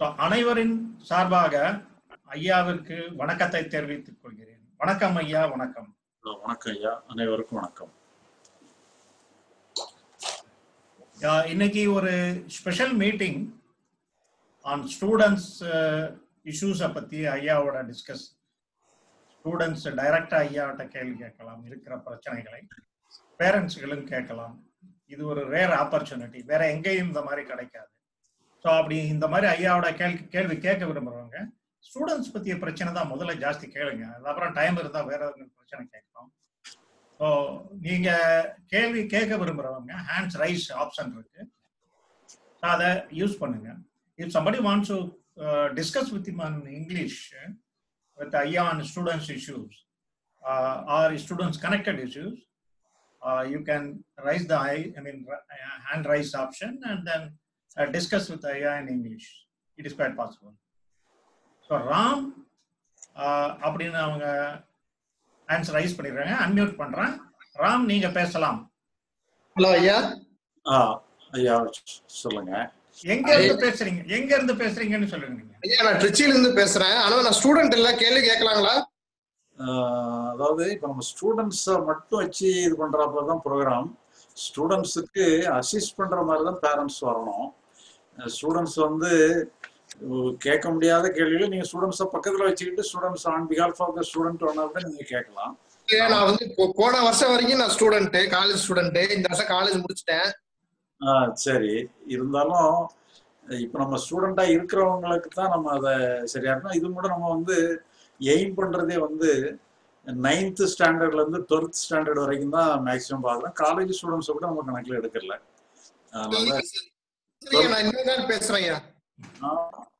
So அனைவரின் சார்பாக ஐயாவிற்கு வணக்கத்தை தெரிவித்துக் கொள்கிறேன் வணக்கம் ஐயா வணக்கம் வணக்கம் ஐயா அனைவருக்கும் வணக்கம் யா, இன்னைக்கு ஒரு ஸ்பெஷல் மீட்டிங் ஆன் ஸ்டூடெண்ட்ஸ் இஷ்யூஸை பத்தி ஐயாவோட டிஸ்கஸ் ஸ்டூடெண்ட்ஸ் டைரக்டா ஐயாவிட்ட கேள்வி கேட்கலாம் இருக்கிற பிரச்சனைகளை பேரண்ட்ஸ்களும் கேட்கலாம் இது ஒரு ரேர் ஆப்பர்ச்சுனிட்டி வேற எங்கேயும் இந்த மாதிரி கிடைக்காது ஸோ அப்படி இந்த மாதிரி ஐயாவோட கேள்வி கேள்வி கேட்க விரும்புறவங்க ஸ்டூடெண்ட்ஸ் பத்திய பிரச்சனை தான் முதல்ல ஜாஸ்தி கேளுங்க அதுக்கப்புறம் டைம் இருந்தா வேற எதுவும் பிரச்சனை கேட்கலாம் ஸோ நீங்க கேள்வி கேட்க விரும்புறவங்க ஹேண்ட்ஸ் ரைஸ் ஆப்ஷன் இருக்கு So அதை யூஸ் பண்ணுங்க if somebody wants to uh, discuss with him on English uh, with ஐயா on students issues uh, or students connected issues uh, you can raise the eye I mean ra- uh, hand raise option and then uh, discuss with ஐயா in English it is quite possible so Ram uh, அப்படின்னு அவங்க answer rice பண்ணிடுறாங்க unmute பண்றேன் ராம் நீங்க பேசலாம் hello ஐயா ஆ ஐயா சொல்லுங்க எங்க இருந்து பேசுறீங்க எங்க இருந்து பேசுறீங்கன்னு சொல்லுங்க நீங்க ஐயா நான் ட்ரிச்சில இருந்து பேசுறேன் ஆனா நான் ஸ்டூடெண்ட் இல்ல கேள்வி கேட்கலாங்களா ஆஹ் அதாவது இப்போ நம்ம ஸ்டூடெண்ட்ஸை மட்டும் வச்சு இது பண்றப்ப தான் ப்ரோக்ராம் ஸ்டூடெண்ட்ஸுக்கு அசிஸ்ட் பண்ற மாதிரி தான் பேரண்ட்ஸ் வரணும் ஸ்டூடெண்ட்ஸ் வந்து உ- கேட்க முடியாத கேள்விகளை நீங்க ஸ்டூடெண்ட்ஸை பக்கத்துல வச்சுக்கிட்டு students on பிகால்ஃப் of the student ஒன்னாக நீங்க கேட்கலாம் ஐயா, நான் வந்து போ- போன வருஷம் வரைக்கும் நான் ஸ்டூடெண்ட் காலேஜ் ஸ்டூடெண்ட் இந்த வருஷம் காலேஜ் முடிச்சிட்டேன் ஆ சரி இருந்தாலும் இப்போ நம்ம ஸ்டூடெண்டா இருக்கிறவங்களுக்கு தான் நம்ம அதை சரியா இருக்கணும் இது கூட நம்ம வந்து எய்ம் பண்றதே வந்து நைன்த் ஸ்டாண்டர்ட்ல இருந்து டுவெல்த் ஸ்டாண்டர்ட் வரைக்கும் தான் மேக்ஸிமம் பார்க்குறோம் காலேஜ் ஸ்டூடெண்ட்ஸ் கூட நம்ம கணக்கில் எடுக்கல அதனால சரிங்க நான் இன்னொரு நாள் பேசுறேன் ஐயா ஆ,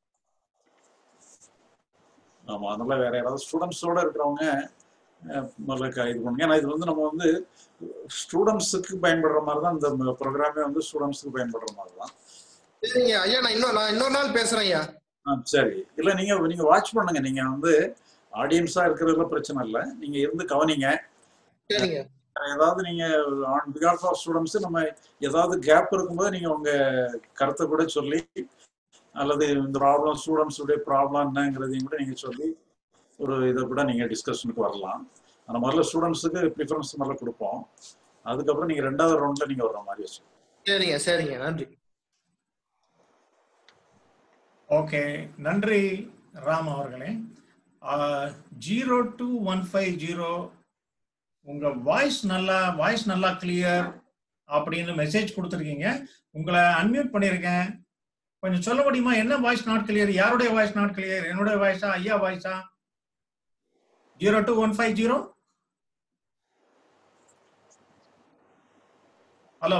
ஆமா அதனால வேற யாராவது ஸ்டூடெண்ட்ஸோட இருக்கிறவங்க அஹ், முதல்ல க- இது பண்ணுங்க ஏன்னா இது வந்து நம்ம வந்து ஸ்டூடெண்ட்ஸுக்கு பயன்படுற மாதிரி தான் இந்த ப்ரோக்ராமே வந்து ஸ்டூடெண்ட்ஸுக்கு பயன்படுற மாதிரி தான் சரிங்க ஐயா நான் இன்னொரு நான் இன்னொரு நாள் பேசுறேன் ஐயா ஆ, சரி இல்ல நீங்க நீங்க வாட்ச் பண்ணுங்க நீங்க வந்து ஆடியன்ஸா இருக்கிறதுல பிரச்சனை இல்லை நீங்க இருந்து கவனிங்க சரிங்க ஏதாவது நீங்க ஆன் பிகாஸ் ஆஃப் ஸ்டூடெண்ட்ஸ் நம்ம ஏதாவது கேப் இருக்கும்போது நீங்க உங்க கருத்தை கூட சொல்லி அல்லது இந்த ப்ராப்ளம் ஸ்டூடெண்ட்ஸ் உடைய ப்ராப்ளம் என்னங்கிறதையும் கூட நீங்க சொல்லி ஒரு இதை கூட நீங்க டிஸ்கஷனுக்கு வரலாம் அந்த முதல்ல ஸ்டூடெண்ட்ஸுக்கு ப்ரிஃபரன்ஸ் முதல்ல கொடுப்போம் அதுக்கப்புறம் நீங்க ரெண்டாவது ரவுண்ட்ல நீங்க வர்ற மாதிரி வச்சு சரிங்க சரிங்க நன்றி ஓகே நன்றி ராம் அவர்களே zero two one five zero உங்க வாய்ஸ் நல்லா வாய்ஸ் நல்லா கிளியர் அப்படின்னு மெசேஜ் கொடுத்துருக்கீங்க உங்களை அன்மியூட் பண்ணியிருக்கேன் கொஞ்சம் சொல்ல முடியுமா என்ன வாய்ஸ் நாட் கிளியர் யாருடைய வாய்ஸ் நாட் கிளியர் என்னுடைய வாய்ஸா ஐயா வாய்ஸா zero two one five zero hello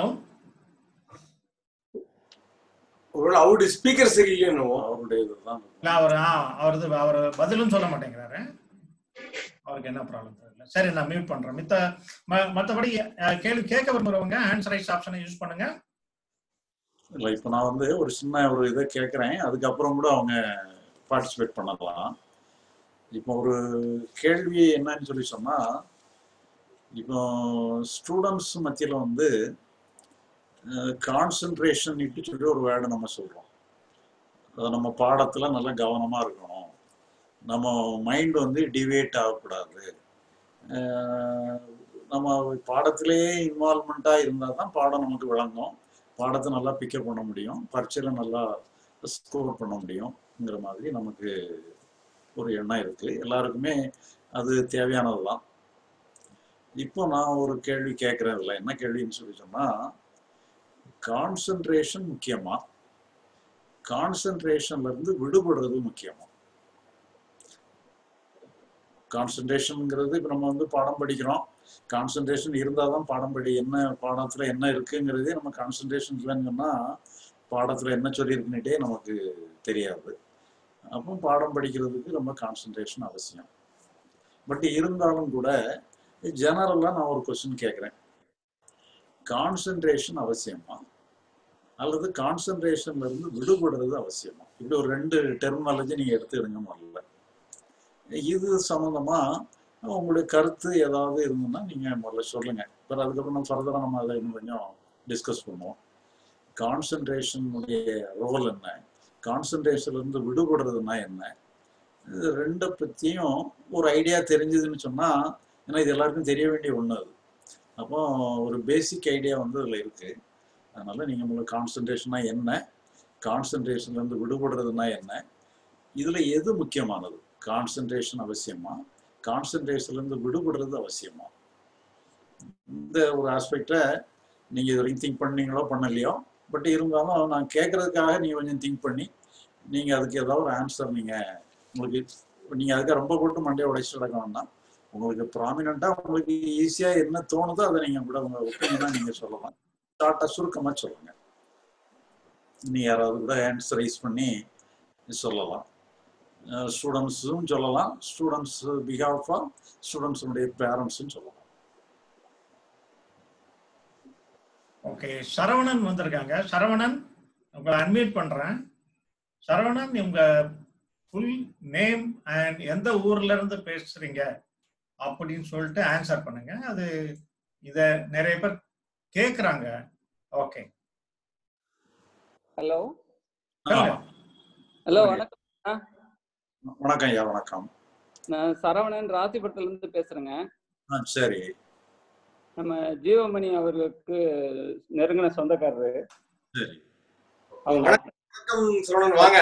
ஒருவேளை அவருடைய ஸ்பீக்கர் சரியில்லைன்னு அவருடைய இதுதான் இல்ல அவர் ஆ, அவரது அவர் பதிலும் சொல்ல மாட்டேங்கிறாரு அவருக்கு என்ன ப்ராப்ளம் தெரியல சரி நான் மியூட் பண்றேன் மித்த ம- மத்தபடி அஹ், கேள்வி கேட்க விரும்புறவங்க ஹேண்ட்ஸ் ரைஸ் ஆப்ஷனை யூஸ் பண்ணுங்க இல்லை இப்போ நான் வந்து ஒரு சின்ன ஒரு இதை கேட்குறேன் அதுக்கப்புறம் கூட அவங்க பார்ட்டிசிபேட் பண்ணலாம் இப்போ ஒரு கேள்வி என்னன்னு சொல்லி சொன்னா இப்போ ஸ்டூடெண்ட்ஸ் மத்தியில் வந்து கான்சென்ட்ரேஷன் இட்டு சொல்லி ஒரு வேர்டை நம்ம சொல்றோம் அது நம்ம பாடத்துல நல்லா கவனமா இருக்கணும் நம்ம மைண்ட் வந்து டிவேட் ஆகக்கூடாது அஹ் நம்ம பாடத்திலேயே இன்வால்மெண்டா இருந்தால் தான் பாடம் நமக்கு விளங்கும் பாடத்தை நல்லா பிக்கப் பண்ண முடியும் பரீட்சையில நல்லா ஸ்கோர் பண்ண முடியுங்கிற மாதிரி நமக்கு ஒரு எண்ணம் இருக்கு எல்லாருக்குமே அது தேவையானது தான் இப்போ நான் ஒரு கேள்வி கேட்கறேன் இல்லை என்ன கேள்வின்னு சொல்லி சொன்னா கான்சென்ட்ரேஷன் முக்கியமா கான்சென்ட்ரேஷன்ல இருந்து விடுபடுறது முக்கியமா கான்சென்ட்ரேஷன்ங்கிறது இப்போ நம்ம வந்து பாடம் படிக்கிறோம் கான்சென்ட்ரேஷன் இருந்தால் தான் பாடம் படி என்ன பாடத்துல என்ன இருக்குங்கிறதே நம்ம கான்சென்ட்ரேஷன் இல்லைன்னு சொன்னா பாடத்துல என்ன சொல்லியிருக்குன்னுட்டே நமக்கு தெரியாது அப்போ பாடம் படிக்கிறதுக்கு ரொம்ப கான்சென்ட்ரேஷன் அவசியம் பட் இருந்தாலும் கூட ஜெனரலாக நான் ஒரு கொஸ்டின் கேட்குறேன் கான்சென்ட்ரேஷன் அவசியமா அல்லது கான்சென்ட்ரேஷன்ல இருந்து விடுபடுறது அவசியமா இப்படி ஒரு ரெண்டு டெர்மினாலஜி நீங்க எடுத்துக்கிடுங்க முதல்ல இது சம்பந்தமா உங்களுடைய கருத்து ஏதாவது இருந்ததுன்னா நீங்க முதல்ல சொல்லுங்க அப்புறம் அதுக்கப்புறம் நம்ம ஃபர்தரா நம்ம அதை இன்னும் கொஞ்சம் டிஸ்கஸ் பண்ணுவோம் கான்சென்ட்ரேஷனுடைய ரோல் என்ன கான்சன்ட்ரேஷன்ல இருந்து விடுபடுறதுன்னா என்ன இது ரெண்டை பத்தியும் ஒரு ஐடியா தெரிஞ்சதுன்னு சொன்னா ஏன்னா இது எல்லாருக்கும் தெரிய வேண்டிய ஒண்ணு அது அப்போ ஒரு பேசிக் ஐடியா வந்து அதுல இருக்கு அதனால நீங்க உங்களுக்கு கான்சன்ட்ரேஷனா என்ன கான்சன்ட்ரேஷன்ல இருந்து விடுபடுறதுன்னா என்ன இதுல எது முக்கியமானது கான்சன்ட்ரேஷன் அவசியமா கான்சன்ட்ரேஷன்ல இருந்து விடுபடுறது அவசியமா இந்த ஒரு ஆஸ்பெக்டை நீங்க இது வரைக்கும் திங்க் பண்ணீங்களோ பண்ணலையோ பட் இருந்தாலும் நான் கேட்கறதுக்காக நீங்க கொஞ்சம் திங்க் பண்ணி நீங்க அதுக்கு ஏதாவது ஒரு ஆன்சர் நீங்க உங்களுக்கு நீங்க அதுக்கு ரொம்ப போட்டு மண்டையை உடைச்சிட்டு நடக்க வேண்டாம் உங்களுக்கு ப்ராமினண்டா உங்களுக்கு ஈஸியா என்ன தோணுதோ அதை நீங்க கூட உங்க ஒப்பீனியனா நீங்க சொல்லலாம் ஷார்ட்டா சுருக்கமா சொல்லுங்க நீ யாராவது கூட ஹேண்ட்ஸ் ரைஸ் பண்ணி சொல்லலாம் ஸ்டூடெண்ட்ஸும் சொல்லலாம் ஸ்டூடெண்ட்ஸ் பிஹாஃபா ஸ்டூடெண்ட்ஸுடைய பேரண்ட்ஸும் சொல்லலாம் ஓகே சரவணன் வந்திருக்காங்க சரவணன் உங்களை அன்மியூட் பண்றேன் சரவணன் உங்க ஃபுல் நேம் அண்ட் எந்த ஊர்ல இருந்து பேசுறீங்க அப்படின்னு சொல்லிட்டு ஆன்சர் பண்ணுங்க அது இத நிறைய பேர் கேக்குறாங்க ஓகே ஹலோ ஆ, ஹலோ சொல்லுங்க. வணக்கம் வணக்கம் ஐயா வணக்கம் நான் சரவணன் ராசிபுரத்துல இருந்து பேசுறேங்க ஆ சரி நம்ம ஜீவமணி அவர்களுக்கு நெருங்கின சொந்தக்காரரு சரி அவங்க வணக்கம் சரவணன் வாங்க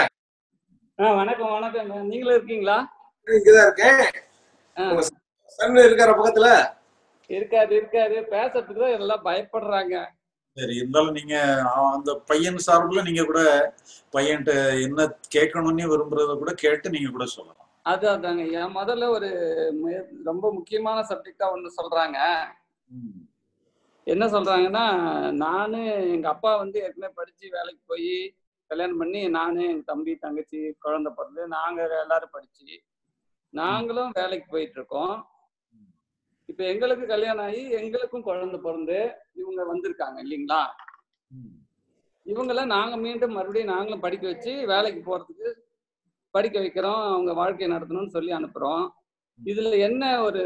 ஆ வணக்கம் வணக்கம் நீங்களும் இருக்கீங்களா இங்கதான் இருக்கேன் ஆ, உங்க சன் இருக்கார பக்கத்துல இருக்காரு இருக்காரு பேசுறதுக்கு தான் எல்லாம் பயப்படுறாங்க சரி இருந்தாலும் நீங்க ஆ, அந்த பையன் சார்புல நீங்க கூட பையன்கிட்ட என்ன கேட்கணும்னு விரும்புறத கூட கேட்டு நீங்க கூட சொல்லலாம் அது அதாங்க என் முதல்ல ஒரு மு- ரொம்ப முக்கியமான சப்ஜெக்டா ஒண்ணு சொல்றாங்க ம். என்ன சொல்றாங்கன்னா நானு எங்க அப்பா வந்து ஏற்கனவே படிச்சு வேலைக்கு போய் கல்யாணம் பண்ணி நானு எங்க தம்பி தங்கச்சி குழந்தை பிறந்து நாங்க எல்லாரும் படிச்சு நாங்களும் வேலைக்கு போயிட்டு இருக்கோம் இப்ப எங்களுக்கு கல்யாணம் ஆகி எங்களுக்கும் குழந்தை பிறந்து இவங்க வந்திருக்காங்க இல்லைங்களா ம். இவங்கள நாங்க மீண்டும் மறுபடியும் நாங்களும் படிக்க வச்சு வேலைக்கு போறதுக்கு படிக்க வைக்கிறோம் அவங்க வாழ்க்கை நடத்தணும்னு சொல்லி அனுப்புறோம் இதுல என்ன ஒரு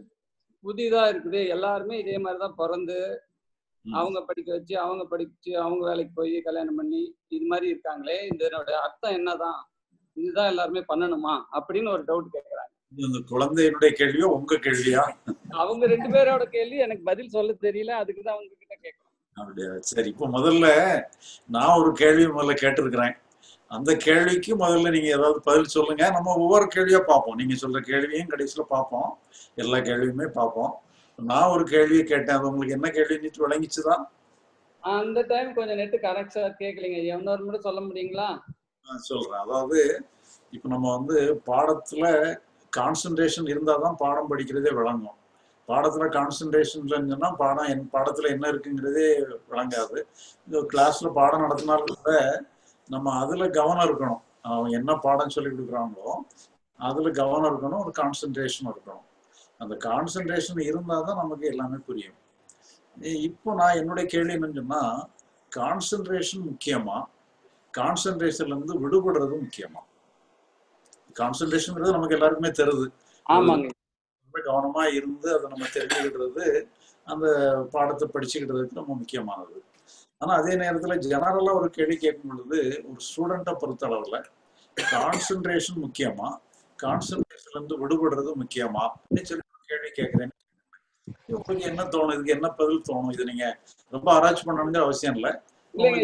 புதிதா இருக்குது எல்லாருமே இதே மாதிரிதான் பிறந்து ம். அவங்க படிக்க வச்சு அவங்க படிச்சு அவங்க வேலைக்கு போய் கல்யாணம் பண்ணி இது மாதிரி இருக்காங்களே இதனோட அர்த்தம் என்னதான் இதுதான் எல்லாருமே பண்ணணுமா அப்படின்னு ஒரு டவுட் கேட்கறாங்க இது இந்த குழந்தையினுடைய கேள்வியோ உங்க கேள்வியா அவங்க ரெண்டு பேரோட கேள்வி எனக்கு பதில் சொல்ல தெரியல அதுக்கு தான் அவங்க கிட்ட கேட்கறேன் அப்படியா சரி இப்போ முதல்ல நான் ஒரு கேள்வி முதல்ல கேட்டிருக்கிறேன் அந்த கேள்விக்கு முதல்ல நீங்க ஏதாவது பதில் சொல்லுங்க நம்ம ஒவ்வொரு கேள்வியா பார்ப்போம் நீங்க சொல்ற கேள்வியும் கடைசியில பார்ப்போம் எல்லா கேள்வியுமே பார்ப்போம் நான் ஒரு கேள்வியை கேட்டேன் அது உங்களுக்கு என்ன கேள்வி நீட்டு விளங்கிச்சுதான் அந்த டைம் கொஞ்சம் நெட்டு கரெக்டா கேட்கலீங்க இன்னொரு மட்டும் சொல்ல முடியுங்களா நான் சொல்றேன் அதாவது இப்போ நம்ம வந்து பாடத்துல கான்சன்ட்ரேஷன் இருந்தால் தான் பாடம் படிக்கிறதே விளங்கும் பாடத்துல கான்சன்ட்ரேஷன் இல்லைன்னு பாடம் என் பாடத்துல என்ன இருக்குங்கிறதே விளங்காது இந்த கிளாஸ்ல பாடம் நடத்தினாலும் கூட நம்ம அதுல கவனம் இருக்கணும் அவன் என்ன பாடம் சொல்லி கொடுக்குறாங்களோ அதுல கவனம் இருக்கணும் ஒரு கான்சன்ட்ரேஷன் இருக்கணும் அந்த கான்சன்ட்ரேஷன் இருந்தால் தான் நமக்கு எல்லாமே புரியும் இ- இப்போ நான் என்னுடைய கேள்வி என்னன்னு சொன்னா கான்சன்ட்ரேஷன் முக்கியமா கான்சன்ட்ரேஷன்ல இருந்து விடுபடுறது முக்கியமா கான்சன்ட்ரேஷன்ங்கிறது நமக்கு எல்லாருக்குமே தெரியுது ஆமாங்க ரொம்ப கவனமா இருந்து அதை நம்ம தெரிஞ்சுக்கிடுறது அந்த பாடத்தை படிச்சுக்கிட்டதுக்கு ரொம்ப முக்கியமானது ஆனா அதே நேரத்துல ஜெனரலா ஒரு கேள்வி கேட்கும் பொழுது ஒரு ஸ்டூடெண்ட்டை பொறுத்த அளவுல கான்சன்ட்ரேஷன் முக்கியமா கான்சன்ட்ரேஷன்ல இருந்து விடுபடுறது முக்கியமா அப்படின்னு சொல்லி ஒரு கேள்வி கேட்கிறேன் உங்களுக்கு என்ன தோணும் இதுக்கு என்ன பதில் தோணும் இது நீங்க ரொம்ப ஆராய்ச்சி பண்ணணுங்கிற அவசியம் இல்லை இல்லைங்க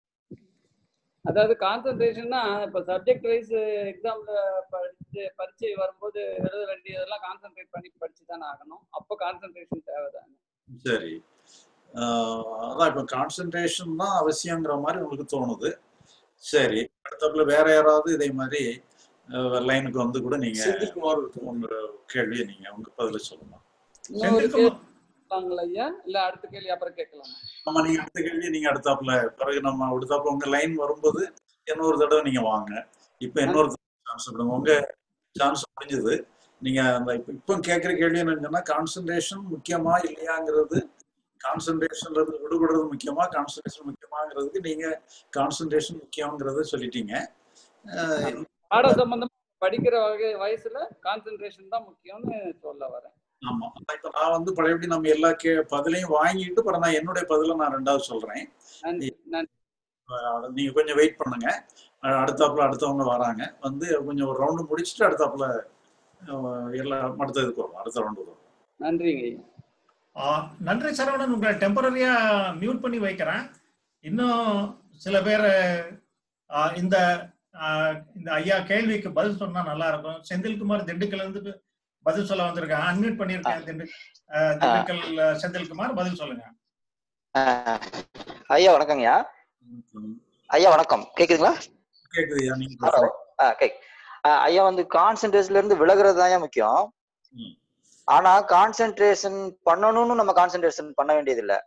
அதாவது கான்சென்ட்ரேஷன்னா இப்ப சப்ஜெக்ட் வைஸ் எக்ஸாம்ல படிச்சு பரீட்சை வரும்போது எழுத வேண்டியதெல்லாம் கான்சென்ட்ரேட் பண்ணி படிச்சு தானே ஆகணும் அப்போ கான்சென்ட்ரேஷன் தேவைதாங்க சரி ஆஹ் அதான் இப்ப கான்சென்ட்ரேஷன் தான் அவசியங்கிற மாதிரி உங்களுக்கு தோணுது சரி அடுத்தப்புல வேற யாராவது இதே மாதிரி லைனுக்கு வந்து கூட நீங்க செந்தில்குமார் ஒருத்தர். உங்க கேள்வியை நீங்க உங்க பதில சொல்லலாம் இன்னொரு செந்தில்குமார் கேட்கலாங்களா ஐயா இல்ல அடுத்த கேள்வி அப்புறம் கேட்கலாம் நம்ம நீங்க அடுத்த கேள்வியை நீங்க அடுத்தாப்புல பிறகு நம்ம அடுத்தாப்புல உங்க லைன் வரும்போது இன்னொரு தடவை நீங்க வாங்க இப்ப இன்னொரு சான்ஸ் கொடுங்க உங்க சான்ஸ் முடிஞ்சது நீங்க அந்த இப்ப இப்போ கேட்கிற கேள்வி என்னன்னா கான்சென்ட்ரேஷன் முக்கியமா இல்லையாங்கிறது கான்சென்ட்ரேஷன்ல இருந்து விடுபடுறது முக்கியமா கான்சென்ட்ரேஷன் முக்கியமாங்கிறதுக்கு நீங்க கான்சென்ட்ரேஷன் முக்கியங்கிறத சொல்லிட்டீங்க அஹ் பாட சம்பந்தமா படிக்கிற வகை வயசுல கான்சென்ட்ரேஷன் தான் முக்கியம்னு சொல்ல வரேன் ஆமா இப்ப நான் வந்து பழையபடி நம்ம எல்லா கே பதிலையும் வாங்கிட்டு அப்புறம் நான் என்னுடைய பதில நான் ரெண்டாவது சொல்றேன் நன்றி நன்றி அஹ் நீங்க கொஞ்சம் வெயிட் பண்ணுங்க அஹ் அடுத்தாப்புல அடுத்தவங்க வராங்க வந்து கொஞ்சம் ஒரு ரவுண்டு முடிச்சுட்டு அடுத்தாப்புல அஹ் எல்லாம் அடுத்த இதுக்கு வரும் அடுத்த ரவுண்டு வரும் நன்றிங்க ஐயா ஆ, நன்றி சரவணன் உங்களை டெம்பரரியா மியூட் பண்ணி வைக்கிறேன் இன்னும் சில பேர் ஆ, இந்த ஆ, இந்த ஐயா கேள்விக்கு பதில் சொன்னா நல்லா இருக்கும் செந்தில்குமார் திண்டுக்கல்ல இருந்து பதில் சொல்ல வந்திருக்கேன் அன்மியூட் பண்ணியிருக்கேன் திண்டு ஆ, திண்டுக்கல் ஆ, செந்தில்குமார் பதில் சொல்லுங்க ஆஹ் ஐயா வணக்கங்கய்யா ஐயா வணக்கம் கேக்குதுங்களா கேக்குதுயா நீங்க ஹலோ ஆ கேக் ஆஹ் ஐயா வந்து கான்சென்ட்ரேஷன்ல இருந்து விலகுறது தான் முக்கியம் ம். ஆனா கான்சென்ட்ரேஷன் பண்ணணும்னு நம்ம கான்சென்ட்ரேஷன் பண்ண வேண்டியது இல்ல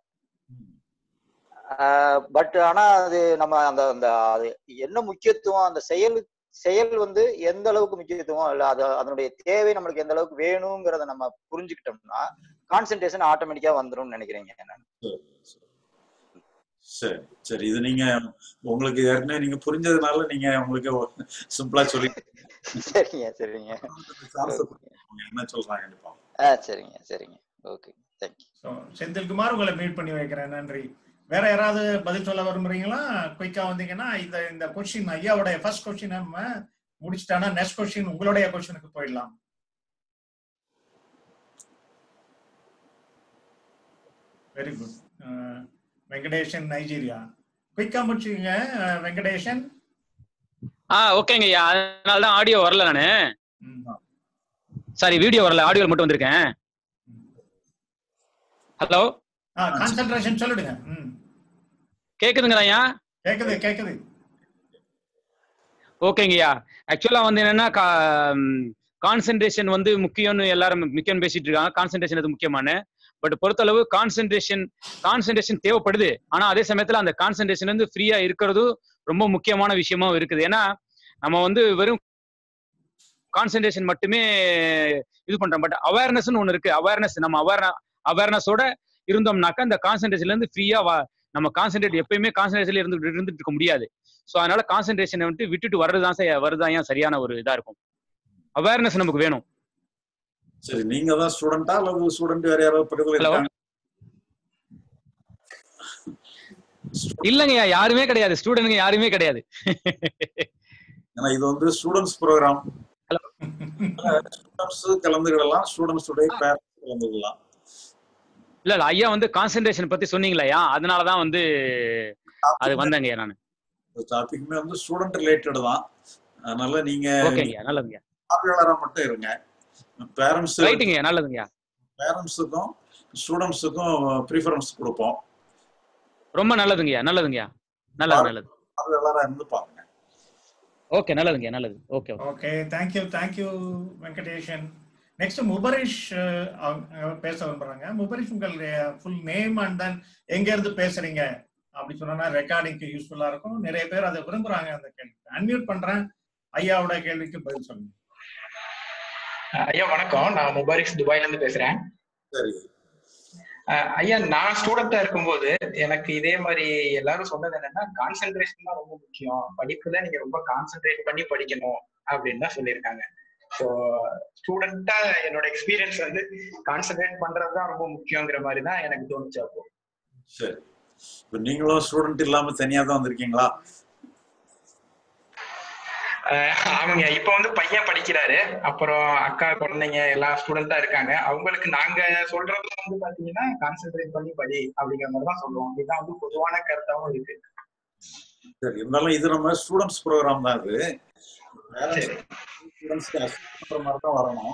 பட் ஆனா அது நம்ம அந்த அந்த அது என்ன முக்கியத்துவம் அந்த செயல் செயல் வந்து எந்த அளவுக்கு முக்கியத்துவம் இல்ல அது அதனுடைய தேவை நம்மளுக்கு எந்த அளவுக்கு வேணுங்கிறத நம்ம புரிஞ்சுக்கிட்டோம்னா கான்சென்ட்ரேஷன் ஆட்டோமேட்டிக்கா வந்துரும்னு நினைக்கிறீங்க நான். சரி சரி இது நீங்க உங்களுக்கு ஏற்கனவே நீங்க புரிஞ்சதுனால நீங்க உங்களுக்கு சிம்பிளா சொல்லி சரிங்க சரிங்க chance கொடுங்க. என்ன சொல்றாங்க கண்டிப்பா ஆ சரிங்க சரிங்க ஓகே தேங்க்யூ So, செந்தில்குமார் உங்களை மியூட் பண்ணி வைக்கிறேன் நன்றி வேற யாராவது பதில் சொல்ல விரும்புறீங்களா குயிக்கா வந்தீங்கன்னா இந்த இந்த கொஸ்டின் ஐயாவுடைய ஃபர்ஸ்ட் கொஸ்டின் நம்ம முடிச்சிட்டானா நெக்ஸ்ட் கொஸ்டின் உங்களுடைய கொஸ்டினுக்கு போயிடலாம் வெரி குட் வெங்கடேஷன் நைஜீரியா குயிக்கா முடிச்சுங்க அஹ், வெங்கடேஷன் ஆ ஓகேங்க ஐயா அதனால தான் ஆடியோ வரல நானு ம். சாரி வீடியோ வரல ஆடியோ மட்டும் வந்திருக்கேன் ஹலோ ஆ கான்சென்ட்ரேஷன் சொல்லிடுங்க ம் கேக்குதுங்களா ஐயா கேக்குது கேக்குது ஓகேங்கய்யா ஆக்சுவலா வந்து என்னன்னா கான்சென்ட்ரேஷன் வந்து முக்கியம்னு எல்லாரும் முக்கியம்னு பேசிட்டு இருக்காங்க கான்சென்ட்ரேஷன் அது முக்கியமான பட் பொறுத்தளவு கான்சென்ட்ரேஷன் கான்சென்ட்ரேஷன் தேவைப்படுது ஆனா அதே சமயத்துல அந்த கான்சென்ட்ரேஷன் வந்து ஃப்ரீயா இருக்கிறது ரொம்ப முக்கியமான விஷயமா இருக்குது ஏன்னா நம்ம வந்து வெறும் கான்சென்ட்ரேஷன் மட்டுமே இது பண்றோம் பட் அவேர்னஸ்னு ஒண்ணு இருக்கு அவேர்னஸ் நம்ம அவேர் அவேர்னஸோட இருந்தோம்னாக்கா இந்த கான்சென்ட்ரேஷன்ல இருந்து ஃப்ரீயா நம்ம கான்சென்ட்ரேட் எப்பயுமே கான்சென்ட்ரேஷன்ல இருந்து இருந்துட்டு இருக்க முடியாது ஸோ அதனால கான்சென்ட்ரேஷனை வந்துட்டு விட்டுட்டு வர்றதுதான் சரி- வருதான் ஏன் சரியான ஒரு இதா இருக்கும் அவேர்னஸ் நமக்கு வேணும் சரி நீங்க தான் ஸ்டூடெண்டா அல்லது ஸ்டூடெண்ட் வேற யாராவது பக்கத்துல Hello? இருக்காங்க இல்லைங்கய்யா யாருமே கிடையாது ஸ்டூடெண்ட்ங்க யாருமே கிடையாது ஏன்னா இது வந்து students program Hello. Students கலந்துக்கிடலாம் students உடைய பேரண்ட்ஸ் கலந்துக்கலாம் இல்ல இல்ல ஐயா வந்து கான்சென்ட்ரேஷன் பத்தி சொன்னீங்களா அதனாலதான் வந்து அது வந்தேங்கய்யா நான் டாபிக்மே வந்து ஸ்டூடெண்ட் ரிலேட்டட் தான் அதனால நீங்க ஓகேங்கய்யா நல்லதுங்கய்யா பார்வையாளரா மட்டும் இருங்க பேரண்ட்ஸ் ரைட்டுங்கய்யா நல்லதுங்கய்யா பேரண்ட்ஸுக்கும் ஸ்டூடெண்ட்ஸுக்கும் ப்ரிஃபரன்ஸ் கொடுப்போம் ரொம்ப நல்லதுங்கய்யா நல்லதுங்கய்யா நல்லது நல்லது பார்வையாளரா இருந்து பாருங்க ஓகே நல்லதுங்கய்யா நல்லது okay okay okay thank you thank you Venkatesan next முபரிஷ் அஹ், அவங்க பேச விரும்புறாங்க முபரிஷ் உங்களுடைய ஃபுல் நேம் அண்ட் தென் எங்க இருந்து பேசுறீங்க அப்படி சொன்னா ரெக்கார்டிங்க்கு யூஸ்ஃபுல்லா இருக்கும் நிறைய பேர் அதை விரும்புறாங்க அந்த கேள்வி அன்மியூட் பண்றேன் ஐயாவோட கேள்விக்கு பதில் சொல்லுங்க ஐயா வணக்கம் நான் முபாரிக் துபாயில இருந்து பேசுறேன் சரி அஹ் ஐயா நான் ஸ்டூடெண்டா இருக்கும்போது எனக்கு இதே மாதிரி எல்லாரும் சொன்னது என்னன்னா கான்சென்ட்ரேஷன் தான் ரொம்ப முக்கியம் படிப்புல நீங்க ரொம்ப கான்சென்ட்ரேட் பண்ணி படிக்கணும் அப்படின்னு தான் சொல்லியிருக்காங்க ஸோ ஸ்டூடெண்டா என்னோட எக்ஸ்பீரியன்ஸ் வந்து கான்சென்ட்ரேட் பண்றது தான் ரொம்ப முக்கியங்கிற மாதிரி தான் எனக்கு தோணுச்சு அப்போ சரி இப்போ நீங்களும் ஸ்டூடெண்ட் இல்லாம தனியா தான் வந்திருக்கீங்களா அஹ் ஆமாங்க இப்ப வந்து பையன் படிக்கிறாரு அப்புறம் அக்கா குழந்தைங்க எல்லாம் ஸ்டூடெண்டா இருக்காங்க அவங்களுக்கு நாங்க சொல்றது வந்து பாத்தீங்கன்னா கான்சென்ட்ரேட் பண்ணி படி அப்படிங்கிற மாதிரி தான் சொல்லுவோம் இதுதான் வந்து பொதுவான கருத்தாவும் இருக்கு சரி இருந்தாலும் இது நம்ம ஸ்டூடெண்ட்ஸ் ப்ரோக்ராம் தான் இது சரி. ஸ்டூடெண்ட்ஸ்க்கு அசிஸ்ட் பண்ற மாதிரி தான் வரணும்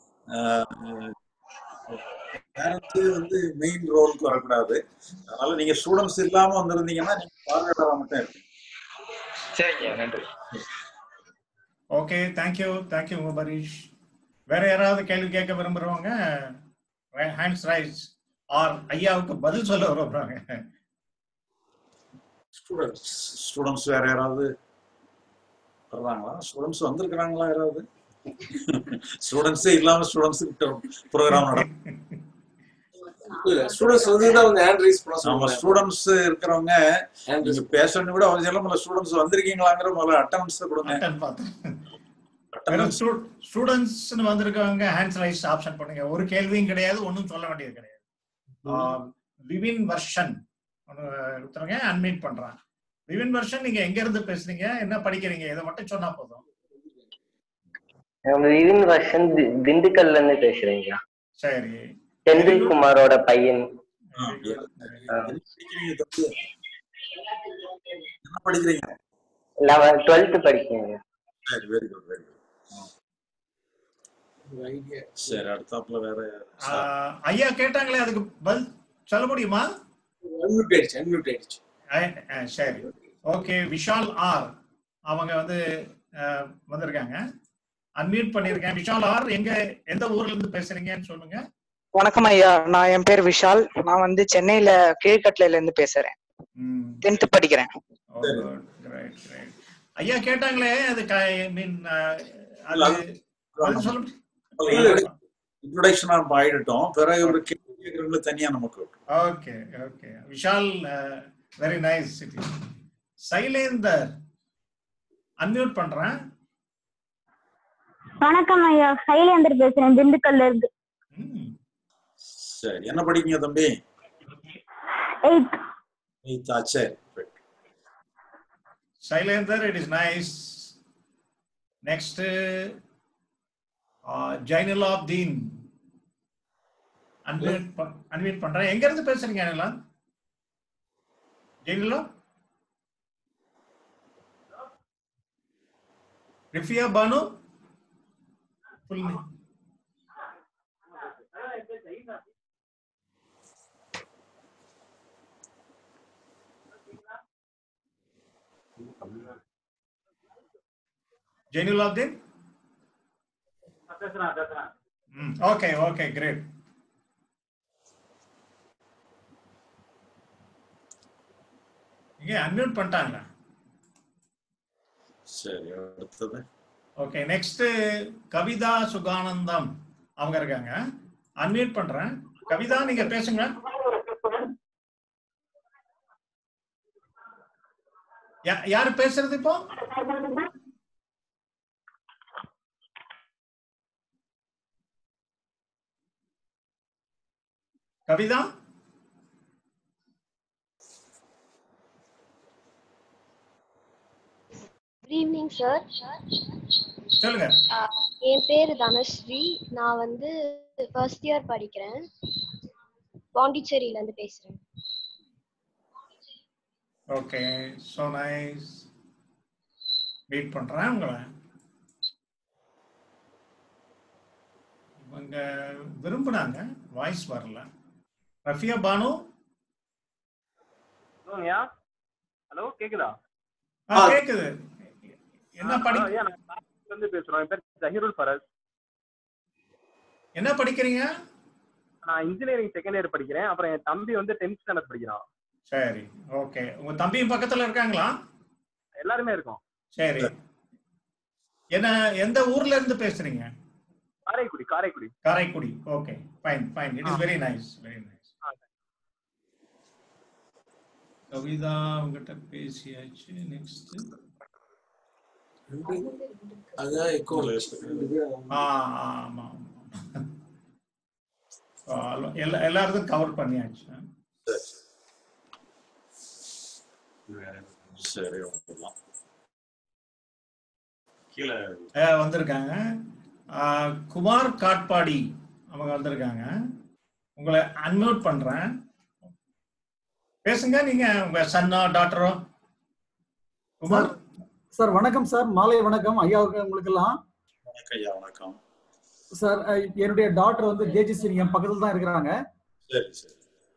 பேரண்ட்ஸ் வந்து மெயின் ரோலுக்கு வரக்கூடாது அதனால நீங்க ஸ்டூடெண்ட்ஸ் இல்லாம வந்திருந்தீங்கன்னா நீங்க பார்வையாளராக மட்டும் இருக்கு சரிங்க நன்றி ஓகே தேங்க்யூ தேங்க்யூ முபரிஷ் வேற யாராவது கேள்வி கேட்க விரும்புறவங்க ஹேண்ட்ஸ் ரைஸ் ஆர் ஐயாவுக்கு பதில் சொல்ல விரும்புறாங்க ஸ்டூடெண்ட்ஸ் ஸ்டூடெண்ட்ஸ் வேற யாராவது வர்றாங்களா ஸ்டூடெண்ட்ஸ் வந்திருக்கிறாங்களா யாராவது ஸ்டூடெண்ட்ஸே இல்லாம ஸ்டூடெண்ட்ஸ் ப்ரோக்ராம் நடக்கும் இல்ல ஸ்டூடெண்ட்ஸ் வந்து தான் வந்து ஹேண்ட் ரைஸ் பண்ண நம்ம சொல்லுவாங்க ஸ்டூடெண்ட்ஸ் இருக்கிறவங்க ஹேண்ட் நீங்க பேசணும் கூட அவசியம் இல்லை முதல்ல ஸ்டூடெண்ட்ஸ் வந்திருக்கீங்களாங்கிற முதல்ல அட்டண்டன்ஸ் கொடுங்க அட்டன் பார்த்தேன் வெறும் attendance students வந்திருக்கவங்க hands raise option பண்ணுங்க ஒரு கேள்வியும் கிடையாது ஒன்றும் சொல்ல வேண்டியது கிடையாது ஆஹ் விபின் வர்ஷன் ஒருத்தவங்க அன்மீட் பண்றான் விவின் வருஷன் நீங்க எங்க இருந்து பேசுறீங்க என்ன படிக்கிறீங்க இதை மட்டும் சொன்னா போதும் விவின் வருஷன் தி- திண்டுக்கல்ல இருந்து பேசுறேங்க சரி செந்தில் குமாரோட பையன் ஆ, அப்படியா? என்ன படிக்கிறீங்க தம்பி? என்ன படிக்கிறீங்க லெவன் டுவெல்த் படிக்கிறேங்க சரி வெரி குட் வெரி குட் சரி அடுத்தாப்புல வேற ஆஹ், ஐயா கேட்டாங்களே அதுக்கு பதில் சொல்ல முடியுமா அன்மியூட் ஆயிடுச்சு அன்மியூட் ஆயிடுச்சு அஹ், அஹ், சரி ஓகே விஷால் ஆர் அவங்க வந்து அஹ், வந்திருக்காங்க அன்மியூட் பண்ணிருக்கேன் விஷால் ஆர் எங்க எந்த ஊர்ல இருந்து பேசுறீங்கன்னு சொல்லுங்க வணக்கம் ஐயா நான் என் பேர் விஷால் நான் வந்து சென்னையில கீழ்கட்லையில இருந்து பேசுறேன் டென்த் படிக்கிறேன் Great, great. ஐயா கேட்டாங்களே அது மீன் அது அது சொல்ல இன்ட்ரோடக்ஷன் நம்ம ஆயிட்டோம் பிறகு ஒரு கேள்வி கேட்கறவங்களை தனியா நமக்கு okay okay Vishal very nice city Sylendra unmute பண்றேன் வணக்கம் ஐயா சைலேந்தர் பேசுறேன் திண்டுக்கல்ல இருந்து சரி என்ன படிக்கீங்க தம்பி எயிட் எயித்தா சரி Sylendra it is nice next Zainulabdeen unmute unmute பண்றேன் எங்க இருந்து பேசுறீங்க Anila ஜெயினுலா ரிஃபியா Banu full Jainulabdeen okay okay great இங்கே அன்மியூட் பண்ணிட்டாங்களா சரி அடுத்தது ஓகே நெக்ஸ்ட் கவிதா சுகானந்தம் அவங்க இருக்காங்க அன்மியூட் பண்றேன் கவிதா நீங்க பேசுங்க யா- யாரு பேசுறது இப்போ கவிதா குட் ஈவினிங் சார் சொல்லுங்க என் பேர் தனஸ்ரீ நான் வந்து ஃபர்ஸ்ட் இயர் படிக்கிறேன் பாண்டிச்சேரியில இருந்து பேசுறேன் ஓகே ஸோ நைஸ் வெயிட் பண்றேன் உங்களை இவங்க விரும்புனாங்க வாய்ஸ் வரல ரஃபியா பானு சொல்லுங்கய்யா ஹலோ கேக்குதா ஆ கேக்குது என்ன படி ஆ, ஐயா, நான் காரைக்குடில இருந்து பேசுறோம் என் பேர் ஜஹீருல் ஃபரஸ் என்ன படிக்கிறீங்க நான் இன்ஜினியரிங் செகண்ட் இயர் படிக்கிறேன் அப்புறம் என் தம்பி வந்து டென்த் ஸ்டாண்டர்ட் படிக்கிறான் சரி ஓகே உங்க தம்பியும் பக்கத்துல இருக்காங்களா எல்லாருமே இருக்கோம் சரி என்ன எந்த ஊர்ல இருந்து பேசுறீங்க Karaikudi Karaikudi Karaikudi okay fine fine it is very nice very nice Kavitha உங்ககிட்ட பேசியாச்சு நெக்ஸ்ட் அதான் எக்கோ ஆ ஆமா ஆமா எல்லா எல்லாருக்கும் கவர் பண்ணியாச்சு சரி அவ்வளவுதான் கீழே அஹ் வந்திருக்காங்க அஹ் குமார் காட்பாடி அவங்க வந்திருக்காங்க உங்களை அன்மியூட் பண்றேன் பேசுங்க நீங்க உங்க சன்னோ டாக்டரோ குமார் சார் வணக்கம் சார் மாலை வணக்கம் ஐயாவுக்கு உங்களுக்கெல்லாம் வணக்கம் ஐயா வணக்கம் சார் அஹ், என்னுடைய டாக்டர் வந்து ஜேஜிசி என் பக்கத்துல தான் இருக்கிறாங்க சரி சரி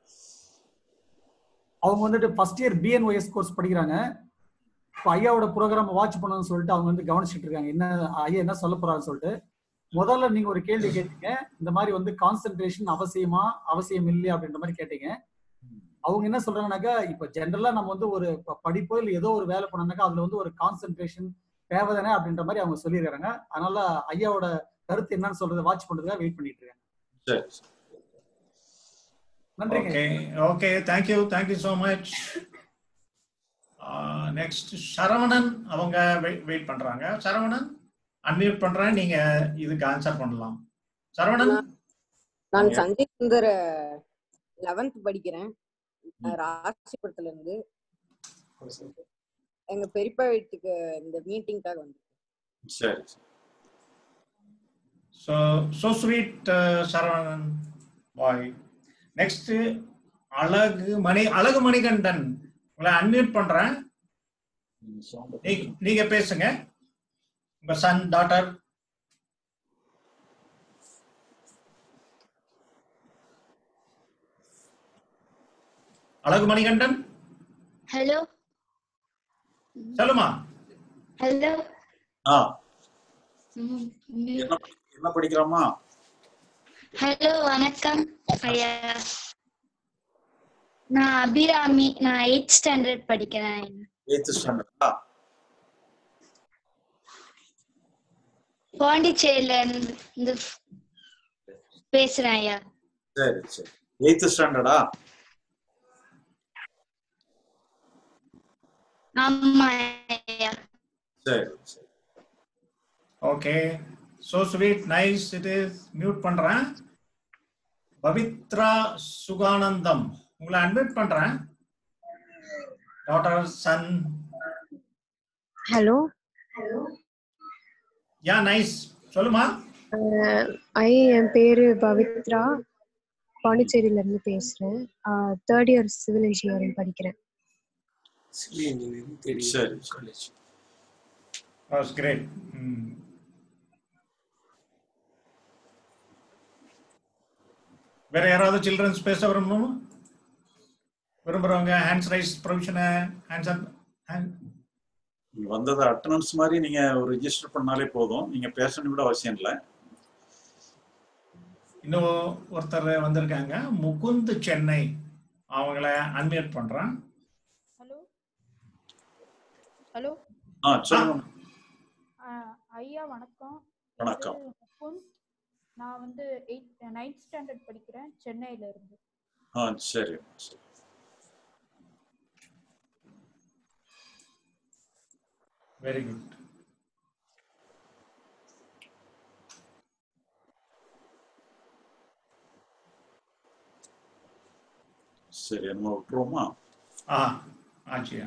அவங்க வந்துட்டு ஃபர்ஸ்ட் இயர் பிஎன்ஒஎஸ் கோர்ஸ் படிக்கிறாங்க இப்போ ஐயாவோட ப்ரோக்ராம் வாட்ச் பண்ணணும்னு சொல்லிட்டு அவங்க வந்து கவனிச்சிட்டு இருக்காங்க என்ன ஐயா என்ன சொல்ல போறாருன்னு சொல்லிட்டு முதல்ல நீங்க ஒரு கேள்வி கேட்டீங்க இந்த மாதிரி வந்து கான்சென்ட்ரேஷன் அவசியமா அவசியம் இல்லையா அப்படின்ற மாதிரி கேட்டீங்க அவங்க என்ன சொல்றாங்கன்னாக்கா இப்ப ஜென்ரலா நம்ம வந்து ஒரு ப- படிப்போ இல்லை ஏதோ ஒரு வேலை பண்ணோம்னாக்கா அதுல வந்து ஒரு கான்சென்ட்ரேஷன் தேவைதானே அப்படின்ற மாதிரி அவங்க சொல்லியிருக்காங்க அதனால ஐயாவோட கருத்து என்னன்னு சொல்றதை வாட்ச் பண்றதுக்காக வெயிட் பண்ணிட்டு இருக்காங்க சரி நன்றிங்க okay okay thank you thank you so much next Saravanan அவங்க வெயிட் பண்றாங்க சரவணன் அன்மியூட் பண்றேன் நீங்க இதுக்கு ஆன்சர் பண்ணலாம் சரவணன் நான் சஞ்சய் சுந்தர் லெவன்த் படிக்கிறேன் அஹ் ராசிபுரத்துல இருந்து எங்க பெரியப்பா வீட்டுக்கு இந்த மீட்டிங்காக வந்து சரி So, so sweet, uh, Saravanan boy. Next, அழகு மணி அழகு மணிகண்டன் உங்களை அன்மியூட் பண்றேன் நீ- நீங்க பேசுங்க உங்க சன் டாட்டர் அழகு மணிகண்டன் ஹலோ சொல்லுமா ஹலோ ஆ என்ன படி- என்ன படிக்கிறாமா ஹலோ வணக்கம் ஐயா நான் அபிராமி நான் எயிட் ஸ்டாண்டர்ட் படிக்கிறேன் எயித்து ஸ்டாண்டர்டா பாண்டிச்சேரியில இருந்து இருந்து பேசுறேன் ஐயா சரி சரி எயித்து ஸ்டாண்டர்டா ஆமா ஐயா சரி சரி okay so sweet nice it is mute பண்றேன் பவித்ரா சுகானந்தம் உங்களை அட்மிட் பண்றேன் டாட்டர் சன் ஹலோ யா நைஸ் சொல்லுமா ஐ என் பேரு பவித்ரா பாண்டிச்சேரியில இருந்து பேசுறேன் தேர்ட் இயர் சிவில் இன்ஜினியரிங் படிக்கிறேன் சரி காலேஜ் வாஸ் கிரேட் வேற யாராவது சில்ட்ரன்ஸ் பேச விரும்பணும் விரும்புறவங்க ஹேண்ட்ஸ் ரைஸ் ப்ரொவிஷனை ஹேண்ட்ஸ் அப் நீங்க வந்தது அட்டனன்ஸ் மாதிரி நீங்க ஒரு ரெஜிஸ்டர் பண்ணாலே போதும் நீங்க பேசணும் கூட அவசியம் இல்லை இன்னும் ஒருத்தர் வந்திருக்காங்க முகுந்த் சென்னை அவங்கள அன்மியூட் பண்றேன் ஹலோ ஹலோ ஆ சொல்லுங்க ஐயா வணக்கம் வணக்கம். என் பேரு முகுந்த் நான் வந்து எயிட் நைன்த் ஸ்டாண்டர்ட் படிக்கிறேன் சென்னையில இருந்து ஆ சரி சரி வெரி குட் சரி நம்ம விட்டுருவோமா ஆ ஆச்சியா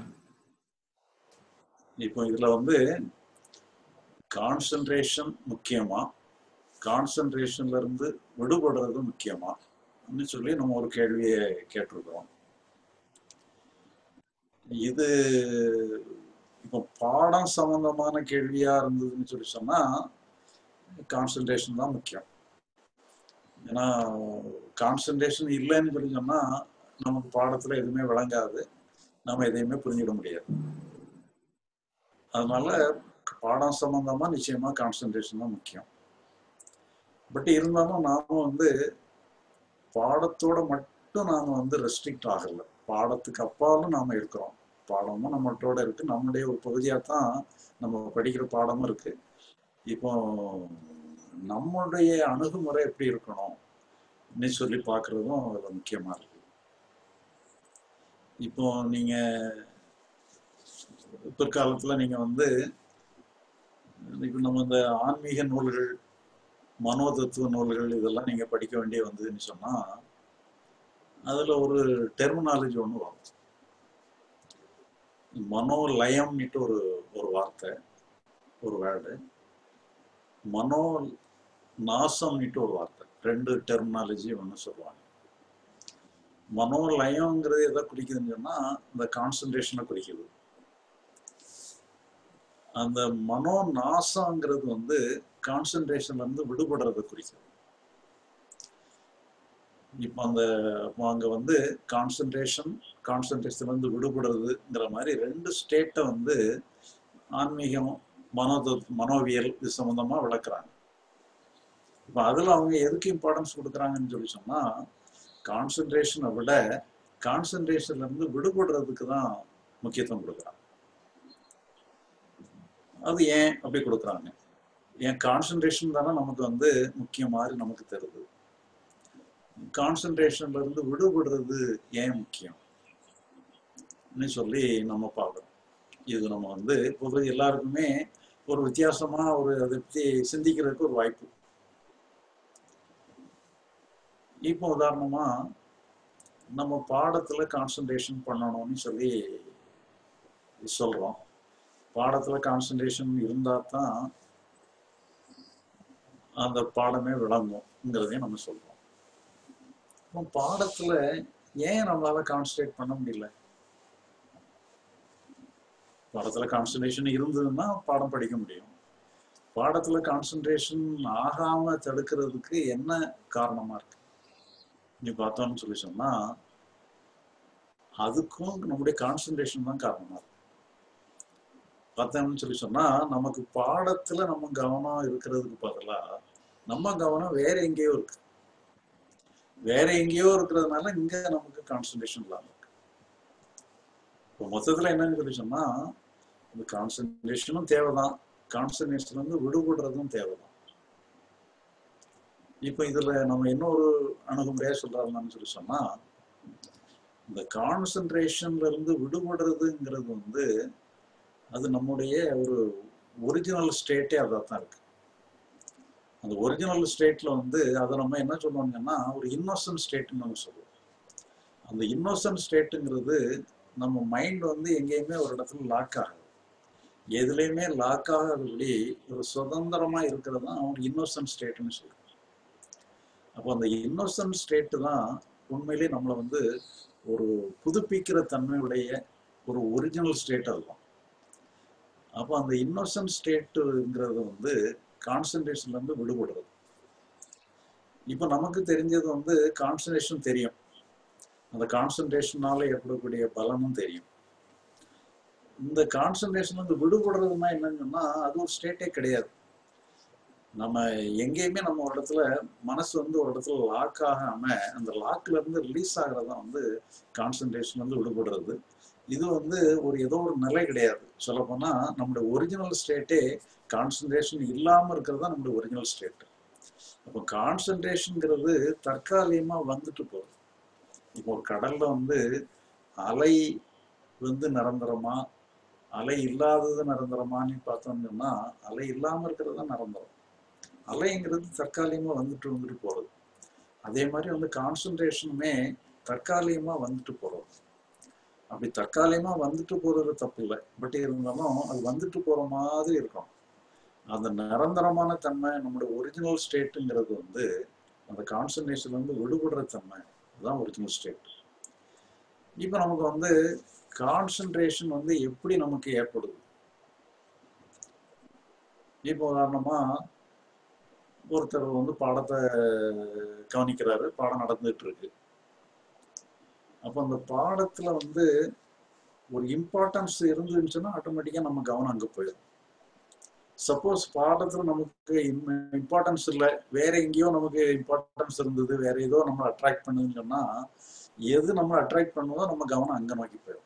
இப்போ இதுல வந்து கான்சன்ட்ரேஷன் முக்கியமா கான்சன்ட்ரேஷன்ல இருந்து விடுபடுறது முக்கியமா அப்படின்னு சொல்லி நம்ம ஒரு கேள்வியை கேட்டிருக்கிறோம் இது இப்போ பாடம் சம்பந்தமான கேள்வியா இருந்ததுன்னு சொல்லி சொன்னா கான்சன்ட்ரேஷன் தான் முக்கியம் ஏன்னா கான்சன்ட்ரேஷன் இல்லைன்னு சொல்லி சொன்னா நமக்கு பாடத்துல எதுவுமே விளங்காது நம்ம எதையுமே புரிஞ்சிட முடியாது அதனால பாடம் சம்பந்தமா நிச்சயமா கான்சன்ட்ரேஷன் தான் முக்கியம் பட் இருந்தாலும் நாம வந்து பாடத்தோட மட்டும் நாம வந்து ரெஸ்ட்ரிக்ட் ஆகல பாடத்துக்கு அப்பாலும் நாம இருக்கிறோம் பாடமும் நம்மளோட இருக்கு நம்முடைய ஒரு பகுதியா தான் நம்ம படிக்கிற பாடமும் இருக்கு இப்போ நம்மளுடைய அணுகுமுறை எப்படி இருக்கணும் ன்னு சொல்லி பார்க்கறதும் அதுல முக்கியமா இருக்கு இப்போ நீங்க பிற்காலத்துல நீங்க வந்து இப்போ நம்ம இந்த ஆன்மீக நூல்கள் மனோதத்துவ நூல்கள் இதெல்லாம் நீங்க படிக்க வேண்டிய வந்ததுன்னு சொன்னா அதுல ஒரு டெர்மினாலஜி ஒன்று வரும் மனோலயம்னுட்டு ஒரு ஒரு வார்த்தை ஒரு வேர்டு மனோ நாசம்னுட்டு ஒரு வார்த்தை ரெண்டு டெர்மினாலஜி ஒன்று சொல்லுவாங்க மனோலயம்ங்கிறது எதை குறிக்குதுன்னு சொன்னா இந்த கான்சன்ட்ரேஷனை குறிக்குது அந்த மனோ நாசங்கிறது வந்து கான்சன்ட்ரேஷன்ல இருந்து விடுபடுறதை குறிக்குது இப்போ அந்த அப்போ அங்க வந்து கான்சன்ட்ரேஷன் கான்சன்ட்ரேஷன்ல இருந்து விடுபடுறதுங்கிற மாதிரி ரெண்டு ஸ்டேட்டை வந்து ஆன்மீகம் மனோ மனோவியல் இது சம்பந்தமா விளக்குறாங்க இப்போ அதுல அவங்க எதுக்கு இம்பார்ட்டன்ஸ் கொடுக்குறாங்கன்னு சொல்லி சொன்னா கான்சன்ட்ரேஷனை விட கான்சன்ட்ரேஷன்ல இருந்து விடுபடுறதுக்கு தான் முக்கியத்துவம் கொடுக்குறாங்க அது ஏன் அப்படி கொடுக்குறாங்க ஏன் கான்சன்ட்ரேஷன் தானே நமக்கு வந்து முக்கியம் மாதிரி நமக்கு தருது கான்சன்ட்ரேஷன்ல இருந்து விடுபடுறது ஏன் முக்கியம் சொல்லி நம்ம பார்க்குறோம் இது நம்ம வந்து பொது எல்லாருக்குமே ஒரு வித்தியாசமா ஒரு அதை பற்றி சிந்திக்கிறதுக்கு ஒரு வாய்ப்பு இப்போ உதாரணமா நம்ம பாடத்துல கான்சன்ட்ரேஷன் பண்ணணும்னு சொல்லி சொல்றோம் பாடத்துல கான்சன்ட்ரேஷன் இருந்தா தான் அந்த பாடமே விளங்குங்கிறதையும் நம்ம சொல்றோம் அப்போ பாடத்துல ஏன் நம்மளால கான்சன்ட்ரேட் பண்ண முடியல பாடத்துல கான்சன்ட்ரேஷன் இருந்ததுன்னா பாடம் படிக்க முடியும் பாடத்துல கான்சன்ட்ரேஷன் ஆகாம தடுக்கிறதுக்கு என்ன காரணமா இருக்கு நீ பார்த்தோம்னு சொல்லி சொன்னா அதுக்கும் நம்முடைய கான்சன்ட்ரேஷன் தான் காரணமா இருக்கு பார்த்தோம்னு சொல்லி சொன்னா நமக்கு பாடத்துல நம்ம கவனம் இருக்கிறதுக்கு பதிலா நம்ம கவனம் வேற எங்கேயோ இருக்கு வேற எங்கேயோ இருக்கிறதுனால இங்க நமக்கு கான்சன்ட்ரேஷன் இல்லாம இருக்கு இப்போ மொத்தத்துல என்னன்னு சொல்லி சொன்னா இந்த கான்சன்ட்ரேஷனும் தேவைதான் கான்சன்ட்ரேஷன் வந்து விடுபடுறதும் தேவைதான் இப்போ இதுல நம்ம இன்னொரு அணுகுமுறையா சொல்றாங்கன்னு சொல்லி சொன்னா இந்த கான்சன்ட்ரேஷன்ல இருந்து விடுபடுறதுங்கிறது வந்து அது நம்முடைய ஒரு ஒரிஜினல் ஸ்டேட்டே அதான் தான் இருக்கு அந்த ஒரிஜினல் ஸ்டேட்ல வந்து அதை நம்ம என்ன சொல்லுவாங்கன்னா ஒரு இன்னோசன்ட் ஸ்டேட்னு நம்ம சொல்லுவோம் அந்த இன்னோசன்ட் ஸ்டேட்டுங்கிறது நம்ம மைண்ட் வந்து எங்கேயுமே ஒரு இடத்துல லாக் ஆகாது எதுலையுமே லாக் ஆகாதபடி ஒரு சுதந்திரமா இருக்கிறது தான் ஒரு இன்னோசன்ட் ஸ்டேட்னு சொல்றோம் அப்போ அந்த இன்னோசன்ட் ஸ்டேட்டு தான் உண்மையிலேயே நம்மளை வந்து ஒரு புதுப்பிக்கிற தன்மையுடைய ஒரு ஒரிஜினல் ஸ்டேட் அதுதான் அப்போ அந்த இன்னோசன்ட் ஸ்டேட்டுங்கிறது வந்து கான்சன்ட்ரேஷன்ல இருந்து விடுபடுறது இப்போ நமக்கு தெரிஞ்சது வந்து கான்சன்ட்ரேஷன் தெரியும் அந்த கான்சன்ட்ரேஷனால ஏற்படக்கூடிய பலனும் தெரியும் இந்த கான்சன்ட்ரேஷன் வந்து விடுபடுறதுன்னா என்னன்னு சொன்னா அது ஒரு ஸ்டேட்டே கிடையாது நம்ம எங்கேயுமே நம்ம ஒரு இடத்துல மனசு வந்து ஒரு இடத்துல லாக் ஆகாம அந்த லாக்ல இருந்து ரிலீஸ் ஆகிறது தான் வந்து கான்சன்ட்ரேஷன் வந்து விடுபடுறது இது வந்து ஒரு ஏதோ ஒரு நிலை கிடையாது சொல்லப்போனா நம்முடைய ஒரிஜினல் ஸ்டேட்டே கான்சன்ட்ரேஷன் இல்லாம இருக்கிறது தான் நம்முடைய ஒரிஜினல் ஸ்டேட் அப்போ கான்சன்ட்ரேஷன்ங்கிறது தற்காலிகமா வந்துட்டு போகுது இப்போ ஒரு கடல்ல வந்து அலை வந்து நிரந்தரமா அலை இல்லாதது நிரந்தரமான்னு பார்த்தோம்னா அலை இல்லாம இருக்கிறது தான் நிரந்தரம் அலைங்கிறது தற்காலிகமா வந்துட்டு வந்துட்டு போறது அதே மாதிரி வந்து கான்சன்ட்ரேஷனுமே தற்காலிகமா வந்துட்டு போறது அப்படி தற்காலிகமா வந்துட்டு போறது தப்பு இல்லை பட் இருந்தாலும் அது வந்துட்டு போற மாதிரி இருக்கும் அந்த நிரந்தரமான தன்மை நம்மளுடைய ஒரிஜினல் ஸ்டேட்டுங்கிறது வந்து அந்த கான்சன்ட்ரேஷன்ல இருந்து விடுபடுற தன்மை அதுதான் ஒரிஜினல் ஸ்டேட் இப்போ நமக்கு வந்து கான்சன்ட்ரேஷன் வந்து எப்படி நமக்கு ஏற்படுது இப்போ உதாரணமா ஒருத்தர் வந்து பாடத்தை கவனிக்கிறாரு பாடம் நடந்துட்டு இருக்கு அப்போ அந்த பாடத்துல வந்து ஒரு இம்பார்ட்டன்ஸ் இருந்துச்சுன்னா ஆட்டோமேட்டிக்கா நம்ம கவனம் அங்க போயிடும் சப்போஸ் பாடத்துல நமக்கு இம்பார்ட்டன்ஸ் இல்லை வேற எங்கேயோ நமக்கு இம்பார்ட்டன்ஸ் இருந்தது வேற ஏதோ நம்ம அட்ராக்ட் பண்ணுதுன்னு சொன்னா எது நம்ம அட்ராக்ட் பண்ணுதோ நம்ம கவனம் அங்க நோக்கி போயிடும்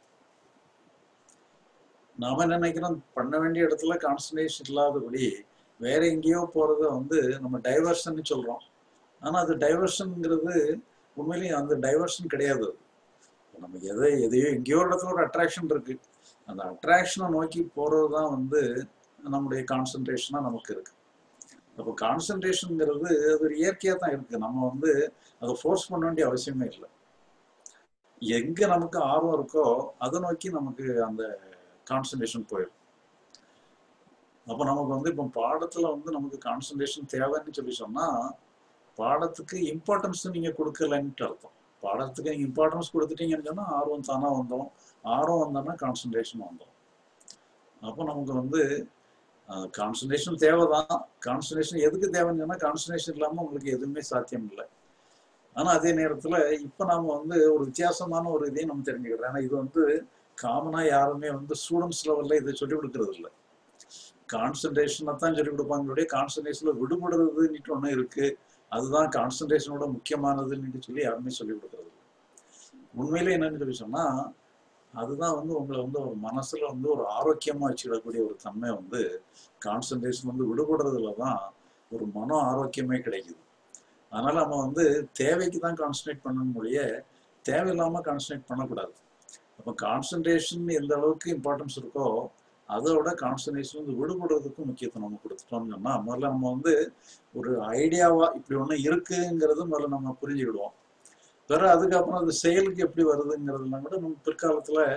நாம என்ன நினைக்கிறோம் பண்ண வேண்டிய இடத்துல கான்சன்ட்ரேஷன் இல்லாதபடி வேற எங்கேயோ போறத வந்து நம்ம டைவர்ஷன் சொல்றோம் ஆனா அது டைவர்ஷன்ங்கிறது உண்மையிலேயே அந்த டைவர்ஷன் கிடையாது அது நம்ம எதை எதையோ எங்கேயோ ஒரு இடத்துல ஒரு அட்ராக்ஷன் இருக்கு அந்த அட்ராக்ஷனை நோக்கி போறது தான் வந்து நம்முடைய கான்சன்ட்ரேஷனா நமக்கு இருக்கு அப்போ கான்சன்ட்ரேஷனுங்கிறது அது ஒரு இயற்கையா தான் இருக்கு நம்ம வந்து அதை ஃபோர்ஸ் பண்ண வேண்டிய அவசியமே இல்லை எங்க நமக்கு ஆர்வம் இருக்கோ அதை நோக்கி நமக்கு அந்த கான்சன்ட்ரேஷன் போயிடும் அப்போ நமக்கு வந்து இப்போ பாடத்துல வந்து நமக்கு கான்சன்ட்ரேஷன் தேவைன்னு சொல்லி சொன்னா பாடத்துக்கு இம்பார்ட்டன்ஸ் நீங்க கொடுக்கலன்ட்டு அர்த்தம் பாடத்துக்கு நீங்க இம்பார்ட்டன்ஸ் கொடுத்துட்டீங்கன்னு சொன்னா ஆர்வம் தானா வந்தோம் ஆர்வம் வந்தோம்னா கான்சன்ட்ரேஷன் வந்தோம் அப்போ நமக்கு வந்து கான்சன்ட்ரேஷன் தேவைதான் கான்சன்ட்ரேஷன் எதுக்கு தேவைன்னு சொன்னா கான்சன்ட்ரேஷன் இல்லாம உங்களுக்கு எதுவுமே சாத்தியம் இல்லை ஆனா அதே நேரத்துல இப்ப நாம வந்து ஒரு வித்தியாசமான ஒரு இதையும் நம்ம தெரிஞ்சுக்கிறோம் ஏன்னா இது வந்து காமனா யாருமே வந்து ஸ்டூடெண்ட்ஸ் லெவல்ல இதை சொல்லி கொடுக்கறது இல்லை கான்சன்ட்ரேஷனை தான் சொல்லி கொடுப்பாங்களுடைய கான்சன்ட்ரேஷன்ல விடுபடுறதுன்னுட்டு ஒண்ணு இருக்கு அதுதான் கான்சன்ட்ரேஷனோட முக்கியமானதுன்னு சொல்லி யாருமே சொல்லி கொடுக்கறது இல்லை உண்மையிலே என்னன்னு சொல்லி சொன்னா அதுதான் வந்து உங்களை வந்து ஒரு மனசுல வந்து ஒரு ஆரோக்கியமா வச்சுக்கிடக்கூடிய ஒரு தன்மை வந்து கான்சன்ட்ரேஷன் வந்து விடுபடுறதுல தான் ஒரு மன ஆரோக்கியமே கிடைக்குது அதனால நம்ம வந்து தேவைக்கு தான் கான்சன்ட்ரேட் பண்ணணும் மொழிய தேவையில்லாம கான்சன்ட்ரேட் பண்ணக்கூடாது அப்போ கான்சன்ட்ரேஷன் எந்த அளவுக்கு இம்பார்ட்டன்ஸ் இருக்கோ அதோட கான்சன்ட்ரேஷன் வந்து விடுபடுறதுக்கும் முக்கியத்துவம் நம்ம கொடுத்துட்டோம்னு சொன்னா முதல்ல நம்ம வந்து ஒரு ஐடியாவா இப்படி ஒண்ணு இருக்குங்கிறது முதல்ல நம்ம புரிஞ்சுக்கிடுவோம் பிற அதுக்கப்புறம் அது செயலுக்கு எப்படி வருதுங்கிறதுலாம் கூட நம்ம பிற்காலத்துல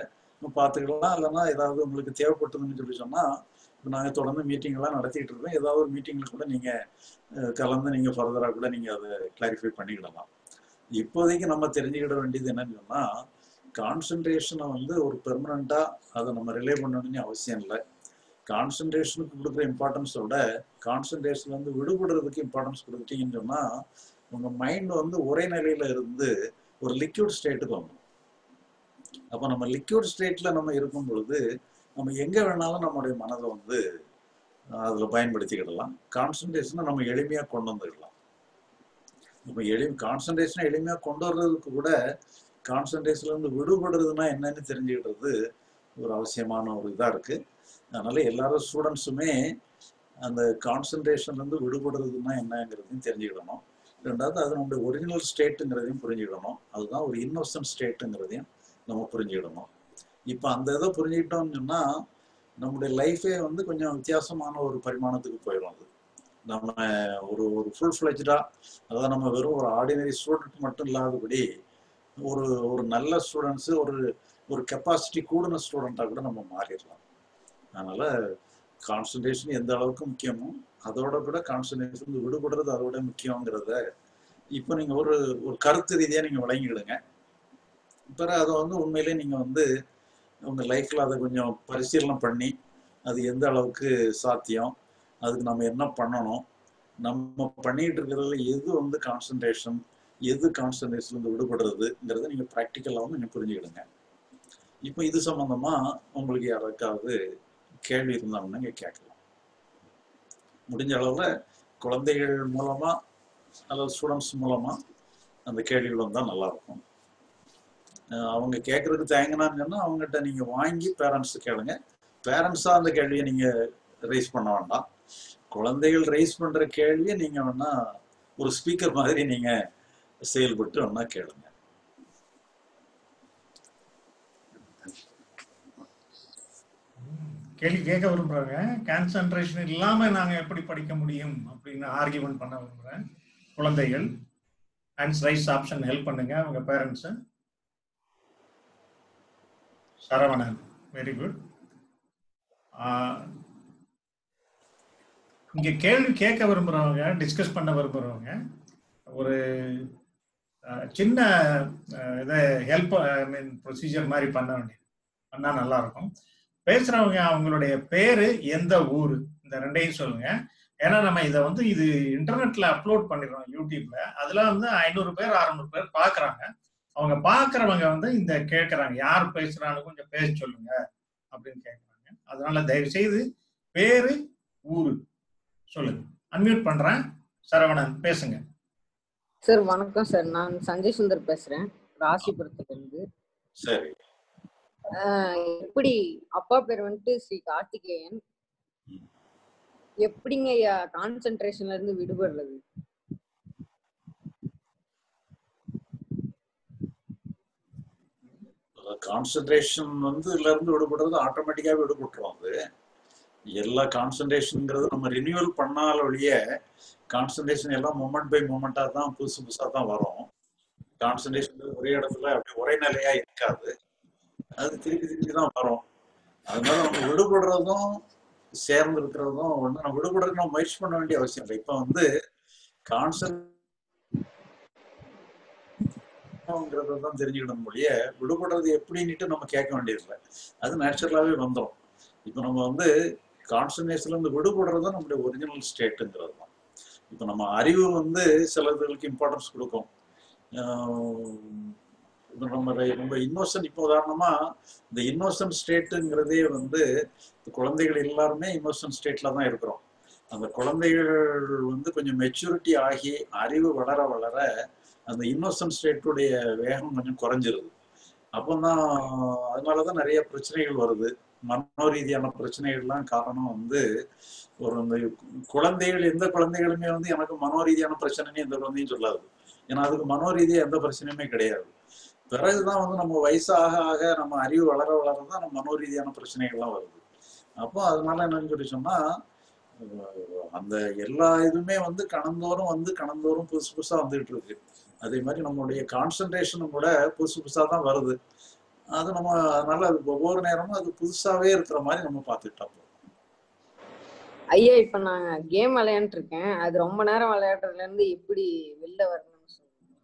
பார்த்துக்கலாம் இல்லைன்னா ஏதாவது உங்களுக்கு தேவைப்பட்டதுன்னு சொல்லி சொன்னால் இப்போ நாங்கள் தொடர்ந்து மீட்டிங் எல்லாம் நடத்திட்டு இருக்கோம் ஏதாவது ஒரு மீட்டிங்கில் கூட நீங்கள் கலந்து நீங்கள் ஃபர்தராக கூட நீங்கள் அதை கிளாரிஃபை பண்ணிக்கிடலாம் இப்போதைக்கு நம்ம தெரிஞ்சுக்கிட வேண்டியது என்னன்னு சொன்னால் கான்சன்ட்ரேஷனை வந்து ஒரு பெர்மனண்ட்டாக அதை நம்ம ரிலே பண்ணணும்னு அவசியம் இல்லை கான்சன்ட்ரேஷனுக்கு கொடுக்குற இம்பார்ட்டன்ஸோட கான்சன்ட்ரேஷன் வந்து விடுபடுறதுக்கு இம்பார்ட்டன்ஸ் கொடுத்துட்டீங்கன்னு சொன்னால் உங்கள் மைண்ட் வந்து ஒரே நிலையில் இருந்து ஒரு லிக்யூட் ஸ்டேட்டுக்கு வந்துடும் அப்போ நம்ம லிக்யூட் ஸ்டேட்டில் நம்ம இருக்கும் பொழுது நம்ம எங்கே வேணாலும் நம்மளுடைய மனதை வந்து அதில் பயன்படுத்திக்கிடலாம் கான்சன்ட்ரேஷனை நம்ம எளிமையாக கொண்டு வந்துடலாம் இப்போ எளி கான்சன்ட்ரேஷனை எளிமையாக கொண்டு வர்றதுக்கு கூட கான்சன்ட்ரேஷன்லேருந்து விடுபடுறதுன்னா என்னன்னு தெரிஞ்சுக்கிட்டது ஒரு அவசியமான ஒரு இதாக இருக்குது அதனால எல்லாரும் ஸ்டூடெண்ட்ஸுமே அந்த கான்சன்ட்ரேஷன்லேருந்து விடுபடுறதுன்னா என்னங்கிறதையும் தெரிஞ்சுக்கிடணும் ரெண்டாவது அது நம்முடைய ஒரிஜினல் ஸ்டேட்டுங்கிறதையும் புரிஞ்சுக்கிடணும் அதுதான் ஒரு இன்னோசன்ட் ஸ்டேட்டுங்கிறதையும் நம்ம புரிஞ்சுக்கிடணும் இப்போ அந்த இதை புரிஞ்சுக்கிட்டோம்னு சொன்னால் நம்முடைய லைஃபே வந்து கொஞ்சம் வித்தியாசமான ஒரு பரிமாணத்துக்கு போயிடும் அது நம்ம ஒரு ஒரு ஃபுல் ஃப்ளெஜ்டாக அதாவது நம்ம வெறும் ஒரு ஆர்டினரி ஸ்டூடெண்ட் மட்டும் இல்லாதபடி ஒரு ஒரு நல்ல ஸ்டூடெண்ட்ஸு ஒரு ஒரு கெப்பாசிட்டி கூடின ஸ்டூடெண்ட்டாக கூட நம்ம மாறிடலாம் அதனால் கான்சன்ட்ரேஷன் எந்த அளவுக்கு முக்கியமோ அதோட கூட கான்சன்ட்ரேஷன் விடுபடுறது அதோட முக்கியங்கிறத இப்போ நீங்கள் ஒரு ஒரு கருத்து ரீதியாக நீங்கள் விளங்கிடுங்க பிறகு அதை வந்து உண்மையிலே நீங்கள் வந்து உங்கள் லைஃப்பில் அதை கொஞ்சம் பரிசீலனை பண்ணி அது எந்த அளவுக்கு சாத்தியம் அதுக்கு நம்ம என்ன பண்ணணும் நம்ம பண்ணிட்டு இருக்கிறதுல எது வந்து கான்சன்ட்ரேஷன் எது கான்சன்ட்ரேஷன்லேருந்து விடுபடுறதுங்கிறத நீங்கள் ப்ராக்டிக்கலாகவும் நீங்கள் புரிஞ்சுக்கிடுங்க இப்போ இது சம்மந்தமாக உங்களுக்கு யாருக்காவது கேள்வி இருந்தாங்கன்னா நீங்கள் கேட்கலாம் முடிஞ்ச அளவில் குழந்தைகள் மூலமாக அல்லது ஸ்டூடெண்ட்ஸ் மூலமாக அந்த கேள்விகள் வந்தால் நல்லாயிருக்கும் அவங்க கேட்கறதுக்கு தயங்கினான்னு சொன்னால் அவங்ககிட்ட நீங்கள் வாங்கி பேரண்ட்ஸ் கேளுங்க பேரண்ட்ஸாக அந்த கேள்வியை நீங்கள் ரைஸ் பண்ண வேண்டாம் குழந்தைகள் ரைஸ் பண்ணுற கேள்வியை நீங்கள் வேணா ஒரு ஸ்பீக்கர் மாதிரி நீங்கள் செயல்பட்டு வேணா கேளுங்க கேள்வி கேட்க விரும்புறாங்க கான்சன்ட்ரேஷன் இல்லாம நாங்க எப்படி படிக்க முடியும் அப்படின்னு ஆர்கியூமெண்ட் பண்ண விரும்புறேன் குழந்தைகள் ஹேண்ட்ஸ் ரைஸ் ஆப்ஷன் ஹெல்ப் பண்ணுங்க அவங்க பேரண்ட்ஸ் சரவணன் வெரி குட் இங்க கேள்வி கேட்க விரும்புறவங்க டிஸ்கஸ் பண்ண விரும்புறவங்க ஒரு சின்ன இதை ஹெல்ப் ஐ மீன் ப்ரொசீஜர் மாதிரி பண்ண வேண்டியது பண்ணா நல்லா இருக்கும் பேசுறவங்க அவங்களுடைய பேரு எந்த ஊர் இந்த ரெண்டையும் சொல்லுங்க ஏன்னா நம்ம இதை வந்து இது இன்டர்நெட்ல அப்லோட் பண்ணிடுறோம் யூடியூப்ல அதுல வந்து ஐநூறு பேர் அறுநூறு பேர் பாக்குறாங்க அவங்க பாக்குறவங்க வந்து இந்த கேட்கறாங்க யார் பேசுறான்னு கொஞ்சம் பேச சொல்லுங்க அப்படின்னு கேட்கறாங்க அதனால தயவு செய்து பேரு ஊரு சொல்லுங்க அன்மியூட் பண்றேன் சரவணன் பேசுங்க சார் வணக்கம் சார் நான் சஞ்சய் சுந்தர் பேசுறேன் ராசிபுரத்துல இருந்து சரி எப்படி அப்பா பேர் வந்துட்டு ஸ்ரீ கார்த்திகேயன் எப்படிங்க ஐயா கான்சென்ட்ரேஷன்ல இருந்து விடுபடுறது கான்சன்ட்ரேஷன் வந்து இதுல இருந்து விடுபடுறது ஆட்டோமேட்டிக்காவே விடுபட்டுரும் அது எல்லா கான்சன்ட்ரேஷனுங்கிறது நம்ம ரினியூவல் பண்ணால ஒழிய கான்சன்ட்ரேஷன் எல்லாம் மூமெண்ட் பை மூமெண்டா தான் புதுசு புதுசா தான் வரும் கான்சன்ட்ரேஷன் ஒரே இடத்துல அப்படி ஒரே நிலையா இருக்காது அது திருப்பி திருப்பி தான் வரும் அதனால நம்ம விடுபடுறதும் சேர்ந்து இருக்கிறதும் ஒண்ணு நம்ம விடுபடுறதுக்கு நம்ம முயற்சி பண்ண வேண்டிய அவசியம் இல்லை இப்ப வந்து கான்சன்ட் தான் தெரிஞ்சுக்கணும் மொழிய விடுபடுறது எப்படின்னுட்டு நம்ம கேட்க வேண்டியதில்லை அது நேச்சுரலாவே வந்துடும் இப்போ நம்ம வந்து கான்சன்ட்ரேஷன்ல இருந்து விடுபடுறது தான் நம்மளுடைய ஒரிஜினல் ஸ்டேட்டுங்கிறது தான் இப்போ நம்ம அறிவு வந்து சிலதுகளுக்கு இம்பார்ட்டன்ஸ் கொடுக்கும் இப்போ நம்ம ரொம்ப இன்னோசன்ட் இப்போ உதாரணமா இந்த இன்னோசன்ட் ஸ்டேட்டுங்கிறதே வந்து குழந்தைகள் எல்லாருமே இன்னோசன்ட் ஸ்டேட்ல தான் இருக்கிறோம் அந்த குழந்தைகள் வந்து கொஞ்சம் மெச்சூரிட்டி ஆகி அறிவு வளர வளர அந்த இன்னோசன்ட் ஸ்டேட்டுடைய வேகம் கொஞ்சம் குறைஞ்சிருது அப்போதான் அதனாலதான் நிறைய பிரச்சனைகள் வருது மனோ ரீதியான பிரச்சனைகள்லாம் காரணம் வந்து ஒரு இந்த குழந்தைகள் எந்த குழந்தைகளுமே வந்து எனக்கு மனோ ரீதியான பிரச்சனைன்னு எந்த குழந்தையும் சொல்லாது ஏன்னா அதுக்கு மனோ ரீதியா எந்த பிரச்சனையுமே கிடையாது பிறகுதான் வந்து நம்ம வயசாக ஆக நம்ம அறிவு வளர வளர தான் நம்ம மனோ ரீதியான பிரச்சனைகள்லாம் வருது அப்போ அதனால என்னன்னு சொல்லி சொன்னா அந்த எல்லா இதுவுமே வந்து கணந்தோறும் வந்து கணந்தோறும் புதுசு புதுசா வந்துகிட்டு இருக்கு அதே மாதிரி நம்மளுடைய கான்சன்ட்ரேஷனும் கூட புதுசு புதுசா தான் வருது அது நம்ம அதனால அது ஒவ்வொரு நேரமும் அது புதுசாவே இருக்கிற மாதிரி நம்ம பார்த்துக்கிட்டா போதும் ஐயா இப்ப நான் கேம் விளையாண்டு இருக்கேன் அது ரொம்ப நேரம் விளையாடுறதுல இருந்து எப்படி வெளில வரணும்னு சொல்லுங்க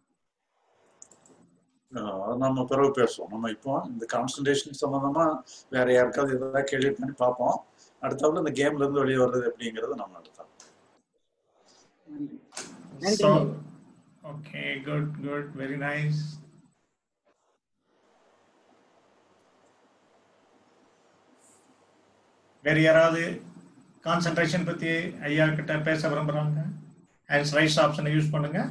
ஆஹ் அது நம்ம பிறகு பேசுவோம் நம்ம இப்போ இந்த கான்சன்ட்ரேஷன் சம்பந்தமா வேற யாருக்காவது ஏதாவது கேள்வி பண்ணி பார்ப்போம் அடுத்தாப்புல இந்த கேம்ல இருந்து வெளியே வர்றது எப்படிங்கிறது நம்ம அடுத்தோம் நன்றி So, okay, good, good, very nice. வேற யாராவது கான்சென்ட்ரேஷன் பத்தி ஐயா கிட்ட பேச விரும்புறாங்க ஹேண்ட்ஸ் ரைஸ் ஆப்ஷனை யூஸ் பண்ணுங்க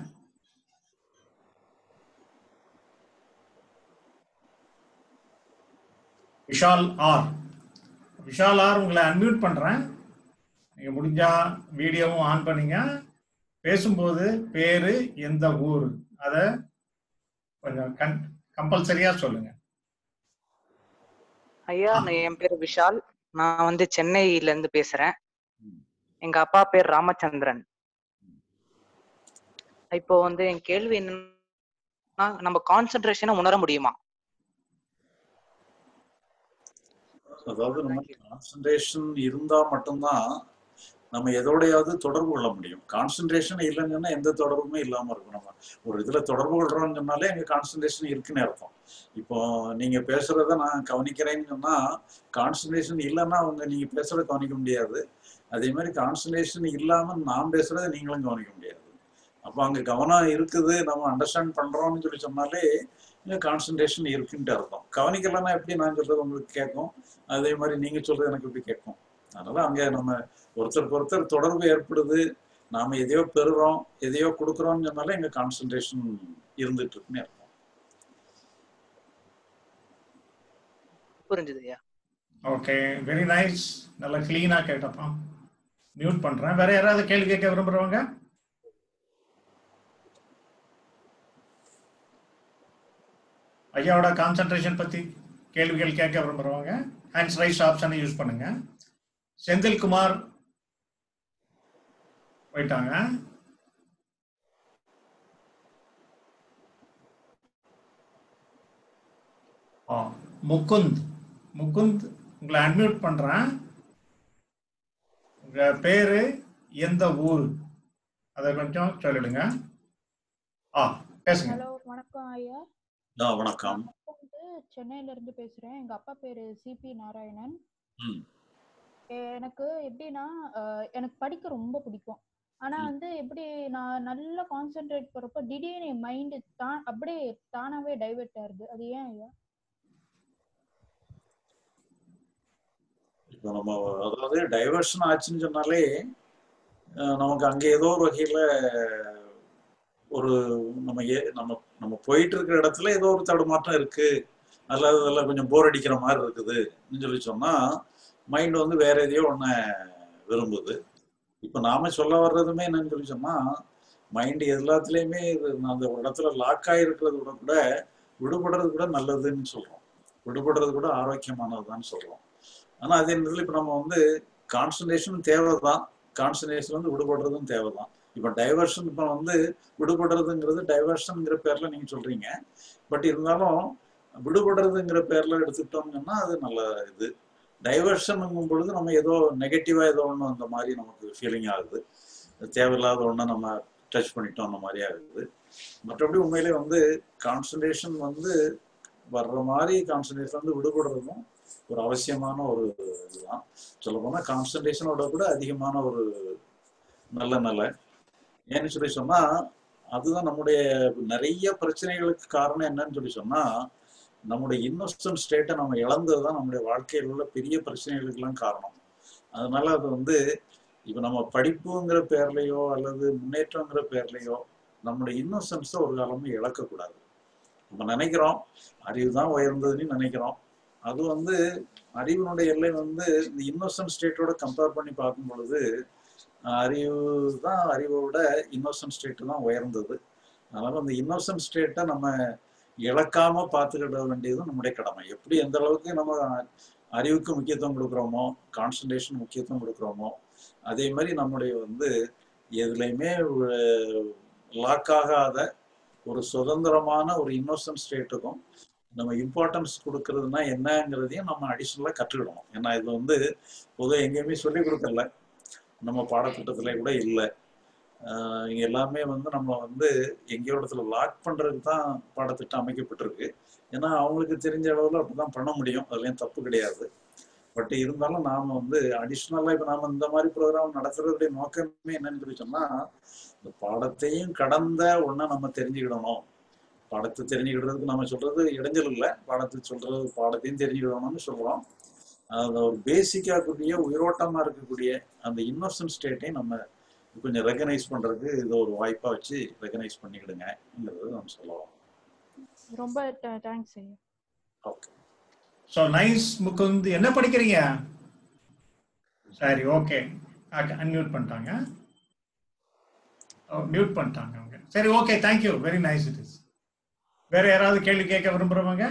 விஷால் ஆர் விஷால் ஆர் உங்களை அன்மியூட் பண்றேன் நீங்க முடிஞ்சா வீடியோவும் ஆன் பண்ணீங்க பேசும்போது பேரு எந்த ஊர் அத கொஞ்சம் கன் கம்பல்சரியா சொல்லுங்க ஐயா நான் என் பேர் விஷால் நான் வந்து சென்னையில இருந்து பேசுறேன் எங்க அப்பா பேர் ராமச்சந்திரன் இப்போ வந்து என் கேள்வி என்னன்னா நம்ம கான்சென்ட்ரேஷனை உணர முடியுமா அதாவது நம்ம கான்சன்ட்ரேஷன் இருந்தா மட்டும்தான் நம்ம எதோடையாவது தொடர்பு கொள்ள முடியும் கான்சன்ட்ரேஷன் இல்லைன்னு சொன்னா எந்த தொடர்புமே இல்லாம இருக்கும் நம்ம ஒரு இதுல தொடர்பு கொள்றோம்னு சொன்னாலே எங்க கான்சன்ட்ரேஷன் இருக்குன்னு அர்த்தம் இப்போ நீங்க பேசுறத நான் கவனிக்கிறேன்னு சொன்னா கான்சன்ட்ரேஷன் இல்லைன்னா அவங்க நீங்க பேசுறத கவனிக்க முடியாது அதே மாதிரி கான்சன்ட்ரேஷன் இல்லாம நான் பேசுறத நீங்களும் கவனிக்க முடியாது அப்போ அங்க கவனம் இருக்குது நம்ம அண்டர்ஸ்டாண்ட் பண்றோம்னு சொல்லி சொன்னாலே இங்க கான்சன்ட்ரேஷன் இருக்குன்ட்டு அர்த்தம் கவனிக்கலன்னா எப்படி நான் சொல்றது உங்களுக்கு கேட்கும் அதே மாதிரி நீங்க சொல்றது எனக்கு எப்படி கேட்கும் அதனால அங்க நம்ம ஒருத்தருக்கு ஒருத்தர் தொடர்பு ஏற்படுது நாம எதையோ பெறுறோம் எதையோ கொடுக்குறோம்னு சொன்னாலே எங்க கான்சன்ட்ரேஷன் இருந்துட்டு இருக்குன்னு அர்த்தம் புரிஞ்சுது ஐயா ஓகே வெரி நைஸ் நல்லா கிளீனா கேட்டப்பா மியூட் பண்றேன் வேற யாராவது கேள்வி கேட்க விரும்புறவங்க ஐயாவோட கான்சென்ட்ரேஷன் பத்தி கேள்விகள் கேட்க விரும்புறவங்க ஹேண்ட்ஸ் ரைஸ் ஆப்ஷனை யூஸ் பண்ணுங்க செந்தில்குமார் போயிட்டாங்க ஆ, முகுந்த் முகுந்த் உங்களை அன்மியூட் பண்றேன் உங்க பேரு எந்த ஊர் அதை கொஞ்சம் சொல்லிடுங்க ஆ பேசுங்க ஹலோ வணக்கம் ஐயா ஆ, வணக்கம் நான் வந்து சென்னையில இருந்து பேசுறேன் எங்க அப்பா பேரு சிபி நாராயணன் ம் எனக்கு எப்படின்னா அஹ், எனக்கு படிக்க ரொம்ப பிடிக்கும் ஆனா வந்து எப்படி நான் நல்லா கான்சென்ட்ரேட் போறப்ப திடீர்னு என் மைண்டு தான் அப்படியே தானாவே டைவர்ட் ஆயிருது அது ஏன் ஐயா இப்போ நம்ம அதாவது டைவர்ஷன் ஆச்சுன்னு சொன்னாலே அஹ், நமக்கு அங்க ஏதோ ஒரு வகையில ஒரு நம்ம ஏ நம்ம நம்ம போயிட்டு இருக்கிற இடத்துல ஏதோ ஒரு தடுமாற்றம் இருக்கு அல்லது அதில் கொஞ்சம் போர் அடிக்கிற மாதிரி இருக்குதுன்னு சொல்லி சொன்னா மைண்ட் வந்து வேற எதையோ ஒன்று விரும்புது இப்போ நாம சொல்ல வர்றதுமே என்னன்னு சொல்லி சொன்னா மைண்ட் எல்லாத்துலேயுமே அந்த ஒரு இடத்துல லாக் ஆகிருக்கிறது கூட கூட விடுபடுறது கூட நல்லதுன்னு சொல்றோம் விடுபடுறது கூட ஆரோக்கியமானதுதான் சொல்றோம் ஆனா அதே நேரத்தில் இப்போ நம்ம வந்து கான்சன்ட்ரேஷன் தேவைதான் கான்சன்ட்ரேஷன் வந்து விடுபடுறதும் தேவைதான் இப்போ டைவர்ஷன் இப்போ வந்து விடுபடுறதுங்கிறது டைவர்ஷன்ங்கிற பேர்ல நீங்க சொல்றீங்க பட் இருந்தாலும் விடுபடுறதுங்கிற பேர்ல எடுத்துக்கிட்டோம்னா அது நல்ல இது டைவர்ஷனுங்கும் பொழுது நம்ம ஏதோ நெகட்டிவா ஏதோ ஒன்று அந்த மாதிரி நமக்கு ஃபீலிங் ஆகுது தேவையில்லாத ஒன்றை நம்ம டச் பண்ணிட்டோம் அந்த மாதிரி ஆகுது மற்றபடி உண்மையிலே வந்து கான்சன்ட்ரேஷன் வந்து வர்ற மாதிரி கான்சன்ட்ரேஷன் வந்து விடுபடுறதும் ஒரு அவசியமான ஒரு இதுதான் சொல்ல போனால் கான்சன்ட்ரேஷனோட கூட அதிகமான ஒரு நல்ல நல்ல ஏன்னு சொல்லி சொன்னா அதுதான் நம்முடைய நிறைய பிரச்சனைகளுக்கு காரணம் என்னன்னு சொல்லி சொன்னா நம்முடைய இன்னோசன்ட் ஸ்டேட்டை நம்ம இழந்தது தான் நம்முடைய வாழ்க்கையில் உள்ள பெரிய பிரச்சனைகளுக்கெல்லாம் காரணம் அதனால அது வந்து இப்போ நம்ம படிப்புங்கிற பேர்லையோ அல்லது முன்னேற்றங்கிற பேர்லையோ நம்முடைய இன்னோசன்ஸை ஒரு காலமும் இழக்கக்கூடாது நம்ம நினைக்கிறோம் அறிவு தான் உயர்ந்ததுன்னு நினைக்கிறோம் அது வந்து அறிவினுடைய எல்லை வந்து இந்த இன்னோசன்ட் ஸ்டேட்டோட கம்பேர் பண்ணி பார்க்கும் பொழுது அறிவு தான் அறிவை விட இன்னோசன்ட் ஸ்டேட்டு தான் உயர்ந்தது அதனால அந்த இன்னோசன்ட் ஸ்டேட்டை நம்ம இழக்காம பார்த்துக்கிட வேண்டியது நம்முடைய கடமை எப்படி எந்த அளவுக்கு நம்ம அறிவுக்கு முக்கியத்துவம் கொடுக்குறோமோ கான்சன்ட்ரேஷன் முக்கியத்துவம் கொடுக்குறோமோ அதே மாதிரி நம்முடைய வந்து எதுலையுமே லாக் ஆகாத ஒரு சுதந்திரமான ஒரு இன்னோசன்ட் ஸ்டேட்டுக்கும் நம்ம இம்பார்ட்டன்ஸ் கொடுக்கறதுனா என்னங்கிறதையும் நம்ம அடிஷ்னலாக கற்றுக்கிடணும் ஏன்னா இது வந்து பொதுவாக எங்கேயுமே சொல்லிக் கொடுக்கல நம்ம பாடத்திட்டத்துல கூட இல்லை இங்க எல்லாமே வந்து நம்ம வந்து எங்கேயோ இடத்துல லாக் பண்றதுக்கு தான் பாடத்திட்டம் அமைக்கப்பட்டிருக்கு ஏன்னா அவங்களுக்கு தெரிஞ்ச அளவுல அப்படிதான் பண்ண முடியும் அதுலயும் தப்பு கிடையாது பட் இருந்தாலும் நாம வந்து அடிஷ்னலா இப்ப நாம இந்த மாதிரி ப்ரோக்ராம் நடத்துறதுடைய நோக்கமே என்னன்னு சொல்லி சொன்னா இந்த பாடத்தையும் கடந்த ஒண்ணா நம்ம தெரிஞ்சுக்கிடணும் பாடத்தை தெரிஞ்சுக்கிடுறதுக்கு நம்ம சொல்றது இடைஞ்சல் இல்லை பாடத்தை சொல்றது பாடத்தையும் தெரிஞ்சுக்கிடணும்னு சொல்றோம் அது ஒரு பேசிக்கா கூடிய உயிரோட்டமா இருக்கக்கூடிய அந்த இன்னோசன்ட் ஸ்டேட்டையும் நம்ம கொஞ்சம் ரெகனைஸ் பண்றதுக்கு இது ஒரு வாய்ப்பா வச்சு ரெகனைஸ் பண்ணிக்கிடுங்கிறது நம்ம சொல்லலாம் ரொம்ப தேங்க்ஸ் ஐயா ஓகே ஸோ நைஸ் முகுந்த் என்ன படிக்கிறீங்க சரி ஓகே அன்மியூட் பண்ணிட்டாங்க மியூட் பண்ணிட்டாங்க அவங்க சரி okay thank you very nice it is வேற யாராவது கேள்வி கேட்க விரும்புறவங்க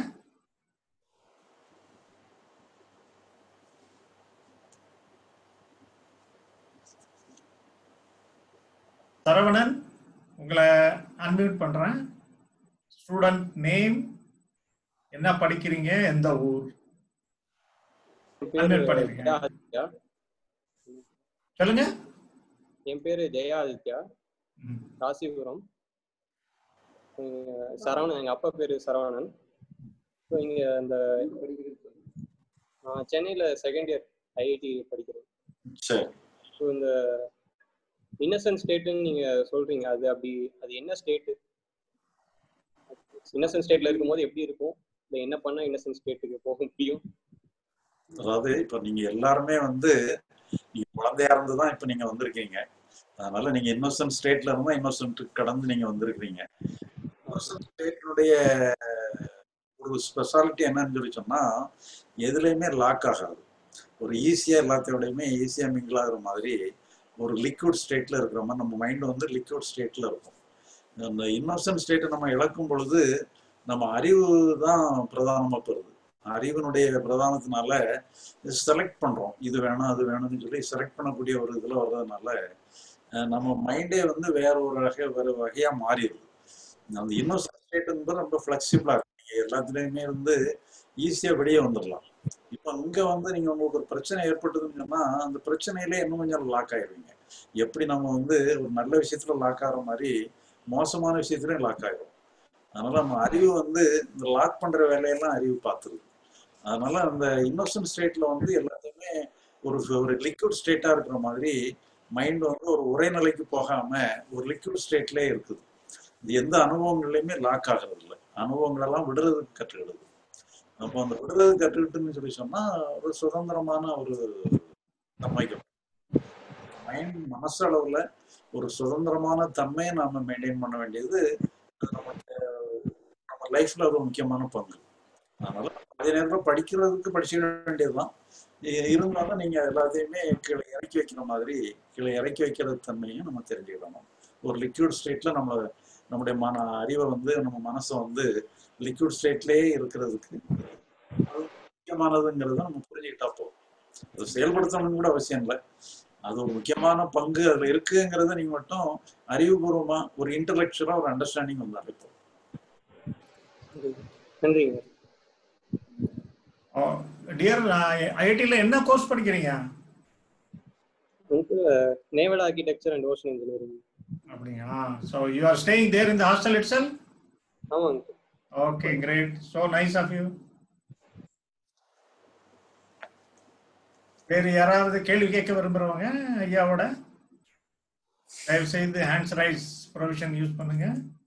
சரவணன் உங்களை அன்மியூட் பண்றேன் ஸ்டூடெண்ட் நேம் என்ன படிக்கிறீங்க எந்த ஊர் என் பேரு Unmute பண்ணிருக்கேன். ஜெயா ஆதித்யா சொல்லுங்க என் பேரு ஜெயா ஆதித்யா ராசிபுரம் இங்க சரவணன் எங்க அப்பா பேரு சரவணன் இப்போ இங்க இந்த நான் சென்னையில செகண்ட் இயர் ஐஐடி படிக்கிறேன் சரி ஸோ இந்த இன்னசென்ட் ஸ்டேட்டுன்னு நீங்க சொல்றீங்க அது அப்படி அது என்ன ஸ்டேட்டு இன்னசென்ட் ஸ்டேட்ல இருக்கும்போது எப்படி இருக்கும் இல்லை என்ன பண்ணா இன்னசென்ட் ஸ்டேட்டுக்கு போக முடியும் அதாவது இப்ப நீங்க எல்லாருமே வந்து நீங்க குழந்தையா இருந்து தான் இப்ப நீங்க வந்திருக்கீங்க அதனால நீங்க இன்னோசன்ட் ஸ்டேட்ல இருந்தா இன்னோசன்ட் கடந்து நீங்க வந்திருக்கீங்க இன்னோசன்ட் ஸ்டேட்டினுடைய ஒரு ஸ்பெஷாலிட்டி என்னன்னு சொல்லி சொன்னா எதுலையுமே லாக் ஆகாது ஒரு ஈஸியா எல்லாத்தையோடையுமே ஈஸியா மிங்கிள் ஆகுற மாதிரி ஒரு லிக்விட் ஸ்டேட்ல இருக்கிற மாதிரி நம்ம மைண்ட் வந்து லிக்விட் ஸ்டேட்ல இருக்கும் அந்த இன்னோசன்ட் ஸ்டேட்டை நம்ம இழக்கும் பொழுது நம்ம அறிவு தான் பிரதானமா பெறுது அறிவினுடைய பிரதானத்தினால செலக்ட் பண்றோம் இது வேணும் அது வேணும்னு சொல்லி செலக்ட் பண்ணக்கூடிய ஒரு இதுல வர்றதுனால அஹ் நம்ம மைண்டே வந்து வேற ஒரு வகை வேற வகையா மாறிடுது அந்த இன்னோசன்ட் ஸ்டேட்ன்றது ரொம்ப ஃபிளெக்சிபிளா இருக்கு நீங்க எல்லாத்துலயுமே வந்து ஈஸியா வெளியே வந்துடலாம் இப்போ இங்க வந்து நீங்க உங்களுக்கு ஒரு பிரச்சனை ஏற்பட்டதுன்னு சொன்னா அந்த பிரச்சனையிலே இன்னும் கொஞ்சம் லாக் ஆயிருவீங்க எப்படி நம்ம வந்து ஒரு நல்ல விஷயத்துல லாக் ஆகிற மாதிரி மோசமான விஷயத்துலயும் லாக் ஆயிரும் அதனால நம்ம அறிவு வந்து இந்த லாக் பண்ற வேலையெல்லாம் அறிவு பார்த்துருது அதனால அந்த இன்னோசன்ட் ஸ்டேட்ல வந்து எல்லாத்தையுமே ஒரு ஒரு லிக்விட் ஸ்டேட்டா இருக்கிற மாதிரி மைண்ட் வந்து ஒரு உரைநிலைக்கு போகாம ஒரு லிக்விட் ஸ்டேட்லயே இருக்குது இது எந்த அனுபவங்கள்லையுமே லாக் ஆகிறது இல்லை அனுபவங்கள் எல்லாம் விடுறதுக்கு கற்றுக்கிடுது அப்போ அந்த விடுறது கற்றுக்கிட்டுன்னு சொல்லி சொன்னா ஒரு சுதந்திரமான ஒரு தன்மைகள் மைண்ட் மனசளவுல ஒரு சுதந்திரமான தன்மையை நாம மெயின்டைன் பண்ண வேண்டியது அது நமக்கு நம்ம லைஃப்ல ஒரு முக்கியமான பங்கு அதனால அதே நேரத்தில் படிக்கிறதுக்கு படிச்சுக்க வேண்டியதுதான் இ- இருந்தாலும் நீங்க எல்லாத்தையுமே கீழே இறக்கி வைக்கிற மாதிரி கீழே இறக்கி வைக்கிற தன்மையும் நம்ம தெரிஞ்சுக்கிடணும் ஒரு லிக்விட் ஸ்டேட்ல நம்ம நம்முடைய மன அறிவை வந்து நம்ம மனசை வந்து லிக்விட் ஸ்டேட்லயே இருக்கிறதுக்கு அது முக்கியமானதுங்கிறத நம்ம புரிஞ்சுக்கிட்டா போதும் அது செயல்படுத்தணும்னு கூட அவசியம் இல்லை அது ஒரு முக்கியமான பங்கு அதுல இருக்குங்கிறத நீங்க மட்டும் அறிவுபூர்வமா ஒரு இன்டலெக்சுவலா ஒரு அண்டர்ஸ்டாண்டிங் வந்தாலே போதும் நன்றிங்க டியர் ஐஐடில என்ன கோர்ஸ் படிக்கிறீங்க வந்து naval architecture and ocean engineering அப்படிங்களா so you are staying there in the hostel it செல் ஆமாங்க okay great so nice of you வேறு யாராவது கேள்வி கேட்க விரும்புறவங்க ஐயாவோட தயவு செய்து ஹேண்ட்ஸ் ரைஸ் ப்ரொவிஷன் யூஸ் பண்ணுங்க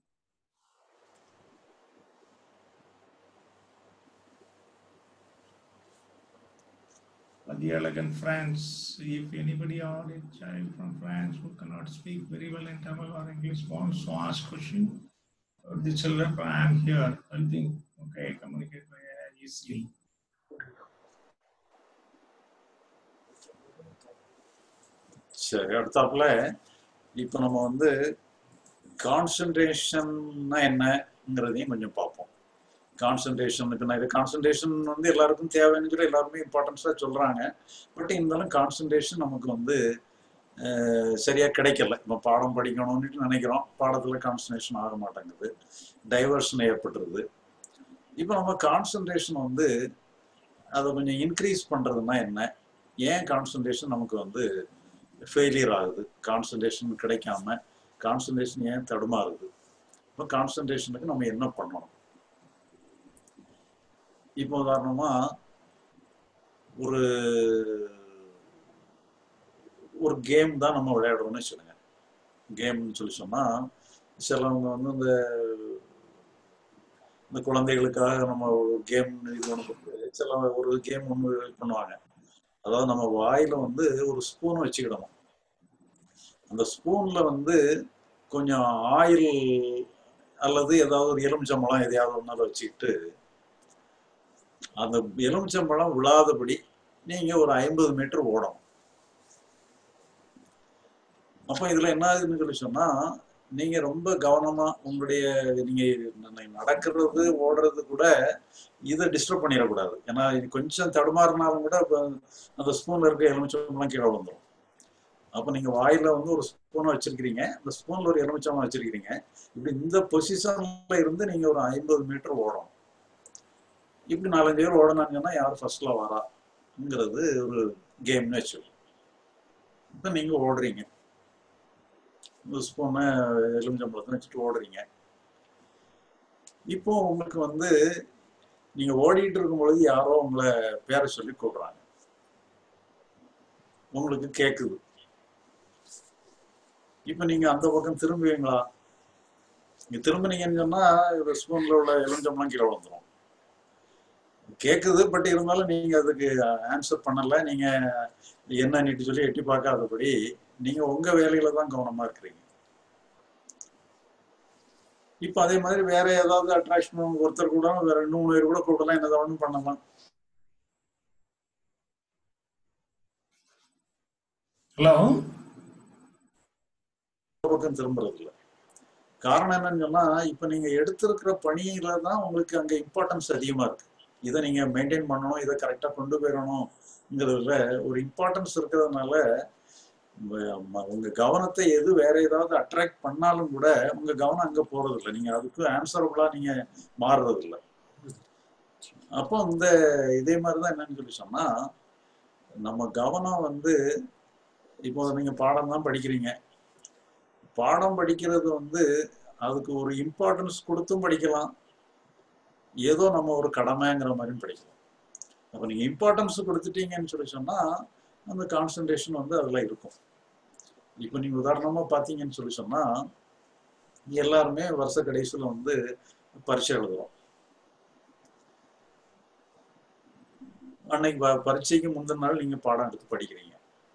The elegant France. If anybody or a child from France who cannot speak very well in Tamil or English wants to ask question, uh, the children, I am here. I think, okay, communicate very easily. சரி அடுத்தாப்புல இப்போ நம்ம வந்து கான்சன்ட்ரேஷன்னா என்னங்கிறதையும் கொஞ்சம் பார்ப்போம் concentration இப்போ நான் இது கான்சன்ட்ரேஷன் வந்து எல்லாருக்கும் தேவைன்னு சொல்லி எல்லாருமே இம்பார்ட்டன்ஸாக சொல்கிறாங்க பட் இருந்தாலும் கான்சன்ட்ரேஷன் நமக்கு வந்து அஹ், சரியா கிடைக்கல இப்போ பாடம் படிக்கணும்னு நினைக்கிறோம் பாடத்தில் கான்சன்ட்ரேஷன் ஆக மாட்டேங்குது டைவர்ஷன் ஏற்பட்டுருது இப்போ நம்ம கான்சன்ட்ரேஷன் வந்து அதை கொஞ்சம் இன்க்ரீஸ் பண்றதுன்னா என்ன ஏன் கான்சன்ட்ரேஷன் நமக்கு வந்து ஃபெயிலியர் ஆகுது கான்சன்ட்ரேஷன் கிடைக்காம கான்சன்ட்ரேஷன் ஏன் தடுமாறுது இப்போ கான்சன்ட்ரேஷனுக்கு நம்ம என்ன பண்ணணும் இப்போ உதாரணமா ஒரு ஒரு கேம் தான் நம்ம விளையாடுறோம்னு வச்சுக்கோங்க கேம்னு சொல்லி சொன்னா சிலவங்க வந்து இந்த இந்த குழந்தைகளுக்காக நம்ம ஒரு கேம் இது ஒன்று சில ஒரு கேம் ஒன்று பண்ணுவாங்க அதாவது நம்ம வாயில வந்து ஒரு ஸ்பூன் வச்சுக்கிடணும் அந்த ஸ்பூன்ல வந்து கொஞ்சம் ஆயில் அல்லது ஏதாவது ஒரு எலுமிச்சம்பழம் எதையாவது ஒன்னால வச்சுக்கிட்டு அந்த எலுமிச்சம்பழம் விழாதபடி நீங்க ஒரு ஐம்பது மீட்டர் ஓடணும் அப்ப இதுல என்ன ஆகுதுன்னு சொல்லி சொன்னா நீங்க ரொம்ப கவனமா உங்களுடைய நீங்க நடக்கிறது ஓடுறது கூட இதை டிஸ்டர்ப் பண்ணிடக்கூடாது ஏன்னா இது கொஞ்சம் தடுமாறினாலும் கூட இப்ப அந்த ஸ்பூன்ல இருக்க எலுமிச்சம்பழம் கீழே வந்துடும் அப்ப நீங்க வாயில வந்து ஒரு ஸ்பூனை வச்சிருக்கிறீங்க அந்த ஸ்பூன்ல ஒரு எலுமிச்சம்பழம் வச்சிருக்கிறீங்க இப்படி இந்த பொசிஷன்ல இருந்து நீங்க ஒரு ஐம்பது மீட்டர் ஓடணும் இப்படி நாலஞ்சு பேர் ஓடனாங்கன்னா யார் ஃபர்ஸ்ட்ல வராங்கிறது ஒரு கேம்னு வச்சு இப்போ நீங்க ஓடுறீங்க இந்த ஸ்பூனை எலுமிச்சம்பழத்தை வச்சுட்டு ஓடுறீங்க இப்போ உங்களுக்கு வந்து நீங்க ஓடிட்டு இருக்கும் பொழுது யாரோ உங்களை பேரை சொல்லி கூப்பிடுறாங்க உங்களுக்கு கேக்குது இப்ப நீங்க அந்த பக்கம் திரும்புவீங்களா நீங்க திரும்பினீங்கன்னு சொன்னா ஒரு ஸ்பூன்ல உள்ள எலுமிச்சம்பழம் கீழே வந்துடும் கேக்குது பட் இருந்தாலும் நீங்க அதுக்கு ஆன்சர் பண்ணல நீங்க என்ன நீட்டு சொல்லி எட்டி பார்க்காதபடி நீங்க உங்க வேலையில தான் கவனமா இருக்கிறீங்க இப்ப அதே மாதிரி வேற ஏதாவது அட்ராக்ஷன் ஒருத்தர் கூட வேற ரெண்டு மூணு பேர் கூட கூப்பிடலாம் என்ன ஒன்றும் பண்ணலாம் ஹலோ பக்கம் திரும்புறது இல்ல காரணம் என்னன்னு சொன்னா இப்ப நீங்க எடுத்திருக்கிற பணியில தான் உங்களுக்கு அங்க இம்பார்ட்டன்ஸ் அதிகமா இருக்கு இதை நீங்க மெயின்டைன் பண்ணணும் இதை கரெக்டா கொண்டு போயிடணுங்கிறதுல ஒரு இம்பார்ட்டன்ஸ் இருக்கிறதுனால உங்க- உங்க கவனத்தை எது வேற ஏதாவது அட்ராக்ட் பண்ணாலும் கூட உங்க கவனம் அங்க போறது இல்லை நீங்க அதுக்கு ஆன்சரபிளா நீங்க மாறுறது இல்லை அப்போ இந்த இதே மாதிரிதான் என்னன்னு சொல்லி சொன்னா நம்ம கவனம் வந்து இப்போ நீங்க பாடம் தான் படிக்கிறீங்க பாடம் படிக்கிறது வந்து அதுக்கு ஒரு இம்பார்ட்டன்ஸ் கொடுத்தும் படிக்கலாம் ஏதோ நம்ம ஒரு கடமைங்கிற மாதிரியும் படிக்கலாம் அப்போ நீங்க இம்பார்ட்டன்ஸ் கொடுத்துட்டீங்கன்னு சொல்லி சொன்னா அந்த கான்சன்ட்ரேஷன் வந்து அதுல இருக்கும் இப்போ நீங்க உதாரணமா பார்த்தீங்கன்னு சொல்லி சொன்னா எல்லாருமே வருஷ கடைசியில் வந்து பரீட்சை எழுதுறோம் அன்னைக்கு ப- பரீட்சைக்கு முந்தின நாள் நீங்க பாடம் எடுத்து படிக்கிறீங்க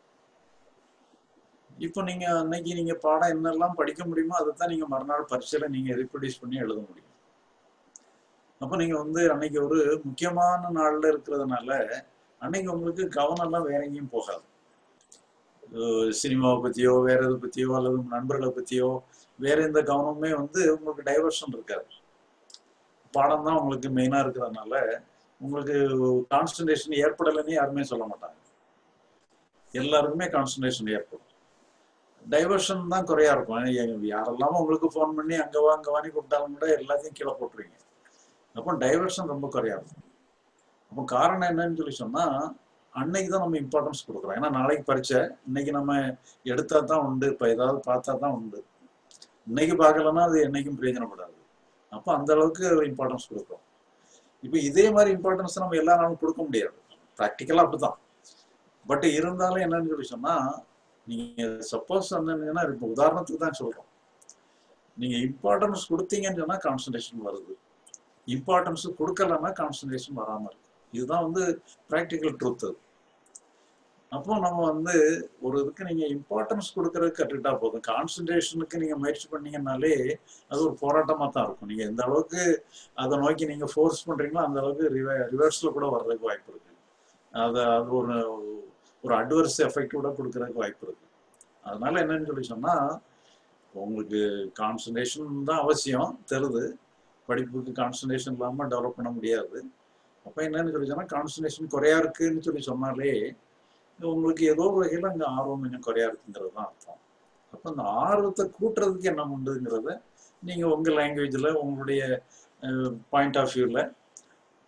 இப்போ நீங்க அன்னைக்கு நீங்க பாடம் என்னெல்லாம் படிக்க முடியுமோ அதை தான் நீங்க மறுநாள் பரீட்சையில நீங்க ரீப்ரொடியூஸ் பண்ணி எழுத முடியும் அப்போ நீங்க வந்து அன்னைக்கு ஒரு முக்கியமான நாள்ல இருக்கிறதுனால அன்னைக்கு உங்களுக்கு கவனம் எல்லாம் வேற எங்கேயும் போகாது அஹ் சினிமாவை பத்தியோ வேற எதை பத்தியோ அல்லது உங்க நண்பர்களை பத்தியோ வேற எந்த கவனமுமே வந்து உங்களுக்கு டைவர்ஷன் இருக்காது பாடம் தான் உங்களுக்கு மெயினா இருக்கிறதுனால உங்களுக்கு கான்சன்ட்ரேஷன் ஏற்படலைன்னு யாருமே சொல்ல மாட்டாங்க எல்லாருக்குமே கான்சன்ட்ரேஷன் ஏற்படும் டைவர்ஷன் தான் குறையா இருக்கும் ஏ- யாரெல்லாம் உங்களுக்கு ஃபோன் பண்ணி அங்க வா அங்க வாங்கி கூப்பிட்டாலும் கூட எல்லாத்தையும் கீழே போட்டுருவீங்க அப்போ டைவர்ஷன் ரொம்ப குறையா இருக்கும் அப்போ காரணம் என்னன்னு சொல்லி சொன்னா அன்னைக்கு தான் நம்ம இம்பார்ட்டன்ஸ் கொடுக்குறோம் ஏன்னா நாளைக்கு பரீட்சை இன்னைக்கு நம்ம எடுத்தா தான் உண்டு இப்போ ஏதாவது பார்த்தா தான் உண்டு இன்னைக்கு பார்க்கலன்னா அது என்னைக்கும் பிரயோஜனப்படாது அப்போ அந்த அளவுக்கு இம்பார்ட்டன்ஸ் கொடுக்குறோம் இப்போ இதே மாதிரி இம்பார்ட்டன்ஸ் நம்ம எல்லா நாளும் கொடுக்க முடியாது ப்ராக்டிக்கலாக அப்படிதான் பட் இருந்தாலும் என்னன்னு சொல்லி சொன்னா நீங்க சப்போஸ் என்னன்னா இப்போ உதாரணத்துக்கு தான் சொல்றோம் நீங்க இம்பார்ட்டன்ஸ் கொடுத்தீங்கன்னு சொன்னா கான்சன்ட்ரேஷன் வருது இம்பார்ட்டன்ஸ் கொடுக்கலன்னா கான்சன்ட்ரேஷன் வராம இருக்கு இதுதான் வந்து ப்ராக்டிக்கல் ட்ரூத் அது அப்போ நம்ம வந்து ஒரு இதுக்கு நீங்க இம்பார்ட்டன்ஸ் கொடுக்கறதுக்கு கற்றுக்கிட்டா போதும் கான்சன்ட்ரேஷனுக்கு நீங்க முயற்சி பண்ணீங்கன்னாலே அது ஒரு போராட்டமா தான் இருக்கும் நீங்க எந்த அளவுக்கு அதை நோக்கி நீங்க ஃபோர்ஸ் பண்றீங்களோ அந்த அளவுக்கு ரிவ ரிவர்ஸ்ல கூட வர்றதுக்கு வாய்ப்பு இருக்கு அது அது ஒரு ஒரு அட்வர்ஸ் எஃபெக்ட் கூட கொடுக்கறதுக்கு வாய்ப்பு இருக்கு அதனால என்னன்னு சொல்லி சொன்னா உங்களுக்கு கான்சன்ட்ரேஷன் தான் அவசியம் தருது படிப்புக்கு கான்சன்ட்ரேஷன் இல்லாம டெவலப் பண்ண முடியாது அப்ப என்னன்னு சொல்லி சொன்னா கான்சன்ட்ரேஷன் குறையா இருக்குன்னு சொல்லி சொன்னாலே உங்களுக்கு ஏதோ ஒரு வகையில அங்க ஆர்வம் கொஞ்சம் குறையா இருக்குங்கிறது தான் அர்த்தம் அப்ப அந்த ஆர்வத்தை கூட்டுறதுக்கு என்ன பண்ணுறதுங்கிறத நீங்க உங்க லாங்குவேஜ்ல உங்களுடைய பாயிண்ட் ஆஃப் வியூல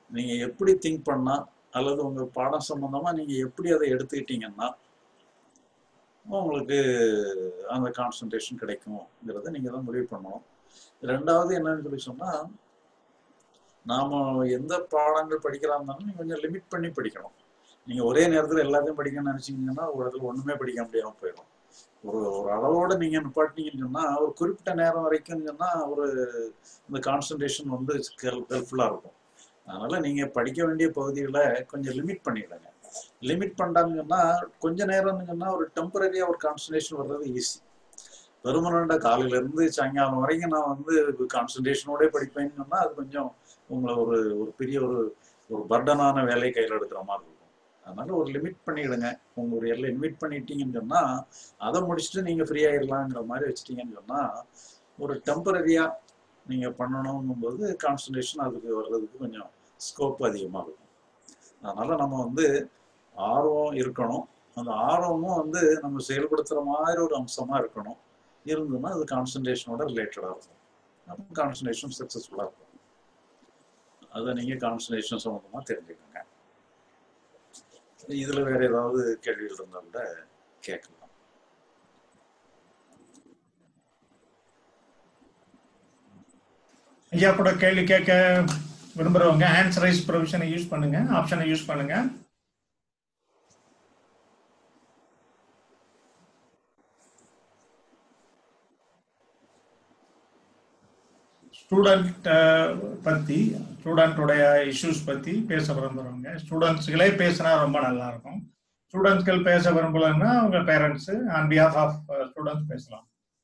நீங்க எப்படி திங்க் பண்ணா அல்லது உங்க பாடம் சம்பந்தமா நீங்க எப்படி அதை எடுத்துக்கிட்டீங்கன்னா உங்களுக்கு அந்த கான்சன்ட்ரேஷன் கிடைக்கும்ங்கிறத நீங்க தான் முடிவு பண்ணணும் ரெண்டாவது என்னன்னு சொல்லி சொன்னா நாம எந்த பாடங்கள் படிக்கிறா இருந்தாலும் நீங்க கொஞ்சம் லிமிட் பண்ணி படிக்கணும் நீங்க ஒரே நேரத்துல எல்லாத்தையும் படிக்கணும்னு நினைச்சீங்கன்னா ஒரு இடத்துல ஒண்ணுமே படிக்க முடியாம போயிடும் ஒரு ஒரு அளவோட நீங்க நிப்பாட்டினீங்கன்னு சொன்னா ஒரு குறிப்பிட்ட நேரம் வரைக்கும் சொன்னா ஒரு இந்த கான்சன்ட்ரேஷன் வந்து ஹெல்ப்ஃபுல்லா இருக்கும் அதனால நீங்க படிக்க வேண்டிய பகுதிகளை கொஞ்சம் லிமிட் பண்ணிடுங்க லிமிட் பண்ணிட்டாங்கன்னா கொஞ்ச நேரம்னு சொன்னா ஒரு டெம்பரரியா ஒரு கான்சன்ட்ரேஷன் வர்றது ஈஸி பெருமனண்ட காலையில இருந்து சாயங்காலம் வரைக்கும் நான் வந்து கான்சன்ட்ரேஷனோட படிப்பேன்னு சொன்னா அது கொஞ்சம் உங்களை ஒரு ஒரு பெரிய ஒரு ஒரு பர்டனான வேலையை கையில் எடுக்கிற மாதிரி இருக்கும் அதனால ஒரு லிமிட் பண்ணிடுங்க உங்க ஒரு எல்லாம் லிமிட் பண்ணிட்டீங்கன்னு சொன்னா அதை முடிச்சுட்டு நீங்க ஃப்ரீ ஆயிடலாங்கிற மாதிரி வச்சுட்டீங்கன்னு சொன்னா ஒரு டெம்பரரியா நீங்க பண்ணணுங்கும் போது கான்சன்ட்ரேஷன் அதுக்கு வர்றதுக்கு கொஞ்சம் ஸ்கோப் அதிகமாக இருக்கும் அதனால நம்ம வந்து ஆர்வம் இருக்கணும் அந்த ஆர்வமும் வந்து நம்ம செயல்படுத்துற மாதிரி ஒரு அம்சமா இருக்கணும் இருந்ததுன்னா அது கான்சன்ட்ரேஷனோட ரிலேட்டடா இருக்கும் அப்போ கான்சன்ட்ரேஷன் சக்சஸ்ஃபுல்லா இருக்கும் அதை நீங்க கான்சன்ட்ரேஷன் சம்பந்தமா தெரிஞ்சுக்கோங்க இதுல வேற ஏதாவது கேள்விகள் இருந்தா கூட கேட்கலாம் ஐயா கூட கேள்வி கேட்க விரும்புறவங்க ஹேண்ட்ஸ் ரைஸ் ப்ரொவிஷனை யூஸ் பண்ணுங்க ஆப்ஷனை யூஸ் பண்ணுங்க ஸ்டூடெண்ட் பத்தி ஸ்டூடெண்ட்டுடைய இஷ்யூஸ் பத்தி பேச விரும்புறவங்க ஸ்டூடெண்ட்ஸ்களே பேசினா ரொம்ப நல்லா இருக்கும் ஸ்டூடெண்ட்ஸ்கள் பேச விரும்பலன்னா அவங்க parents on behalf of students பேசலாம்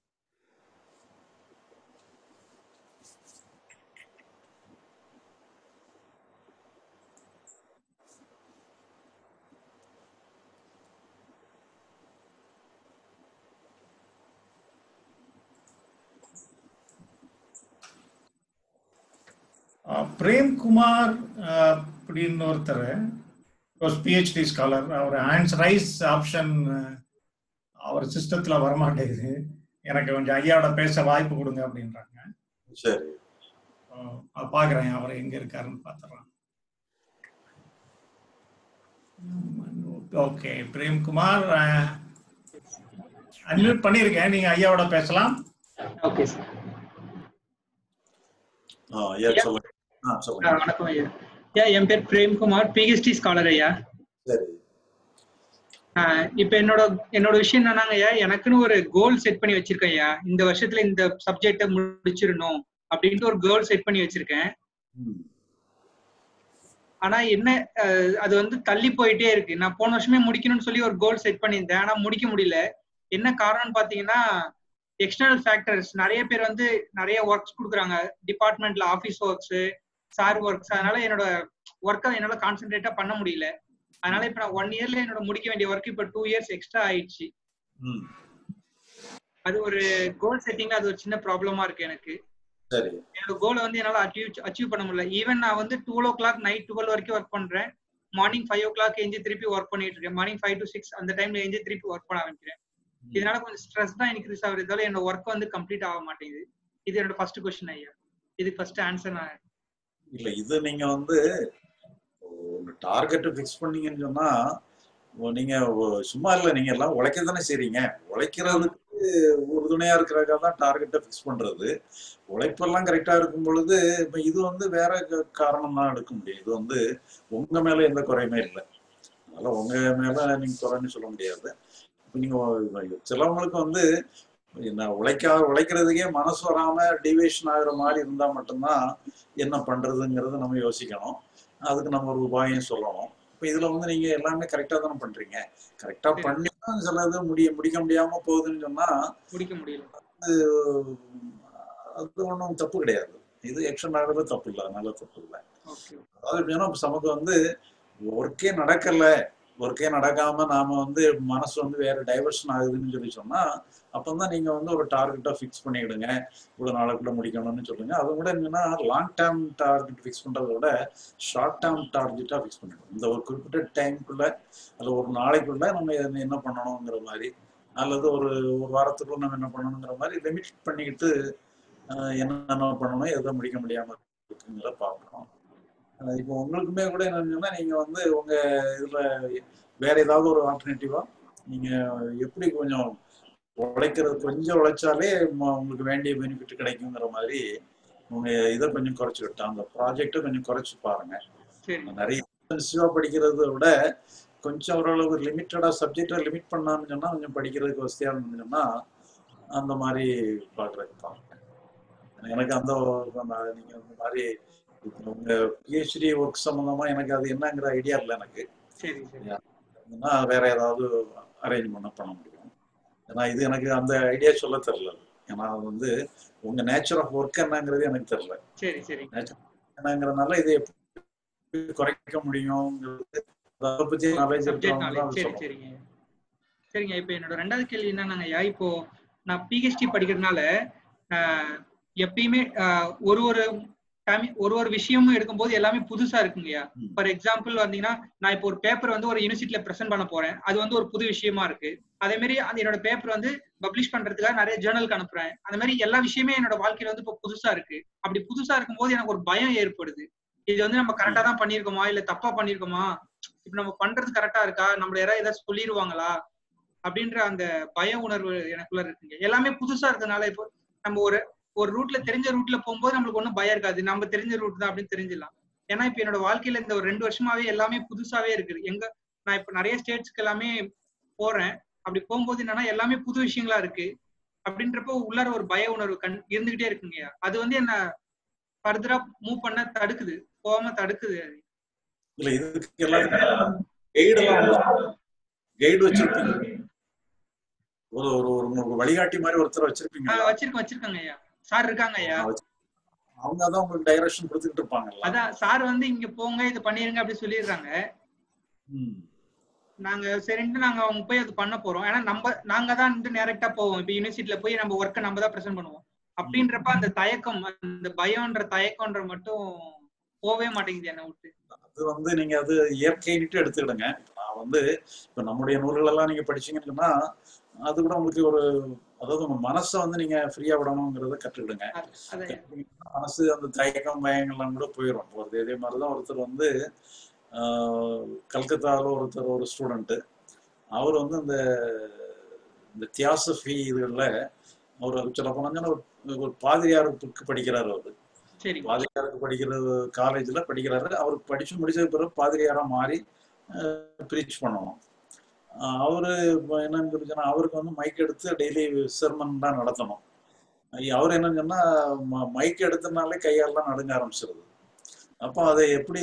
பிரேம்குமார் அப்படின்னு ஒருத்தர் பிஹெச்டி ஸ்காலர் அவர் ஹேண்ட்ஸ் ரைஸ் ஆப்ஷன் அவர் சிஸ்டத்துல வரமாட்டேங்குது எனக்கு கொஞ்சம் ஐயாவோட பேச வாய்ப்பு கொடுங்க அப்படின்றாங்க சரி பாக்குறேன் அவர் எங்க இருக்காருன்னு பாத்துறேன் ஓகே பிரேம்குமார் அன்மியூட் பண்ணிருக்கேன் நீங்க ஐயாவோட பேசலாம் ஓகே சார் ஐயா சொல்லுங்க ஆ சொல்லுங்க வணக்கம் ஐயா ஐயா என் பேர் பிரேம்குமார் பிஹெச்டி ஸ்காலர் ஐயா சரி இப்ப என்னோட என்னோட விஷயம் என்னன்னாங்க ஐயா எனக்குன்னு ஒரு கோல் செட் பண்ணி வச்சிருக்கேன் ஐயா இந்த வருஷத்துல இந்த சப்ஜெக்ட முடிச்சிடணும் அப்படின்ட்டு ஒரு கோல் செட் பண்ணி வச்சிருக்கேன் ஆனா என்ன அது வந்து தள்ளி போயிட்டே இருக்கு நான் போன வருஷமே முடிக்கணும்னு சொல்லி ஒரு கோல் செட் பண்ணியிருந்தேன் ஆனா முடிக்க முடியல என்ன காரணம்னு பாத்தீங்கன்னா எக்ஸ்டர்னல் ஃபேக்டர்ஸ் நிறைய பேர் வந்து நிறைய ஒர்க்ஸ் கொடுக்குறாங்க டிபார்ட்மெண்ட்ல ஆஃபீஸ் ஒர்க்ஸ் சார் ஒர்க்ஸ் அதனால என்னோட ஒர்க்கை என்னால கான்சென்ட்ரேட்டா பண்ண முடியல அதனால இப்ப நான் ஒன் இயர்ல என்னோட முடிக்க வேண்டிய ஒர்க் இப்ப டூ இயர்ஸ் எக்ஸ்ட்ரா ஆயிடுச்சு அது ஒரு கோல் செட்டிங்ல அது ஒரு சின்ன ப்ராப்ளமா இருக்கு எனக்கு சரி என்னோட கோலை வந்து என்னால அச்சீவ் அச்சீவ் பண்ண முடியல ஈவன் நான் வந்து டுவெல் ஓ கிளாக் நைட் டுவெல் வரைக்கும் ஒர்க் பண்றேன் மார்னிங் ஃபைவ் ஓ கிளாக் எஞ்சி திருப்பி ஒர்க் பண்ணிட்டு இருக்கேன் மார்னிங் ஃபைவ் டு சிக்ஸ் அந்த டைம்ல எஞ்சி திருப்பி ஒர்க் பண்ண ஆரம்பிக்கிறேன் இதனால கொஞ்சம் ஸ்ட்ரெஸ் தான் இன்க்ரீஸ் ஆகுறதால என்னோட ஒர்க் வந்து கம்ப்ளீட் ஆக மாட்டேங்குது இது என்னோட ஃபர்ஸ்ட் கொஸ்டின் ஐயா இதுக்கு ஃபர்ஸ்ட் ஆன்சர் நான் இல்ல இது நீங்க வந்து ஒரு டார்கெட் ஃபிக்ஸ் பண்ணீங்கன்னு சொன்னா நீங்க சும்மா இல்ல நீங்க எல்லாம் உழைக்க தானே செய்றீங்க உழைக்கிறதுக்கு உறுதுணையா இருக்கிறதுக்காக தான் டார்கெட்டை ஃபிக்ஸ் பண்றது உழைப்பெல்லாம் கரெக்டா இருக்கும் பொழுது இப்ப இது வந்து வேற காரணம் தான் எடுக்க முடியும் இது வந்து உங்க மேல எந்த குறையுமே இல்லை அதனால உங்க மேல நீங்க குறைன்னு சொல்ல முடியாது நீங்க சிலவங்களுக்கு வந்து உழைக்கா உழைக்கிறதுக்கே மனசு வராம டிவேஷன் ஆகுற மாதிரி இருந்தா மட்டும்தான் என்ன பண்றதுங்கிறத நம்ம யோசிக்கணும் அதுக்கு நம்ம ஒரு உபாயம் சொல்லணும் இப்ப இதுல வந்து நீங்க எல்லாமே கரெக்டா தானே பண்றீங்க கரெக்டா பண்ணி சிலது முடிய முடிக்க முடியாம போகுதுன்னு சொன்னா முடிக்க முடியல அது அது ஒன்றும் தப்பு கிடையாது இது எக்ஷன் ஆகிறது தப்பு இல்லை அதனால தப்பு இல்லை அதாவது எப்படின்னா நமக்கு வந்து ஒர்க்கே நடக்கல ஒர்க்கே நடக்காம நாம வந்து மனசு வந்து வேற டைவர்ஷன் ஆகுதுன்னு சொல்லி சொன்னா அப்பதான் நீங்க வந்து ஒரு டார்கெட்டா ஃபிக்ஸ் பண்ணிடுங்க இவ்வளவு நாளுக்குள்ள முடிக்கணும்னு சொல்லுங்க அதை விட என்னன்னா லாங் டேர்ம் டார்கெட் ஃபிக்ஸ் பண்றதை விட ஷார்ட் டேர்ம் டார்கெட்டா ஃபிக்ஸ் பண்ணிடுவோம் இந்த ஒரு குறிப்பிட்ட டைமுக்குள்ள அல்ல ஒரு நாளைக்குள்ள நம்ம என்ன பண்ணணுங்கிற மாதிரி அல்லது ஒரு ஒரு வாரத்துக்குள்ள நம்ம என்ன பண்ணணுங்கிற மாதிரி லிமிட் பண்ணிக்கிட்டு என்னென்ன பண்ணணும் எதை முடிக்க முடியாம இருக்குங்கிற பார்க்கணும் அஹ் இப்போ உங்களுக்குமே கூட என்னன்னா நீங்க வந்து உங்க இதுல வேற ஏதாவது ஒரு ஆல்டர்னேட்டிவா நீங்க எப்படி கொஞ்சம் உழைக்கிறது கொஞ்சம் உழைச்சாலே ம- உங்களுக்கு வேண்டிய பெனிஃபிட் கிடைக்குங்கிற மாதிரி உங்க இதை கொஞ்சம் குறைச்சிக்கிட்டோம் அந்த ப்ராஜெக்டை கொஞ்சம் குறைச்சு பாருங்க சரி நிறைய இன்டென்சிவா படிக்கிறத விட கொஞ்சம் ஓரளவு லிமிட்டடா சப்ஜெக்டை லிமிட் பண்ணான்னு சொன்னா கொஞ்சம் படிக்கிறதுக்கு வசதியா இருந்துச்சுன்னா அந்த மாதிரி பாக்குறதுக்கு பாருங்க எனக்கு அந்த ஒரு- நான் நீங்க இந்த மாதிரி இப்போ உங்க பிஹெச்டி ஒர்க் சம்பந்தமா எனக்கு அது என்னங்கிற ஐடியா இல்லை எனக்கு சரி சரி ஏன்னா வேற ஏதாவது அரேஞ்ச் பண்ண பண்ண முடியும் ஏன்னா இது எனக்கு அந்த ஐடியா சொல்ல தெரியல ஏன்னா அது வந்து உங்க நேச்சர் ஆஃப் ஒர்க் என்னங்கிறது எனக்கு தெரியல சரி சரி நேச்சர் என்னங்கிறதுனால இதை எப்படி குறைக்க முடியுங்கிறது அதை பத்தி நாலேஜ் சப்ஜெக்ட் இருக்கிறவங்க தான் நாலேஜ் அது சரி சொல்லணும் சரிங்க சரிங்க இப்போ என்னோட ரெண்டாவது கேள்வி என்னன்னாங்கய்யா இப்போ நான் பிஹெச்டி படிக்கிறதுனால ஆஹ், எப்பயுமே ஆஹ், ஒரு ஒரு டைம் ஒரு ஒரு விஷயமும் எடுக்கும்போது எல்லாமே புதுசா இருக்குங்கய்யா ஃபார் எக்ஸாம்பிள் வந்தீங்கன்னா நான் இப்போ ஒரு பேப்பர் வந்து ஒரு யூனிவர்சிட்டியில ப்ரெசென்ட் பண்ண போறேன் அது வந்து ஒரு புது விஷயமா இருக்கு அதே மாதிரி அந்த என்னோட பேப்பர் வந்து பப்ளிஷ் பண்றதுக்காக நிறைய ஜேர்னலுக்கு அனுப்புறேன் அந்த மாதிரி எல்லா விஷயமே என்னோட வாழ்க்கையில வந்து இப்போ புதுசா இருக்கு அப்படி புதுசா இருக்கும்போது எனக்கு ஒரு பயம் ஏற்படுது இது வந்து நம்ம கரெக்டா தான் பண்ணியிருக்கோமா இல்ல தப்பா பண்ணியிருக்கோமா இப்ப நம்ம பண்றது கரெக்டா இருக்கா நம்மள யாராவது ஏதாவது சொல்லிடுவாங்களா அப்படின்ற அந்த பய உணர்வு எனக்குள்ள இருக்குங்க எல்லாமே புதுசா இருக்கறதுனால இப்போ நம்ம ஒரு ஒரு ரூட்ல தெரிஞ்ச ரூட்ல போகும்போது நம்மளுக்கு ஒன்றும் பயம் இருக்காது நம்ம தெரிஞ்ச ரூட் தான் அப்படின்னு தெரிஞ்சிடலாம் ஏன்னா இப்ப என்னோட வாழ்க்கையில இந்த ஒரு ரெண்டு வருஷமாவே எல்லாமே புதுசாவே இருக்குது எங்க நான் இப்ப நிறைய ஸ்டேட்ஸ்க்கு எல்லாமே போறேன் அப்படி போகும்போது என்னன்னா எல்லாமே புது விஷயங்களா இருக்கு அப்படின்றப்போ உள்ளார ஒரு பய உணர்வு கண் இருந்துகிட்டே இருக்குங்க அது வந்து என்ன ஃபர்தரா மூவ் பண்ண தடுக்குது போகாம தடுக்குது அது இல்ல இதுக்கு எல்லாத்துக்கும் கைடு எல்லாம் கைடு வச்சிருப்பீங்க ஒரு ஒரு ஒரு உங்களுக்கு வழிகாட்டி மாதிரி ஒருத்தர் வச்சிருப்பீங்க ஆஹ் வச்சிருக்கேன் வச்சிருக்காங்க ஐயா சார் இருக்காங்க ஐயா அவங்க தான் உங்களுக்கு டைரக்ஷன் கொடுத்துக்கிட்டு இருப்பாங்கல்ல அதான் சார் வந்து இங்க போங்க இது பண்ணிருங்க அப்படி சொல்லிடுறாங்க ம். நாங்க சரின்ட்டு நாங்க அவங்க போய் அது பண்ண போறோம் ஏன்னா நம்ம நாங்க தான் வந்து டைரக்டா போவோம் இப்ப யூனிவர்சிட்டியில போய் நம்ம ஒர்க்கை நம்ம தான் ப்ரெசென்ட் பண்ணுவோம் அப்படின்றப்ப அந்த தயக்கம் அந்த பயம்ன்ற தயக்கம்ன்ற மட்டும் போவே மாட்டேங்குது என்ன விட்டு அது வந்து நீங்க அது இயற்கைன்னுட்டு எடுத்துக்கிடுங்க நான் வந்து இப்ப நம்முடைய நூல்கள் எல்லாம் நீங்க படிச்சீங்கன்னு சொன்னா அது கூட உங்களுக்கு ஒரு அதாவது உங்க மனசை வந்து நீங்க ஃப்ரீயா விடணுங்கிறத கற்றுக்கிடுங்க அதான் கத்துக்கிட்டீங்கன்னா மனசு அந்த தயக்கம் பயங்கள்லாம் கூட போயிடும் போறது இதே மாதிரிதான் ஒருத்தர் வந்து ஆஹ், கல்கத்தாவில் ஒருத்தர் ஒரு ஸ்டூடெண்ட்டு அவர் வந்து இந்த இந்த தியாசபி இதுகளில் அவர் சொல்ல போனாங்கன்னா ஒரு ஒரு பாதிரியாருக்கு படிக்கிறாரு அவர் சரி பாதிரியாருக்கு படிக்கிற காலேஜ்ல படிக்கிறாரு அவர் படிச்சு முடிச்சது பிறகு பாதிரியாரா மாறி ப்ரீச் பண்ணணும் ஆஹ் அவரு இப்ப என்னன்னு சொல்லிச்சுன்னா அவருக்கு வந்து மைக் எடுத்து டெய்லி செர்மன் தான் நடத்தணும் ஐய- அவர் என்னன்னு சொன்னா மைக் எடுத்தனாலே கையாலாம் நடுங்க ஆரம்பிச்சிருது அப்போ அதை எப்படி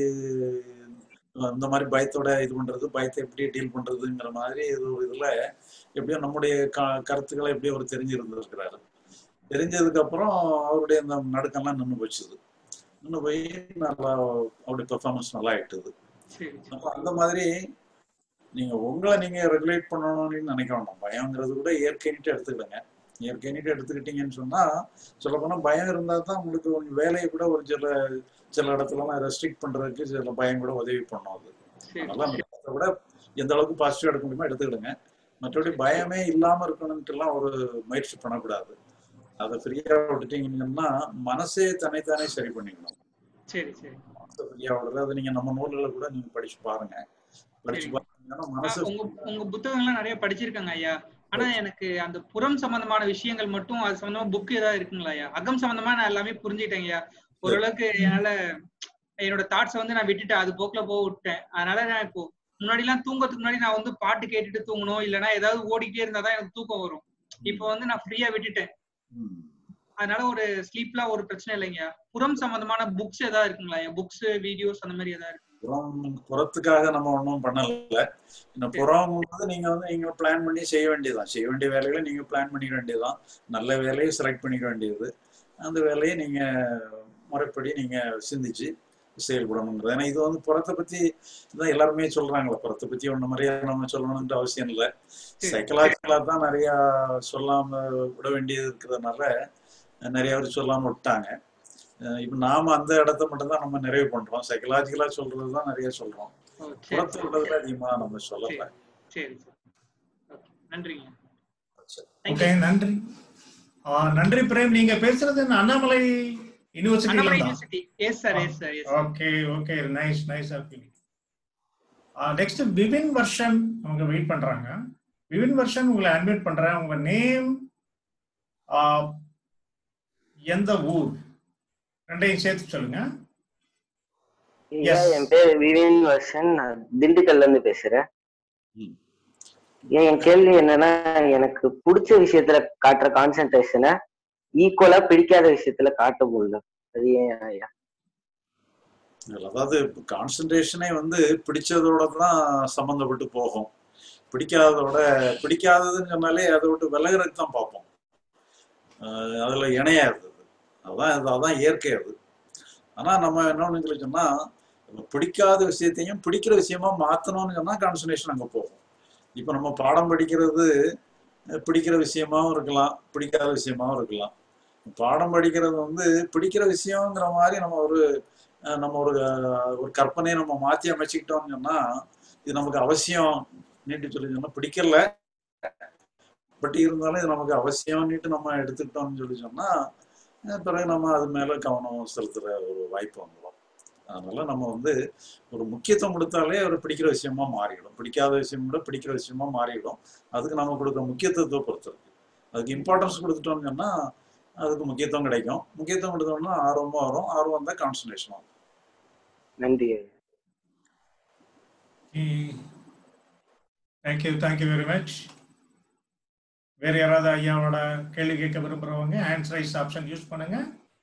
இந்த மாதிரி பயத்தோட இது பண்றது பயத்தை எப்படி டீல் பண்றதுங்கிற மாதிரி இது ஒரு இதுல எப்படியோ நம்முடைய க கருத்துக்களை எப்படியோ அவர் தெரிஞ்சிருந்திருக்கிறாரு தெரிஞ்சதுக்கு அப்புறம் அவருடைய அந்த நடுக்கம்லாம் நின்று போச்சுது நின்று போய் நல்லா அவருடைய பெர்ஃபார்மன்ஸ் நல்லா ஆயிட்டுது சரி அப்போ அந்த மாதிரி நீங்க உங்களை நீங்க ரெகுலேட் பண்ணணும்னு நினைக்க வேண்டாம் பயங்கிறது கூட இயற்கைன்ட்டு எடுத்துக்கிடுங்க இயற்கைன்ட்டு எடுத்துக்கிட்டீங்கன்னு சொன்னா சொல்ல போனா பயம் இருந்தா தான் உங்களுக்கு உங்க வேலையை கூட ஒரு சில சில இடத்துலலாம் ரெஸ்ட்ரிக்ட் பண்றதுக்கு சில பயம் கூட உதவி பண்ணும் அது அதனால அந்த பயத்தை கூட எந்த அளவுக்கு பாசிட்டிவா எடுக்க முடியுமோ எடுத்துக்கிடுங்க மற்றபடி பயமே இல்லாம இருக்கணும்ட்டுலாம் ஒரு முயற்சி பண்ணக்கூடாது அதை ஃப்ரீயா விட்டுட்டீங்கன்னா மனசே தன்னைத்தானே சரி பண்ணிக்கணும் சரி சரி மனசை ஃப்ரீயா விடுறது அது நீங்க நம்ம நூல்களை கூட நீங்க படிச்சு பாருங்க படிச்சு பாத்தீங்கன்னா மனசு உங்க உங்க புத்தகங்கள்லாம் நிறைய படிச்சிருக்காங்க ஐயா ஆனா எனக்கு அந்த புறம் சம்பந்தமான விஷயங்கள் மட்டும் அது சம்பந்தமா புக் ஏதாவது இருக்குங்களா ஐயா அகம் சம்பந்தமா நான் எல்லாமே புரிஞ்சுக்கிட்டேன் ஐயா ஓரளவுக்கு என்னால என்னோட தாட்ஸை வந்து நான் விட்டுட்டேன் அது போக்குல போக விட்டேன் அதனால நான் இப்போ முன்னாடி எல்லாம் தூங்கறதுக்கு முன்னாடி நான் வந்து பாட்டு கேட்டுட்டு தூங்கணும் இல்லைன்னா ஏதாவது ஓடிக்கிட்டே இருந்தாதான் எனக்கு தூக்கம் வரும் இப்போ வந்து நான் ஃப்ரீயா விட்டுட்டேன் அதனால ஒரு ஸ்லீப்லாம் ஒரு பிரச்சனை இல்லைங்க புறம் சம்பந்தமான புக்ஸ் ஏதாவது இருக்குங்களா புக்ஸ் வீடியோஸ் அந்த மாதிரி ஏதாவது இருக்கு புறம் புறத்துக்காக நம்ம ஒன்றும் பண்ணல இந்த புறம் வந்து நீங்க வந்து நீங்க பிளான் பண்ணி செய்ய வேண்டியதுதான் செய்ய வேண்டிய வேலைகளை நீங்க பிளான் பண்ணிக்க வேண்டியதுதான் நல்ல வேலையை செலக்ட் பண்ணிக்க வேண்டியது அந்த வேலையை நீங்க முறைப்படி நீங்க சிந்திச்சு செயல்படணுங்கிறது ஏன்னா இது வந்து புறத்தை பத்தி தான் எல்லாருமே சொல்றாங்களே புறத்தை பத்தி ஒண்ணு மாதிரியா நம்ம சொல்லணும்ன்ற அவசியம் இல்லை சைக்கலாஜிக்கலா தான் நிறைய சொல்லாம விட வேண்டியது இருக்கிறதுனால நிறைய பேர் சொல்லாம விட்டாங்க அஹ் இப்ப நாம அந்த இடத்த மட்டும் தான் நம்ம நிறைவு பண்றோம் சைக்கலாஜிக்கலா சொல்றது தான் நிறைய சொல்றோம் ஓ, சரி, புறத்து சரி. உள்ளதுல அதிகமா நம்ம சொல்லல சரி சரி Okay, நன்றிங்க ஓகே நன்றி ஆ, நன்றி பிரேம் நீங்க பேசுறது இந்த அண்ணாமலை யூனிவர்சிட்டில அண்ணாமலை இருந்தா university yes sir yes sir yes okay okay nice nice of next விவின் வர்ஷன் அவங்க வெயிட் பண்றாங்க விவின் வர்ஷன் உங்களை அட்மிட் பண்றேன் உங்க நேம் எந்த ஊர் ரெண்டையும் சேர்த்து சொல்லுங்க ஐயா என் பேர் விவேன் வர்ஷன் நான் திண்டுக்கல்ல இருந்து பேசுறேன் ஏன் என் கேள்வி என்னன்னா எனக்கு பிடிச்ச விஷயத்துல காட்டுற கான்சென்ட்ரேஷனை ஈக்குவலா பிடிக்காத விஷயத்துல காட்ட முடியல அது ஏன் ஐயா இல்ல, அதாவது கான்சன்ட்ரேஷனே வந்து பிடிச்சதோட தான் சம்மந்தப்பட்டு போகும் பிடிக்காததோட பிடிக்காததுன்னு சொன்னாலே அதை விட்டு விலகிறதுக்கு தான் பார்ப்போம் அஹ் அதுல இணையாது அது. அதான் அது- அதான் இயற்கை அது ஆனா நம்ம என்ன சொல்லி சொன்னா நம்ம பிடிக்காத விஷயத்தையும் பிடிக்கிற விஷயமா மாத்தணும்னு சொன்னா கான்சன்ட்ரேஷன் அங்க போகும் இப்ப நம்ம பாடம் படிக்கிறது அஹ் பிடிக்கிற விஷயமாவும் இருக்கலாம் பிடிக்காத விஷயமாவும் இருக்கலாம் பாடம் படிக்கிறது வந்து பிடிக்கிற விஷயங்கிற மாதிரி நம்ம ஒரு அஹ் நம்ம ஒரு அஹ், ஒரு கற்பனையை நம்ம மாத்தி அமைச்சுக்கிட்டோம்னு சொன்னா இது நமக்கு அவசியம் நீட்டு சொல்லி சொன்னா பிடிக்கல பட் இருந்தாலும் இது நமக்கு அவசியம்னுட்டு நம்ம எடுத்துக்கிட்டோம்னு சொல்லி சொன்னா அஹ் பிறகு நம்ம அது மேல கவனம் செலுத்துற ஒரு வாய்ப்பு வந்துடும் அதனால நம்ம வந்து ஒரு முக்கியத்துவம் கொடுத்தாலே ஒரு பிடிக்கிற விஷயமா மாறிடும் பிடிக்காத விஷயம் கூட பிடிக்கிற விஷயமா மாறிடும் அதுக்கு நம்ம கொடுக்குற முக்கியத்துவத்தை பொறுத்து இருக்கு அதுக்கு இம்பார்ட்டன்ஸ் கொடுத்துட்டோம்னு சொன்னா அதுக்கு முக்கியத்துவம் கிடைக்கும் முக்கியத்துவம் கொடுத்தோம்னா ஆர்வமா வரும் ஆர்வம் தான் கான்சன்ட்ரேஷன் ஆகும் நன்றி தேங்க்யூ தேங்க்யூ வெரி மச் வேற யாராவது ஐயாவோட கேள்வி கேட்க விரும்புறவங்க ஹேண்ட்ஸ் ரைஸ் ஆப்ஷன் யூஸ் பண்ணுங்க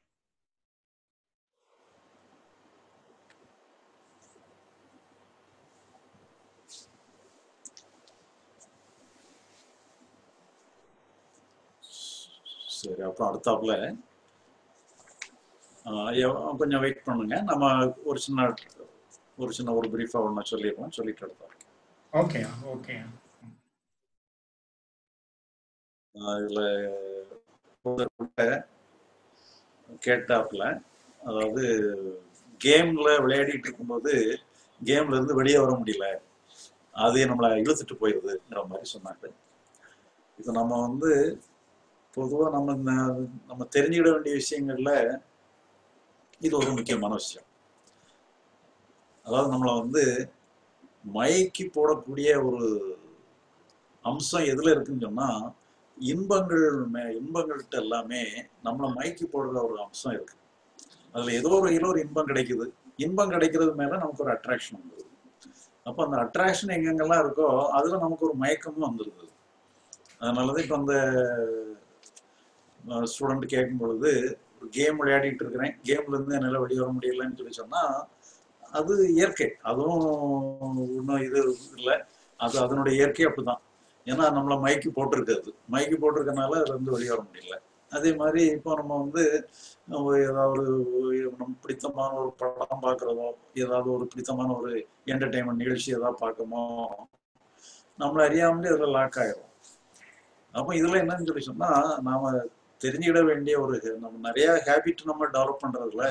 சரி அப்புறம் அடுத்தாப்புல ஆஹ் ஐயா, கொஞ்சம் வெயிட் பண்ணுங்க நம்ம ஒரு சின்ன ஒரு சின்ன ஒரு பிரீஃபா ஒன்று சொல்லிடுறோம் சொல்லிட்டு எடுத்தோம் ஓகே ஓகே இதுல ஒருத்தர் கூட கேட்டாப்புல அதாவது கேம்ல விளையாடிட்டு இருக்கும்போது கேம்ல இருந்து வெளியே வர முடியல அது நம்மளை இழுத்துட்டு போயிடுதுங்கிற மாதிரி சொன்னாங்க இது நம்ம வந்து பொதுவா நம்ம ந- நம்ம தெரிஞ்சுக்கிட வேண்டிய விஷயங்கள்ல இது ஒரு முக்கியமான விஷயம் அதாவது நம்மளை வந்து மயக்கி போடக்கூடிய ஒரு அம்சம் எதுல இருக்குன்னு சொன்னா இன்பங்கள் மே- இன்பங்கள்ட்ட எல்லாமே நம்மளை மயக்கி போடுற ஒரு அம்சம் இருக்கு அதுல ஏதோ ஒரு வகையில ஒரு இன்பம் கிடைக்குது இன்பம் கிடைக்கிறது மேல நமக்கு ஒரு அட்ராக்ஷன் வந்துருது அப்ப அந்த அட்ராக்ஷன் எங்கெங்கெல்லாம் இருக்கோ அதுல நமக்கு ஒரு மயக்கமும் வந்துருது அதனாலதான் இப்ப அந்த ஸ்டூடெண்ட் கேட்கும் பொழுது ஒரு கேம் விளையாடிட்டு இருக்கிறேன் கேம்ல இருந்து என்னால வெளியே வர முடியலன்னு சொல்லி சொன்னா அது இயற்கை அதுவும் ஒன்றும் இது இல்லை அது அதனுடைய இயற்கை அப்படிதான் ஏன்னா நம்மள மயக்கி போட்டிருக்காது மயக்கி போட்டிருக்கனால அதுல இருந்து வெளியே வர முடியல அதே மாதிரி இப்போ நம்ம வந்து ஒரு ஏதாவது ஒரு நமக்கு பிடித்தமான ஒரு படம் பார்க்குறதோ ஏதாவது ஒரு பிடித்தமான ஒரு என்டர்டைன்மெண்ட் நிகழ்ச்சி ஏதாவது பார்க்கமோ நம்மள அறியாமலே அதில் லாக் ஆயிரும் அப்போ இதுல என்னன்னு சொல்லி சொன்னா நாம தெரிஞ்சுக்கிட வேண்டிய ஒரு நம்ம நிறைய ஹேபிட் நம்ம டெவலப் பண்றதுல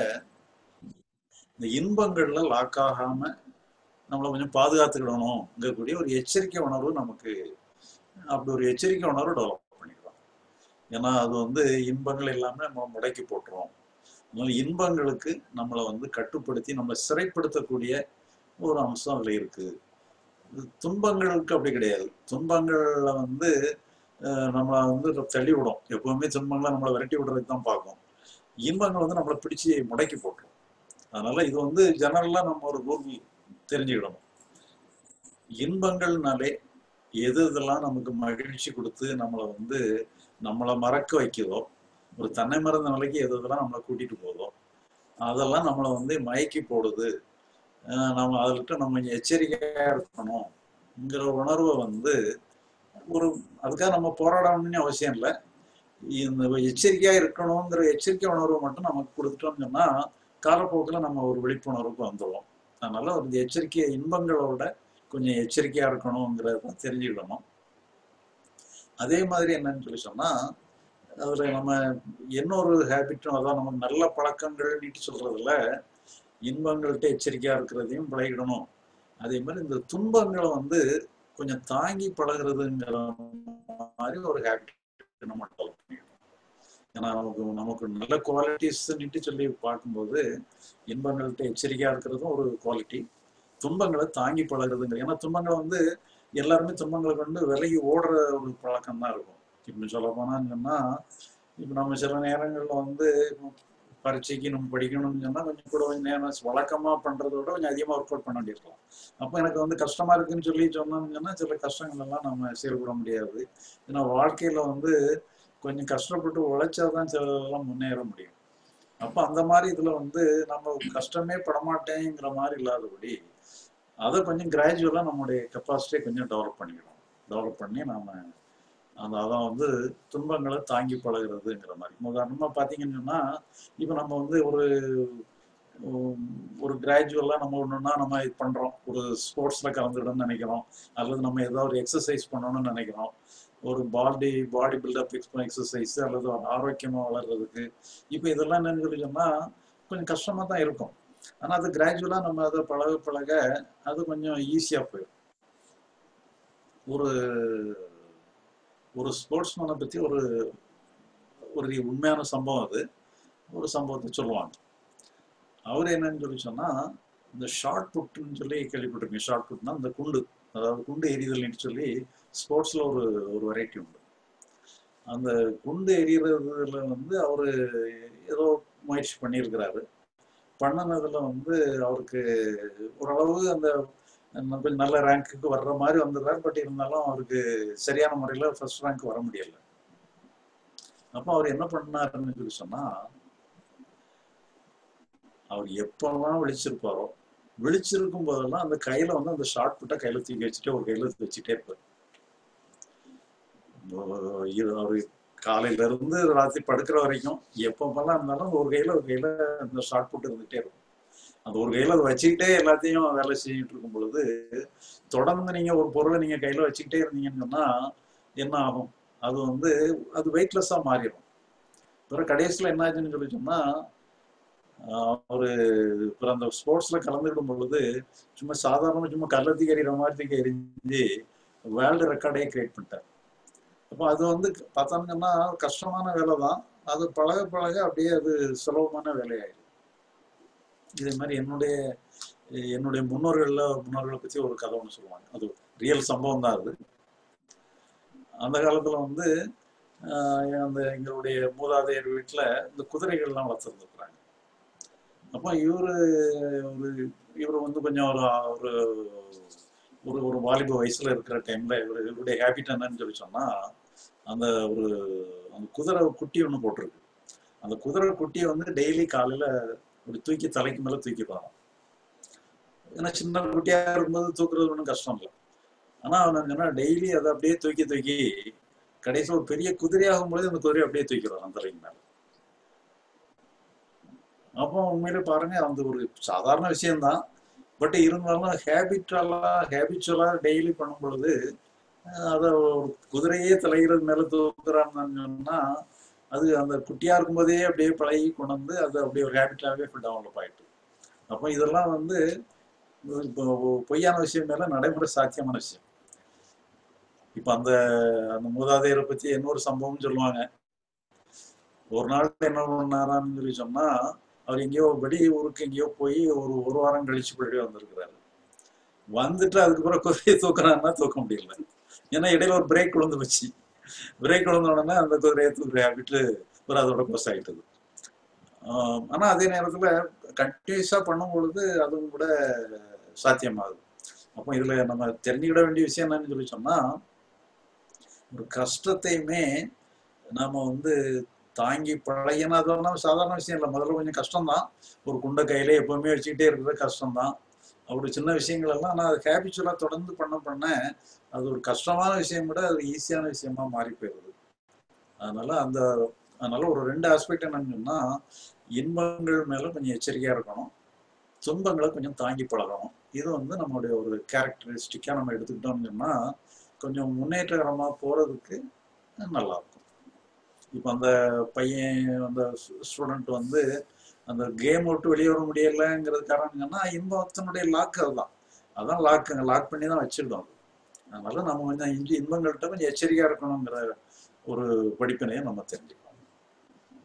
இந்த இன்பங்கள்ல லாக் ஆகாம நம்மளை கொஞ்சம் பாதுகாத்துக்கிடணும்ங்கக்கூடிய ஒரு எச்சரிக்கை உணர்வு நமக்கு அப்படி ஒரு எச்சரிக்கை உணர்வு டெவலப் பண்ணிக்கலாம் ஏன்னா அது வந்து இன்பங்கள் எல்லாமே நம்ம முடக்கி போட்டுரும் அதனால இன்பங்களுக்கு நம்மளை வந்து கட்டுப்படுத்தி நம்மளை சிறைப்படுத்தக்கூடிய ஒரு அம்சம் அதுல இருக்கு இது துன்பங்களுக்கு அப்படி கிடையாது துன்பங்கள்ல வந்து அஹ், நம்மளை வந்து தள்ளி விடும் எப்பவுமே துன்பங்களை நம்மளை விரட்டி விடுறதுக்கு தான் பார்க்கும் இன்பங்கள் வந்து நம்மளை பிடிச்சி முடக்கி போட்டுரும் அதனால இது வந்து ஜெனரலா நம்ம ஒரு ரூல் தெரிஞ்சுக்கிடணும் இன்பங்கள்னாலே எது இதெல்லாம் நமக்கு மகிழ்ச்சி கொடுத்து நம்மளை வந்து நம்மளை மறக்க வைக்குதோ ஒரு தன்னை மறந்த நிலைக்கு எது இதெல்லாம் நம்மளை கூட்டிட்டு போதோ அதெல்லாம் நம்மளை வந்து மயக்கி போடுது அஹ் நம்ம அதுக்கிட்ட நம்ம கொஞ்சம் எச்சரிக்கையா இருக்கணும்ங்கிற உணர்வை வந்து ஒரு அதுக்காக நம்ம போராடணும்னு அவசியம் இல்லை இந்த எச்சரிக்கையா இருக்கணுங்கிற எச்சரிக்கை உணர்வை மட்டும் நமக்கு கொடுத்துட்டோம்னு சொன்னா காலப்போக்கில் நம்ம ஒரு விழிப்புணர்வுக்கு வந்துடுவோம் அதனால ஒரு எச்சரிக்கை இன்பங்களோட கொஞ்சம் எச்சரிக்கையா இருக்கணுங்கிறத தெரிஞ்சுக்கிடணும் அதே மாதிரி என்னன்னு சொல்லி சொன்னா அதுல நம்ம இன்னொரு ஹேபிட்டும் அதான் நம்ம நல்ல பழக்கங்கள் நீட்டு சொல்றதுல இன்பங்கள்ட்ட எச்சரிக்கையா இருக்கிறதையும் பழகிடணும் அதே மாதிரி இந்த துன்பங்களை வந்து கொஞ்சம் தாங்கி பழகுறதுங்கிற மாதிரி ஒரு ஹேபிட் நம்ம டெவலப் பண்ணிக்கணும் ஆனா நமக்கு நமக்கு நல்ல குவாலிட்டிஸ்ன்னுட்டு சொல்லி பார்க்கும்போது இன்பங்கள்ட்ட எச்சரிக்கையா இருக்கிறதும் ஒரு குவாலிட்டி துன்பங்களை தாங்கி பழகுறதுங்கிற ஏன்னா துன்பங்களை வந்து எல்லாருமே துன்பங்களை கொண்டு விலகி ஓடுற ஒரு பழக்கம் தான் இருக்கும் இப்போ சொல்ல போனான்னு சொன்னா இப்போ நம்ம சில நேரங்கள்ல வந்து இப்போ பரீட்சைக்கு நம்ம படிக்கணும்னு சொன்னா கொஞ்சம் கூட கொஞ்சம் நேரம் வழக்கமா பண்றதை விட கொஞ்சம் அதிகமா ஒர்க் அவுட் பண்ண வேண்டியிருக்கலாம் அப்போ எனக்கு வந்து கஷ்டமா இருக்குன்னு சொல்லி சொன்னோம்னு சொன்னா சில கஷ்டங்கள் எல்லாம் நம்ம செயல்பட முடியாது ஏன்னா வாழ்க்கையில வந்து கொஞ்சம் கஷ்டப்பட்டு உழைச்சாதான் சிலதெல்லாம் முன்னேற முடியும் அப்போ அந்த மாதிரி இதுல வந்து நம்ம கஷ்டமே படமாட்டேங்கிற மாதிரி இல்லாதபடி அதை கொஞ்சம் கிராஜுவலாக நம்மளுடைய கெப்பாசிட்டியை கொஞ்சம் டெவலப் பண்ணிக்கணும் டெவலப் பண்ணி நாம அந்த அதான் வந்து துன்பங்களை தாங்கி பழகுறதுங்கிற மாதிரி உதாரணமா பார்த்தீங்கன்னு சொன்னா இப்போ நம்ம வந்து ஒரு உம், ஒரு கிராஜுவலாக நம்ம ஒன்றுனா நம்ம இது பண்ணுறோம் ஒரு ஸ்போர்ட்ஸில் கலந்துடணும்னு நினைக்கிறோம் அல்லது நம்ம ஏதாவது ஒரு எக்ஸசைஸ் பண்ணணும்னு நினைக்கிறோம் ஒரு பாடி பாடி பில்டப் எக்ஸசைஸ் அல்லது ஒரு ஆரோக்கியமாக வளர்றதுக்கு இப்போ இதெல்லாம் என்னன்னு சொல்லி சொன்னா கொஞ்சம் கஷ்டமாக தான் இருக்கும் ஆனால் அது கிராஜுவலாக நம்ம அதை பழக பழக அது கொஞ்சம் ஈஸியாக போயிடும் ஒரு ஒரு ஸ்போர்ட்ஸ்மேனை பற்றி ஒரு ஒரு உண்மையான சம்பவம் அது ஒரு சம்பவத்தை சொல்லுவாங்க அவர் என்னன்னு சொல்லி சொன்னா இந்த ஷார்ட் புட்னு சொல்லி கேள்விப்பட்டிருக்கீங்க ஷார்ட் புட்னா இந்த குண்டு அதாவது குண்டு எறிதல்னு சொல்லி ஸ்போர்ட்ஸ்ல ஒரு ஒரு வெரைட்டி உண்டு அந்த குண்டு எறிகிறதுல வந்து அவரு ஏதோ முயற்சி பண்ணியிருக்கிறாரு பண்ணினதுல வந்து அவருக்கு ஓரளவு அந்த கொஞ்சம் நல்ல ரேங்க்குக்கு வர்ற மாதிரி வந்துடுறாரு பட் இருந்தாலும் அவருக்கு சரியான முறையில் ஃபர்ஸ்ட் ரேங்க் வர முடியல அப்போ அவர் என்ன பண்ணாருன்னு சொல்லி சொன்னா அவர் எப்பெல்லாம் விழிச்சிருப்பாரோ விழிச்சிருக்கும் போதெல்லாம் அந்த கையில வந்து அந்த ஷார்ட் புட்டை கையில தூக்கி வச்சுட்டு ஒரு கையில வச்சுட்டே இருப்பார் அவரு காலையில இருந்து ராத்திரி படுக்கிற வரைக்கும் எப்பப்பெல்லாம் இருந்தாலும் ஒரு கையில ஒரு கையில அந்த ஷார்ட் புட் இருந்துகிட்டே இருக்கும் அந்த ஒரு கையில அதை வச்சுக்கிட்டே எல்லாத்தையும் வேலை செஞ்சுட்டு இருக்கும் பொழுது தொடர்ந்து நீங்க ஒரு பொருளை நீங்க கையில வச்சுக்கிட்டே இருந்தீங்கன்னு சொன்னா என்ன ஆகும் அது வந்து அது வெயிட்லெஸ்ஸா மாறிடும் பிறகு கடைசியில் என்ன ஆச்சுன்னு சொல்லி சொன்னா ஒரு அப்புறம் அந்த ஸ்போர்ட்ஸ்ல கலந்துக்கிடும் பொழுது சும்மா சாதாரண சும்மா கள்ளத்துக்கு எறிகிற மாதிரி தூக்கி எரிஞ்சு வேர்ல்டு ரெக்கார்டே கிரியேட் பண்ணிட்டார் அப்போ அது வந்து பார்த்தாங்கன்னா கஷ்டமான வேலை தான் அது பழக பழக அப்படியே அது சுலபமான வேலையாயிடும் இதே மாதிரி என்னுடைய என்னுடைய முன்னோர்கள்ல முன்னோர்களை பத்தி ஒரு கதை ஒன்று சொல்லுவாங்க அது ரியல் சம்பவம் தான் அது அந்த காலத்துல வந்து அந்த எங்களுடைய மூதாதையர் வீட்டுல இந்த குதிரைகள்லாம் வளர்த்துருந்துருக்குறாங்க அப்போ இவரு ஒரு இவர் வந்து கொஞ்சம் ஒரு ஒரு ஒரு ஒரு வாலிப வயசுல இருக்கிற டைம்ல இவர் இவருடைய ஹேபிட் என்னன்னு சொல்லி சொன்னா அந்த ஒரு அந்த குதிரை குட்டி ஒன்று போட்டிருக்கு அந்த குதிரை குட்டியை வந்து டெய்லி காலையில அப்படி தூக்கி தலைக்கு மேல தூக்கிடுவாங்க ஏன்னா சின்ன குட்டியா இருக்கும்போது தூக்குறது ஒன்றும் கஷ்டம் இல்லை ஆனா அவன் சொன்னா டெய்லி அதை அப்படியே தூக்கி தூக்கி கடைசி ஒரு பெரிய குதிரையாகும் பொழுது அந்த குதிரையை அப்படியே தூக்கிடுவான் அந்த தலைக்கு மேல அப்போ உண்மையிலே பாருங்க அந்த ஒரு சாதாரண விஷயம்தான் பட் இருந்தாலும் ஹேபிட்டலா ஹேபிச்சுவலா டெய்லி பண்ணும் பொழுது அதை ஒரு குதிரையே தலைகிறது மேல தூக்குறான்னு சொன்னா அது அந்த குட்டியா இருக்கும்போதே அப்படியே பழகி கொண்டு வந்து அது அப்படியே ஒரு ஹேபிட்டாவே டெவலப் ஆயிட்டு அப்போ இதெல்லாம் வந்து இப்போ பொய்யான விஷயம் மேல நடைமுறை சாத்தியமான விஷயம் இப்ப அந்த அந்த மூதாதையரை பத்தி இன்னொரு சம்பவம் சொல்லுவாங்க ஒரு நாள் என்ன பண்ணாரான்னு சொல்லி சொன்னா அவர் எங்கேயோ வெளி ஊருக்கு எங்கேயோ போய் ஒரு ஒரு வாரம் கழிச்சு போய் வந்திருக்கிறாரு வந்துட்டு அதுக்கப்புறம் குதிரையை தூக்குறாருன்னா தூக்க முடியல ஏன்னா இடையில ஒரு பிரேக் விழுந்து போச்சு பிரேக் விழுந்த உடனே அந்த குதிரையை தூக்குற ஹேபிட்டு ஒரு அதோட கோஸ் ஆயிட்டது ஆனா அதே நேரத்துல கண்டினியூஸா பண்ணும் பொழுது அதுவும் கூட சாத்தியமாகுது அப்போ இதுல நம்ம தெரிஞ்சுக்கிட வேண்டிய விஷயம் என்னன்னு சொல்லி சொன்னா ஒரு கஷ்டத்தையுமே நாம வந்து தாங்கி பழகினா அதெல்லாம் சாதாரண விஷயம் இல்லை முதல்ல கொஞ்சம் கஷ்டம்தான் ஒரு குண்டை கையில எப்பவுமே வச்சுக்கிட்டே இருக்கிறது கஷ்டம்தான் அப்படி சின்ன விஷயங்கள் எல்லாம் ஆனால் அது ஹேபிச்சுவலாக தொடர்ந்து பண்ண பண்ண அது ஒரு கஷ்டமான விஷயம் கூட அது ஈஸியான விஷயமா மாறி போயிடுது அதனால அந்த அதனால ஒரு ரெண்டு ஆஸ்பெக்ட் என்னன்னு சொன்னா இன்பங்கள் மேல கொஞ்சம் எச்சரிக்கையா இருக்கணும் துன்பங்களை கொஞ்சம் தாங்கி பழகணும் இது வந்து நம்மளுடைய ஒரு கேரக்டரிஸ்டிக்கா நம்ம எடுத்துக்கிட்டோம்னு சொன்னா கொஞ்சம் முன்னேற்றகரமா போறதுக்கு நல்லா இருக்கும் இப்போ அந்த பையன் அந்த ஸ்டூடெண்ட் வந்து அந்த கேம் விட்டு வெளியே வர முடியலைங்கிறது காரணம் சொன்னா இன்பத்தினுடைய லாக் அதுதான் அதான் லாக் லாக் பண்ணி தான் வச்சுக்கிட்டோம் அதனால நம்ம கொஞ்சம் இஞ்சி இன்பங்கள்கிட்ட கொஞ்சம் எச்சரிக்கையா இருக்கணுங்கிற ஒரு படிப்பினையை நம்ம தெரிஞ்சுக்கலாம்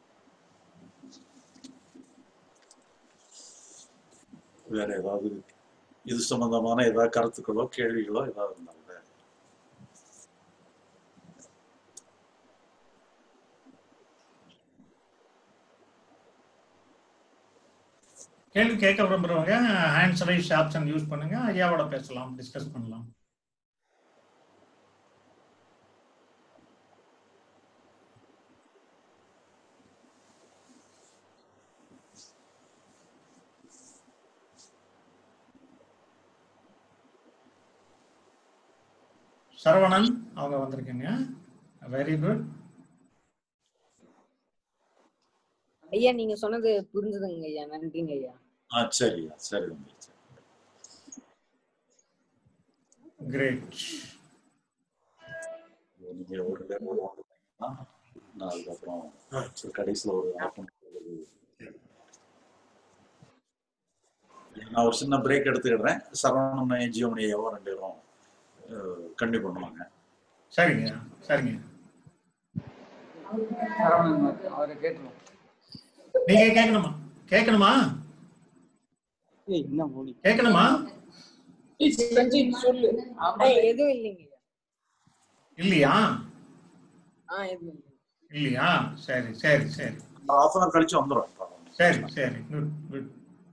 வேற ஏதாவது இது சம்பந்தமான ஏதாவது கருத்துக்களோ கேள்விகளோ ஏதாவது இருந்தாலும் கேள்வி கேட்க விரும்புறவங்க ஹேண்ட்ஸ் ரைஸ் ஆப்ஷன் யூஸ் பண்ணுங்க ஐயாவோட பேசலாம் டிஸ்கஸ் பண்ணலாம் சரவணன் அவங்க வந்திருக்கீங்க வெரி குட் ஐயா நீங்க சொன்னது புரிஞ்சுதுங்க ஐயா நன்றிங்க ஐயா ஆ சரியா சரி தம்பி கிரேட் நீங்க ஒரு demo கொடுத்தீங்கன்னா, நான் அதுக்கப்புறம் சரி, கடைசியில ஒரு half an hour நான் ஒரு சின்ன பிரேக் எடுத்துக்கிடுறேன் சரவணன் ஜியோமணியாவும் ரெண்டு பேரும் கண்டிப்பாக பண்ணுவாங்க சரிங்க சரிங்க அவரை கேட்டுருவோம் நீங்க கேட்கணுமா கேட்கணுமா ஏய் என்ன மோடி கேட்கணுமா சொல்லு எதுவும் இல்லைங்க இல்லையா ஆ எதுவும் இல்லை இல்லையா சரி சரி சரி ஹாஃப் அன் அவர் கழிச்சு வந்துடும் சரி சரி குட் குட்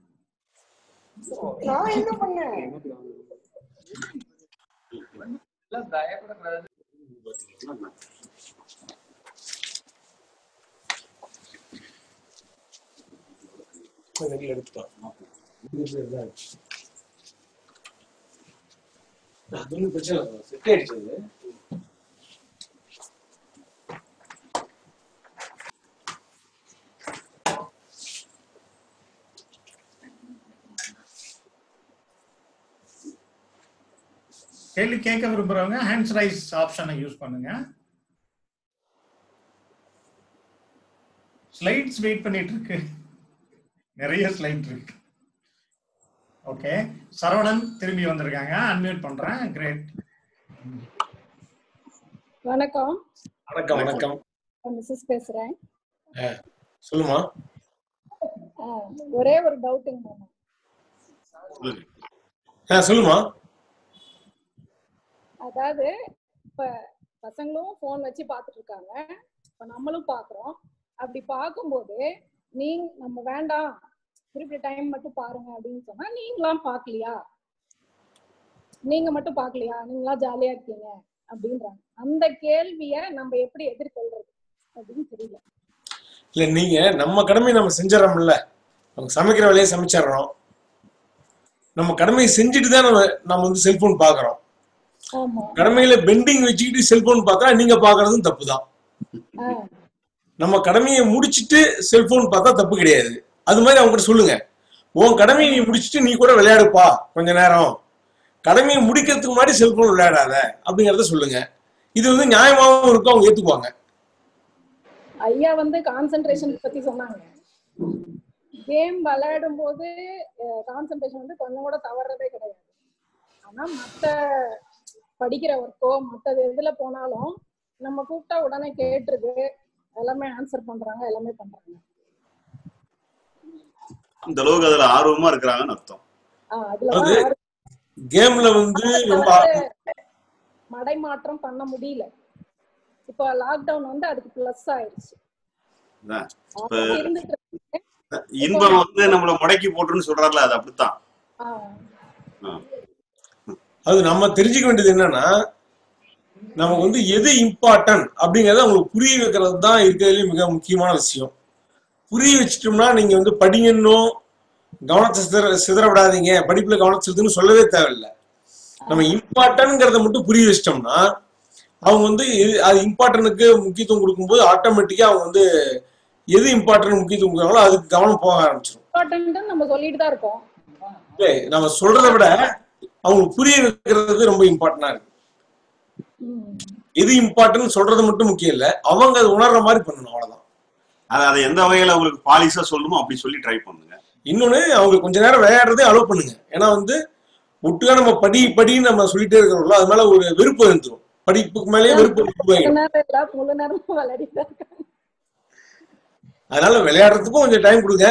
நான் என்ன பண்ணேன் பயப்படக்கூடாது வெளியில எடுத்துட்டோம் அது ஒன்றும் பிரச்சனை இல்லை செட் ஆயிடுச்சு அது கேள்வி கேட்க விரும்புறவங்க ஹேண்ட்ஸ் ரைஸ் ஆப்ஷனை யூஸ் பண்ணுங்க ஸ்லைட்ஸ் வெயிட் பண்ணிட்டு இருக்கு நிறைய ஸ்லைட் இருக்கு ஓகே சரவணன் திரும்பி வந்திருக்காங்க அன்மியூட் பண்றேன் கிரேட் வணக்கம் வணக்கம் வணக்கம் மிஸ்ஸஸ் பேசுறேன் ஆ, சொல்லுமா ஆ, ஒரே ஒரு டவுட்டுங்க மாமா ஆ சொல்லுமா அதாவது இப்ப பசங்களும் ஃபோன் வச்சு பார்த்துட்டு இருக்காங்க இப்ப நம்மளும் பார்க்குறோம் அப்படி பார்க்கும்போது நீங்க நம்ம வேண்டாம் குறிப்பிட்ட டைம் மட்டும் பாருங்க அப்படின்னு சொன்னா நீங்களாம் பார்க்கலையா நீங்க மட்டும் பார்க்கலையா நீங்களாம் ஜாலியா இருக்கீங்க அப்படின்றாங்க அந்த கேள்விய நம்ம எப்படி எதிர்கொள்றது அப்படின்னு தெரியல இல்ல நீங்க நம்ம கடமையை நம்ம செஞ்சிடறோம்ல நம்ம சமைக்கிற வேலையை சமைச்சிடுறோம் நம்ம கடமையை செஞ்சுட்டு தான் நம்ம நம்ம வந்து செல்போன் பாக்குறோம் ஆமா கடமையில பெண்டிங் வச்சுக்கிட்டு செல்போன் பார்த்தா நீங்க பாக்குறதும் தப்பு தான் ஆ, நம்ம கடமையை முடிச்சிட்டு செல்போன் பார்த்தா தப்பு கிடையாது அது மாதிரி அவங்க கிட்ட சொல்லுங்க உன் கடமையை நீ முடிச்சிட்டு நீ கூட விளையாடுப்பா கொஞ்ச நேரம் கடமையை முடிக்கிறதுக்கு முன்னாடி செல்போன் விளையாடாத அப்படிங்கறத சொல்லுங்க இது வந்து நியாயமாகவும் இருக்கும் அவங்க ஏத்துக்குவாங்க ஐயா வந்து கான்சென்ட்ரேஷன் பத்தி சொன்னாங்க கேம் விளையாடும் போது கான்சென்ட்ரேஷன் வந்து கொஞ்சம் கூட தவறதே கிடையாது ஆனா மத்த படிக்கிற ஒர்க்கோ மத்த இதுல போனாலும் நம்ம கூப்பிட்டா உடனே கேட்டுருது எல்லாமே ஆன்சர் பண்றாங்க எல்லாமே பண்றாங்க இந்த அளவுக்கு அதுல ஆர்வமா இருக்கிறாங்கன்னு அர்த்தம் ஆஹ் அதுல அது தான் கேம்ல வந்து ரொம்ப மடைமாற்றம் பண்ண முடியல இப்போ லாக்டவுன் வந்து அதுக்கு பிளஸ் ஆயிடுச்சு அதான். இப்ப அவங்க இருந்துட்டு இருக்காங்க. இன்பம் வந்து நம்மள முடக்கி போட்டுருன்னு சொல்றாருல அது அப்படித்தான் ஆஹ் ஆ. அது நம்ம தெரிஞ்சுக்க வேண்டியது என்னன்னா நமக்கு வந்து எது இம்பார்ட்டன்ட் அப்படிங்கறத அவங்களுக்கு புரிய வைக்கிறது தான் இருக்கிறதுல மிக முக்கியமான விஷயம் புரிய வச்சிட்டோம்னா நீங்க வந்து படிங்கன்னும் கவனத்தை சிதற சிதற விடாதீங்க படிப்புல கவனம் செலுத்துன்னு சொல்லவே தேவையில்லை நம்ம இம்பார்ட்டன்ட்ங்கிறத மட்டும் புரிய வச்சிட்டோம்னா அவங்க வந்து எது- அது இம்பார்ட்டனுக்கு முக்கியத்துவம் கொடுக்கும்போது ஆட்டோமேட்டிக்கா அவங்க வந்து எது இம்பார்ட்டன்ட் முக்கியத்துவம் கொடுக்குறாங்களோ அதுக்கு கவனம் போக ஆரம்பிச்சிடும் இம்பார்ட்டன்ட் நம்ம சொல்லிட்டு தான் இருக்கோம் இல்லை, நம்ம சொல்றதை விட அவங்களுக்கு புரிய வைக்கிறது ரொம்ப இம்பார்ட்டன்டா இருக்கு எது இம்பார்ட்டன்ட் சொல்றது மட்டும் முக்கியம் இல்ல அவங்க அதை உணர்ற மாதிரி பண்ணணும் அவ்வளவுதான் அது அதை எந்த வகையில அவங்களுக்கு பாலிசா சொல்லணுமோ அப்படி சொல்லி ட்ரை பண்ணுங்க இன்னொன்னு அவங்க கொஞ்ச நேரம் விளையாடுறதே அலோவ் பண்ணுங்க ஏன்னா வந்து ஒட்டுக்கா நம்ம படி படின்னு நம்ம சொல்லிட்டே இருக்கிறோம்ல அது மேல ஒரு வெறுப்பு வந்துடும் படிப்புக்கு மேலேயே வெறுப்பு முழு உருவாகிடும் நேரம் இல்ல முழு நேரம் விளையாடிட்டு தான் இருக்காங்க அதனால விளையாடுறதுக்கும் கொஞ்சம் டைம் கொடுங்க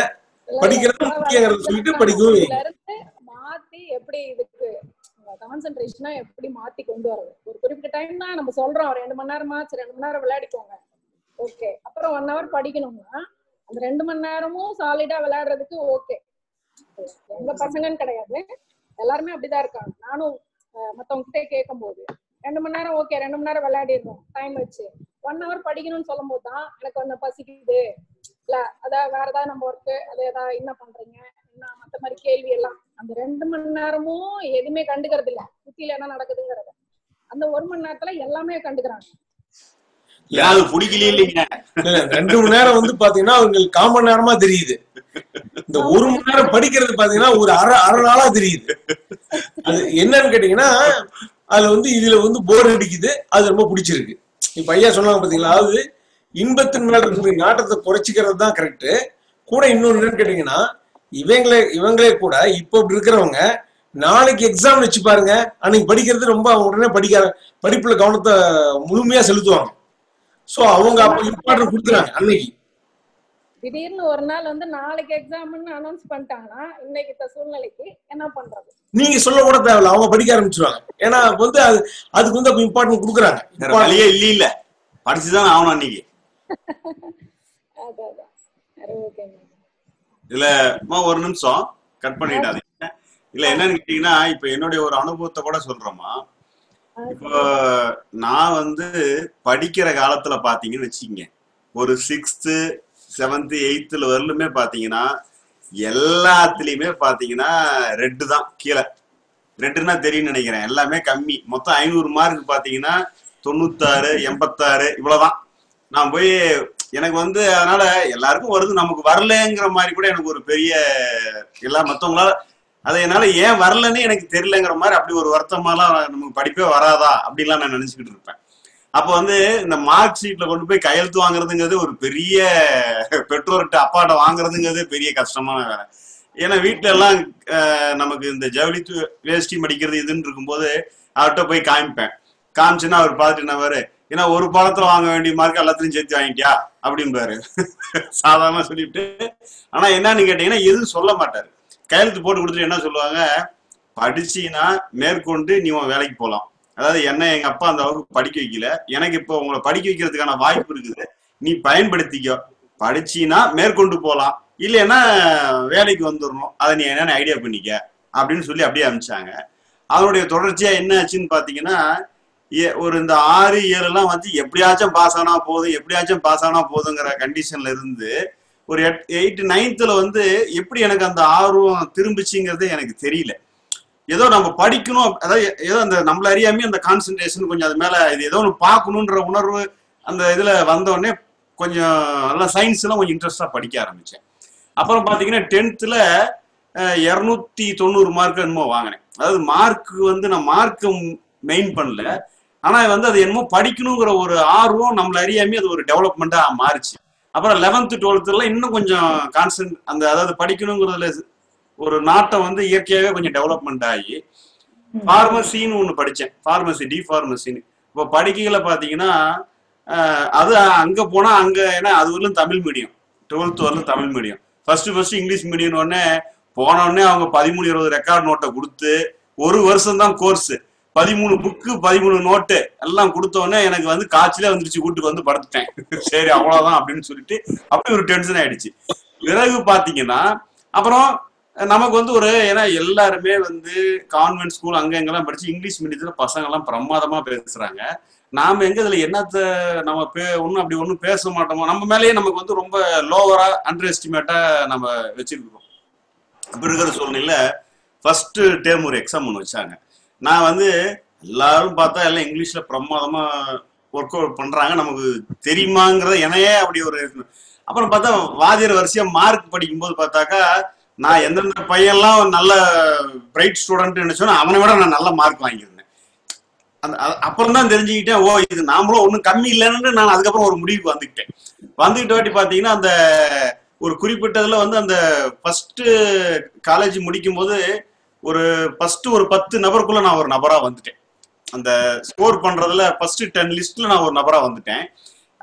படிக்கிறது முக்கியங்கிறத சொல்லிட்டு படிக்கவும் வைங்க. இதுல இருந்து மாத்தி எப்படி இதுக்கு கான்சென்ட்ரேஷனா எப்படி மாத்தி கொண்டு வரது ஒரு குறிப்பிட்ட டைம் தான் நம்ம சொல்றோம் ரெண்டு மணி நேரமா சரி ரெண்டு மணி நேரம் விளையாடிக்கோங்க ஓகே அப்புறம் ஒன் ஹவர் படிக்கணும்னா அந்த ரெண்டு மணி நேரமும் சாலிடா விளையாடுறதுக்கு ஓகே எங்க பசங்கன்னு கிடையாது எல்லாருமே அப்படிதான் இருக்காங்க நானும் அஹ், மத்தவங்க கிட்டே கேட்கும் போது ரெண்டு மணி நேரம் ஓகே ரெண்டு மணி நேரம் விளையாடிடுறோம் டைம் வச்சு ஒன் ஹவர் படிக்கணும்னு சொல்லும் போது தான் எனக்கு கொஞ்சம் பசிக்குது இல்ல அதான் வேற ஏதாவது நம்ம ஒர்க்கு அதை ஏதாவது என்ன பண்றீங்க என்ன மத்த மாதிரி கேள்வி எல்லாம் அந்த ரெண்டு மணி நேரமும் எதுவுமே கண்டுக்கிறது இல்ல சுத்தியில என்ன நடக்குதுங்கிறத அந்த ஒரு மணி நேரத்துல எல்லாமே கண்டுக்கிறாங்க ஏன் அது பிடிக்கலையே இல்லைங்க இல்ல, ரெண்டு மணி நேரம் வந்து பாத்தீங்கன்னா உங்களுக்கு கால் மணி நேரமா தெரியுது இந்த ஒரு மணி நேரம் படிக்கிறது பாத்தீங்கன்னா ஒரு அரை அரை நாளா தெரியுது அது என்னன்னு கேட்டீங்கன்னா அதுல வந்து இதுல வந்து போர் அடிக்குது அது ரொம்ப பிடிச்சிருக்கு இப்ப ஐயா சொன்னாங்க பாத்தீங்களா அதாவது இன்பத்தின் மேல இருக்கிற நாட்டத்தை குறைச்சிக்கிறது தான் கரெக்ட் கூட இன்னொன்னு என்னன்னு கேட்டீங்கன்னா இவங்களே இவங்களே கூட இப்ப இப்படி இருக்கிறவங்க நாளைக்கு எக்ஸாம் வச்சு பாருங்க அன்னைக்கு படிக்கிறது ரொம்ப அவங்க உடனே படிக்க படிப்புல கவனத்தை முழுமையா செலுத்துவாங்க சோ அவங்க அப்ப இம்பார்ட்டன்ட் கொடுக்குறாங்க அன்னைக்கு திடீர்னு ஒரு நாள் வந்து நாளைக்கு எக்ஸாம்னு அனௌன்ஸ் பண்ணிட்டாங்கன்னா இன்னைக்கு இந்த சூழ்நிலைக்கு என்ன பண்றது நீங்க சொல்ல கூட தேவையில்ல அவங்க படிக்க ஆரம்பிச்சிருவாங்க ஏன்னா வந்து அது அதுக்கு வந்து அப்ப இம்பார்ட்டன்ட் கொடுக்குறாங்க வேற வழியே இல்ல இல்ல படிச்சுதான் ஆகணும் அன்னைக்கு அதான் அதான் சரி ஓகேங்க இதுல அம்மா ஒரு நிமிஷம் கட் பண்ணிடாதீங்க இல்ல என்னன்னு கேட்டீங்கன்னா இப்ப என்னுடைய ஒரு அனுபவத்தை கூட சொல்றேம்மா இப்போ நான் வந்து படிக்கிற காலத்துல பாத்தீங்கன்னு வச்சுக்கங்க ஒரு சிக்ஸ்த்து செவன்த்து எயித்துல வரலுமே பாத்தீங்கன்னா எல்லாத்துலயுமே பாத்தீங்கன்னா ரெட்டு தான் கீழே ரெட்டுன்னா தெரியும்னு நினைக்கிறேன் எல்லாமே கம்மி மொத்தம் ஐநூறு மார்க் பாத்தீங்கன்னா தொண்ணூத்தாறு எண்பத்தாறு இவ்வளவுதான் நான் போய் எனக்கு வந்து அதனால எல்லாருக்கும் வருது நமக்கு வரலங்கிற மாதிரி கூட எனக்கு ஒரு பெரிய எல்லா மத்தவங்களால அதை என்னால ஏன் வரலன்னு எனக்கு தெரியலங்கிற மாதிரி அப்படி ஒரு வருத்தமாலாம் நமக்கு படிப்பே வராதா அப்படிலாம் நான் நினைச்சுக்கிட்டு இருப்பேன் அப்போ வந்து இந்த மார்க் ஷீட்ல கொண்டு போய் கையெழுத்து வாங்குறதுங்கிறது ஒரு பெரிய பெற்றோர்கிட்ட அப்பாட்ட வாங்குறதுங்கிறது பெரிய கஷ்டமான வேலை ஏன்னா வீட்ல எல்லாம் அஹ், நமக்கு இந்த ஜவுளி து- வேஷ்டி மடிக்கிறது இதுன்னு இருக்கும்போது அவர்கிட்ட போய் காமிப்பேன் காமிச்சுன்னா அவர் பார்த்துட்டு என்னவாரு ஏன்னா ஒரு பாடத்துல வாங்க வேண்டிய மார்க் எல்லாத்தையும் சேர்த்து வாங்கிட்டியா அப்படிம்பாரு சாதாரண சொல்லிட்டு ஆனா என்னன்னு கேட்டீங்கன்னா எதுவும் சொல்ல மாட்டாரு கையெழுத்து போட்டு கொடுத்துட்டு என்ன சொல்லுவாங்க படிச்சீன்னா மேற்கொண்டு நீ உன் வேலைக்கு போகலாம் அதாவது என்ன எங்க அப்பா அந்த அளவுக்கு படிக்க வைக்கல எனக்கு இப்போ உங்களை படிக்க வைக்கிறதுக்கான வாய்ப்பு இருக்குது நீ பயன்படுத்திக்கோ படிச்சீன்னா மேற்கொண்டு போகலாம் இல்லைன்னா வேலைக்கு வந்துடணும் அதை நீ என்னென்ன ஐடியா பண்ணிக்க அப்படின்னு சொல்லி அப்படியே அனுப்பிச்சாங்க அதனுடைய தொடர்ச்சியா என்ன ஆச்சுன்னு பாத்தீங்கன்னா ஏ- ஒரு இந்த ஆறு ஏழு எல்லாம் வந்து எப்படியாச்சும் பாஸ் ஆனா போதும் எப்படியாச்சும் பாஸ் ஆனா போதுங்கிற கண்டிஷன்ல இருந்து ஒரு எயிட் நைன்த்ல வந்து எப்படி எனக்கு அந்த ஆர்வம் திரும்பிச்சுங்கிறது எனக்கு தெரியல ஏதோ நம்ம படிக்கணும் அதாவது ஏதோ அந்த நம்மள அறியாமே அந்த கான்சென்ட்ரேஷன் கொஞ்சம் அது மேல இது ஏதோ ஒன்று பார்க்கணுன்ற உணர்வு அந்த இதுல வந்த உடனே கொஞ்சம் நல்லா சயின்ஸ் எல்லாம் கொஞ்சம் இன்ட்ரெஸ்டா படிக்க ஆரம்பிச்சேன் அப்புறம் பாத்தீங்கன்னா டென்த்ல இரநூத்தி தொண்ணூறு மார்க் என்னமோ வாங்கினேன் அதாவது மார்க் வந்து நான் மார்க் மெயின் பண்ணல ஆனா வந்து அது என்னமோ படிக்கணுங்கிற ஒரு ஆர்வம் நம்மள அறியாமே அது ஒரு டெவலப்மெண்டா மாறுச்சு அப்புறம் லெவன்த் டுவெல்த்ல இன்னும் கொஞ்சம் கான்சென்ட் அந்த அதாவது படிக்கணுங்கிறதுல ஒரு நாட்டம் வந்து இயற்கையாகவே கொஞ்சம் டெவலப்மெண்ட் ஆகி ஃபார்மசின்னு ஒன்று படித்தேன் ஃபார்மசி டி ஃபார்மசின்னு இப்போ படிக்கையில பார்த்தீங்கன்னா அஹ், அது அங்கே போனால் அங்கே ஏன்னா அது வரலும் தமிழ் மீடியம் டுவெல்த் வரலும் Tamil medium first first English medium உடனே போன உடனே அவங்க பதிமூணு இருபது ரெக்கார்ட் நோட்டை கொடுத்து ஒரு வருஷம் தான் கோர்ஸ் பதிமூணு புக்கு பதிமூணு நோட்டு எல்லாம் கொடுத்த உடனே எனக்கு வந்து காய்ச்சலே வந்துருச்சு வீட்டுக்கு வந்து படுத்துட்டேன் சரி அவ்வளவுதான் அப்படின்னு சொல்லிட்டு அப்படி ஒரு டென்ஷன் ஆயிடுச்சு பிறகு பாத்தீங்கன்னா அப்புறம் நமக்கு வந்து ஒரு ஏன்னா எல்லாருமே வந்து கான்வென்ட் ஸ்கூல் அங்க எங்கெல்லாம் படிச்சு இங்கிலீஷ் மீடியத்துல பசங்க எல்லாம் பிரமாதமா பேசுறாங்க நாம எங்க இதுல என்னத்த நம்ம பே ஒன்றும் அப்படி ஒன்றும் பேச மாட்டோமோ நம்ம மேலேயே நமக்கு வந்து ரொம்ப லோவரா அண்டர் எஸ்டிமேட்டா நம்ம வச்சிருக்கிறோம் அப்படி இருக்கிற சூழ்நிலையில ஃபர்ஸ்ட் டேர்ம் ஒரு எக்ஸாம் ஒன்று வச்சாங்க நான் வந்து எல்லாரும் பார்த்தா எல்லாம் இங்கிலீஷ்ல பிரமாதமா ஒர்க் அவுட் பண்றாங்க நமக்கு தெரியுமாங்கிறத என்னையே அப்படி ஒரு அப்புறம் பார்த்தா வாதியர் வரிசையா மார்க் படிக்கும்போது பார்த்தாக்கா நான் எந்தெந்த பையன்லாம் நல்ல பிரைட் ஸ்டூடெண்ட் நினைச்சோன்னா அவனை விட நான் நல்ல மார்க் வாங்கியிருந்தேன் அந்த அ- அப்புறம் தான் தெரிஞ்சுக்கிட்டேன் ஓ இது நாமளும் ஒன்றும் கம்மி இல்லைன்னு நான் அதுக்கப்புறம் ஒரு முடிவுக்கு வந்துக்கிட்டேன் வந்துக்கிட்ட வாட்டி பார்த்தீங்கன்னா அந்த ஒரு குறிப்பிட்டதுல வந்து அந்த ஃபர்ஸ்ட் காலேஜ் முடிக்கும் போது ஒரு ஃபர்ஸ்ட் ஒரு பத்து நபருக்குள்ள நான் ஒரு நபரா வந்துட்டேன் அந்த ஸ்கோர் பண்றதுல ஃபர்ஸ்ட் டென் லிஸ்ட்ல நான் ஒரு நபரா வந்துட்டேன்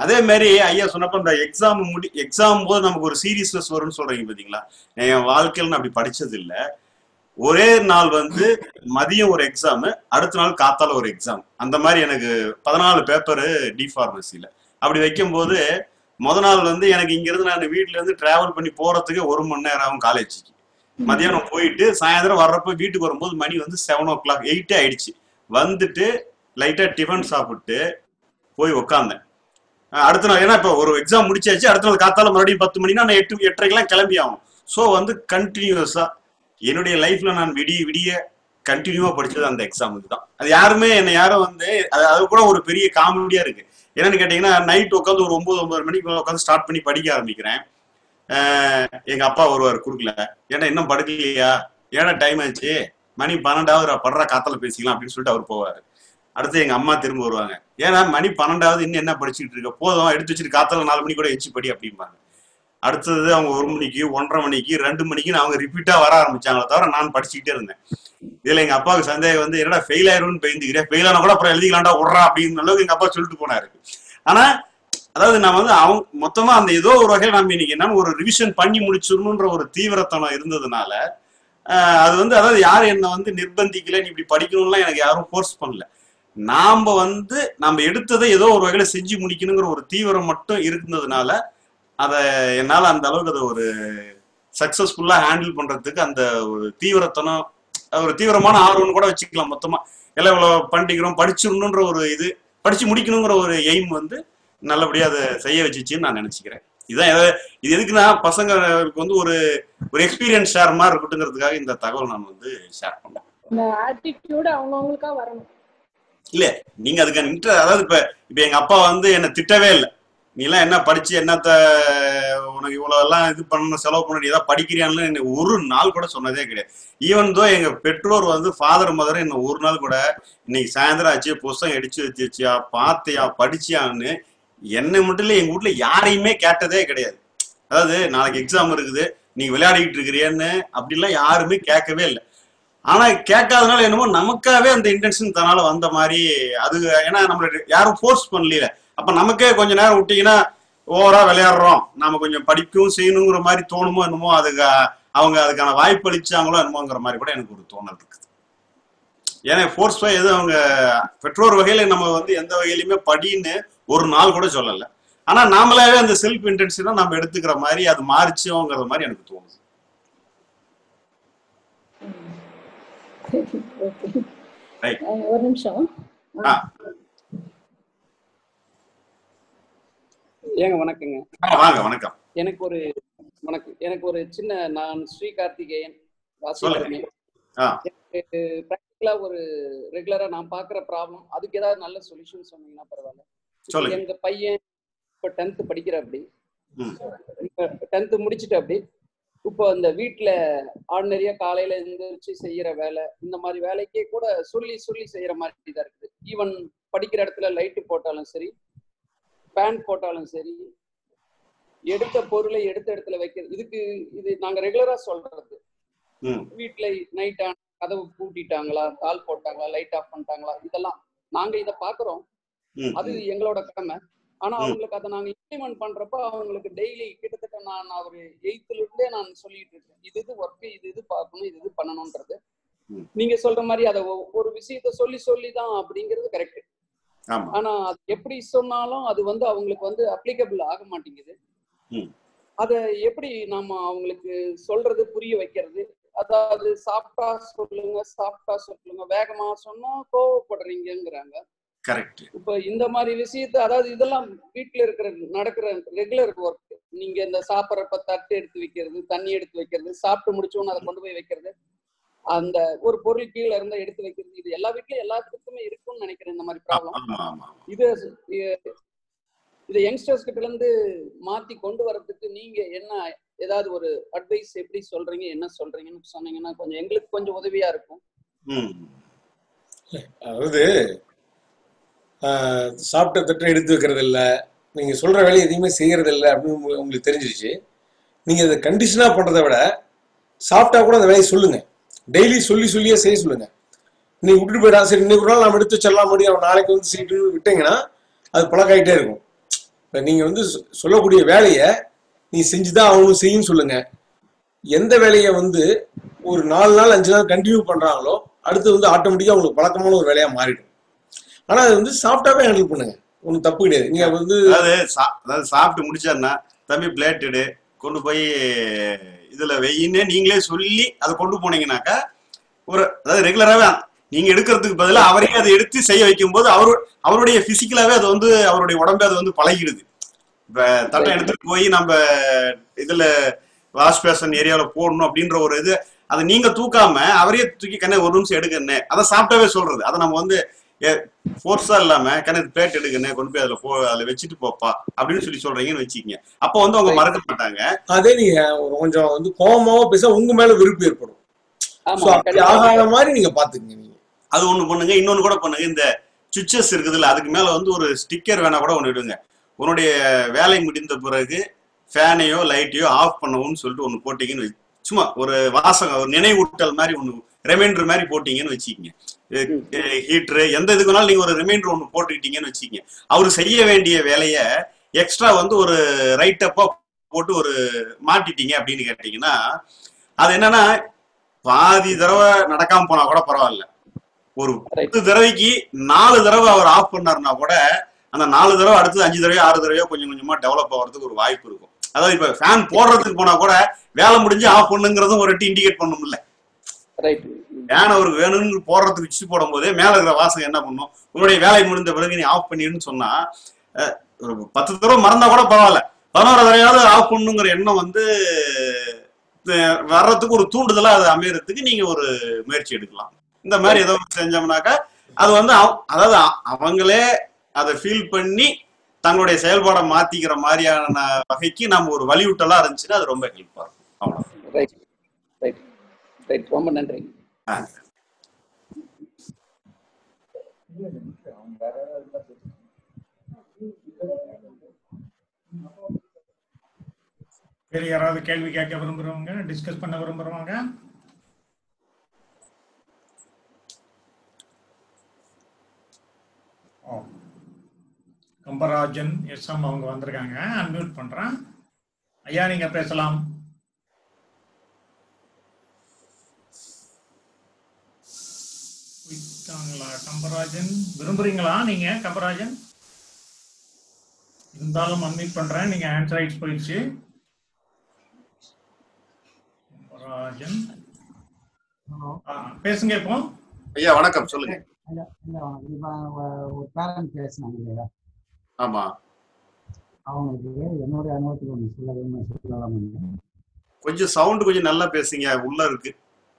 அதே மாதிரி ஐயா சொன்னப்ப இந்த எக்ஸாம் முடி எக்ஸாம் போது நமக்கு ஒரு சீரியஸ்னஸ் வரும்னு சொல்றீங்க பாத்தீங்களா என் வாழ்க்கையில நான் அப்படி படிச்சது இல்ல ஒரே நாள் வந்து மதியம் ஒரு எக்ஸாம் அடுத்த நாள் காத்தால ஒரு எக்ஸாம் அந்த மாதிரி எனக்கு பதினாலு பேப்பர் டி ஃபார்மசியில அப்படி வைக்கும்போது முத நாள் வந்து எனக்கு இங்க இருந்து நான் வீட்ல இருந்து டிராவல் பண்ணி போறதுக்கு ஒரு மணி நேரம் ஆகும் காலேஜுக்கு மதியானம் போயிட்டு சாயந்தரம் வர்றப்ப வீட்டுக்கு வரும்போது மணி வந்து செவன் ஓ கிளாக் எயிட்டே ஆயிடுச்சு வந்துட்டு லைட்டா டிஃபன் சாப்பிட்டு போய் உக்காந்தேன் அஹ் அடுத்த நாள் ஏன்னா இப்போ ஒரு எக்ஸாம் முடிச்சாச்சு அடுத்த நாள் காத்தால மறுபடியும் பத்து மணினா நான் எட்டு எட்டரைக்கெல்லாம் கிளம்பி ஆகும் ஸோ வந்து கண்டினியூஸா என்னுடைய லைஃப்ல நான் விடிய விடிய கண்டினியூவா படிச்சது அந்த எக்ஸாம் தான் அது யாருமே என்னை யாரும் வந்து அது அது கூட ஒரு பெரிய காமெடியா இருக்கு என்னன்னு கேட்டீங்கன்னா நைட் உட்காந்து ஒரு ஒன்பது ஒன்பது மணிக்கு உட்காந்து ஸ்டார்ட் பண்ணி படிக்க ஆரம்பிக்கிறேன் அஹ் எங்க அப்பா வருவார் குறுக்கல ஏன்னா இன்னும் படுக்கலையா ஏன்னா டைம் ஆச்சு மணி பன்னெண்டாவது படுற காத்தால பேசிக்கலாம் அப்படின்னு சொல்லிட்டு அவர் போவாரு அடுத்து எங்க அம்மா திரும்ப வருவாங்க ஏன்னா மணி பன்னெண்டாவது இன்னும் என்ன படிச்சுட்டு இருக்க போதும் எடுத்து வச்சுட்டு காத்தால நாலு மணி கூட எச்சு படி அப்படிம்பாங்க அடுத்தது அவங்க ஒரு மணிக்கு ஒன்றரை மணிக்கு ரெண்டு மணிக்கு அவங்க ரிப்பீட்டா வர ஆரம்பிச்சாங்களே தவிர நான் படிச்சுக்கிட்டே இருந்தேன் இதுல எங்க அப்பாவுக்கு சந்தேகம் வந்து என்னடா ஃபெயில் ஆயிரும்னு பயந்துக்கிறேன் ஃபெயில் ஆனா கூட அப்புறம் எழுதிக்கலாம்டா விட்றா அப்படின்னு அளவுக்கு எங்க அப்பா சொல்லிட்டு போனாரு ஆனா அதாவது நான் வந்து அவங்க மொத்தமா அந்த ஏதோ ஒரு வகையில் நம்ம இன்னைக்கு என்னன்னு ஒரு ரிவிஷன் பண்ணி முடிச்சிடணுன்ற ஒரு தீவிரத்தனம் இருந்ததுனால ஆஹ் அது வந்து அதாவது யாரும் என்ன வந்து நிர்பந்திக்கல நீ இப்படி படிக்கணும்லாம் எனக்கு யாரும் ஃபோர்ஸ் பண்ணல நாம வந்து நம்ம எடுத்ததை ஏதோ ஒரு வகையில செஞ்சு முடிக்கணுங்கிற ஒரு தீவிரம் மட்டும் இருந்ததுனால அதை என்னால அந்த அளவுக்கு அதை ஒரு சக்சஸ்ஃபுல்லா ஹேண்டில் பண்றதுக்கு அந்த ஒரு தீவிரத்தனம் ஒரு தீவிரமான ஆர்வம்னு கூட வச்சுக்கலாம் மொத்தமா எல்லாம் இவ்வளவு பண்ணிக்கிறோம் படிச்சிடணுன்ற ஒரு இது படிச்சு முடிக்கணுங்கிற ஒரு எய்ம் வந்து நல்லபடியா அதை செய்ய வச்சுச்சுன்னு நான் நினைச்சுக்கிறேன் இதான் எதை- இது எதுக்குன்னா பசங்களுக்கு வந்து ஒரு ஒரு எக்ஸ்பீரியன்ஸ் ஷேர் மாதிரி இருக்கட்டுங்கிறதுக்காக இந்த தகவல் நான் வந்து ஷேர் பண்ணேன் இந்த ஆட்டிடியூட் அவங்கவுங்களுக்கா வரணும் இல்ல நீங்க அதுக்கான இன்ட்ர அதாவது இப்ப இப்ப எங்க அப்பா வந்து என்ன திட்டவே இல்லை நீ எல்லாம் என்ன படிச்சு என்னத்த உனக்கு இவ்வளவு எல்லாம் இது பண்ணணும் செலவு பண்ண நீ ஏதாவது படிக்கிறியான்னு என்னை ஒரு நாள் கூட சொன்னதே கிடையாது ஈவன் தோ எங்க பெற்றோர் வந்து ஃபாதர் மதர் என்ன ஒரு நாள் கூட இன்னைக்கு சாயந்தரம் ஆச்சு புஸ்தகம் அடிச்சு வச்சிருச்சியா பார்த்தியா படிச்சியான்னு என்னை மட்டும் இல்ல எங்க வீட்ல யாரையுமே கேட்டதே கிடையாது அதாவது நாளைக்கு எக்ஸாம் இருக்குது நீங்க விளையாடிக்கிட்டு இருக்கிறியன்னு அப்படிலாம் யாருமே கேட்கவே இல்லை ஆனா கேட்காதனால என்னமோ நமக்காவே அந்த இன்டென்ஷன் தனால வந்த மாதிரி அது ஏன்னா நம்மள யாரும் ஃபோர்ஸ் பண்ணல அப்ப நமக்கே கொஞ்ச நேரம் விட்டீங்கன்னா ஓவரா விளையாடுறோம் நாம கொஞ்சம் படிக்கவும் செய்யணுங்கிற மாதிரி தோணுமோ என்னமோ அதுக்கு அவங்க அதுக்கான வாய்ப்பு அளிச்சாங்களோ என்னமோங்கிற மாதிரி கூட எனக்கு ஒரு தோணல் இருக்குது ஏன்னா ஃபோர்ஸ் எதுவும் அவங்க பெற்றோர் வகையில நம்ம வந்து எந்த வகையிலுமே படின்னு ஒரு நாள் கூட சொல்லல ஆனா நாமளாவே அந்த செல்ஃப் இன்டென்ஷனை நம்ம எடுத்துக்கிற மாதிரி அது மாறிச்சோங்கிற மாதிரி எனக்கு தோணுது ஓகே ரைட் ஒரு நிமிஷம் ஆ ஏங்க வணக்கங்க ஆ, வாங்க வணக்கம் எனக்கு ஒரு வணக்கம் எனக்கு ஒரு சின்ன நான் ஸ்ரீ கார்த்திகேயன் சொல்லுங்க வாசிக்கிறேன் ஆ எனக்கு ப்ராக்டிக்கலா ஒரு ரெகுலரா நான் பாக்குற ப்ராப்ளம் அதுக்கு ஏதாவது நல்ல சொல்யூஷன் சொன்னீங்கன்னா பரவாயில்ல இப்போ சொல்லுங்க எங்க பையன் இப்போ டென்த் படிக்கிற அப்படி ம் இப்போ டென்த் முடிச்சுட்டு அப்படி இப்போ அந்த வீட்டில் ஆர்டினரியா காலையில எழுந்திரிச்சு செய்யற வேலை இந்த மாதிரி வேலைக்கே கூட சொல்லி சொல்லி செய்யற மாதிரி தான் இருக்குது ஈவன் படிக்கிற இடத்துல லைட்டு போட்டாலும் சரி ஃபேன் போட்டாலும் சரி எடுத்த பொருளை எடுத்த இடத்துல வைக்கிறது இதுக்கு இது நாங்க ரெகுலரா சொல்றது ம் வீட்டுல நைட் ஆன கதவு பூட்டிட்டாங்களா தாள் போட்டாங்களா லைட் ஆஃப் பண்ணிட்டாங்களா இதெல்லாம் நாங்க இதை பாக்குறோம் ம் அது ம் எங்களோட கடமை ஆனா ம் அவங்களுக்கு அதை நாங்க இம்ப்ளிமெண்ட் பண்றப்ப அவங்களுக்கு டெய்லி கிட்டத்தட்ட நான் ஒரு எயித்துல இருந்தே நான் சொல்லிட்டு இருக்கேன் இது இது ஒர்க் இது இது பார்க்கணும் இது இது பண்ணணும்ன்றது ம் நீங்க சொல்ற மாதிரி அதை ஒ- ஒரு விஷயத்த சொல்லி சொல்லி தான் அப்படிங்கிறது கரெக்ட் ஆமா ஆனா அது எப்படி சொன்னாலும் அது வந்து அவங்களுக்கு வந்து அப்ளிகபிள் ஆக மாட்டேங்குது ம் அதை எப்படி நாம அவங்களுக்கு சொல்றது புரிய வைக்கிறது அதாவது சாஃப்டா சொல்லுங்க சாஃப்டா சொல்லுங்க வேகமா சொன்னா கோவப்படுறீங்கங்கிறாங்க கரெக்ட் இப்ப இந்த மாதிரி விஷயத்த அதாவது இதெல்லாம் வீட்ல இருக்கிற நடக்கிற ரெகுலர் ஒர்க் நீங்க இந்த சாப்பிட்றப்ப தட்டு எடுத்து வைக்கிறது தண்ணி எடுத்து வைக்கிறது சாப்பிட்டு முடிச்சோன்னு அதை கொண்டு போய் வைக்கிறது அந்த ஒரு பொருள் கீழே இருந்தா எடுத்து வைக்கிறது இது எல்லா வீட்லயும் எல்லாத்துக்குமே இருக்கும்னு நினைக்கிறேன் இந்த மாதிரி ப்ராப்ளம் ஆமா ஆமா இது இ- இதை யங்ஸ்டர்ஸ் கிட்ட இருந்து மாத்தி கொண்டு வரதுக்கு நீங்க என்ன ஏதாவது ஒரு அட்வைஸ் எப்படி சொல்றீங்க என்ன சொல்றீங்கன்னு சொன்னீங்கன்னா கொஞ்சம் எங்களுக்கு கொஞ்சம் உதவியா இருக்கும் ம் அதாவது ஆஹ், சாப்பிட்ட தட்டை எடுத்து வைக்கிறது இல்ல நீங்க சொல்ற வேலையை எதையுமே செய்யறது இல்ல அப்படின்னு உங்க- உங்களுக்கு தெரிஞ்சிருச்சு நீங்க அதை கண்டிஷனா பண்றதை விட சாப்பிட்டா கூட அந்த வேலையை சொல்லுங்க டெய்லி சொல்லி சொல்லியே செய்ய சொல்லுங்க நீ விட்டுட்டு போயிடா சரி இன்னைக்கு ஒரு நாள் நம்ம எடுத்து வச்சிடலாம் முடியும் அவன் நாளைக்கு வந்து சீட்டு விட்டீங்கன்னா அது பழக்காயிட்டே இருக்கும் இப்ப நீங்க வந்து சொ- சொல்லக்கூடிய வேலையை நீ செஞ்சுதான் ஆகணும் செய்யும் சொல்லுங்க எந்த வேலையை வந்து ஒரு நாலு நாள் அஞ்சு நாள் கண்டினியூ பண்றாங்களோ அடுத்து வந்து ஆட்டோமேட்டிக்கா உங்களுக்கு பழக்கமான ஒரு வேலையா மாறிடும் ஆனா அது வந்து சாஃப்டாவே ஹேண்டில் பண்ணுங்க ஒன்றும் தப்பு கிடையாது நீங்க வந்து அதாவது சா- அதாவது சாப்பிட்டு முடிச்சாருன்னா தம்பி பிளேட் எடு கொண்டு போய் இதுல வெயின்னு நீங்களே சொல்லி அதை கொண்டு போனீங்கன்னாக்கா ஒரு அதாவது ரெகுலராகவே நீங்க எடுக்கிறதுக்கு பதிலா அவரே அதை எடுத்து செய்ய வைக்கும்போது அவரு அவருடைய பிசிக்கலாவே அது வந்து அவருடைய உடம்பே அது வந்து பழகிடுது இப்ப தட்டை எடுத்துட்டு போய் நம்ம இதுல வாஷ் பேசன் ஏரியாவுல போடணும் அப்படின்ற ஒரு இது அதை நீங்க தூக்காம அவரே தூக்கி கண்ணே ஒரு நிமிஷம் எடுக்கண்ணே அதை சாப்பிட்டாவே சொல்றது அதை நம்ம வந்து ஃபோர்ஸா இல்லாம கண்ணே பிளேட் எடுக்கண்ணே கொண்டு போய் அதுல போ அதுல வச்சுட்டு போப்பா அப்படின்னு சொல்லி சொல்றீங்கன்னு வச்சுக்கீங்க அப்போ வந்து அவங்க மறக்க மாட்டாங்க அதே நீங்க ஒரு கொஞ்சம் வந்து கோபமாவோ பேச உங்க மேல வெறுப்பு ஏற்படும் ஆமா, So, அப்படி கண்டிப்பா. ஆகாத மாதிரி நீங்க பாத்துக்கங்க நீங்க அது ஒண்ணு பண்ணுங்க இன்னொன்னு கூட பண்ணுங்க இந்த சுவிச்சஸ் இருக்குதுல்ல அதுக்கு மேல வந்து ஒரு ஸ்டிக்கர் வேணா கூட ஒண்ணு இடுங்க உன்னுடைய வேலை முடிந்த பிறகு ஃபேனையோ லைட்டையோ ஆஃப் பண்ணவும்னு சொல்லிட்டு ஒண்ணு போட்டீங்கன்னு வை- சும்மா ஒரு வாசகம் ஒரு நினைவூட்டல் மாதிரி ஒண்ணு ரிமைண்டர் மாதிரி போட்டீங்கன்னு வச்சுக்கோங்க ஹீட்ரு எந்த இதுக்கு வேணாலும் நீங்க ஒரு ரிமைண்டர் ஒண்ணு போட்டுக்கிட்டீங்கன்னு வச்சுக்கோங்க அவரு செய்ய வேண்டிய வேலைய எக்ஸ்ட்ரா வந்து ஒரு ரைட் அப்பா போட்டு ஒரு மாட்டிட்டீங்க அப்படின்னு கேட்டீங்கன்னா அது என்னன்னா பாதி தடவை நடக்காம போனா கூட பரவாயில்ல ஒரு பத்து தடவைக்கு நாலு தடவை அவர் ஆஃப் பண்ணாருன்னா கூட அந்த நாலு தடவை அடுத்தது அஞ்சு தடவையோ ஆறு தடவையோ கொஞ்சம் கொஞ்சமா டெவலப் ஆகிறதுக்கு ஒரு வாய்ப்பு இருக்கும் அதாவது இப்ப ஃபேன் போடுறதுக்கு போனா கூட வேலை முடிஞ்சு ஆஃப் பண்ணுங்கிறதும் ஒரு இண்டிகேட் பண்ணும்ல ரைட் ஃபேன் அவருக்கு வேணும்னு போடுறதுக்கு வச்சு போடும் போதே மேல இருக்கிற வாசகம் என்ன பண்ணும் உன்னுடைய வேலை முடிந்த பிறகு நீ ஆஃப் பண்ணிடுன்னு சொன்னா அஹ், ஒரு பத்து தடவை மறந்தா கூட பரவாயில்ல பதினோரு தடவையாவது ஆஃப் பண்ணுங்கிற எண்ணம் வந்து அஹ், வர்றதுக்கு ஒரு தூண்டுதலா அது அமையறதுக்கு நீங்க ஒரு முயற்சி எடுக்கலாம் இந்த மாதிரி ஏதோ ஒண்ணு செஞ்சோம்னாக்கா அது வந்து அவ- அதாவது அ- அவங்களே அதை ஃபீல் பண்ணி தங்களுடைய செயல்பாடை மாத்திக்கிற மாதிரியான வகைக்கு நம்ம ஒரு வலியூட்டலா இருந்துச்சுன்னா அது ரொம்ப ஹெல்ப்பா இருக்கும் அவ்வளவு ரைட் ரைட் ரைட் ரொம்ப நன்றி ஆ. வேறு யாராவது கேள்வி கேட்க விரும்புறவங்க டிஸ்கஸ் பண்ண விரும்புறவங்க ஓ. கம்பராஜன் எஸ் எம் அவங்க வந்திருக்காங்க அன்மியூட் பண்றேன் ஐயா நீங்க பேசலாம் போயிட்டாங்களா கம்பராஜன் விரும்புறீங்களா நீங்க கம்பராஜன் இருந்தாலும் அன்மியூட் பண்றேன் நீங்க ஆன்சர் ரைட்ஸ் போயிடுச்சு கம்பராஜன் ஆ, பேசுங்க இப்போ ஐயா வணக்கம் சொல்லுங்க இல்ல இல்ல இப்ப ஒ- ஒரு பேரண்ட் பேசினாங்க இல்லையா ஆமா அவங்களுக்கு என்னுடைய அனுபவத்தில் ஒன்று சொல்ல வேணும் சொல்லலாம் கொஞ்சம் சவுண்ட் கொஞ்சம் நல்லா பேசுங்க உள்ள இருக்கு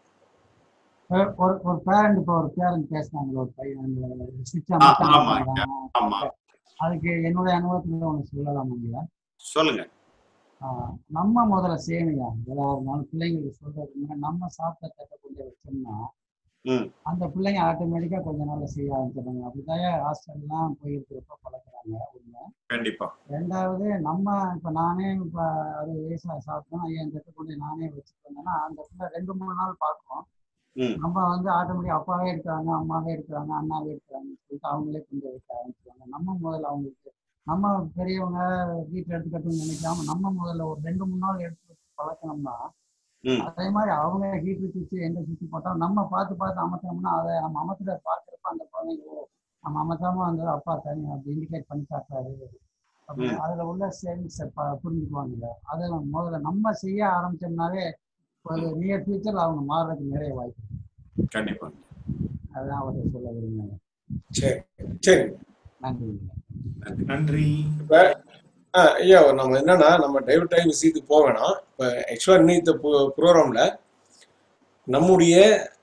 ஒரு ஒரு ஒரு பேரண்ட் இப்போ ஒரு பேரண்ட் பேசினாங்க ஒரு பையன் சுவிட்ச் ஆ, ஆமாங்க ஆமா அதுக்கு என்னுடைய அனுபவத்தில் ஒன்று சொல்லலாம் இல்லையா சொல்லுங்க ஆஹ் நம்ம முதல்ல செய்யணுங்க எதா இருந்தாலும் பிள்ளைங்களுக்கு சொல்றதுக்கு முன்னாடி நம்ம சாப்பிட்ட தட்டை கொண்டு வச்சோம்னா ம் அந்த பிள்ளைங்க ஆட்டோமேட்டிக்கா கொஞ்ச நாள்ல செய்ய ஆரம்பிச்சிடுறாங்க அப்படிதான் ஹாஸ்டல்லாம் போயிருக்கிறப்ப பழகுறாங்க ஒண்ணு கண்டிப்பா ரெண்டாவது நம்ம இப்ப நானே இப்ப அது வயசுல சாப்பிட்டோம் ஐயா இந்த இடத்துல கொண்டு நானே வச்சுட்டு வந்தேன்னா அந்த பிள்ளை ரெண்டு மூணு நாள் பார்க்கும் ம் நம்ம வந்து ஆட்டோமேட்டிக் அப்பாவே இருக்கிறாங்க அம்மாவே இருக்கிறாங்க அண்ணாவே இருக்கிறாங்கன்னு சொல்லிட்டு அவங்களே கொஞ்சம் வைக்க ஆரம்பிச்சுவாங்க நம்ம முதல்ல அவங்களுக்கு நம்ம பெரியவங்க வீட்டில் எடுத்துக்கட்டும்னு நினைக்காம நம்ம முதல்ல ஒரு ரெண்டு மூணு நாள் எடுத்து வச்சு பழக்கணும்னா ம் அதே மாதிரி அவங்க ஹீட் சுவிட்ச் எந்த சுவிட்ச் போட்டாலும் நம்ம பார்த்து பார்த்து அமர்த்தோம்னா அதை நம்ம அமர்த்துற பார்க்குறப்ப அந்த குழந்தைங்க ஓ நம்ம அமர்த்தாம அந்த அப்பா தனி அப்படி இண்டிகேட் பண்ணி காட்டுறாரு அப்படி ம். அதுல உள்ள சேவிங்ஸை புரிஞ்சுக்குவாங்க அதை முதல்ல நம்ம செய்ய ஆரம்பிச்சோம்னாவே ஒரு நியர் ஃபியூச்சர்ல அவங்க மாறுறதுக்கு நிறைய வாய்ப்பு இருக்கு. கண்டிப்பா அதான் அவர்கிட்ட சொல்ல விரும்பினேன் சரி சரி நன்றி நன்றி இப்ப ஆ, ஐயா நம்ம என்னன்னா நம்ம டைவர்ட் டைம் விஷயத்துக்கு போக வேணாம் இப்போ ஆக்சுவலாக இன்னைத்த ப்ரோக்ராம்ல நம்முடைய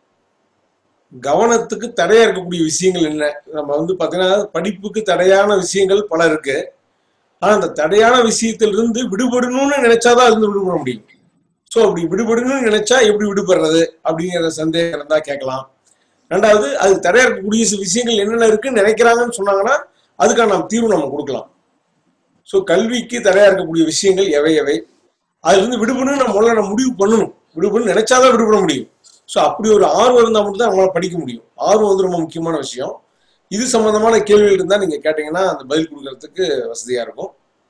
கவனத்துக்கு தடையா இருக்கக்கூடிய விஷயங்கள் என்ன நம்ம வந்து பார்த்தீங்கன்னா படிப்புக்கு தடையான விஷயங்கள் பல இருக்கு ஆனா அந்த தடையான விஷயத்திலிருந்து விடுபடணும்னு நினைச்சாதான் இருந்து விடுபட முடியும் ஸோ அப்படி விடுபடணும்னு நினைச்சா எப்படி விடுபடுறது அப்படிங்கிற சந்தேகம் இருந்தா கேட்கலாம் ரெண்டாவது அது தடையா இருக்கக்கூடிய சில விஷயங்கள் என்னென்ன இருக்குன்னு நினைக்கிறாங்கன்னு சொன்னாங்கன்னா அதுக்கான நம்ம தீர்வு நம்ம கொடுக்கலாம் ஸோ கல்விக்கு தடையா இருக்கக்கூடிய விஷயங்கள் எவை எவை அதுல இருந்து விடுபடணும் நம்ம முதல்ல நம்ம முடிவு பண்ணணும் விடுபடணும் நினைச்சாதான் விடுபட முடியும் ஸோ அப்படி ஒரு ஆர்வம் இருந்தால் மட்டும் தான் நம்மளால படிக்க முடியும் ஆர்வம் வந்து ரொம்ப முக்கியமான விஷயம் இது சம்பந்தமான கேள்விகள் இருந்தால் நீங்க கேட்டீங்கன்னா அந்த பதில் கொடுக்கறதுக்கு வசதியா இருக்கும்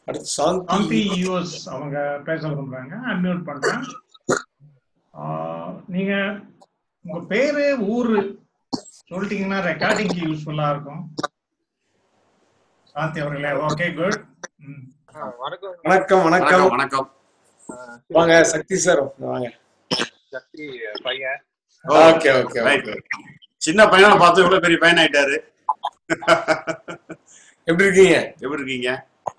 அடுத்து சாந்தி சாந்தி யூஎஸ் அவங்க பேச விரும்புறாங்க அன்மியூட் பண்றேன் ஆஹ் நீங்க உங்க பேரு ஊரு சொல்லிட்டீங்கன்னா ரெக்கார்டிங்க்கு யூஸ்ஃபுல்லா இருக்கும் சாந்தி அவர்களே ஓகே குட் வணக்கம் வணக்கம் வணக்கம் வணக்கம் வணக்கம் வாங்க சக்தி சார் வாங்க சக்தி பையன் ஓகே ஓகே ரைட் சின்ன பையனை பார்த்து இவ்வளவு பெரிய பையன் ஆயிட்டாரு எப்படி இருக்கீங்க எப்படி இருக்கீங்க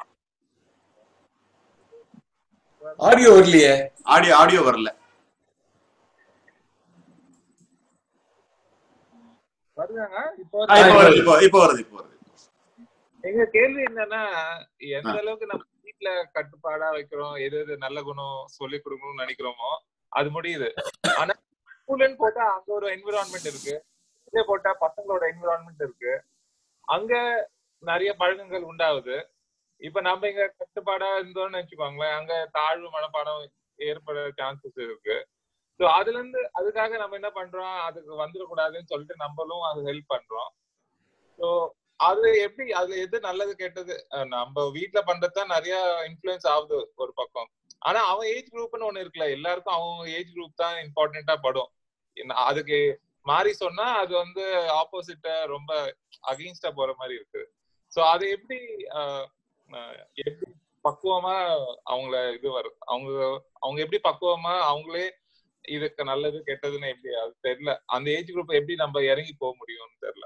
ஆடியோ வரலையே ஆடியோ ஆடியோ வரல வருதாங்க இப்போ ஆ, இப்போ வருது இப்போ இப்போ வருது இப்போ வருது எங்க கேள்வி என்னன்னா எந்த அளவுக்கு நம்ம வீட்ல கட்டுப்பாடா வைக்கிறோம் எது எது நல்ல குணம் சொல்லி கொடுக்கணும்னு நினைக்கிறோமோ அது முடியுது ஆனா ஸ்கூல்னு போட்டா அங்க ஒரு என்விரான்மெண்ட் இருக்கு இதே போட்டா பசங்களோட என்விரான்மெண்ட் இருக்கு அங்க நிறைய பழக்கங்கள் உண்டாகுது இப்ப நம்ம இங்க கட்டுப்பாடா இருந்தோம்னு வச்சுக்கோங்களேன் அங்க தாழ்வு மனப்பாடம் ஏற்பட சான்சஸ் இருக்கு ஸோ அதுல இருந்து அதுக்காக நம்ம என்ன பண்றோம் அதுக்கு வந்துடக்கூடாதுன்னு சொல்லிட்டு நம்மளும் அது ஹெல்ப் பண்றோம் ஸோ அது எப்படி அதுல எது நல்லது கெட்டது அஹ் நம்ம வீட்ல பண்றதுதான் நிறைய இன்ஃபுளுன்ஸ் ஆகுது ஒரு பக்கம் ஆனா அவன் ஏஜ் குரூப்னு ஒண்ணு இருக்குல்ல எல்லாருக்கும் அவங்க ஏஜ் குரூப் தான் இம்பார்ட்டன்டா படும் என்ன- அதுக்கு மாறி சொன்னா அது வந்து ஆப்போசிட்ட ரொம்ப அகெயின்ஸ்டா போற மாதிரி இருக்கு சோ அது எப்படி அஹ், அஹ், எப்படி பக்குவமா அவங்கள இது வரும் அவங்க அவங்க எப்படி பக்குவமா அவங்களே இதுக்கு நல்லது கெட்டதுன்னு எப்படி அது தெரியல அந்த ஏஜ் குரூப் எப்படி நம்ம இறங்கி போக முடியும்னு தெரியல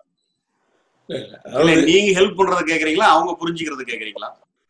இல்ல நீங்க ஹெல்ப் பண்றத கேக்குறீங்களா அவங்க புரிஞ்சுக்கிறது கேக்குறீங்களா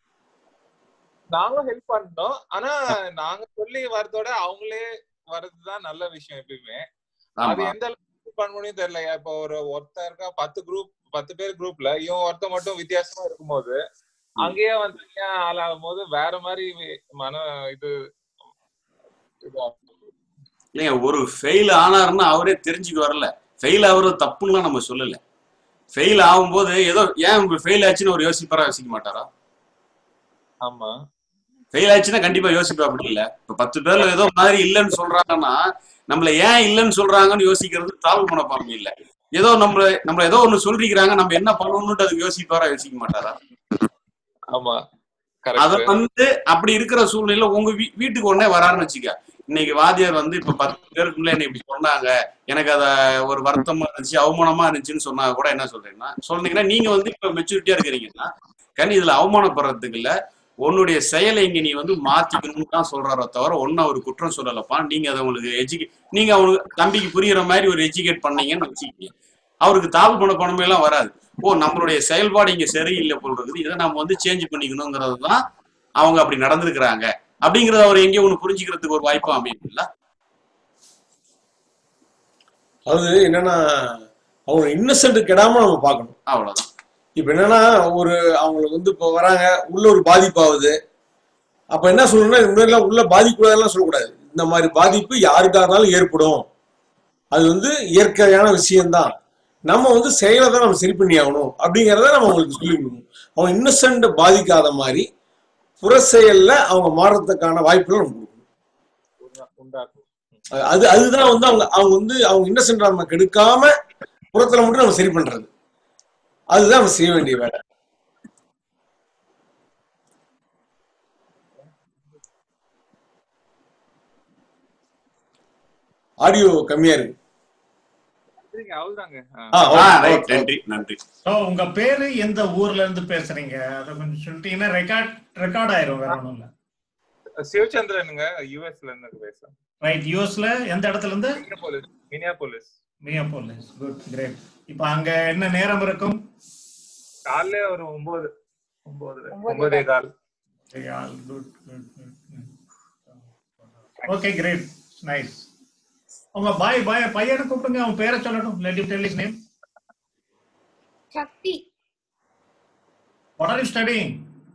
நாங்களும் ஹெல்ப் பண்ணோம் ஆனா நாங்க சொல்லி வரதோட அவங்களே வர்றதுதான் நல்ல விஷயம் எப்பயுமே அது ஆமா. எந்த அளவுக்கு பண்ண முடியும் தெரியல இப்போ ஒரு ஒருத்தர் இருக்கா பத்து குரூப் பத்து பேர் குரூப்ல இவன் ஒருத்தன் மட்டும் வித்தியாசமா இருக்கும்போது அங்கேயே வந்து ஏன் ஆளாகும் போது வேற மாதிரி வி- மன இது இதாகும். இல்லைங்க ஒரு ஃபெயில் ஆனாருன்னா அவரே தெரிஞ்சுக்கு வரல ஃபெயில் ஆகுறது தப்புன்னுலாம் நம்ம சொல்லல ஃபெயில் ஆகும்போது ஏதோ ஏன் ஃபெயில் ஆச்சுன்னு ஒரு யோசிப்பாரா யோசிக்க மாட்டாரா ஆமா ஃபெயில் ஆச்சுன்னா கண்டிப்பா யோசிப்பா அப்படி இல்ல இப்ப பத்து பேர்ல ஏதோ மாதிரி இல்லைன்னு சொல்றாங்கன்னா நம்மள ஏன் இல்லைன்னு சொல்றாங்கன்னு யோசிக்கிறது தாழ்வு மனப்பான்மை இல்ல ஏதோ நம்மள நம்மள ஏதோ ஒண்ணு சொல்றீங்கிறாங்க நம்ம என்ன பண்ணணும்னு அதுக்கு யோசிப்பாரா யோசிக்க மாட்டாரா ஆமா அத கரெக்ட் வந்து அப்படி இருக்கிற சூழ்நிலையில உங்க வீ- வீட்டுக்கு உடனே வராருன்னு வச்சுக்க இன்னைக்கு வாத்தியார் வந்து இப்ப பத்து பேருக்குள்ள என்ன இப்படி சொன்னாங்க எனக்கு அத ஒரு வருத்தமா இருந்துச்சு அவமானமா இருந்துச்சுன்னு சொன்னா கூட என்ன சொல்றீங்கன்னா சொன்னீங்கன்னா நீங்க வந்து இப்ப மெச்சூரிட்டியா இருக்கிறீங்கன்னா கனி இதுல அவமானப்படுறதுக்கு இல்ல உன்னுடைய செயலை இங்க நீ வந்து மாத்திக்கணும்னு தான் சொல்றாரோ தவிர ஒன்னும் அவர் குற்றம் சொல்லலப்பா நீங்க அதை உங்களுக்கு எஜுகே நீங்க அவனுக்கு தம்பிக்கு புரியுற மாதிரி ஒரு எஜுகேட் பண்ணீங்கன்னு வச்சுக்கீங்க அவருக்கு தாழ்வு பண்ண பணமே எல்லாம் வராது ஓ நம்மளுடைய செயல்பாடு இங்க சரியில்லை போல் இருக்குது இதை நம்ம வந்து சேஞ்ச் பண்ணிக்கணுங்கிறது தான் அவங்க அப்படி நடந்திருக்கிறாங்க அப்படிங்கறத அவர் எங்கேயோ ஒண்ணு புரிஞ்சுக்கிறதுக்கு ஒரு வாய்ப்பு அமையும் இல்ல அது என்னன்னா அவங்க இன்னசென்ட் கெடாம நம்ம பார்க்கணும் அவ்வளவுதான் இப்ப என்னன்னா ஒரு அவங்களுக்கு வந்து இப்போ வராங்க உள்ள ஒரு பாதிப்பு ஆகுது அப்ப என்ன சொல்லணும்னா இது முன்னாடிலாம் உள்ள பாதிக்கூடாதுலாம் சொல்லக்கூடாது இந்த மாதிரி பாதிப்பு யாருக்கா இருந்தாலும் ஏற்படும் அது வந்து இயற்கையான விஷயம்தான் நம்ம வந்து செயலை தான் நம்ம சரி பண்ணி ஆகணும் அப்படிங்கிறத நம்ம அவங்களுக்கு சொல்லி கொடுக்கணும் அவங்க இன்னசென்ட் பாதிக்காத மாதிரி புற செயல்ல அவங்க மாறுறதுக்கான வாய்ப்புகள் நம்ம கொடுக்கணும் உண்டா- உண்டாக்கும் அது- அது அதுதான் வந்து அவங்க அவங்க வந்து அவங்க இன்னசென்ட் நம்ம கெடுக்காம புறத்துல மட்டும் நம்ம சரி பண்றது அதுதான் நம்ம செய்ய வேண்டிய வேலை ஆடியோ கம்மியா இருக்கு சரிங்க அவ்வளவுதாங்க ஆ. ஆ, ஆ, ஓகே, ரைட் ஓகே, நன்றி நன்றி ஸோ உங்க பேரு எந்த ஊர்ல இருந்து பேசுறீங்க அதை கொஞ்சம் சொல்லிட்டீங்கன்னா ரெக்கார்ட் ரெக்கார்ட் ஆயிரும் வேற ஒன்றும் இல்லை சிவச்சந்திரனுங்க யூஎஸ்ல இருந்து பேசுறேன் ரைட் யூஎஸ்ல எந்த இடத்துல இருந்து மினியாபோலிஸ் மினியாபோலிஸ் மியாபோலிஸ் குட் கிரேட் இப்போ அங்க என்ன நேரம் இருக்கும் காலைல ஒரு ஒன்பது ஒன்பது ஒன்பதே கால் good good okay great nice உங்க பாய் பாய் பையனை கூப்பிடுங்க அவன் பேரை சொல்லட்டும் let you tell is name Sakthi what are you studying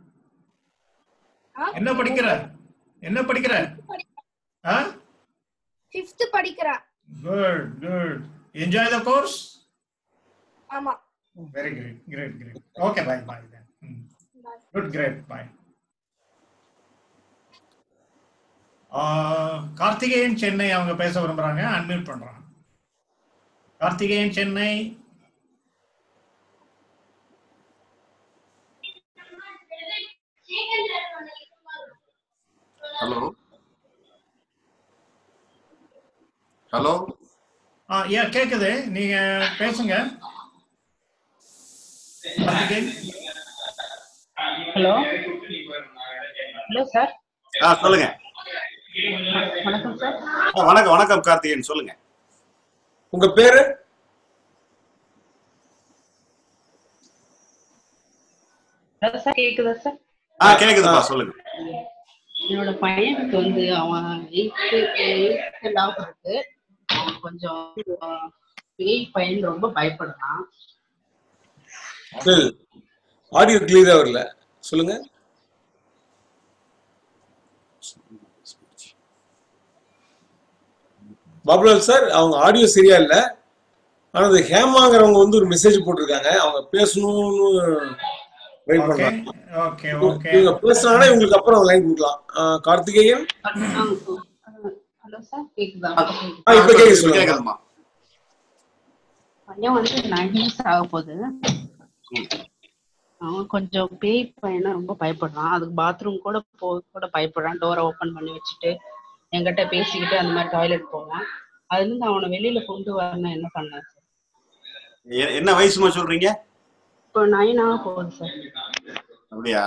என்ன படிக்கிற என்ன படிக்கிற ஆ ஃபிஃப்த் படிக்கிறா good good enjoy the course ஆமா very great great great okay bye bye good great bye Karthikeyan Chennai அவங்க பேச விரும்புறாங்க அன்மியூட் பண்றாங்க கார்த்திகேயன் சென்னை ஹலோ ஹலோ ஆ ஏ கேக்குது நீங்க பேசுங்க கார்த்திகேயன். ஹலோ ஹலோ சார் ஆ சொல்லுங்க வணக்கம் சார் ஆ, வணக்கம் வணக்கம் கார்த்திகேயன் சொல்லுங்க உங்க பேரு ஹலோ சார் கேக்குதா சார் ஆ கேக்குதுப்பா சொல்லுங்க என்னோட பையனுக்கு வந்து அவன் எயித்து எயித்து லாப் இருக்கு அவன் கொஞ்சம் பேய் பையன் ரொம்ப பயப்படுறான் ஆடியோ கிளியரா வரல சொல்லுங்க பாபுலால் சார் அவங்க ஆடியோ சரியா இல்ல ஆனா இந்த ஹேமாங்கிறவங்க வந்து ஒரு மெசேஜ் போட்டிருக்காங்க அவங்க பேசணும்னு ட்ரை ஓகே பண்றாங்க ஓகே ஓகே இவங்க பேசுனாங்கன்னா இவங்களுக்கு அப்புறம் லைன் கொடுக்கலாம் ஆ, கார்த்திகேயன் ஹலோ சார் கேக்குதா ஆ, இப்ப கேக்குது சொல்லுங்க கேக்குதுமா பையன் வந்து நைன் இயர்ஸ் ஆக போகுது அவன் கொஞ்சம் பேய் பையனை ரொம்ப பயப்படுறான் அதுக்கு பாத்ரூம் கூட போக கூட பயப்படுறான் டோரை ஓபன் பண்ணி வச்சுட்டு என்கிட்ட பேசிக்கிட்டு அந்த மாதிரி டாய்லெட் போவான் அதுல இருந்து அவனை வெளியில கொண்டு வரணும் என்ன பண்ண எ- என்ன வயசுமா சொல்றீங்க இப்போ நைன் ஆக போகுது சார் அப்படியா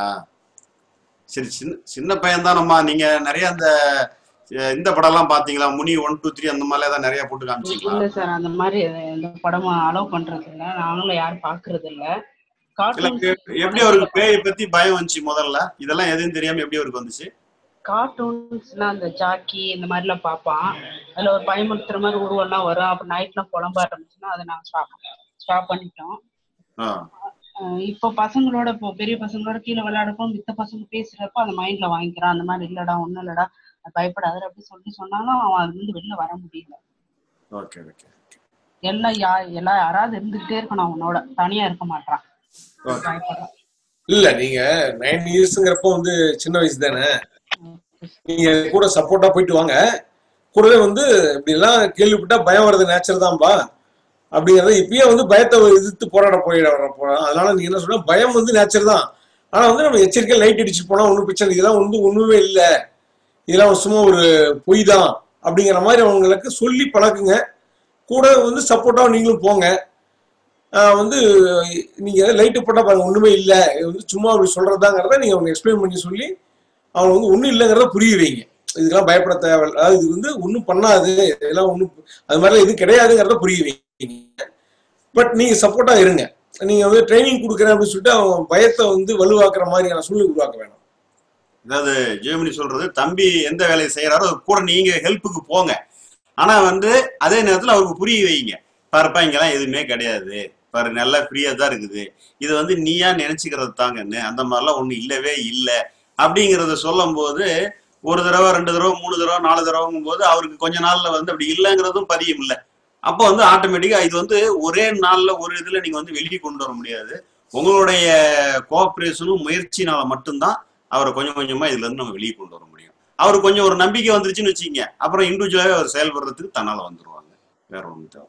சரி சின்ன சின்ன பையன் தானம்மா நீங்க நிறைய அந்த அஹ், இந்த படம்லாம் பாத்தீங்களா முனி ஒன் டூ த்ரீ அந்த மாதிரிலாம் தான் நிறைய போட்டு காமிச்சிங்களா இல்ல சார் அந்த மாதிரி எந்த படமும் அலோவ் பண்றது இல்ல நாங்களும் யாரும் பாக்குறது இல்ல இல்ல கார்ட்டூன்ஸ் எ- எப்படி அவருக்கு பேயை பத்தி பயம் வந்துச்சு முதல்ல இதெல்லாம் எதுவும் தெரியாம எப்படி அவருக்கு வந்துச்சு கார்ட்டூன்ஸ்லாம் அந்த ஜாக்கி இந்த மாதிரிலாம் பார்ப்பான் அதுல ஒரு பயமுறுத்துற மாதிரி உருவம்லாம் வரும் அப்ப நைட்லாம் புலம்ப ஆரம்பிச்சுன்னா அதை நாங்க ஸ்டாப் ஸ்டாப் பண்ணிட்டோம் ஆ அஹ் இப்போ பசங்களோட இப்போ பெரிய பசங்களோட கீழே விளையாடப்போ மித்த பசங்க பேசுறப்ப அந்த மைண்ட்ல வாங்கிக்கிறான் அந்த மாதிரி இல்லடா ஒண்ணும் இல்லடா அது பயப்படாத அப்படி சொல்லி சொன்னாலும் அவன் அதுல இருந்து வெளில வர முடியல ஓகே ஓகே எல்லாம் யா எல்லாம் யாராவது இருந்துகிட்டே இருக்கணும் அவனோட தனியா இருக்க மாட்டான் ஓகே பயப்படுறான் இல்ல நீங்க நைன் இயர்ஸ்ங்கிறப்போ வந்து சின்ன வயசு தானே நீங்க கூட சப்போர்ட்டா போயிட்டு வாங்க கூடவே வந்து இப்படி எல்லாம் கேள்விப்பட்டா பயம் வர்றது நேச்சர் தான்பா அப்படிங்கறத இப்பயே வந்து பயத்தை எதிர்த்து போராட போயிட வர போறோம் அதனால நீங்க என்ன சொல்ற பயம் வந்து நேச்சர் தான் ஆனா வந்து நம்ம எச்சரிக்கை லைட் அடிச்சு போனா ஒன்றும் பிரச்சனை இல்லை. இதெல்லாம் வந்து ஒண்ணுமே இல்லை இதெல்லாம் சும்மா ஒரு பொய் தான் அப்படிங்கிற மாதிரி அவங்களுக்கு சொல்லி பழக்குங்க கூட வந்து சப்போர்ட்டா நீங்களும் போங்க ஆஹ் வந்து நீங்க லைட்டு போட்டா பாருங்க ஒண்ணுமே இல்லை இது வந்து சும்மா அப்படி சொல்றதாங்கிறத நீங்க அவங்க எக்ஸ்பிளைன் பண்ணி சொல்லி அவங்க வந்து ஒண்ணும் இல்லைங்கிறத புரிய வைங்க இதுக்கெல்லாம் பயப்பட தேவையில்ல அதாவது இது வந்து ஒண்ணும் பண்ணாது இதெல்லாம் ஒண்ணும் அது மாதிரிலாம் எதுவும் கிடையாதுங்கிறத புரிய வைங்க பட் நீங்க சப்போர்ட்டா இருங்க நீங்க வந்து ட்ரைனிங் கொடுக்குறேன் அப்படின்னு சொல்லிட்டு அவங்க பயத்தை வந்து வலுவாக்குற மாதிரியான சூழ்நிலை உருவாக்க வேணாம் அதாவது ஜெயமணி சொல்றது தம்பி எந்த வேலையை செய்யறாரோ அது கூட நீங்க ஹெல்ப்புக்கு போங்க ஆனா வந்து அதே நேரத்துல அவருக்கு புரிய வைங்க பாருப்பா இங்கெல்லாம் எதுவுமே கிடையாது பாரு நல்லா ஃப்ரீயா தான் இருக்குது இது வந்து நீயா நினைச்சுக்கிறது தாங்கன்னு அந்த மாதிரிலாம் ஒண்ணு இல்லவே இல்லை அப்படிங்கிறத சொல்லும் போது ஒரு தடவை ரெண்டு தடவை மூணு தடவை நாலு தடவைங்கும் போது அவருக்கு கொஞ்ச நாள்ல வந்து அப்படி இல்லைங்கிறதும் பதியும் இல்லை அப்போ வந்து ஆட்டோமேட்டிக்கா இது வந்து ஒரே நாள்ல ஒரு இதுல நீங்க வந்து வெளியே கொண்டு வர முடியாது உங்களுடைய கோஆப்ரேஷனும் முயற்சினால மட்டும்தான் அவரை கொஞ்சம் கொஞ்சமா இதுல இருந்து நம்ம வெளியே கொண்டு வர முடியும் அவருக்கு கொஞ்சம் ஒரு நம்பிக்கை வந்துருச்சுன்னு வச்சுக்கங்க அப்புறம் இண்டிவிஜுவலாவே அவர் செயல்படுறதுக்கு தன்னால வந்துருவாங்க வேற ஒன்றும் தேவை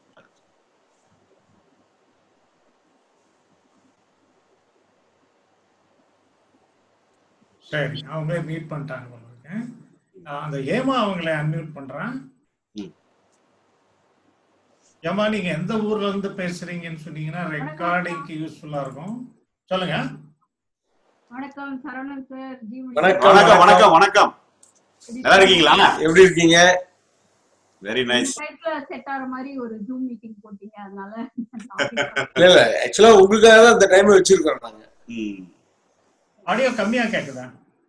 சரி அவங்களே மீட் பண்ணிட்டாங்க போல இருக்கு. நான் அந்த ஏமா அவங்கள அன்மியூட் பண்றேன் ஏமா நீங்க எந்த ஊர்ல இருந்து பேசுறீங்கன்னு சொன்னீங்கன்னா ரெக்கார்டிங்க்கு யூஸ்ஃபுல்லா இருக்கும் சொல்லுங்க வணக்கம் சரவணன் சார் ஜீவன் வணக்கம் வணக்கம் வணக்கம் நல்லா இருக்கீங்களா எப்படி இருக்கீங்க வெரி நைஸ் சைட்ல செட் ஆகிற மாதிரி ஒரு ஜூம் மீட்டிங் போட்டீங்க அதனால இல்ல இல்ல ஆக்சுவலா உங்களுக்காக தான் அந்த டைம் வச்சிருக்கோம் நாங்க ஆடியோ கம்மியா கேக்குதா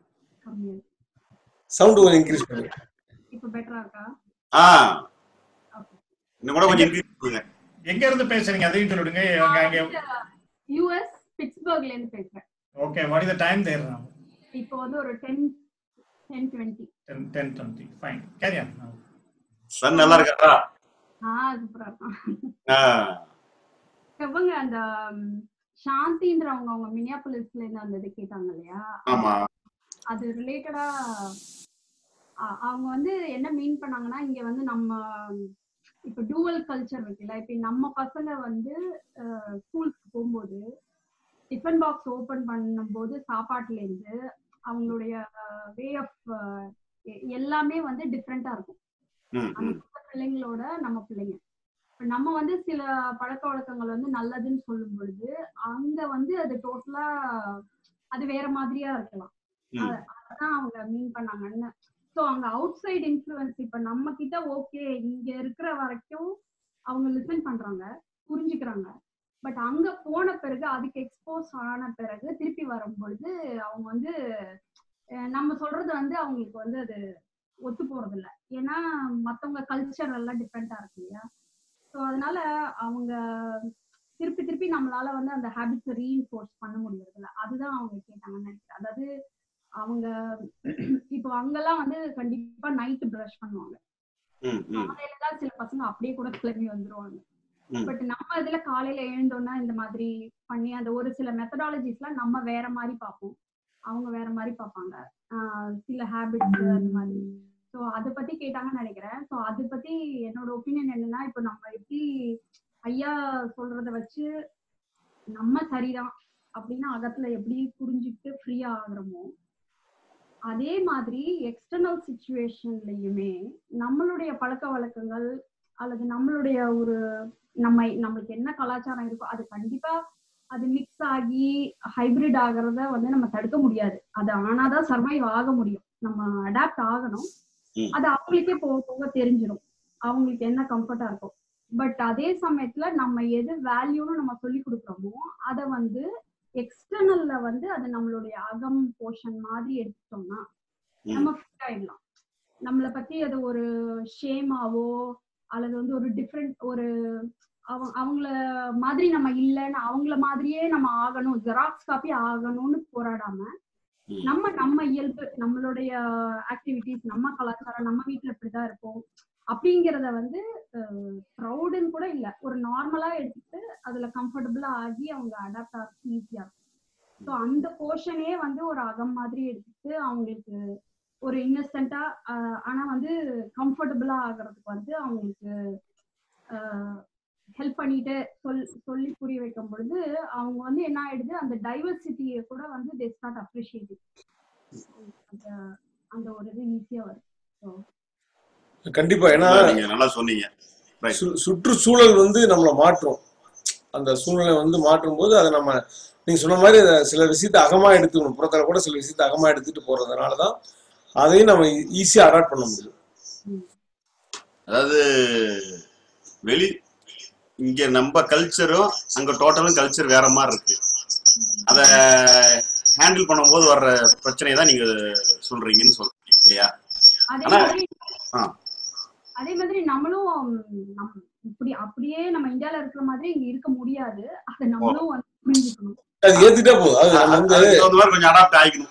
சவுண்ட் கொஞ்சம் இன்க்ரீஸ் பண்ணுங்க இப்ப பெட்டரா இருக்கா ஆ இன்னும் கூட கொஞ்சம் increase பண்ணுங்க எங்க இருந்து பேசுறீங்க அதையும் சொல்லிடுங்க அங்க அங்க யூஎஸ் பிட்ஸ்பர்க்ல இருந்து பேசுறேன் okay what is the time there now இப்போ வந்து ஒரு ten ten twenty 10 10 20 fine carry on son நல்லா இருக்காரா ஆ சூப்பரா இருக்கான் ஆ, இவங்க அந்த ம், சாந்தின்றவங்க அவங்க மினியாபுலிஸ்ல இருந்து அந்த இது கேட்டாங்க இல்லையா ஆமா அது ரிலேட்டடா அவங்க வந்து என்ன மீன் பண்ணாங்கன்னா இங்க வந்து நம்ம இப்ப டூவல் கல்ச்சர் இருக்குல்ல இப்ப நம்ம பசங்க வந்து ஸ்கூலுக்கு போகும்போது டிஃபன் பாக்ஸ் ஓபன் பண்ணும்போது சாப்பாட்டுல இருந்து அவங்களுடைய வே ஆஃப் எ- எல்லாமே வந்து டிஃப்ரெண்டா இருக்கும் ம் அந்த ம் மத்த பிள்ளைங்களோட நம்ம பிள்ளைங்க இப்ப நம்ம வந்து சில பழக்க வழக்கங்கள் வந்து நல்லதுன்னு சொல்லும் பொழுது அங்க வந்து அது டோட்டலா அது வேற மாதிரியா இருக்கலாம் ம் அ- அதான் அவங்க மீன் பண்ணாங்கன்னு ஸோ அங்க அவுட் சைடு இன்ஃப்ளூயன்ஸ் இப்ப நம்ம கிட்ட ஓகே இங்க இருக்கிற வரைக்கும் அவங்க லிசன் பண்றாங்க புரிஞ்சுக்கிறாங்க பட் அங்க போன பிறகு அதுக்கு எக்ஸ்போஸ் ஆன பிறகு திருப்பி வரும் பொழுது அவங்க வந்து அஹ் நம்ம சொல்றது வந்து அவங்களுக்கு வந்து அது ஒத்து போறது இல்ல ஏன்னா மத்தவங்க கல்ச்சர் எல்லாம் டிஃப்ரெண்டா இருக்கு இல்லையா ஸோ அதனால அவங்க திருப்பி திருப்பி நம்மளால வந்து அந்த ஹேபிட்ஸை ரீஇன்ஃபோர்ஸ் பண்ண முடியறது இல்ல அதுதான் அவங்க கேட்டாங்கன்னு நினைக்கிறேன் அதாவது அவங்க இப்போ அங்கெல்லாம் வந்து கண்டிப்பா நைட்டு ப்ரஷ் பண்ணுவாங்க ம் ம் காலையில தான் சில பசங்க அப்படியே கூட கிளம்பி வந்துருவாங்க ம் பட் நம்ம இதுல காலையில எழுந்தோம்னா இந்த மாதிரி பண்ணி அந்த ஒரு சில மெத்தடாலஜிஸ்லாம் நம்ம வேற மாதிரி பார்ப்போம் அவங்க வேற மாதிரி பார்ப்பாங்க ஆஹ் சில ஹேபிட்ஸ் அந்த மாதிரி ஸோ அதை பத்தி கேட்டாங்கன்னு நினைக்கிறேன் ஸோ அதை பத்தி என்னோட ஒப்பீனியன் என்னன்னா இப்போ நம்ம எப்படி ஐயா சொல்றத வச்சு நம்ம சரிதான் அப்படின்னு அகத்துல எப்படி புரிஞ்சுக்கிட்டு ஃப்ரீயா ஆகுறோமோ அதே மாதிரி எக்ஸ்டர்னல் சுச்சுவேஷன்லயுமே நம்மளுடைய பழக்க வழக்கங்கள் அல்லது நம்மளுடைய ஒரு நம்ம நம்மளுக்கு என்ன கலாச்சாரம் இருக்கோ அது கண்டிப்பா அது மிக்ஸ் ஆகி ஹைபிரிட் ஆகிறத வந்து நம்ம தடுக்க முடியாது அது ஆனாதான் சர்வைவ் ஆக முடியும் நம்ம அடாப்ட் ஆகணும் ம் அது அவங்களுக்கே போக போக தெரிஞ்சிடும் அவங்களுக்கு என்ன கம்ஃபர்ட்டா இருக்கும் பட் அதே சமயத்துல நம்ம எது வேல்யூன்னு நம்ம சொல்லி கொடுக்குறோமோ அதை வந்து எக்ஸ்டர்னல்ல வந்து அது நம்மளுடைய அகம் போர்ஷன் மாதிரி எடுத்துட்டோம்னா ம் நம்ம ஃபிட் ஆயிடலாம் நம்மளை பத்தி அது ஒரு ஷேமாவோ அல்லது வந்து ஒரு டிஃப்ரெண்ட் ஒரு அவங்க அவங்கள மாதிரி நம்ம இல்லைன்னு அவங்கள மாதிரியே நம்ம ஆகணும் ஜெராக்ஸ் காப்பி ஆகணும்னு போராடாம ம் நம்ம நம்ம இயல்பு நம்மளுடைய ஆக்டிவிட்டிஸ் நம்ம கலாச்சாரம் நம்ம வீட்ல இப்படிதான் இருப்போம் அப்படிங்கிறத வந்து ப்ரௌடுன்னு கூட இல்ல ஒரு நார்மலா எடுத்துட்டு அதுல கம்ஃபர்டபுளா ஆகி அவங்க அடாப்ட் ஆகிறது ஈஸியா இருக்கும் ஸோ அந்த போர்ஷனே வந்து ஒரு அகம் மாதிரி எடுத்துட்டு அவங்களுக்கு ஒரு இன்னசென்ட்டா ஆனா வந்து கம்ஃபர்டபுளா ஆகுறதுக்கு வந்து அவங்களுக்கு ஹெல்ப் பண்ணிட்டு சொல் சொல்லி புரிய வைக்கும் பொழுது அவங்க வந்து என்ன ஆயிடுது அந்த டைவர்சிட்டியை கூட வந்து தே ஸ்டார்ட் அப்ரிஷியேட்டிங் அந்த அந்த ஒரு இது ஈஸியா வரும் ஸோ கண்டிப்பா ஏன்னா இல்ல நீங்க நல்லா சொன்னீங்க ரைட் சு- சுற்றுச்சூழல் வந்து நம்மளை மாற்றும் அந்த சூழ்நிலை வந்து மாற்றும் போது அதை நம்ம நீங்க சொன்ன மாதிரி அதை சில விஷயத்தை அகமா எடுத்துக்கணும் புறத்துல கூட சில விஷயத்தை அகமா எடுத்துட்டு போறதுனால தான் அதையும் நம்ம ஈஸியா அடாப்ட் பண்ண முடியும் அதாவது வெளி இங்க நம்ம கல்ச்சரும் அங்க டோட்டலும் கல்ச்சர் வேற மாதிரி இருக்கு அத ஹேண்டில் பண்ணும்போது வர்ற பிரச்சனையை தான் நீங்க சொல்றீங்கன்னு சொல்றீங்க இல்லையா அதே ஆனா மாதிரி ஆ அதே மாதிரி நம்மளும் நம் இப்படி அப்படியே நம்ம இந்தியால இருக்கிற மாதிரி இங்க இருக்க முடியாது அதை ஓ நம்மளும் வந்து புரிஞ்சுக்கணும் அது ஏத்துட்டே போதும் அது நம்ம வந்து அதுக்கு தகுந்த மாதிரி கொஞ்சம் அடாப்ட் ஆகிக்கணும்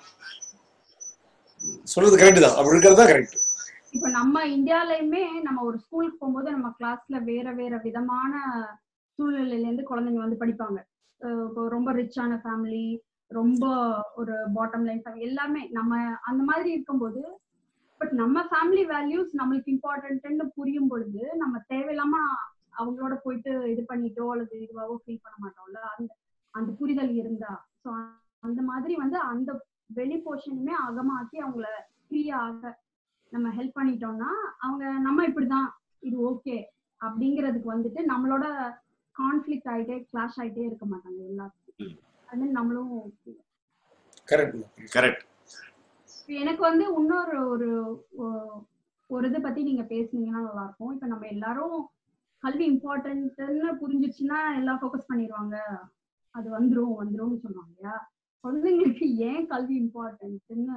சொல்றது கரெக்ட் தான் அப்படி இருக்கிறது தான் கரெக்ட் இப்ப நம்ம இந்தியாலயுமே நம்ம ஒரு ஸ்கூலுக்கு போகும்போது நம்ம கிளாஸ்ல வேற வேற விதமான சூழ்நிலையில இருந்து குழந்தைங்க வந்து படிப்பாங்க அஹ் இப்போ ரொம்ப ரிச்சான ஃபேமிலி ரொம்ப ஒரு பாட்டம் லைன் ஃபேமிலி எல்லாமே நம்ம அந்த மாதிரி இருக்கும்போது பட் நம்ம ஃபேமிலி வேல்யூஸ் நம்மளுக்கு இம்பார்ட்டன்ட்னு புரியும் பொழுது நம்ம தேவையில்லாம அவங்களோட போயிட்டு இது பண்ணிட்டோ அல்லது இதுவாவோ ஃபீல் பண்ண மாட்டோம்ல அந்த அந்த புரிதல் இருந்தா ஸோ அந்த மாதிரி வந்து அந்த வெளி போர்ஷனுமே அகமாக்கி அவங்கள ஃப்ரீயா ஆக நம்ம ஹெல்ப் பண்ணிட்டோம்னா அவங்க நம்ம இப்படிதான் இது ஓகே அப்படிங்கிறதுக்கு வந்துட்டு நம்மளோட கான்ஃபிளிக்ட் ஆயிட்டே கிளாஷ் ஆயிட்டே இருக்க மாட்டாங்க எல்லாத்துக்கும் அது மாதிரி நம்மளும் கரெக்ட் கரெக்ட் இப்ப எனக்கு வந்து இன்னொரு ஒரு ஒ- ஒரு இதை பத்தி நீங்க பேசுனீங்கன்னா நல்லா இருக்கும் இப்ப நம்ம எல்லாரும் கல்வி இம்பார்ட்டன்ட்னு புரிஞ்சிச்சுன்னா எல்லாம் ஃபோக்கஸ் பண்ணிடுவாங்க அது வந்துரும் வந்துரும்னு சொல்லுவாங்க இல்லையா குழந்தைங்களுக்கு ஏன் கல்வி இம்பார்ட்டன்ட்னு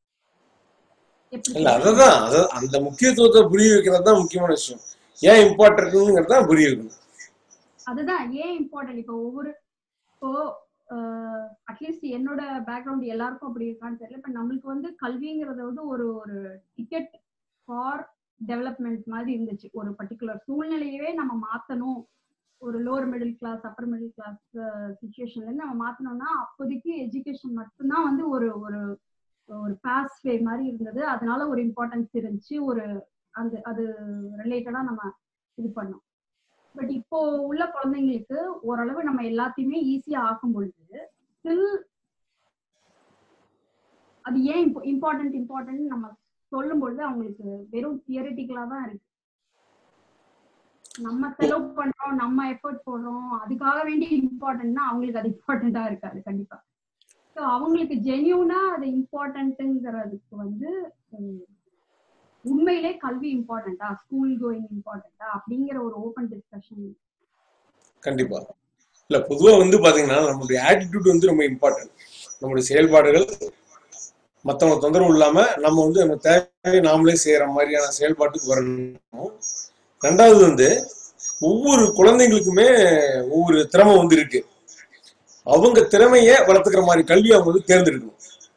எப்படி இல்ல சொல்றது அததான் அத அந்த முக்கியத்துவத்தை புரிய வைக்கிறது தான் முக்கியமான விஷயம் ஏன் இம்பார்ட்டன்ட்ங்கிறது தான் புரிய வைக்கணும் அதுதான் ஏன் இம்பார்ட்டன்ட் இப்போ ஒவ்வொரு இப்போ அட்லீஸ்ட் என்னோட பேக்ரவுண்ட் எல்லாருக்கும் அப்படி இருக்கான்னு தெரியல இப்போ நம்மளுக்கு வந்து கல்விங்கிறது வந்து ஒரு ஒரு டிக்கெட் ஃபார் டெவலப்மெண்ட் மாதிரி இருந்துச்சு ஒரு பர்டிகுலர் சூழ்நிலையவே நம்ம மாத்தணும் ஒரு lower middle class upper middle class சுச்சுவேஷன்ல இருந்து நம்ம மாத்தணும்னா அப்போதைக்கு எஜுகேஷன் மட்டும்தான் வந்து ஒரு ஒரு ஒரு பாஸ் வே மாதிரி இருந்தது அதனால ஒரு இம்பார்ட்டன்ஸ் இருந்துச்சு ஒரு அந்த அது ரிலேட்டடா நம்ம இது பண்ணோம் பட் இப்போ உள்ள குழந்தைங்களுக்கு ஓரளவு நம்ம எல்லாத்தையுமே ஈஸியா ஆக்கும் பொழுது ஸ்டில் அது ஏன் இம்பார்ட்டன்ட் இம்பார்ட்டன்ட் நம்ம சொல்லும் பொழுது அவங்களுக்கு வெறும் தியரிட்டிக்கலா தான் இருக்கு நம்ம செலவு பண்றோம் நம்ம எஃபர்ட் போடுறோம் அதுக்காக வேண்டி இம்பார்ட்டன்ட்னா அவங்களுக்கு அது இம்பார்ட்டண்டா இருக்காது கண்டிப்பா ஸோ அவங்களுக்கு ஜென்யூனா அது இம்பார்ட்டன்ட்டுங்கிறதுக்கு வந்து உம், உண்மையிலே கல்வி இம்பார்ட்டண்டா ஸ்கூல் கோயிங் இம்பார்ட்டண்டா அப்படிங்கிற ஒரு ஓப்பன் டிஸ்கஷன் கண்டிப்பா இல்ல பொதுவா வந்து பாத்தீங்கன்னா நம்மளுடைய ஆட்டிடியூட் வந்து ரொம்ப இம்பார்ட்டன்ட் நம்மளுடைய செயல்பாடுகள் மத்தவங்க தொந்தரவு இல்லாம நம்ம வந்து நம்ம தேவையை நாமளே செய்யற மாதிரியான செயல்பாட்டுக்கு வரணும் ரெண்டாவது வந்து ஒவ்வொரு குழந்தைங்களுக்குமே ஒவ்வொரு திறமை வந்து இருக்கு அவங்க திறமைய வளர்த்துக்கிற மாதிரி கல்வி அவங்க வந்து தேர்ந்தெடுக்கணும்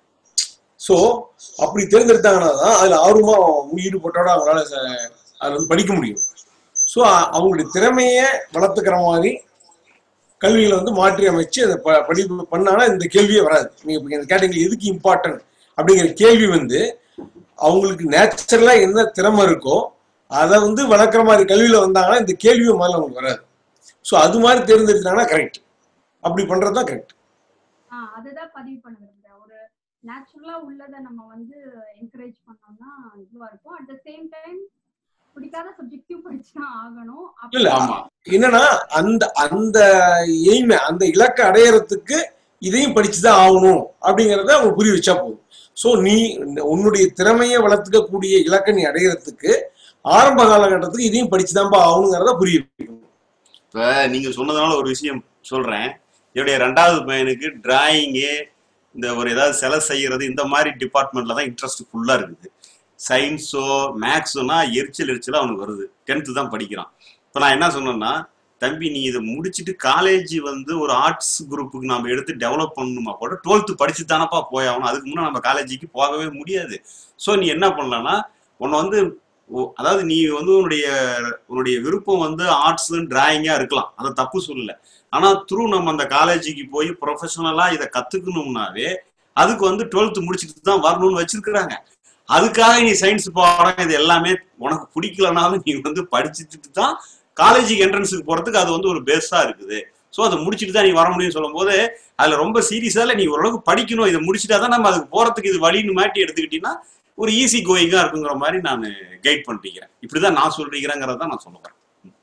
சோ அப்படி தேர்ந்தெடுத்தாங்கன்னா தான் அதுல ஆர்வமா ஈடுபட்டோட அவங்களால ச- அதுல வந்து படிக்க முடியும் ஸோ அவங்களுடைய திறமைய வளர்த்துக்கிற மாதிரி கல்விகளை வந்து மாற்றி அமைச்சு அதை ப- படிப்பு பண்ணாங்கன்னா இந்த கேள்வியே வராது நீங்க இப்ப இந்த கேட்டீங்க எதுக்கு இம்பார்ட்டன்ட் அப்படிங்கிற கேள்வி வந்து அவங்களுக்கு நேச்சுரலா என்ன திறமை இருக்கோ அதை வந்து வளர்க்குற மாதிரி கல்வியில வந்தாங்கன்னா இந்த கேள்வியே முதல்ல அவங்களுக்கு வராது ஸோ அது மாதிரி தேர்ந்தெடுத்தாங்கன்னா கரெக்ட் அப்படி பண்றது தான் கரெக்ட் ஆஹ் அதுதான் பதிவு பண்ண விரும்புறேன் ஒரு நேச்சுரலா உள்ளதை நம்ம வந்து என்கரேஜ் பண்ணோம்னா இதுவா இருக்கும் அட் த சேம் டைம் பிடிக்காத சப்ஜெக்டிவ் படிச்சுதான் ஆகணும் இல்ல அப்படி என்னன்னா அந்த அந்த எய்மை அந்த இலக்கை அடையறதுக்கு இதையும் படிச்சுதான் ஆகணும் அப்படிங்கறத அவங்க புரிய வச்சா போதும் சோ நீ உன்னுடைய திறமையை வளர்த்துக்கக்கூடிய இலக்கை நீ அடையறதுக்கு ஆரம்ப காலகட்டத்துக்கு இதையும் படிச்சுதான்ப்பா ஆகணுங்கிறத புரிய வைக்கணும் இப்ப நீங்க சொன்னதுனால ஒரு விஷயம் சொல்றேன் என்னுடைய ரெண்டாவது பையனுக்கு டிராயிங்கு இந்த ஒரு ஏதாவது சிலை செய்யறது இந்த மாதிரி டிபார்ட்மெண்ட்ல தான் இன்ட்ரெஸ்ட் ஃபுல்லா இருக்குது சயின்ஸோ மேக்ஸோனா எரிச்சல் எரிச்சலா அவனுக்கு வருது டென்த்து தான் படிக்கிறான் இப்போ நான் என்ன சொன்னேன்னா தம்பி நீ இதை முடிச்சுட்டு காலேஜ் வந்து ஒரு ஆர்ட்ஸ் குரூப்புக்கு நம்ம எடுத்து டெவலப் பண்ணணுமா கூட டுவெல்த்து படிச்சு தானப்பா போயாகணும் அதுக்கு முன்னே நம்ம காலேஜுக்கு போகவே முடியாது ஸோ நீ என்ன பண்ணலாம்னா உன்னை வந்து ஓ- அதாவது நீ வந்து உன்னுடைய உன்னுடைய விருப்பம் வந்து ஆர்ட்ஸ் டிராயிங்கா இருக்கலாம் அதை தப்பு சொல்லல ஆனா த்ரூ நம்ம அந்த காலேஜுக்கு போய் ப்ரொஃபஷனலா இதை கத்துக்கணும்னாவே அதுக்கு வந்து டுவெல்த் முடிச்சுட்டு தான் வரணும்னு வச்சிருக்கிறாங்க அதுக்காக நீ சயின்ஸ் பாடம் இது எல்லாமே உனக்கு பிடிக்கலனாலும் நீ வந்து படிச்சுட்டு தான் காலேஜுக்கு என்ட்ரன்ஸுக்கு போறதுக்கு அது வந்து ஒரு பேஸா இருக்குது ஸோ அதை முடிச்சுட்டு தான் நீ வர முடியும்னு சொல்லும்போது அதுல ரொம்ப சீரியஸா இல்லை நீ ஓரளவுக்கு படிக்கணும் இதை முடிச்சுட்டா தான் நம்ம அதுக்கு போறதுக்கு இது வழின்னு மாட்டி எடுத்துக்கிட்டீங்கன்னா ஒரு ஈஸி கோயிங்கா இருக்குங்கிற மாதிரி நான் கைட் பண்ணிக்கிறேன் இப்படிதான் நான் சொல்றீங்கிறத தான் நான் சொல்ல வரேன்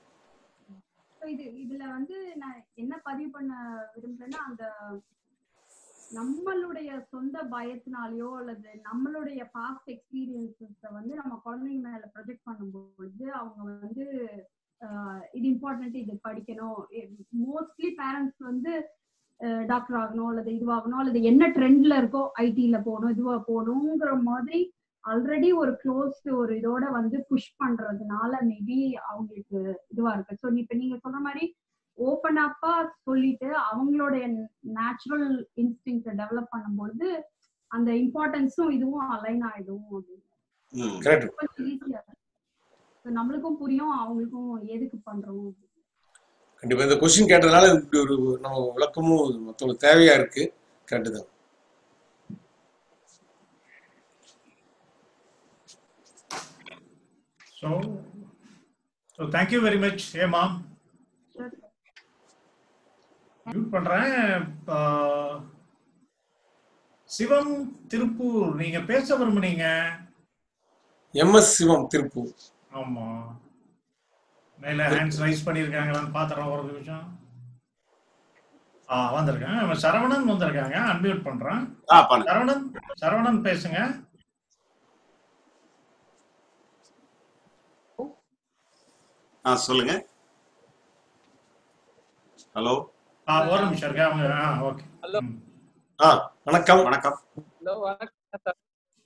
So இது இதுல வந்து நான் என்ன பதிவு பண்ண விரும்புறேன்னா அந்த நம்மளுடைய சொந்த பயத்தினாலயோ அல்லது நம்மளுடைய பாஸ்ட் எக்ஸ்பீரியன்ஸஸ வந்து நம்ம குழந்தைங்க மேல ப்ரொஜெக்ட் பண்ணும்பொழுது அவங்க வந்து ஆஹ் இது இம்பார்ட்டன்ட் இது படிக்கணும் மோஸ்ட்லி பேரண்ட்ஸ் வந்து டாக்டர் ஆகணும் அல்லது இதுவாகணும் அல்லது என்ன ட்ரெண்ட்ல இருக்கோ ஐடில போகணும் இதுவா போகணுங்கிற மாதிரி ஆல்ரெடி ஒரு க்ளோஸ் ஒரு இதோட வந்து புஷ் பண்றதுனால மேபி அவங்களுக்கு இதுவா இருக்கு ஸோ இப்ப நீங்க சொல்ற மாதிரி ஓப்பன் அப்பா சொல்லிட்டு அவங்களுடைய நேச்சுரல் இன்ஸ்டிங்ஸை டெவலப் பண்ணும்பொழுது அந்த இம்பார்ட்டன்ஸும் இதுவும் அலைன் ஆயிடும் அப்படின்னு கரெக்ட் கொஞ்சம் ஈஸியா நம்மளுக்கும் புரியும் அவங்களுக்கும் எதுக்கு பண்றோம் கண்டிப்பா இந்த கொஸ்டின் கேட்டதுனால இப்படி ஒரு நம்ம விளக்கமும் மற்றவங்களுக்கு தேவையா இருக்கு கரெக்ட் தான் So, so thank you very much, hey mom. Mute பண்றேன் ஆஹ், சிவம் திருப்பூர் நீங்க பேச விரும்புனீங்க எம் எஸ் சிவம் திருப்பூர் ஆமா மேல ஹேண்ட்ஸ் ரைஸ் பண்ணிருக்காங்களான்னு பாத்துறோம் ஒரு நிமிஷம் ஆ வந்திருக்காங்க நம்ம சரவணன் வந்திருக்காங்க அன்மியூட் பண்றேன் ஆ பண்ணு சரவணன் சரவணன் பேசுங்க ஆ சொல்லுங்க ஹலோ ஆ ஒரு நிமிஷம் இருக்கா அவங்க ஆ ஓகே ஹலோ ஆ வணக்கம் வணக்கம் ஹலோ வணக்கம் சார்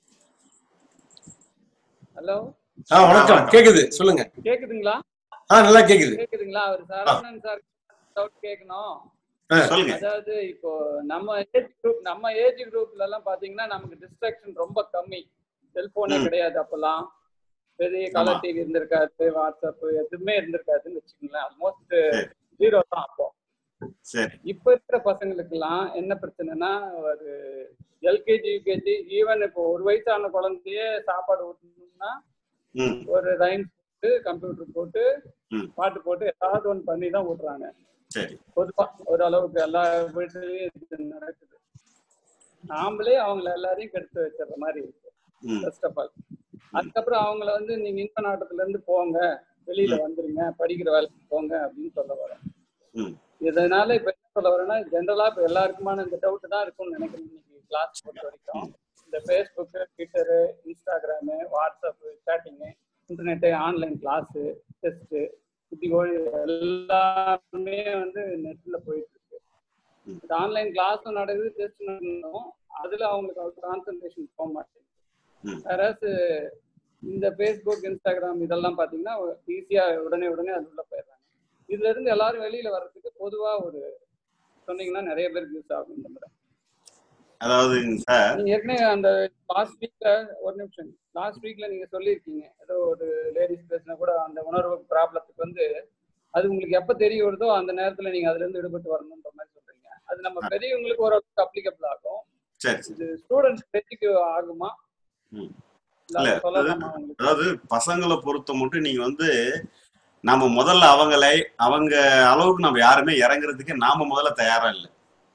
ஹலோ ஆ வணக்கம் கேக்குது சொல்லுங்க கேக்குதுங்களா ஆ நல்லா கேக்குது கேக்குதுங்களா அவர் சரவணன் சார் டவுட் கேட்கணும் ஆ. சொல்லுங்க அதாவது இப்போ நம்ம ஏஜ் குரூப் நம்ம ஏஜ் குரூப்ல எல்லாம் பாத்தீங்கன்னா நமக்கு டிஸ்ட்ராக்ஷன் ரொம்ப கம்மி செல்போனே ம். கிடையாது அப்பெல்லாம் பெரிய ஆமா. கலர் டிவி இருந்திருக்காது வாட்ஸ்அப் எதுவுமே இருந்திருக்காதுன்னு வச்சுக்கோங்களேன் ஆல்மோஸ்ட் சரி ஜீரோ தான் அப்போ சரி இப்ப இருக்கிற பசங்களுக்கெல்லாம் என்ன பிரச்சனைனா ஒரு எல்கேஜி யூகேஜி ஈவன் இப்போ ஒரு வயசான குழந்தையே சாப்பாடு ஊட்டணும்னா ம் ஒரு ரைம்ஸ் போட்டு கம்ப்யூட்டர் போட்டு ம் பாட்டு போட்டு ஏதாவது ஒன்று பண்ணி தான் ஊட்டுறாங்க சரி பொதுவா ஓரளவுக்கு எல்லா வீட்லயும் இது நடக்குது நாமளே அவங்கள எல்லாரையும் கெடுத்து வச்சிடுற மாதிரி இருக்கு ம் ஃபர்ஸ்ட் ஆஃப் ஆல் அதுக்கப்புறம் அவங்கள வந்து நீங்க இன்ப நாட்டத்துல இருந்து போங்க வெளியில வந்துருங்க படிக்கிற வேலைக்கு போங்க அப்படின்னு சொல்ல வரேன் ம் இதனால இப்ப என்ன சொல்ல வரேன்னா ஜென்ரலா இப்ப எல்லாருக்குமான இந்த டவுட் தான் இருக்கும்னு நினைக்கிறேன் இன்னைக்கு கிளாஸ் பொறுத்த வரைக்கும் இந்த Facebook Twitter Instagram WhatsApp chatting internet online class test இப்படி ஒரு எல்லாமே வந்து நெட்ல போயிட்டு இருக்கு இந்த ஆன்லைன் கிளாஸும் நடக்குது டெஸ்ட் நடக்கணும் அதுல அவங்களுக்கு கான்சன்ட்ரேஷன் போக மாட்டேங்குது வேறாஸ் இந்த ஃபேஸ்புக் இன்ஸ்டாகிராம் இதெல்லாம் பாத்தீங்கன்னா ஈஸியா உடனே உடனே அது உள்ள போயிடுறாங்க இதுல இருந்து எல்லாரும் வெளியில வர்றதுக்கு பொதுவா ஒரு சொன்னீங்கன்னா நிறைய பேருக்கு யூஸ் ஆகும் இந்த முறை அதாவது சார் நீங்க ஏற்கனவே அந்த லாஸ்ட் வீக்ல ஒரு நிமிஷம் லாஸ்ட் வீக்ல நீங்க சொல்லியிருக்கீங்க ஏதோ ஒரு லேடிஸ் பேசினா கூட அந்த உணர்வு ப்ராப்ளத்துக்கு வந்து அது உங்களுக்கு எப்ப தெரிய வருதோ அந்த நேரத்துல நீங்க அதுல இருந்து விடுபட்டு வரணுன்ற மாதிரி சொல்றீங்க அது நம்ம பெரியவங்களுக்கு ஒரு அப்ளிகபிள் ஆகும் சரி சரி இது ஸ்டூடெண்ட்ஸ் பெட்டிக்கு ஆகுமா ம். இல்ல இல்ல அதை சொல்லலாமா உங்களுக்கு அதாவது பசங்களை பொறுத்த மட்டும் நீங்க வந்து நம்ம முதல்ல அவங்களை அவங்க அளவுக்கு நம்ம யாருமே இறங்குறதுக்கு நாம முதல்ல தயாரா இல்லை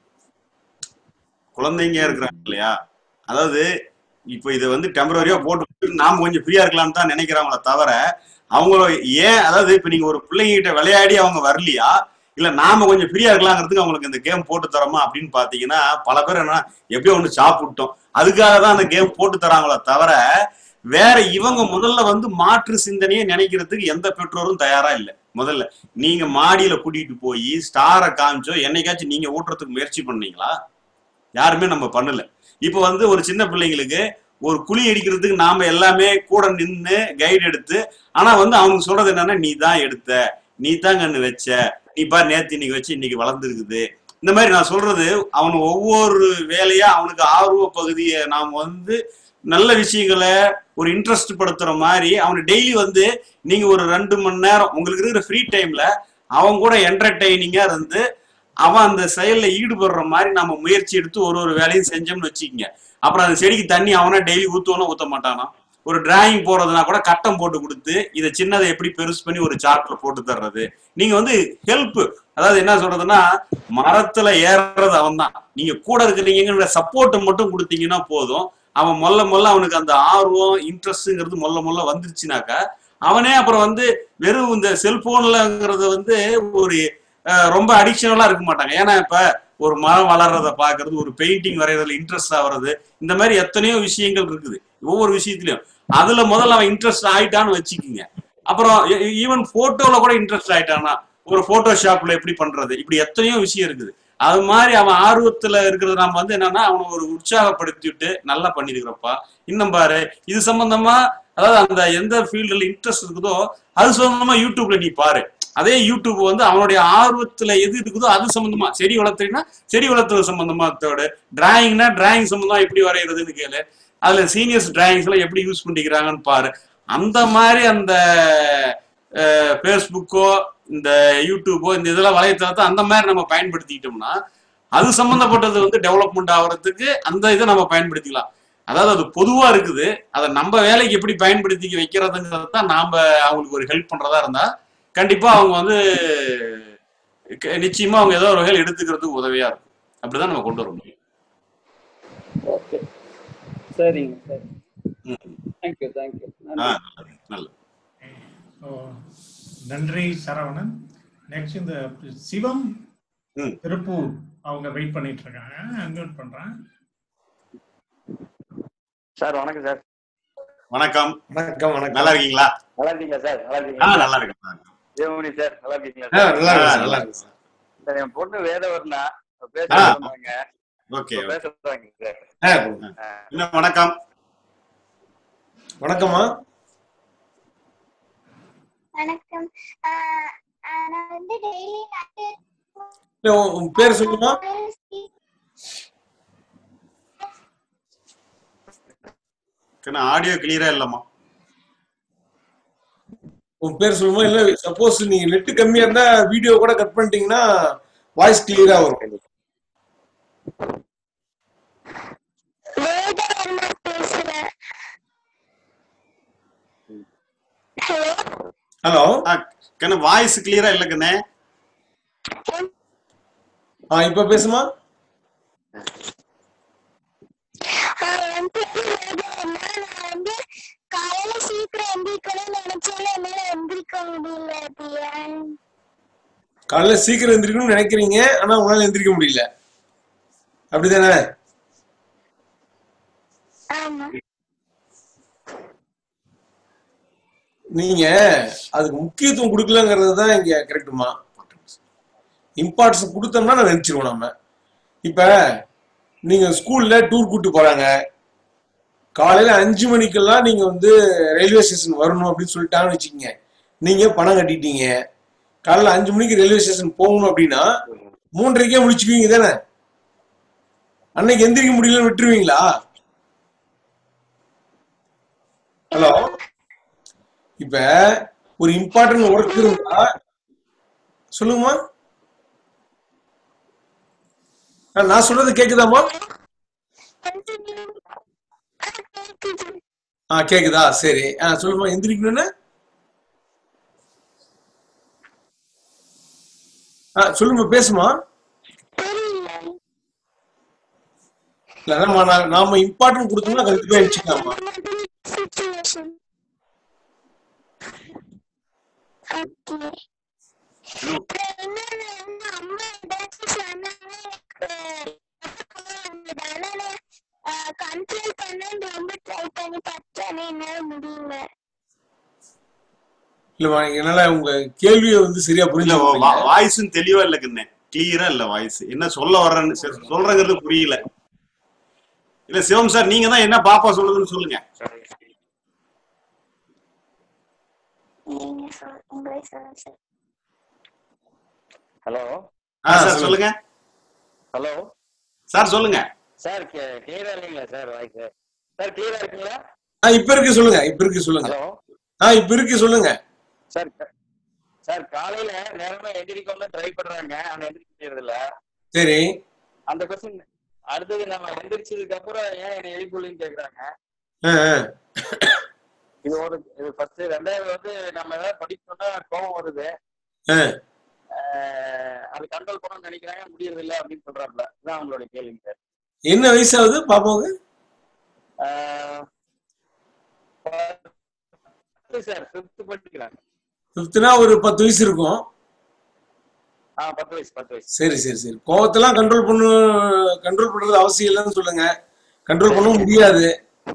குழந்தைங்க இருக்கிறாங்க இல்லையா அதாவது இப்போ இதை வந்து டெம்பரரியா போட்டு விட்டு நாம கொஞ்சம் ஃப்ரீயா இருக்கலாம்னு தான் நினைக்கிறாங்களே தவிர அவங்கள ஏன் அதாவது இப்ப நீங்க ஒரு பிள்ளைங்கிட்ட விளையாடி அவங்க வரலையா இல்ல நாம கொஞ்சம் ஃப்ரீயா இருக்கலாங்கிறதுக்கு அவங்களுக்கு இந்த கேம் போட்டு தரோமா அப்படின்னு பாத்தீங்கன்னா பல பேர் என்ன எப்படியோ ஒண்ணு சாப்பிட்டோம் அதுக்காக தான் அந்த கேம் போட்டு தராங்களே தவிர வேற இவங்க முதல்ல வந்து மாற்று சிந்தனையை நினைக்கிறதுக்கு எந்த பெற்றோரும் தயாரா இல்லை முதல்ல நீங்க மாடியில கூட்டிட்டு போய் ஸ்டாரை காமிச்சோ என்னைக்காச்சும் நீங்க ஊட்டுறதுக்கு முயற்சி பண்ணீங்களா யாருமே நம்ம பண்ணல இப்போ வந்து ஒரு சின்ன பிள்ளைங்களுக்கு ஒரு குழி அடிக்கிறதுக்கு நாம எல்லாமே கூட நின்று கைடு எடுத்து ஆனா வந்து அவங்க சொல்றது என்னன்னா நீ தான் எடுத்த நீ தான் கண்ணு வச்ச நீ பாரு நேத்து இன்னைக்கு வச்சு இன்னைக்கு வளர்ந்துருக்குது இந்த மாதிரி நான் சொல்றது அவன் ஒவ்வொரு வேலையா அவனுக்கு ஆர்வ பகுதியை நாம் வந்து நல்ல விஷயங்களை ஒரு இன்ட்ரெஸ்ட் படுத்துற மாதிரி அவனை டெய்லி வந்து நீங்க ஒரு ரெண்டு மணி நேரம் உங்களுக்கு இருக்கிற ஃப்ரீ டைம்ல அவன் கூட என்டர்டைனிங்கா இருந்து அவன் அந்த செயல்ல ஈடுபடுற மாதிரி நம்ம முயற்சி எடுத்து ஒரு ஒரு வேலையும் செஞ்சோம்னு வச்சுக்கோங்க அப்புறம் அந்த செடிக்கு தண்ணி அவனா டெய்லி ஊத்துவானா ஊத்த மாட்டானா ஒரு டிராயிங் போடுறதுனா கூட கட்டம் போட்டு கொடுத்து இதை சின்னதை எப்படி பெருசு பண்ணி ஒரு சார்ட்ல போட்டு தர்றது நீங்க வந்து ஹெல்ப் அதாவது என்ன சொல்றதுன்னா மரத்துல ஏறுறது அவன் தான் நீங்க கூட இருக்கிறீங்கிற சப்போர்ட் மட்டும் கொடுத்தீங்கன்னா போதும் அவன் மொல்ல மொல்ல அவனுக்கு அந்த ஆர்வம் இன்ட்ரெஸ்ட்ங்கிறது மொல்ல மொல்ல வந்துருச்சுனாக்கா அவனே அப்புறம் வந்து வெறும் இந்த செல்போன்லங்கிறத வந்து ஒரு அஹ், ரொம்ப அடிக்ஷனலா இருக்க மாட்டாங்க ஏன்னா இப்ப ஒரு மரம் வளர்றத பாக்குறது ஒரு பெயிண்டிங் வரைகிறதுல இன்ட்ரெஸ்ட் ஆகுறது இந்த மாதிரி எத்தனையோ விஷயங்கள் இருக்குது ஒவ்வொரு விஷயத்துலயும் அதுல முதல்ல அவன் இன்ட்ரெஸ்ட் ஆயிட்டான்னு வச்சுக்கிங்க அப்புறம் ஈவன் போட்டோல கூட இன்ட்ரெஸ்ட் ஆயிட்டானா ஒரு போட்டோஷாப்ல எப்படி பண்றது இப்படி எத்தனையோ விஷயம் இருக்குது அது மாதிரி அவன் ஆர்வத்துல இருக்கிறது நம்ம வந்து என்னன்னா அவனை ஒரு உற்சாகப்படுத்திட்டு நல்லா பண்ணிருக்கிறப்பா இன்னும் பாரு இது சம்பந்தமா அதாவது அந்த எந்த ஃபீல்டுல இன்ட்ரெஸ்ட் இருக்குதோ அது சம்பந்தமா யூடியூப்ல நீ பாரு அதே யூடியூப் வந்து அவனுடைய ஆர்வத்துல எது இருக்குதோ அது சம்பந்தமா செடி வளர்த்துறீங்கன்னா செடி வளர்த்துறது சம்பந்தமா தோடு டிராயிங்னா டிராயிங் சம்பந்தமா எப்படி வரைகிறதுன்னு கேளு அதுல சீனியர்ஸ் டிராயிங்ஸ் எல்லாம் எப்படி யூஸ் பண்ணிக்கிறாங்கன்னு பாரு அந்த மாதிரி அந்த ஃபேஸ்புக்கோ இந்த யூடியூபோ இந்த இதெல்லாம் வலைத்தளத்தை அந்த மாதிரி நம்ம பயன்படுத்திக்கிட்டோம்னா அது சம்பந்தப்பட்டது வந்து டெவலப்மெண்ட் ஆகிறதுக்கு அந்த இதை நம்ம பயன்படுத்திக்கலாம் அதாவது அது பொதுவா இருக்குது அதை நம்ம வேலைக்கு எப்படி பயன்படுத்தி வைக்கிறதுங்கிறது தான் நாம அவங்களுக்கு ஒரு ஹெல்ப் பண்றதா இருந்தா கண்டிப்பா அவங்க வந்து க- நிச்சயமா அவங்க ஏதோ ஒரு வகையில் எடுத்துக்கிறதுக்கு உதவியா இருக்கும் அப்படிதான் நம்ம கொண்டு வர முடியும் ஓகே சரிங்க சரி ம். தேங்க்யூ தேங்க்யூ ஆ நன்றி நல்லது நல்லது So, நன்றி சரவணன் நெக்ஸ்ட் இந்த சிவம் ம் திருப்பூர் அவங்க வெயிட் பண்ணிட்டு இருக்காங்க அன்மியூட் பண்றேன் சார் வணக்கம் சார் வணக்கம் வணக்கம் வணக்கம் நல்லா இருக்கீங்களா நல்லா இருக்கீங்களா சார் நல்லா ஆ இருக்கீங்களா நல்லா இருக்கேன் நல்லா இருக்கேன். தேவமணி சார் நல்லா இருக்கீங்களா ஆ, சார் நல்லா ஆ, இருக்கு சார் நல்லா நல்லா இருக்கேன் இருக்கு சார் சார் என் பொண்ணு வேதவர்ணா பேச ஆ சொன்னாங்க ஓகே இப்ப ஓகே பேசுறாங்க சார் ஆ, ஆ. என்ன வணக்கம் வணக்கம்மா வணக்கம் ஆஹ் ஆஹ் நான் வந்து டெய்லி நட்டு இல்ல, உன் உன் பேர் சொல்லுமா ஆடியோ கிளியரா இல்லம்மா உன் பேர் சொல்லுமா இல்ல சப்போஸ் நீங்க நெட் கம்மியா இருந்தா வீடியோ கூட கட் பண்ணிட்டீங்கன்னா வாய்ஸ் கிளியரா வரும் வேதவர்மா பேசுறேன் ஹலோ ஹலோ கண்ணு வாய்ஸ் கிளியரா இல்ல கண்ணே ஆ இப்ப பேசுமா என் பேரு வேதவர்மா நான் வந்து காலையில காலைல சீக்கிரம் எந்திரிக்கணும்னு நினைக்கிறீங்க ஆனா உங்களால எந்திரிக்க முடியல அப்படிதானே ஆமா நீங்க அதுக்கு முக்கியத்துவம் கொடுக்கலங்கிறது தான் இங்க கரெக்டுமா இம்பார்ட்டன்ஸ் கொடுத்தோம்னா நான் நினைச்சிருவோம் நம்ம இப்ப நீங்க ஸ்கூல்ல டூர் கூட்டு போறாங்க காலையில அஞ்சு மணிக்கெல்லாம் நீங்க வந்து ரயில்வே ஸ்டேஷன் வரணும் அப்படின்னு சொல்லிட்டாங்கன்னு வச்சுக்கோங்க நீங்க பணம் கட்டிட்டீங்க காலையில அஞ்சு மணிக்கு ரயில்வே ஸ்டேஷன் போகணும் அப்படின்னா மூன்றரைக்கே முடிச்சுக்குவீங்க தானே அன்னைக்கு எந்திரிக்க முடியலன்னு விட்டுருவீங்களா ஹலோ இப்ப ஒரு இம்பார்ட்டன்ட் ஒர்க் இருந்தா சொல்லுங்கம்மா ஆ, நான் சொல்றது கேக்குதாம்மா ஆ கேக்குதா சரி ஆ சொல்லுமா எந்திரிக்கணும்னு ஆ சொல்லுமா பேசுமா இல்ல அதாம்மா, நான் நாம இம்பார்ட்டன்ட் கொடுத்தோம்னா கண்டிப்பா எழுச்சிக்கலாமா ஓகே அப்புறம் இன்னொன்னு வந்து அம்மா ஏதாச்சும் சொன்னாங்கன்னா எனக்கு அதனால கண்ட்ரோல் பண்ண ரொம்ப ட்ரை பண்ணி பார்த்தேன் என்னால முடியல இல்லம்மா என்னால உங்க கேள்வியை வந்து சரியா இல்ல புரிஞ்சு வாய்ஸும் தெளிவா இல்ல கண்ணே கிளியரா இல்ல வாய்ஸ் என்ன சொல்ல வர்றேன்னு சரி, சொல்றேங்கிறது புரியல இல்ல சிவம் சார் நீங்க தான் என்ன பாப்பா சொல்லுதுன்னு சொல்லுங்க நீங்க சொல் உங்களே சொல்லுங்க சார் ஹலோ ஆ சார் சொல்லுங்க ஹலோ சார் சொல்லுங்க சார் கிளியரா இல்லைங்களா சார் வாய்ஸ் சார் கிளியரா இருக்குங்களா ஆ இப்ப இருக்கு சொல்லுங்க இப்ப இருக்கு சொல்லுங்க ஹலோ ஆ இப்ப இருக்கு சொல்லுங்க சார் க- சார் காலையில நேரமா எந்திரிக்கணும்னு ட்ரை பண்றாங்க ஆனா எந்திரிக்க முடியறது இல்ல சரி அந்த கொஸ்டின் அடுத்தது நம்ம எந்திரிச்சதுக்கு அப்புறம் ஏன் என்னை எழுப்புலின்னு கேக்குறாங்க ஆ, ஆ. இது ஒரு இது ஃபர்ஸ்ட் ரெண்டாவது வந்து நம்ம ஏதாவது படிக்கணும்னா கோவம் வருது ஆ. அஹ் அது கண்ட்ரோல் பண்ணணும்னு நினைக்கிறாங்க முடியறது இல்ல அப்படின்னு சொல்றாப்ல இதான் அவங்களோட கேள்விங்க சார் என்ன வயசாகுது பாப்பாவுக்கு சார் ஃபிஃப்த் படிக்கிறாங்க ஃபிஃப்த்னா ஒரு பத்து வயசு இருக்கும் ஆ பத்து வயசு பத்து வயசு சரி சரி சரி கோவத்தெல்லாம் கண்ட்ரோல் பண்ணு கண்ட்ரோல் பண்றது அவசியம் இல்லைன்னு சொல்லுங்க கண்ட்ரோல் பண்ண முடியாது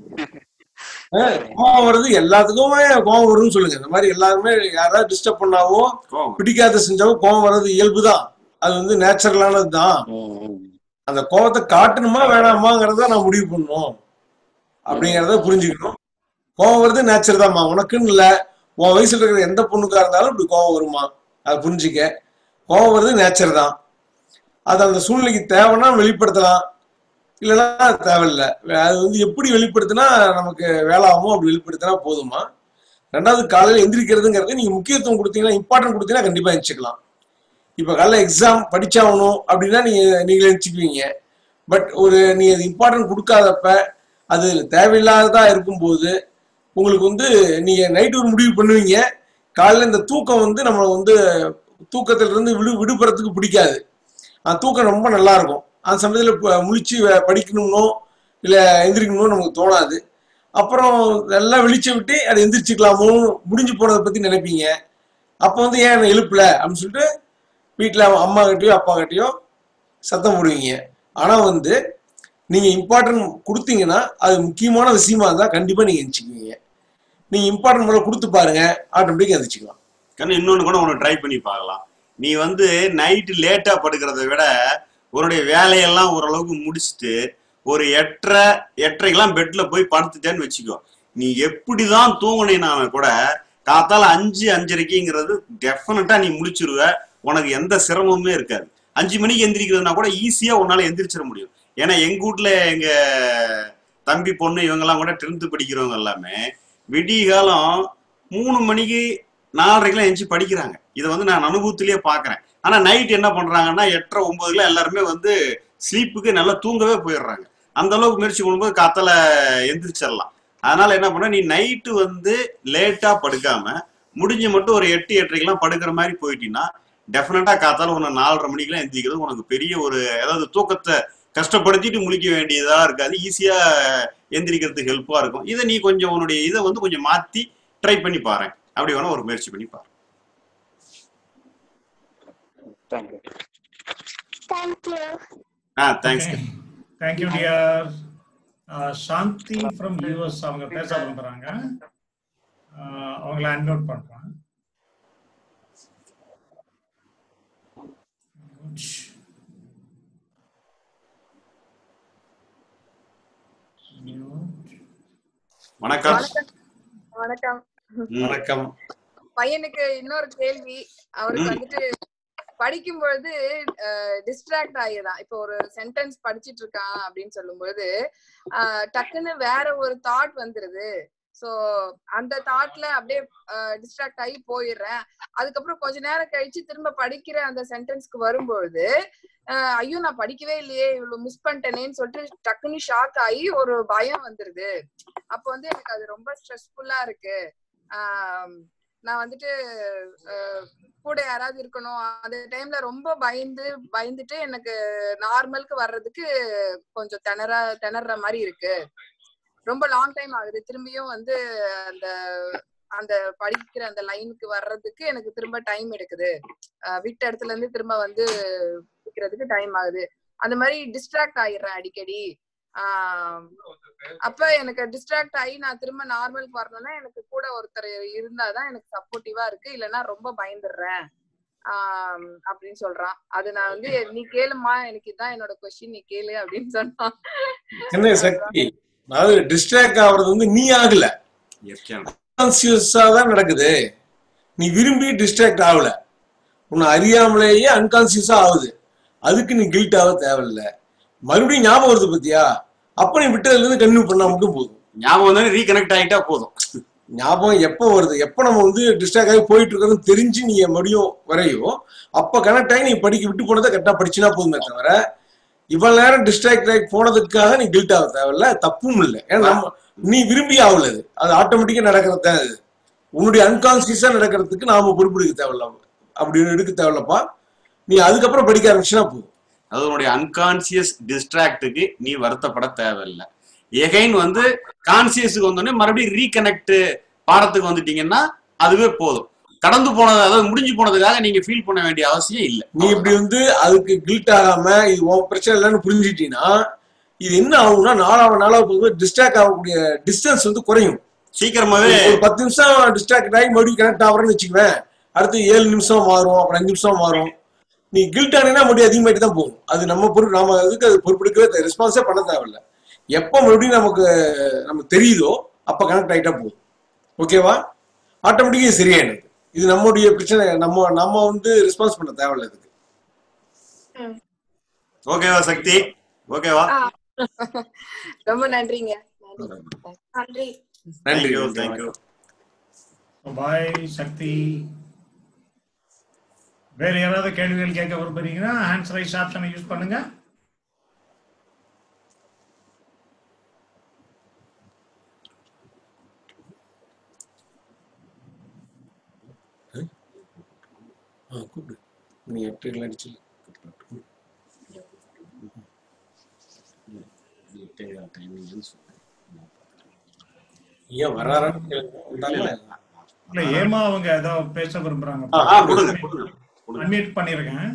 ஆ, கோவம் வருது எல்லாத்துக்குமே கோவம் வரும்னு சொல்லுங்க இந்த மாதிரி எல்லாருமே யாராவது டிஸ்டர்ப் பண்ணாவோ பிடிக்காத செஞ்சாவோ கோவம் வர்றது இயல்புதான் அது வந்து நேச்சுரலானது தான் அந்த கோவத்தை காட்டணுமா வேணாமாங்கிறத நான் முடிவு பண்ணணும் அப்படிங்கிறத புரிஞ்சுக்கணும் கோவம் வருது நேச்சர் தான்மா உனக்குன்னு இல்ல உன் வயசுல இருக்கிற எந்த பொண்ணுக்கா இருந்தாலும் இப்படி கோவம் வருமா அதை புரிஞ்சுக்க கோவம் வருது நேச்சர் தான் அது அந்த சூழ்நிலைக்கு தேவைன்னா வெளிப்படுத்தலாம் இல்லைன்னா அது தேவையில்லை அது வந்து எப்படி வெளிப்படுத்தினா நமக்கு வேலை ஆகுமோ அப்படி வெளிப்படுத்தினா போதுமா ரெண்டாவது காலையில் எந்திரிக்கிறதுங்கிறது நீங்க முக்கியத்துவம் கொடுத்தீங்கன்னா இம்பார்ட்டன்ட் கொடுத்தீங்கன்னா கண்டிப்பா எந்திரிச்சுக்கலாம் இப்ப காலைல எக்ஸாம் படிச்சாகணும் அப்படின்னா நீங்க நீங்களே எந்திரிச்சுக்குவீங்க பட் ஒரு நீங்க அது இம்பார்ட்டன்ட் கொடுக்காதப்ப அது தேவையில்லாததா இருக்கும்போது உங்களுக்கு வந்து நீங்க நைட் ஒரு முடிவு பண்ணுவீங்க காலையில இந்த தூக்கம் வந்து நம்மளை வந்து தூக்கத்துல இருந்து விடு விடுபடுறதுக்கு பிடிக்காது அந்த தூக்கம் ரொம்ப நல்லா இருக்கும் அந்த சமயத்துல ப- முழிச்சு வே- படிக்கணும்னோ இல்ல எந்திரிக்கணும்னோ நமக்கு தோணாது அப்புறம் நல்லா வெளிச்சம் விட்டு அதை எந்திரிச்சுக்கலாமோ முடிஞ்சு போனதை பத்தி நினைப்பீங்க அப்போ வந்து ஏன் என்னை எழுப்பல அப்படின்னு சொல்லிட்டு வீட்டில் அம்மா கிட்டயோ அப்பா கிட்டயோ சத்தம் போடுவீங்க ஆனா வந்து நீங்க இம்பார்ட்டன்ட் கொடுத்தீங்கன்னா அது முக்கியமான விஷயமா இருந்தா கண்டிப்பா நீங்க எந்திரிச்சுக்குவீங்க நீங்க இம்பார்ட்டன்ட் முறை கொடுத்து பாருங்க ஆட்டோமேட்டிக்கா எந்திரிச்சுக்கலாம் கண்ணு இன்னொன்னு கூட உனக்கு ட்ரை பண்ணி பார்க்கலாம் நீ வந்து நைட்டு லேட்டா படுக்கிறத விட உன்னுடைய வேலையெல்லாம் ஓரளவுக்கு முடிச்சுட்டு ஒரு எட்டரை எட்டரைக்கெல்லாம் பெட்ல போய் படுத்துட்டேன்னு வச்சுக்கோ நீ எப்படிதான் தூங்குனீனாலும் கூட காத்தால அஞ்சு அஞ்சரைக்குங்கிறது டெஃபினட்டா நீ முழிச்சிருவ உனக்கு எந்த சிரமமுமே இருக்காது அஞ்சு மணிக்கு எந்திரிக்கிறதுனா கூட ஈஸியா உன்னால எந்திரிச்சிட முடியும் ஏன்னா எங்க வீட்ல எங்க தம்பி பொண்ணு இவங்கெல்லாம் கூட டென்த்து படிக்கிறவங்க எல்லாமே விடிய காலம் மூணு மணிக்கு நாலரைக்கெல்லாம் எந்திரிச்சு படிக்கிறாங்க இதை வந்து நான் அனுபவத்திலேயே பார்க்கறேன் ஆனா நைட் என்ன பண்றாங்கன்னா எட்டரை ஒன்பதுல எல்லாருமே வந்து ஸ்லீப்புக்கு நல்லா தூங்கவே போயிடுறாங்க அந்த அளவுக்கு முயற்சி பண்ணும்போது காத்தால எந்திரிச்சிடலாம் அதனால என்ன பண்ண நீ நைட்டு வந்து லேட்டா படுக்காம முடிஞ்சு மட்டும் ஒரு எட்டு எட்டரைக்கெல்லாம் படுக்கிற மாதிரி போயிட்டீங்கன்னா டெஃபினட்டா காத்தால உன்னை நாலரை மணிக்கெல்லாம் எந்திரிக்கிறது உனக்கு பெரிய ஒரு அதாவது தூக்கத்தை கஷ்டப்படுத்திட்டு முழிக்க வேண்டியதா இருக்காது ஈஸியா எந்திரிக்கிறதுக்கு ஹெல்ப்பா இருக்கும் இதை நீ கொஞ்சம் உன்னுடைய இதை வந்து கொஞ்சம் மாத்தி ட்ரை பண்ணி பாரு அப்படி வேணா ஒரு முயற்சி பண்ணி பாரு தேங்க்யூ தேங்க்யூ ஆ thanks thank you dear Shanthi from US அவங்க பேச விரும்புறாங்க Uh, அவங்கள அன்மியூட் பண்றேன் வணக்கம் வணக்கம் வணக்கம் வணக்கம் பையனுக்கு இன்னொரு கேள்வி அவருக்கு வந்துட்டு படிக்கும் பொழுது டிஸ்ட்ராக்ட் ஆகிதான் இப்போ ஒரு சென்டென்ஸ் படிச்சிட்டு இருக்கான் அப்படின்னு சொல்லும்போது அஹ், டக்குன்னு வேற ஒரு தாட் வந்துருது சோ அந்த தாட்ல அப்படியே டிஸ்ட்ராக்ட் ஆகி போயிடுறேன் அதுக்கப்புறம் கொஞ்ச நேரம் கழிச்சு திரும்ப படிக்கிற அந்த சென்டென்ஸ்க்கு வரும்பொழுது அஹ், ஐயோ நான் படிக்கவே இல்லையே இவ்வளவு மிஸ் பண்ணிட்டேனேன்னு சொல்லிட்டு டக்குன்னு ஷாக் ஆகி ஒரு பயம் வந்துருது அப்போ வந்து எனக்கு அது ரொம்ப ஸ்ட்ரெஸ்ஃபுல்லா இருக்கு ஆம், நான் வந்துட்டு அஹ், கூட யாராவது இருக்கணும் அந்த டைம்ல ரொம்ப பயந்து பயந்துட்டு எனக்கு நார்மலுக்கு வர்றதுக்கு கொஞ்சம் திணற திணற மாதிரி இருக்கு ரொம்ப லாங் டைம் ஆகுது திரும்பியும் வந்து அந்த அந்த படிக்கிற அந்த லைனுக்கு வர்றதுக்கு எனக்கு திரும்ப டைம் எடுக்குது அஹ் விட்ட இடத்துல இருந்து திரும்ப வந்து படிக்கிறதுக்கு டைம் ஆகுது அந்த மாதிரி டிஸ்ட்ராக்ட் ஆயிடுறேன் அடிக்கடி ஆஹ் அப்ப எனக்கு டிஸ்ட்ராக்ட் ஆகி நான் திரும்ப நார்மலுக்கு வரணும்னா எனக்கு கூட ஒருத்தர் இருந்தாதான் எனக்கு சப்போர்ட்டிவா இருக்கு இல்லைன்னா ரொம்ப பயந்துடுறேன் ஆஹ் அப்படின்னு சொல்றான் அது நான் வந்து நீ கேளுமா எனக்கு இதான் என்னோட கொஸ்டின் நீ கேளு அப்படின்னு சொன்னான் என்ன சக்தி அதாவது டிஸ்ட்ராக்ட் ஆகுறது வந்து நீ ஆகல அன்கான்சியஸா தான் நடக்குது நீ விரும்பி டிஸ்ட்ராக்ட் ஆகல உன்னை அறியாமலேயே அன்கான்சியஸா ஆகுது அதுக்கு நீ கில்ட் ஆக தேவையில்ல மறுபடியும் ஞாபகம் வருது பத்தியா அப்ப நீ விட்டதுல இருந்து கன்டினியூ பண்ணா மட்டும் போதும் ஞாபகம் வந்து ரீகனெக்ட் ஆகிட்டா போதும் ஞாபகம் எப்போ வருது எப்போ நம்ம வந்து டிஸ்ட்ராக்ட் ஆகி போயிட்டு இருக்கிறது தெரிஞ்சு நீ மறுபடியும் வரையோ அப்ப கனெக்ட் ஆகி நீ படிக்க விட்டு போனதை கரெக்டா படிச்சுனா போதுமே தவிர இவ்வளவு நேரம் டிஸ்ட்ராக்ட் ஆகி போனதுக்காக நீ கில்ட் ஆக தேவையில்ல தப்பும் இல்லை ஏன்னா நம்ம நீ விரும்பி ஆகல அது அது ஆட்டோமேட்டிக்கா நடக்கிறது தான் அது உன்னுடைய அன்கான்சியஸா நடக்கிறதுக்கு நாம பொறுப்பெடுக்க தேவையில்ல அப்படி எடுக்க தேவையில்லப்பா நீ அதுக்கப்புறம் படிக்க ஆரம்பிச்சுனா போதும் அது உன்னுடைய அன்கான்சியஸ் டிஸ்ட்ராக்டுக்கு நீ வருத்தப்பட தேவையில்லை எகைன் வந்து கான்சியஸுக்கு வந்தோடனே மறுபடியும் ரீகனெக்ட் பாடத்துக்கு வந்துட்டீங்கன்னா அதுவே போதும் கடந்து போனது அதாவது முடிஞ்சு போனதுக்காக நீங்க ஃபீல் பண்ண வேண்டிய அவசியம் இல்லை நீ இப்படி வந்து அதுக்கு கில்ட் ஆகாம இது உன் பிரச்சனை இல்லைன்னு புரிஞ்சுட்டீங்கன்னா இது என்ன ஆகும்னா நாளாவ நாளாக போகும்போது டிஸ்ட்ராக்ட் ஆகக்கூடிய டிஸ்டன்ஸ் வந்து குறையும் சீக்கிரமாவே ஒரு பத்து நிமிஷம் டிஸ்ட்ராக்ட் ஆகி மறுபடியும் கனெக்ட் ஆகிறேன்னு வச்சுக்குவேன் அடுத்து ஏழு நிமிஷம் மாறும் அப்புறம் அஞ்சு நிமிஷம் மாறும் நீ கில்ட் ஆனீங்கன்னா மறுபடியும் அதிகமாயிட்டு தான் போகும் அது நம்ம பொறுப்பு நாம அதுக்கு அது பொறுப்பெடுக்கவே ரெஸ்பான்ஸே பண்ண தேவையில்ல எப்போ மறுபடியும் நமக்கு நமக்கு தெரியுதோ அப்ப கனெக்ட் ஆகிட்டா போதும் ஓகேவா ஆட்டோமேட்டிக்கா சரியாயிடுது இது நம்முடைய பிரச்சனை நம்ம நம்ம வந்து ரெஸ்பான்ஸ் பண்ண தேவையில்ல இதுக்கு ஓகேவா சக்தி ஓகேவா ரொம்ப நன்றிங்க நன்றி நன்றி தேங்க்யூ பாய் சக்தி வேற யாராவது கேள்விகள் கேட்க விரும்புறீங்கன்னா ஹேண்ட்ஸ் ரைஸ் ஆப்ஷனை யூஸ் பண்ணுங்க ஆ கூப்பிடு நீ எட்டு அடிச்சு ஏன் வராரான்னு வந்தாங்களா இல்ல ஏமா அவங்க ஏதோ பேச விரும்புறாங்க ஆ, ஆ, கொடுங்க, கொடுங்க, அன்மியூட் பண்ணிருக்கேன்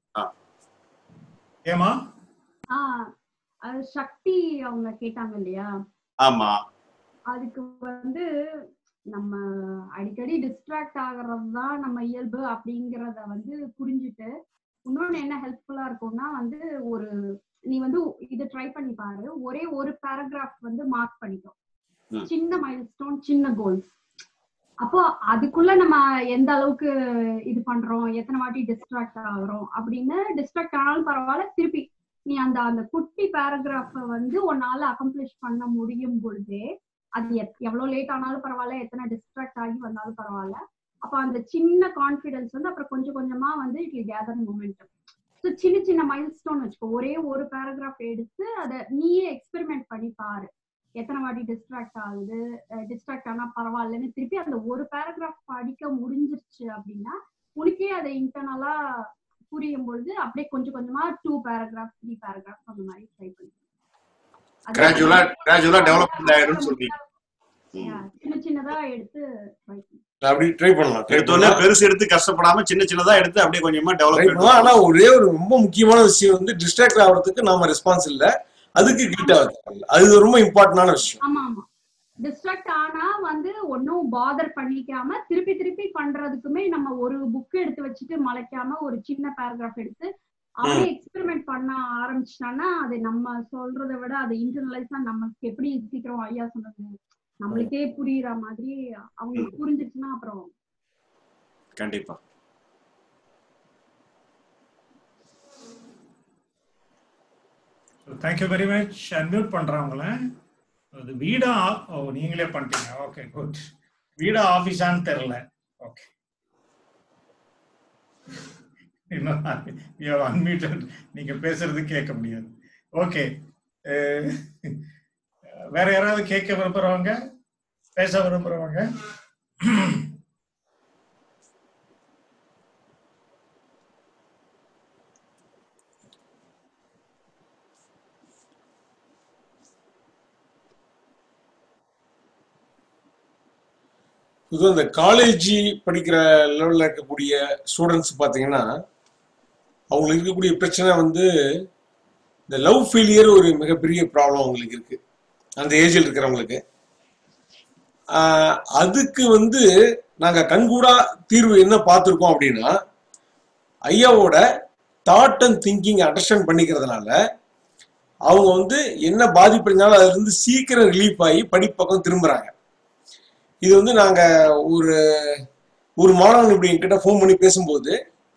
ஏமா ஆ அது சக்தி அவங்க கேட்டாங்க இல்லையா ஆமா அதுக்கு வந்து நம்ம அடிக்கடி டிஸ்ட்ராக்ட் ஆகுறது தான் நம்ம இயல்பு அப்படிங்கிறத வந்து புரிஞ்சுட்டு இன்னொன்னு என்ன ஹெல்ப்ஃபுல்லா இருக்கும்னா வந்து ஒரு நீ வந்து இதை ட்ரை பண்ணி பாரு ஒரே ஒரு பேராகிராஃப் வந்து மார்க் பண்ணிக்கோ ம். சின்ன மைல்ஸ்டோன் சின்ன கோல்ஸ் அப்போ அதுக்குள்ள நம்ம எந்த அளவுக்கு இது பண்றோம் எத்தனை வாட்டி டிஸ்ட்ராக்ட் ஆகுறோம் அப்படின்னு டிஸ்ட்ராக்ட் ஆனாலும் பரவாயில்ல திருப்பி நீ அந்த அந்த குட்டி பேராகிராஃப வந்து உன்னால அக்கம்ப்ளிஷ் பண்ண முடியும் பொழுதே அது எத்- எவ்வளவு லேட் ஆனாலும் பரவாயில்ல எத்தனை டிஸ்ட்ராக்ட் ஆகி வந்தாலும் பரவாயில்ல அப்ப அந்த சின்ன கான்ஃபிடன்ஸ் வந்து அப்புறம் கொஞ்சம் கொஞ்சமா வந்து it will gather momentum so சின்ன சின்ன மைல்ஸ்டோன் வச்சுக்கோ ஒரே ஒரு பேராகிராஃப் எடுத்து அதை நீயே எக்ஸ்பெரிமெண்ட் பண்ணி பாரு எத்தனை வாட்டி டிஸ்ட்ராக்ட் ஆகுது டிஸ்ட்ராக்ட் ஆனா பரவாயில்லன்னு திருப்பி அந்த ஒரு பேராகிராஃப் படிக்க முடிஞ்சிருச்சு அப்படின்னா உனக்கே அதை இன்டர்னலா புரியும் பொழுது அப்படியே கொஞ்சம் கொஞ்சமா டூ பேராகிராஃப் த்ரீ பேராகிராஃப் அந்த மாதிரி ட்ரை பண்ணி அது கிராஜுவலா கிராஜுவலா டெவலப்மெண்ட் ஆயிடும்னு சொல்றீங்க Yeah, சின்ன சின்னதா எடுத்து try பண்ணு. அப்படி ட்ரை பண்ணலாம் ட்ரை எடுத்தோடனே பண்ணலாம் பெருசு எடுத்து கஷ்டப்படாம சின்ன சின்னதா எடுத்து அப்படியே கொஞ்சமா ட்ரை டெவலப் பண்ணலாம் ஆனா ஒரே ஒரு ரொம்ப முக்கியமான விஷயம் வந்து டிஸ்ட்ராக்ட் ஆகிறதுக்கு நாம ரெஸ்பான்ஸ் இல்ல அதுக்கு கில்ட் ஆகுது அது ரொம்ப இம்பார்ட்டன்டான விஷயம் ஆமா ஆமா டிஸ்ட்ராக்ட் ஆனா வந்து ஒன்னும் பாதர் பண்ணிக்காம திருப்பி திருப்பி பண்றதுக்குமே நம்ம ஒரு புக் எடுத்து வச்சுட்டு மலைக்காம ஒரு சின்ன பேராகிராஃப் எடுத்து அவனே ம். எக்ஸ்பெரிமெண்ட் பண்ண ஆரம்பிச்சிட்டான்னா அது நம்ம சொல்றதை விட அது இன்டர்னலைஸா நமக்கு எப்படி சீக்கிரம் ஐயா சொன்னது நம்மளுக்கே புரியுற மாதிரி அவங்களுக்கு புரிஞ்சிச்சுன்னா அப்புறம் கண்டிப்பா தேங்க்யூ வெரி மச் அன்மியூட் பண்றேன் உங்களை அது வீடா ஓ நீங்களே பண்ணிட்டீங்க ஓகே குட் வீடா ஆஃபீஸான்னு தெரில ஓகே இன்னும் அன்மியூட்டட் நீங்க பேசுறது கேட்க முடியாது ஓகே வேற யாராவது கேட்க விரும்புறவங்க பேச விரும்புறவங்க பொதுவாக இந்த காலேஜ் படிக்கிற லெவலில் இருக்கக்கூடிய ஸ்டூடெண்ட்ஸ் பார்த்தீங்கன்னா அவங்களுக்கு இருக்கக்கூடிய பிரச்சனை வந்து இந்த லவ் ஃபெயிலியர் ஒரு மிகப்பெரிய ப்ராப்ளம் அவங்களுக்கு இருக்கு அந்த ஏஜில் இருக்கிறவங்களுக்கு ஆஹ் அதுக்கு வந்து நாங்கள் கண்கூடா தீர்வு என்ன பார்த்துருக்கோம் அப்படின்னா ஐயாவோட தாட் அண்ட் திங்கிங் அண்டர்ஸ்டாண்ட் பண்ணிக்கிறதுனால அவங்க வந்து என்ன பாதிப்பு இருந்தாலும் அதுல இருந்து சீக்கிரம் ரிலீஃப் ஆகி படிப்பக்கம் திரும்புறாங்க இது வந்து நாங்க ஒரு ஒரு மாணவன் இப்படி என்கிட்ட ஃபோன் பண்ணி பேசும்போது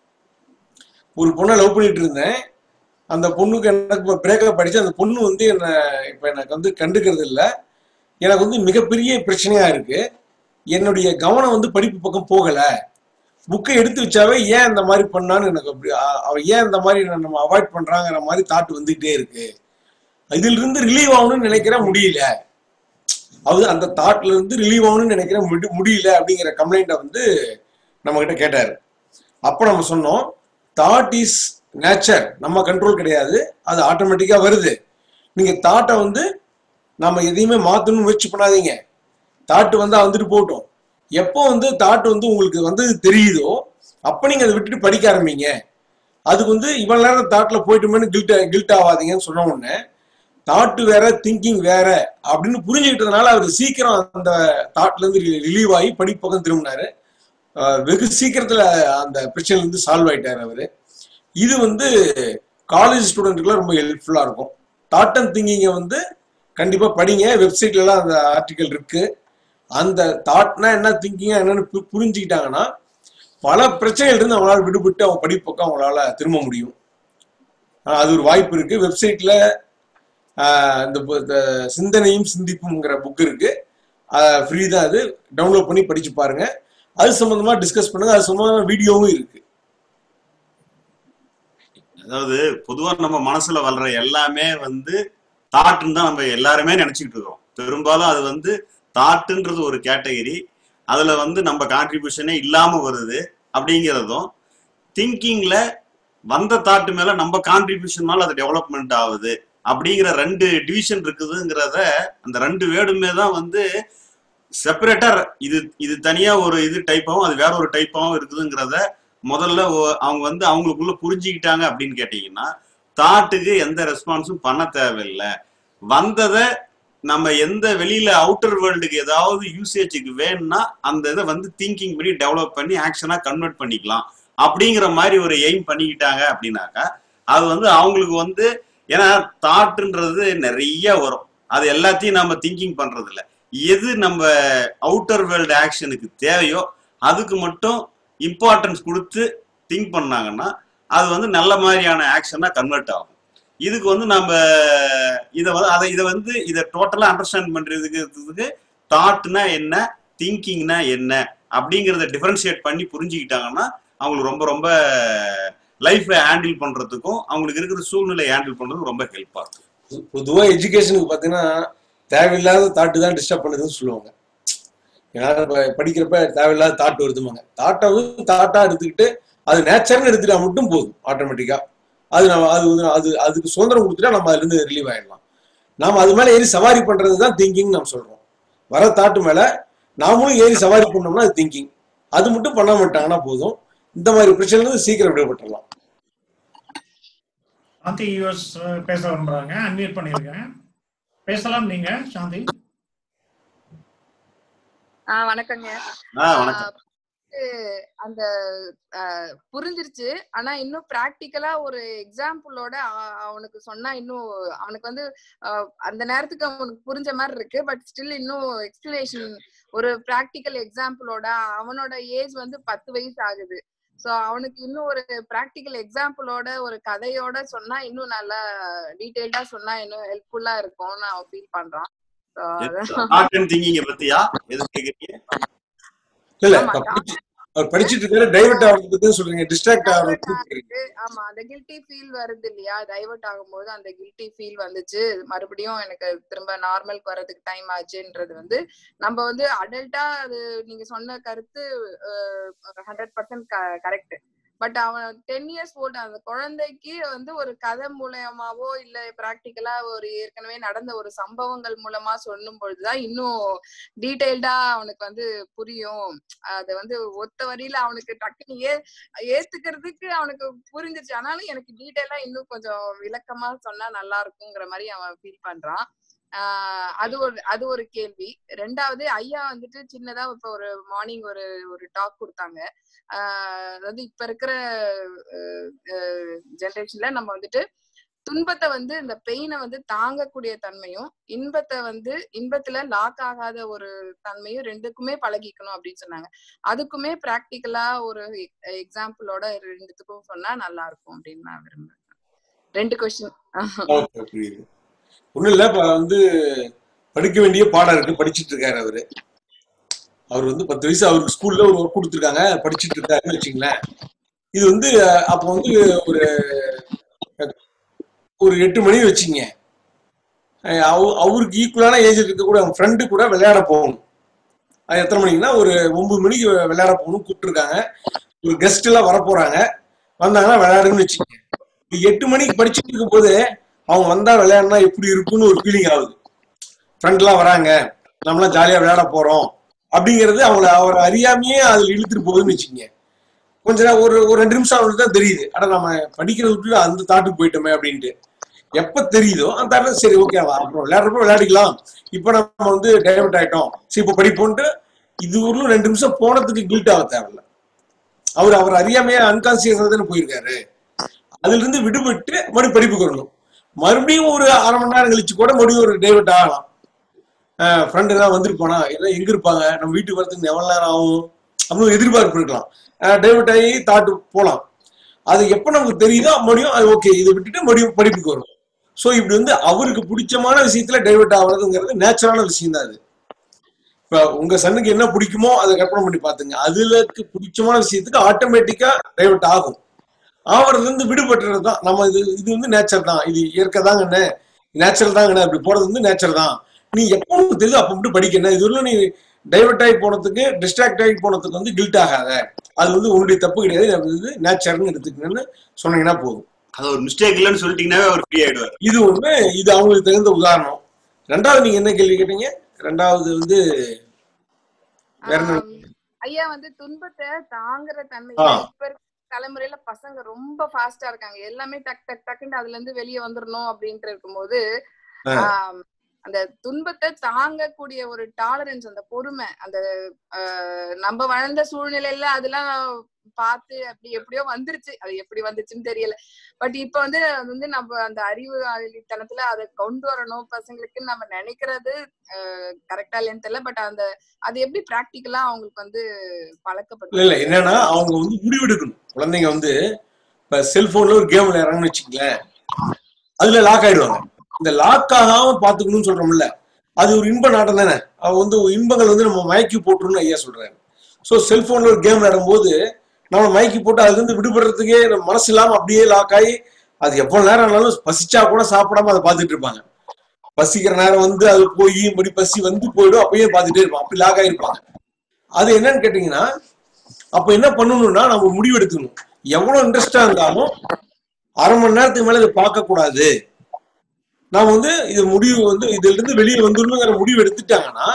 ஒரு பொண்ணை லவ் பண்ணிட்டு இருந்தேன் அந்த பொண்ணுக்கு எனக்கு பிரேக்கப் அடிச்சு அந்த பொண்ணு வந்து என்ன இப்ப எனக்கு வந்து கண்டுக்கிறது இல்லை எனக்கு வந்து மிகப்பெரிய பிரச்சனையா இருக்கு என்னுடைய கவனம் வந்து படிப்பு பக்கம் போகல புக்கை எடுத்து வச்சாவே ஏன் இந்த மாதிரி பண்ணான்னு எனக்கு அப்படி அ- அவ ஏன் இந்த மாதிரி நம்ம அவாய்ட் பண்றாங்கிற மாதிரி தாட் வந்துகிட்டே இருக்கு இதுல இருந்து ரிலீவ் ஆகணும்னு நினைக்கிற முடியல அது அந்த தாட்ல இருந்து ரிலீவ் ஆகணும்னு நினைக்கிற முடி- முடியல அப்படிங்கிற கம்ப்ளைண்ட்டை வந்து நம்ம கிட்ட கேட்டாரு அப்ப நம்ம சொன்னோம் தாட் இஸ் நேச்சர் நம்ம கண்ட்ரோல் கிடையாது அது ஆட்டோமேட்டிக்கா வருது நீங்க தாட்டை வந்து நம்ம எதையுமே மாத்தணும்னு முயற்சி பண்ணாதீங்க தாட்டு வந்தா வந்துட்டு போகட்டும் எப்போ வந்து தாட் வந்து உங்களுக்கு வந்து தெரியுதோ அப்ப நீங்க அதை விட்டுட்டு படிக்க ஆரம்பிங்க அதுக்கு வந்து இவ்வளவு நேரம் தாட்ல போயிட்டுமேனு கில்ட் கில்ட் ஆகாதீங்கன்னு சொன்ன உடனே தாட்டு வேற திங்கிங் வேற அப்படின்னு புரிஞ்சுக்கிட்டதுனால அவர் சீக்கிரம் அந்த தாட்ல இருந்து ரிலீவ் ஆகி படிப்பக்கம் திரும்பினாரு அஹ் வெகு சீக்கிரத்துல அந்த பிரச்சனைல இருந்து சால்வ் ஆயிட்டாரு அவரு இது வந்து காலேஜ் ஸ்டூடெண்ட்டுக்குலாம் ரொம்ப ஹெல்ப்ஃபுல்லா இருக்கும் தாட் அண்ட் திங்கிங்கை வந்து கண்டிப்பா படிங்க வெப்சைட்ல எல்லாம் அந்த ஆர்டிக்கல் இருக்கு அந்த தாட்னா என்ன திங்கிங்கா என்னன்னு பு- புரிஞ்சுக்கிட்டாங்கன்னா பல பிரச்சனைகள் இருந்து அவங்களால விடுபட்டு அவங்க படிப்பக்கம் அவங்களால திரும்ப முடியும் ஆஹ் அது ஒரு வாய்ப்பு இருக்கு வெப்சைட்ல இந்த பு- இந்த சிந்தனையும் சிந்திப்புங்கிற புக் இருக்கு ஃப்ரீ தான் அது டவுன்லோட் பண்ணி படிச்சு பாருங்க அது சம்பந்தமா டிஸ்கஸ் பண்ணுங்க அது சம்பந்தமா வீடியோவும் இருக்கு அதாவது பொதுவா நம்ம மனசுல வளர்ற எல்லாமே வந்து தாட்டுன்னு தான் நம்ம எல்லாருமே நினைச்சுக்கிட்டு இருக்கோம் பெரும்பாலும் அது வந்து தாட்டுன்றது ஒரு கேட்டகரி அதுல வந்து நம்ம கான்ட்ரிபியூஷனே இல்லாம வருது அப்படிங்கிறதும் திங்கிங்ல வந்த தாட்டு மேல நம்ம கான்ட்ரிபியூஷன் மேல அது டெவலப்மெண்ட் ஆகுது அப்படிங்கிற ரெண்டு டிவிஷன் இருக்குதுங்கிறத அந்த ரெண்டு வேர்டுமே தான் வந்து செப்பரேட்டா இது இது தனியா ஒரு இது டைப்பாகவும் அது வேற ஒரு டைப்பாகவும் இருக்குதுங்கிறத முதல்ல ஒ- அவங்க வந்து அவங்களுக்குள்ள புரிஞ்சுக்கிட்டாங்க அப்படின்னு கேட்டீங்கன்னா தாட்டுக்கு எந்த ரெஸ்பான்ஸும் பண்ண தேவையில்லை வந்ததை நம்ம எந்த வெளியில அவுட்டர் வேர்ல்டுக்கு ஏதாவது யூசேஜுக்கு வேணும்னா அந்த இதை வந்து திங்கிங் பண்ணி டெவலப் பண்ணி ஆக்ஷனா கன்வெர்ட் பண்ணிக்கலாம் அப்படிங்கிற மாதிரி ஒரு எய்ம் பண்ணிக்கிட்டாங்க அப்படின்னாக்கா அது வந்து அவங்களுக்கு வந்து ஏன்னா தாட்டுன்றது நிறைய வரும் அது எல்லாத்தையும் நம்ம திங்கிங் பண்றது இல்ல எது நம்ம அவுட்டர் வேர்ல்டு ஆக்ஷனுக்கு தேவையோ அதுக்கு மட்டும் இம்பார்ட்டன்ஸ் கொடுத்து திங்க் பண்ணாங்கன்னா அது வந்து நல்ல மாதிரியான ஆக்ஷனா கன்வெர்ட் ஆகும் இதுக்கு வந்து நம்ம இதை வந்து அதை இதை வந்து இதை டோட்டலாக அண்டர்ஸ்டாண்ட் பண்றதுக்கு தாட்னா என்ன திங்கிங்னா என்ன அப்படிங்கிறத டிஃபரன்ஷியேட் பண்ணி புரிஞ்சுக்கிட்டாங்கன்னா அவங்களுக்கு ரொம்ப ரொம்ப லைஃப்பை ஹேண்டில் பண்றதுக்கும் அவங்களுக்கு இருக்கிற சூழ்நிலையை ஹேண்டில் பண்றதுக்கும் ரொம்ப ஹெல்ப்பாக இருக்கும் பொதுவா எஜுகேஷனுக்கு பாத்தீங்கன்னா தேவையில்லாத தாட்டு தான் டிஸ்டர்ப் பண்ணுதுன்னு சொல்லுவாங்க ஏன்னா இப்ப படிக்கிறப்ப தேவையில்லாத தாட் வருதுமாங்க தாட்டை வந்து தாட்டா எடுத்துக்கிட்டு அது நேச்சர்னு எடுத்துட்டா மட்டும் போதும் ஆட்டோமேட்டிக்கா அது நம்ம அது வந்து அது அதுக்கு சுதந்திரம் கொடுத்துட்டா நம்ம அதுல இருந்து ரிலீவ் ஆயிடலாம் நாம அது மேல ஏறி சவாரி பண்றது தான் திங்கிங் நம்ம சொல்றோம் வர தாட்டு மேல நாமளும் ஏறி சவாரி பண்ணோம்னா அது திங்கிங் அது மட்டும் பண்ண மாட்டாங்கன்னா போதும் இந்த மாதிரி பிரச்சனை இருந்து சீக்கிரம் விடுபட்டுறலாம் சாந்தி யூஎஸ் பேச விரும்புறாங்க அன்மியூட் பண்ணிருக்கேன் பேசலாம் நீங்க சாந்தி ஆ வணக்கங்க ஆ வணக்கம் ஆஹ் அந்த ஆஹ் புரிஞ்சிருச்சு ஆனா இன்னும் பிராக்டிக்கலா ஒரு எக்ஸாம்பிளோட அவனுக்கு சொன்னா இன்னும் அவனுக்கு வந்து ஆஹ் அந்த நேரத்துக்கு அவனுக்கு புரிஞ்ச மாதிரி இருக்கு பட் ஸ்டில் இன்னும் எக்ஸ்பிளனேஷன் ஒரு பிராக்டிக்கல் எக்ஸாம்பிளோட அவனோட ஏஜ் வந்து பத்து வயசு ஆகுது சோ அவனுக்கு இன்னும் ஒரு பிராக்டிக்கல் எக்ஸாம்பிளோட ஒரு கதையோட சொன்னா இன்னும் நல்லா டீடைல்டா சொன்னா இன்னும் ஹெல்ப்ஃபுல்லா இருக்கும்னு அவன் ஃபீல் பண்றான் So அதான் தாட் அண்ட் திங்கிங்க பத்தியா எது கேக்குறீங்க இல்ல ஆமா இப்ப படிச்சு அவர் படிச்சிட்டு இருக்காரு டைவர்ட் ஆகிறது பத்தி சொல்றீங்க டிஸ்ட்ராக்ட் டைவர்ட் ஆகிறது ஆகுது ஆமா அந்த கில்ட்டி ஃபீல் வருது இல்லையா டைவர்ட் ஆகும்போது அந்த கில்ட்டி ஃபீல் வந்துச்சு மறுபடியும் எனக்கு திரும்ப நார்மலுக்கு வர்றதுக்கு டைம் ஆச்சுன்றது வந்து நம்ம வந்து அடல்ட்டா அது நீங்க சொன்ன கருத்து ஹண்ட்ரட் பர்சன்ட் கரெக்ட் பட் அவன் டென் இயர்ஸ் ஓல்டு அந்த குழந்தைக்கு வந்து ஒரு கதை மூலயமாவோ இல்ல பிராக்டிக்கலா ஒரு ஏற்கனவே நடந்த ஒரு சம்பவங்கள் மூலமா சொல்லும் பொழுதுதான் இன்னும் டீடைல்டா அவனுக்கு வந்து புரியும் அது வந்து ஒத்த வரியில அவனுக்கு டக்குன்னு ஏ ஏத்துக்கிறதுக்கு அவனுக்கு புரிஞ்சிருச்சு ஆனாலும் எனக்கு டீடைலா இன்னும் கொஞ்சம் விளக்கமா சொன்னா நல்லா இருக்குங்கிற மாதிரி அவன் ஃபீல் பண்றான் ஆஹ் அது ஒரு அது ஒரு கேள்வி ரெண்டாவது ஐயா வந்துட்டு சின்னதா இப்ப ஒரு மார்னிங் ஒரு ஒரு டாக் கொடுத்தாங்க ஆஹ் அதாவது இப்ப இருக்கிற ஜெனரேஷன்ல நம்ம வந்துட்டு துன்பத்தை வந்து இந்த பெயினை வந்து தாங்கக்கூடிய தன்மையும் இன்பத்தை வந்து இன்பத்துல லாக் ஆகாத ஒரு தன்மையும் ரெண்டுக்குமே பழகிக்கணும் அப்படின்னு சொன்னாங்க அதுக்குமே பிராக்டிக்கலா ஒரு எக்ஸாம்பிளோட ரெண்டுத்துக்கும் சொன்னா நல்லா இருக்கும் அப்படின்னு நான் விரும்புறேன் ரெண்டு கொஸ்டின் ஓகே புரியுது ஒண்ணும் இல்ல இப்ப வந்து படிக்க வேண்டிய பாடம் இருக்கு படிச்சிட்டு இருக்காரு அவரு அவர் வந்து பத்து வயசு அவருக்கு ஸ்கூல்ல ஒரு ஒர்க் கொடுத்துருக்காங்க படிச்சிட்டு இருக்காருன்னு வச்சுங்களேன் இது வந்து அஹ், அப்போ வந்து ஒரு ஒரு எட்டு மணி வச்சுங்க அஹ், அவ- அவருக்கு ஈக்குவலான ஏஜ் இருக்கக்கூடிய அவங்க ஃப்ரெண்டு கூட விளையாட போகணும் அது எத்தனை மணிக்குன்னா ஒரு ஒன்பது மணிக்கு விளையாட போகணும் கூப்பிட்டுருக்காங்க ஒரு கெஸ்ட் எல்லாம் வர போறாங்க வந்தாங்கன்னா விளையாடுன்னு வச்சுக்கோங்க இப்ப எட்டு மணிக்கு படிச்சுட்டு இருக்கும் போது அவங்க வந்தா விளையாடினா எப்படி இருக்கும்னு ஒரு ஃபீலிங் ஆகுது ஃப்ரெண்ட்லாம் வராங்க நம்மளாம் ஜாலியா விளையாட போறோம் அப்படிங்கிறது அவங்கள அவர் அறியாமையே அதில் இழுத்துட்டு போகுதுன்னு வச்சுக்கோங்க கொஞ்ச நேரம் ஒரு ஒரு ரெண்டு நிமிஷம் அவங்களுக்கு தான் தெரியுது அட நம்ம படிக்கிறத விட்டு அந்த தாட்டுக்கு போயிட்டோமே அப்படின்ட்டு எப்ப தெரியுதோ அந்த தாட்டில் சரி ஓகே அப்புறம் விளையாடுறப்ப விளையாடிக்கலாம் இப்போ நம்ம வந்து டைவர்ட் ஆயிட்டோம் சரி இப்போ படிப்போன்ட்டு இது ஊர்ல ரெண்டு நிமிஷம் போனதுக்கு கில்ட் ஆக தேவையில்ல அவர் அவர் அறியாமையா அன்கான்சியஸா தானே போயிருக்காரு அதுல இருந்து விடுபட்டு மறுபடியும் படிப்புக்கு வரணும் மறுபடியும் ஒரு அரை மணி நேரம் கழிச்சு கூட மறுபடியும் ஒரு டைவர்ட் ஆகலாம் ஃப்ரெண்டு எல்லாம் வந்திருப்பானா எல்லாம் எங்க இருப்பாங்க நம்ம வீட்டுக்கு வரதுக்கு எவ்வளவு நேரம் ஆகும் அப்படின்னு ஒரு எதிர்பார்ப்பு இருக்கலாம் டைவர்ட் ஆகி தாட்டு போலாம் அது எப்ப நமக்கு தெரியுதோ மறுபடியும் அது ஓகே இதை விட்டுட்டு மறுபடியும் படிப்புக்கு வரும் ஸோ இப்படி வந்து அவருக்கு பிடிச்சமான விஷயத்துல டைவர்ட் ஆகுறதுங்கிறது நேச்சுரலான விஷயம் தான் அது இப்ப உங்க சன்னுக்கு என்ன பிடிக்குமோ அதை கற்பனை பண்ணி பாத்துங்க அதுல பிடிச்சமான விஷயத்துக்கு ஆட்டோமேட்டிக்கா டைவர்ட் ஆகும் ஆவறதுல இருந்து விடுபட்டுறது தான் நம்ம இது இது வந்து நேச்சர் தான் இது இயற்கை தாங்கண்ணே நேச்சுரல் தாங்கண்ணே அப்படி போறது வந்து நேச்சர் தான் நீ எப்போ உனக்கு தெரியுதோ அப்போ மட்டும் படிக்கணும் இது வரலும் நீ டைவர்ட் ஆகி போனதுக்கு டிஸ்ட்ராக்ட் ஆகி போனதுக்கு வந்து கில்ட் ஆகாத அது வந்து உன்னுடைய தப்பு கிடையாது அது வந்து நேச்சர்னு எடுத்துக்கணும்னு சொன்னீங்கன்னா போதும் அது ஒரு மிஸ்டேக் இல்லைன்னு சொல்லிட்டீங்கன்னாவே அவர் ஃப்ரீ ஆயிடுவார் இது ஒண்ணு இது அவங்களுக்கு தகுந்த உதாரணம் ரெண்டாவது நீங்க என்ன கேள்வி கேட்டீங்க ரெண்டாவது வந்து வேற என்ன ஐயா வந்து துன்பத்தை தாங்குற ஆ. தன்மையில இப்ப இருக்க தலைமுறையில பசங்க ரொம்ப ஃபாஸ்டா இருக்காங்க எல்லாமே டக் டக் டக்குன்னு அதுல இருந்து வெளியே வந்துடணும் அப்படின்ட்டு இருக்கும்போது ஆ. ஆம், அந்த துன்பத்தை தாங்கக்கூடிய ஒரு டாலரன்ஸ் அந்த பொறுமை அந்த ஆஹ், நம்ம வளர்ந்த சூழ்நிலையில அதெல்லாம் பார்த்து அப்படி எப்படியோ வந்துருச்சு அது எப்படி வந்துச்சுன்னு தெரியல பட் இப்ப வந்து அது வந்து நம்ம அந்த அறிவு அறிவுத்தனத்துல அதை கொண்டு வரணும் பசங்களுக்கு நம்ம நினைக்கிறது கரெக்டா இல்லைன்னு தெரியல பட் அந்த அது எப்படி பிராக்டிக்கலா அவங்களுக்கு வந்து இல்ல பழக்கப்பட்டு இல்ல என்னன்னா அவங்க வந்து முடிவெடுக்கணும் குழந்தைங்க வந்து இப்ப செல்போன்ல ஒரு கேம் விளையாடுறாங்கன்னு வச்சுக்கங்களேன் அதுல லாக் ஆயிடுவாங்க இந்த லாக் ஆகாம பாத்துக்கணும்னு சொல்றோம்ல அது ஒரு இன்ப நாட்டம் தானே அவ வந்து இன்பங்கள் வந்து நம்ம மயக்கி போட்டுருன்னு ஐயா சொல்றாரு ஸோ செல்போன்ல ஒரு கேம் விளையாடும் போது நம்ம மயக்கி போட்டு அதுல இருந்து விடுபடுறதுக்கே நம்ம மனசு இல்லாம அப்படியே லாக் ஆகி அது எவ்வளவு நேரம் ஆனாலும் பசிச்சா கூட சாப்பிடாம அதை பார்த்துட்டு இருப்பாங்க பசிக்கிற நேரம் வந்து அது போய் மறுபடி பசி வந்து போயிடும் அப்பயே பார்த்துட்டே இருப்பான் அப்படி லாக் ஆயிருப்பாங்க அது என்னன்னு கேட்டீங்கன்னா அப்ப என்ன பண்ணணும்னா நம்ம முடிவு எடுக்கணும் எவ்வளவு இன்ட்ரெஸ்டா இருந்தாலும் அரை மணி நேரத்துக்கு மேல இதை பார்க்க கூடாது நாம வந்து இது முடிவு வந்து இதுல இருந்து வெளியே வந்துடணுங்கிற முடிவு எடுத்துட்டாங்கன்னா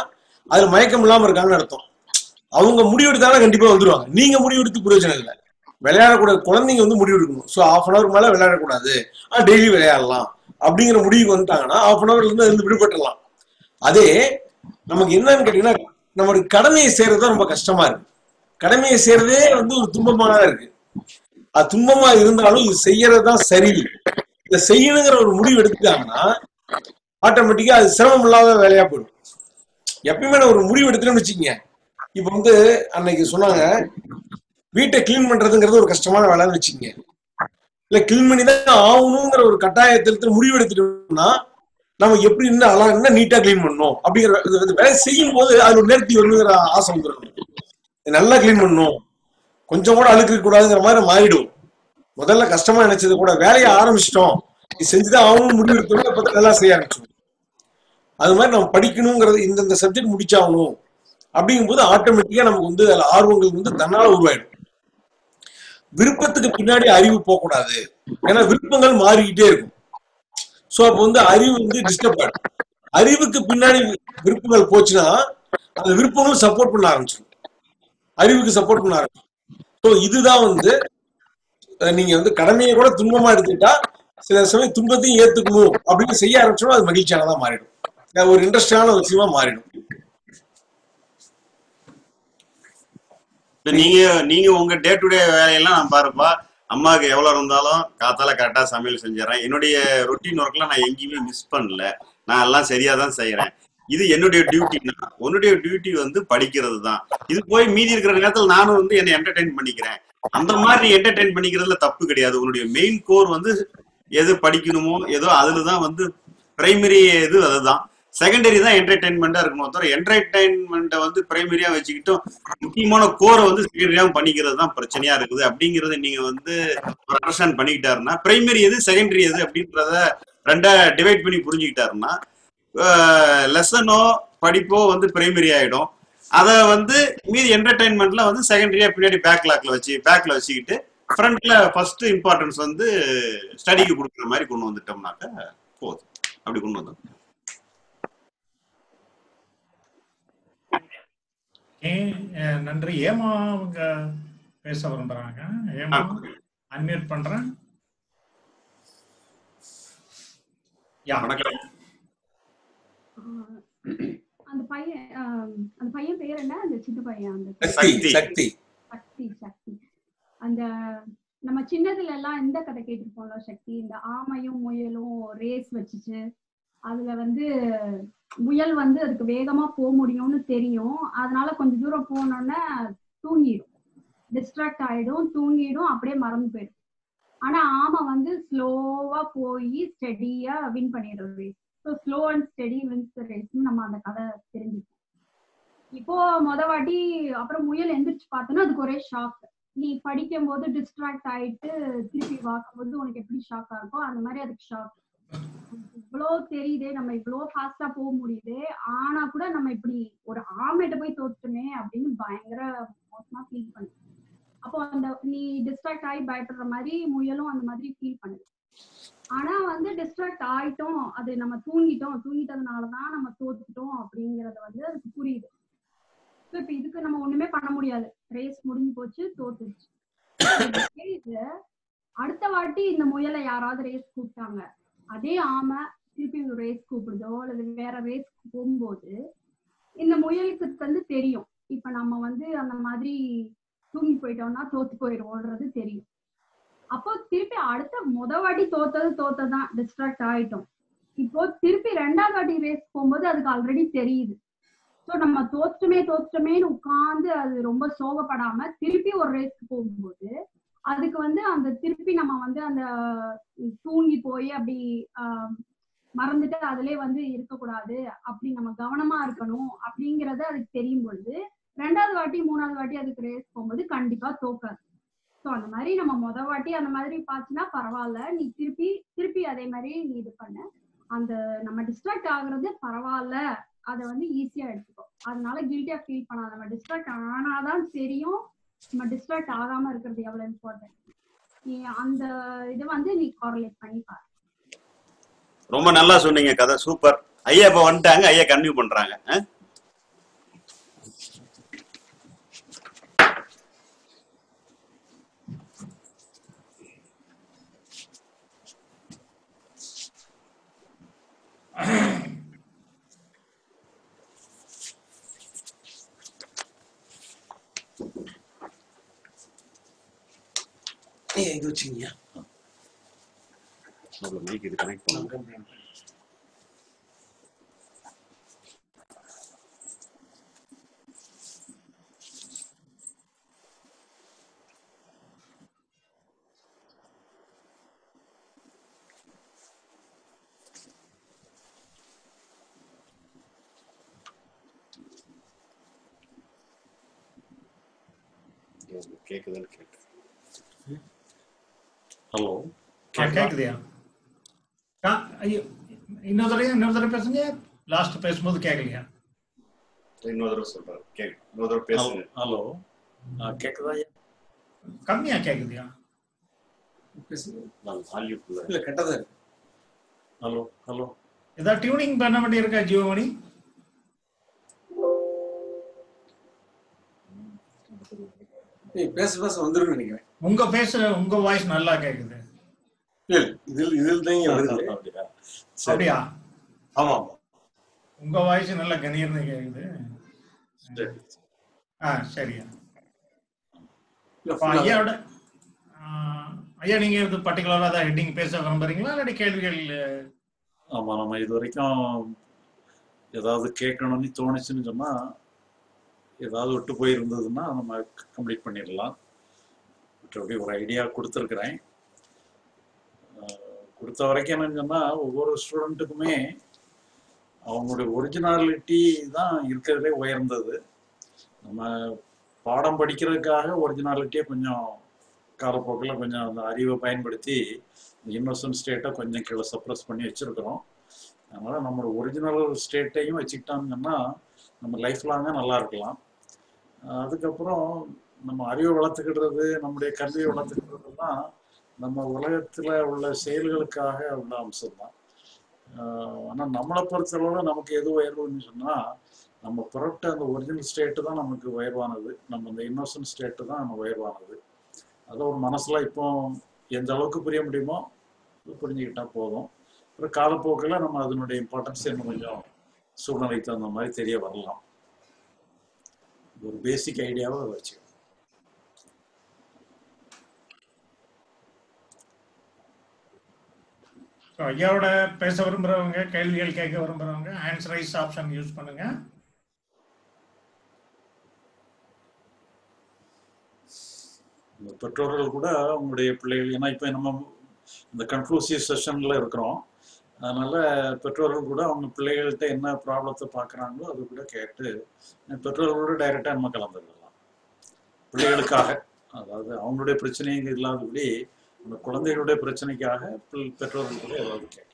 அதுல மயக்கம் இல்லாம இருக்காங்கன்னு அர்த்தம் அவங்க முடிவெடுத்தாலும் கண்டிப்பா வந்துருவாங்க நீங்க முடிவெடுத்து பிரயோஜனம் இல்லை விளையாடக்கூடாது குழந்தைங்க வந்து முடிவெடுக்கணும் ஸோ ஹாஃப் அன் அவர் மேல விளையாடக்கூடாது டெய்லி விளையாடலாம் அப்படிங்கிற முடிவுக்கு வந்துட்டாங்கன்னா ஹாஃப் அன் ஹவர்ல இருந்து இருந்து விடுபட்டுடலாம் அதே நமக்கு என்னன்னு கேட்டீங்கன்னா நம்மளுக்கு கடமையை செய்யறது தான் ரொம்ப கஷ்டமா இருக்கு கடமையை செய்யறதே வந்து ஒரு துன்பமானதா இருக்கு அது துன்பமா இருந்தாலும் இது செய்யறது தான் சரி இதை செய்யணுங்கிற ஒரு முடிவு எடுத்துட்டாங்கன்னா ஆட்டோமேட்டிக்கா அது சிரமம் இல்லாத வேலையா போயிடும் எப்பயுமே நான் ஒரு முடிவு எடுத்துட்டேன்னு வச்சுக்கோங்க இப்ப வந்து அன்னைக்கு சொன்னாங்க வீட்டை கிளீன் பண்றதுங்கிறது ஒரு கஷ்டமான வேலைன்னு வச்சுக்கோங்க இல்ல கிளீன் பண்ணி தான் ஆகணுங்கிற ஒரு கட்டாயத்தில் முடிவு எடுத்துட்டோம்னா நம்ம எப்படி இன்னும் அழகா இன்னும் நீட்டா கிளீன் பண்ணணும் அப்படிங்கிற இது- இது வேலை செய்யும் போது அது ஒரு நேர்த்தி வரணுங்கிற ஆசை வந்துடும் நமக்கு. இது நல்லா கிளீன் பண்ணணும் கொஞ்சம் கூட அழுக்க கூடாதுங்கிற மாதிரி மாறிடும் முதல்ல கஷ்டமா நினைச்சது கூட வேலையை ஆரம்பிச்சிட்டோம் இது செஞ்சுதான் ஆகணும்னு முடிவு எடுத்தோம்னா இப்ப நல்லா செய்ய ஆரம்பிச்சோம் அது மாதிரி நம்ம படிக்கணுங்கிறது இந்தந்த சப்ஜெக்ட் முடிச்சாகணும் அப்படிங்கும்போது ஆட்டோமேட்டிக்கா நமக்கு வந்து அதுல ஆர்வங்கள் வந்து தன்னால உருவாயிடும் விருப்பத்துக்கு பின்னாடி அறிவு போகக்கூடாது ஏன்னா விருப்பங்கள் மாறிக்கிட்டே இருக்கும் சோ அப்போ வந்து அறிவு வந்து டிஸ்டர்ப் ஆகும் அறிவுக்கு பின்னாடி விருப்பங்கள் போச்சுன்னா அந்த விருப்பங்களும் சப்போர்ட் பண்ண ஆரம்பிச்சிடும் அறிவுக்கு சப்போர்ட் பண்ண ஆரம்பிச்சிடும் ஸோ இதுதான் வந்து அஹ், நீங்க வந்து கடமையை கூட துன்பமா எடுத்துக்கிட்டா சில சமயம் துன்பத்தையும் ஏத்துக்கணும் அப்படின்னு செய்ய ஆரம்பிச்சோம்னா அது மகிழ்ச்சியானதா மாறிடும் அது ஒரு இன்ட்ரெஸ்டான ஒரு விஷயமா மாறிடும் இப்ப நீங்க நீங்க உங்க டே டு டே வேலையெல்லாம் நான் பாருப்பா அம்மாவுக்கு எவ்வளவு இருந்தாலும் காத்தால கரெக்டா சமையல் செஞ்சிடறேன் என்னுடைய ரொட்டீன் ஒர்க்லாம் நான் எங்கேயுமே மிஸ் பண்ணல நான் எல்லாம் சரியா தான் செய்யறேன் இது என்னுடைய டியூட்டினா உன்னுடைய டியூட்டி வந்து படிக்கிறது தான் இது போய் மீதி இருக்கிற நேரத்துல நானும் வந்து என்னை என்டர்டைன் பண்ணிக்கிறேன் அந்த மாதிரி என்டர்டைன் பண்ணிக்கிறதுல தப்பு கிடையாது உன்னுடைய மெயின் கோர் வந்து எது படிக்கணுமோ ஏதோ அதுல தான் வந்து பிரைமரி இது அதுதான் செகண்டரி தான் என்டர்டைன்மெண்டா இருக்கணும் தவிர என்டர்டைன்மெண்ட்டை வந்து பிரைமரியா வச்சுக்கிட்டும் முக்கியமான கோரை வந்து செகண்டரியாவும் பண்ணிக்கிறது தான் பிரச்சனையா இருக்குது அப்படிங்கறத நீங்க வந்து ஒரு அண்டர்ஸ்டாண்ட் பண்ணிக்கிட்டாருன்னா பிரைமரி எது செகண்டரி எது அப்படின்றத ரெண்டா டிவைட் பண்ணி புரிஞ்சுக்கிட்டாருன்னா லெசனோ படிப்போ வந்து பிரைமரி ஆயிடும் அதை வந்து மீதி என்டர்டைன்மெண்ட்ல வந்து செகண்டரியா பின்னாடி பேக்லாக்ல வச்சு பேக்ல வச்சுக்கிட்டு ஃப்ரண்ட்ல ஃபர்ஸ்ட் இம்பார்ட்டன்ஸ் வந்து ஸ்டடிக்கு கொடுக்குற மாதிரி கொண்டு வந்துட்டோம்னாக்க போதும் அப்படி கொண்டு வந்தோம் ஏ அஹ், நன்றி ஏமா அவங்க பேச விரும்புறாங்க ஏமா அன்மியூட் பண்றேன் யா வணக்கம் ஆஹ் அந்த பையன் ஆஹ் அந்த பையன் பேர் என்ன அந்த சின்ன பையன் அந்த சக்தி சக்தி சக்தி சக்தி அந்த நம்ம சின்னதுல எல்லாம் இந்த கதை கேட்டிருப்போம்ல சக்தி இந்த ஆமையும் முயலும் ரேஸ் வச்சுச்சு அதுல வந்து முயல் வந்து அதுக்கு வேகமா போக முடியும்னு தெரியும் அதனால கொஞ்ச தூரம் போனோன்னே தூங்கிடும் டிஸ்ட்ராக்ட் ஆயிடும் தூங்கிடும் அப்படியே மறந்து போயிடும் ஆனா ஆமை வந்து ஸ்லோவா போய் ஸ்டெடியா வின் பண்ணிடுற race so slow and steady wins ரேஸ்னு நம்ம அந்த கதை தெரிஞ்சுப்போம் இப்போ மொத வாட்டி அப்புறம் முயல் எந்திரிச்சு பார்த்தோன்னா அதுக்கு ஒரே ஷாக் நீ படிக்கும் போது டிஸ்ட்ராக்ட் ஆயிட்டு திருப்பி பார்க்கும்போது உனக்கு எப்படி ஷாக்கா இருக்கோ அந்த மாதிரி அதுக்கு ஷாக் இவ்வளோ தெரியுதே நம்ம இவ்வளோ ஃபாஸ்டா போக முடியுதே ஆனா கூட நம்ம இப்படி ஒரு ஆமைகிட்ட போய் தோத்துட்டோமே அப்படின்னு பயங்கர மோசமா ஃபீல் பண்ணு அப்போ அந்த நீ டிஸ்ட்ராக்ட் ஆகி பயப்படுற மாதிரி முயலும் அந்த மாதிரி ஃபீல் பண்ணுது ஆனா வந்து டிஸ்ட்ராக்ட் ஆயிட்டோம் அது நம்ம தூங்கிட்டோம் தூங்கிட்டதுனாலதான் நம்ம தோத்துட்டோம் அப்படிங்கறது வந்து அதுக்கு புரியுது ஸோ இப்போ இதுக்கு நம்ம ஒண்ணுமே பண்ண முடியாது ரேஸ் முடிஞ்சு போச்சு தோத்துருச்சு இது அடுத்த வாட்டி இந்த முயலை யாராவது ரேஸ் கூப்பிட்டாங்க அதே ஆமை திருப்பி ஒரு ரேஸ் கூப்பிடுதோ அல்லது வேற ரேஸ் போகும்போது இந்த முயலுக்கு வந்து தெரியும் இப்ப நம்ம வந்து அந்த மாதிரி தூங்கி போயிட்டோம்னா தோத்து போயிடுவோன்றது தெரியும் அப்போ திருப்பி அடுத்த முத வாட்டி தோத்தது தோத்ததான் டிஸ்ட்ராக்ட் ஆயிட்டோம் இப்போ திருப்பி ரெண்டாம் வாட்டி ரேஸ் போகும்போது அதுக்கு ஆல்ரெடி தெரியுது ஸோ நம்ம தோத்துட்டோமே தோத்துட்டோமேன்னு உட்காந்து அது ரொம்ப சோகப்படாம திருப்பி ஒரு ரேஸ்க்கு போகும்போது அதுக்கு வந்து அந்த திருப்பி நம்ம வந்து அந்த தூங்கி போய் அப்படி ஆஹ், மறந்துட்டு அதுலயே வந்து இருக்கக்கூடாது அப்படி நம்ம கவனமா இருக்கணும் அப்படிங்கறது அதுக்கு தெரியும் பொழுது ரெண்டாவது வாட்டி மூணாவது வாட்டி அதுக்கு ரேஸ் போகும்போது கண்டிப்பா தோக்காது ஸோ அந்த மாதிரி நம்ம முத வாட்டி அந்த மாதிரி பார்த்துனா பரவாயில்ல நீ திருப்பி திருப்பி அதே மாதிரி நீ இது பண்ண அந்த நம்ம டிஸ்ட்ராக்ட் ஆகுறது பரவாயில்ல அதை வந்து ஈஸியா எடுத்துக்கோ அதனால கில்ட்டியா ஃபீல் பண்ணாத நம்ம டிஸ்ட்ராக்ட் ஆனாதான் தெரியும் நம்ம டிஸ்ட்ராக்ட் ஆகாம இருக்கிறது எவ்வளவு இம்பார்ட்டன்ட் நீ அந்த இது வந்து நீ காரலேட் பண்ணி பாரு ரொம்ப நல்லா சொன்னீங்க கதை சூப்பர் ஐயா இப்ப வந்துட்டாங்க ஐயா கன்டினியூ பண்றாங்க ஆ? ஏய், இது வச்சுக்கீங்க மைக் இது கனெக்ட் பண்ணுங்க கேக்குதுன்னு கேட்டு ஹலோ கே- கேக்குதியா ஆ, ஐயோ இன்னொரு தடவை இன்னொரு தடவை பேசுங்க லாஸ்ட் பேசும்போது கேட்கலையா இன்னொரு தடவை சொல்றாரு கேக்கு இன்னொரு தடவை பேசுங்க ஹலோ கேக்குதா ஐயா கம்மியா கேக்குதியா வால்யூம் இல்ல கெட்டதா இருக்கு ஹலோ ஹலோ ஏதாவது டியூனிங் பண்ண வேண்டியிருக்கா ஜீவமணி ஏய், பேச பேச வந்துருன்னு நினைக்கிறேன் உங்க பேசுற உங்க வாய்ஸ் நல்லா கேக்குது இல்ல இதில் இதில் தான் இங்க வருது அப்படியா அப்படியா ஆமா ஆமா உங்க வாய்ஸ் நல்லா கணீர்னு கேக்குது சரி ஆ சரியா இல்ல அப்ப full ஆ ஐயாவோட ஆ, ஐயா நீங்க இது பர்டிகுலரா தான் ஹெட்டிங் பேச விரும்புறீங்களா இல்லாட்டி கேள்விகள் ஆமா நம்ம இது வரைக்கும் ஏதாவது கேட்கணும்னு தோணுச்சுன்னு சொன்னா ஏதாவது விட்டு போயிருந்ததுன்னா நம்ம கம்ப்ளீட் பண்ணிடலாம் மற்றபடி ஒரு ஐடியா கொடுத்துருக்குறேன் கொடுத்த வரைக்கும் என்னன்னு சொன்னா ஒவ்வொரு ஸ்டூடெண்ட்டுக்குமே அவங்களுடைய ஒரிஜினாலிட்டி தான் இருக்கிறதுலே உயர்ந்தது நம்ம பாடம் படிக்கிறதுக்காக ஒரிஜினாலிட்டியை கொஞ்சம் காலப்போக்கில் கொஞ்சம் அந்த அறிவை பயன்படுத்தி இன்னோசன்ட் ஸ்டேட்டை கொஞ்சம் கீழே சப்ரஸ் பண்ணி வச்சிருக்கிறோம் அதனால நம்மளோட ஒரிஜினல் ஸ்டேட்டையும் வச்சுக்கிட்டோம்னா நம்ம லைஃப் லாங்காக நல்லா இருக்கலாம் அஹ் அதுக்கப்புறம் நம்ம அறிவை வளர்த்துக்கிடுறது நம்முடைய கல்வியை வளர்த்துக்கிடுறதுலாம் நம்ம உலகத்தில் உள்ள செயல்களுக்காக உள்ள அம்சம்தான் ஆனால் நம்மளை பொறுத்தளவில் நமக்கு எது உயர்வுன்னு சொன்னால் நம்ம புறப்பட்ட அந்த ஒரிஜினல் ஸ்டேட்டு தான் நமக்கு உயர்வானது நம்ம இந்த இன்னோசன்ட் ஸ்டேட்டு தான் நம்ம உயர்வானது அதை ஒரு மனசுல இப்போ எந்த அளவுக்கு புரிய முடியுமோ புரிஞ்சுக்கிட்டா போதும் அப்புறம் காலப்போக்கில் நம்ம அதனுடைய இம்பார்ட்டன்ஸ் இன்னும் கொஞ்சம் சூழ்நிலைக்கு தகுந்த மாதிரி தெரிய வரலாம் ஒரு பேசிக் ஐடியாவை வச்சு ஸோ ஐயாவோட பேச விரும்புறவங்க கேள்விகள் கேட்க விரும்புறவங்க ஹேண்ட்ஸ் ரைஸ் ஆப்ஷன் யூஸ் பண்ணுங்க இந்த பெற்றோர்கள் கூட அவங்களுடைய பிள்ளைகள் ஏன்னா இப்போ நம்ம இந்த கன்க்ளூசிவ் செஷன்ல இருக்கிறோம் அதனால பெற்றோர்கள் கூட அவங்க பிள்ளைகள்கிட்ட என்ன ப்ராப்ளத்தை பார்க்குறாங்களோ அது கூட கேட்டு பெற்றோர்களோட டைரெக்டாக நம்ம கலந்துக்கலாம் பிள்ளைகளுக்காக அதாவது அவங்களுடைய பிரச்சனைகள் இல்லாதபடி அந்த குழந்தைகளுடைய பிரச்சனைக்காக பிள்- பெற்றோர்கள் கூட ஏதாவது கேட்கலாம்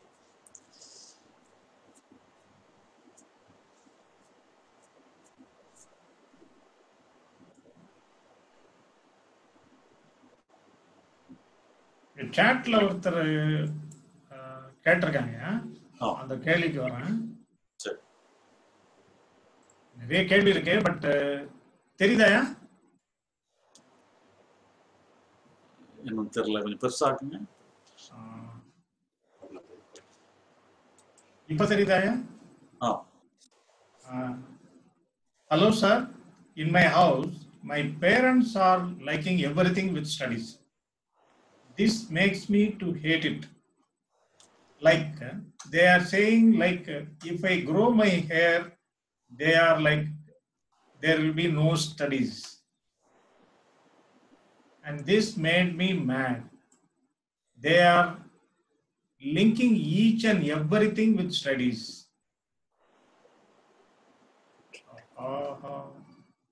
சாட்ல ஒருத்தர் அஹ், கேட்டிருக்காங்க அந்த கேள்விக்கு வரேன் சரி நிறைய கேள்வி இருக்கு பட் தெரியுதாயா இன்னும் தெரியல கொஞ்சம் பெருசாக்குங்க இப்ப தெரியுதாயா ஆ hello sir in my house my parents are liking everything with studies this makes me to hate it like uh, they are saying like uh, if i grow my hair they are like there will be no studies and this made me mad they are linking each and everything with studies uh,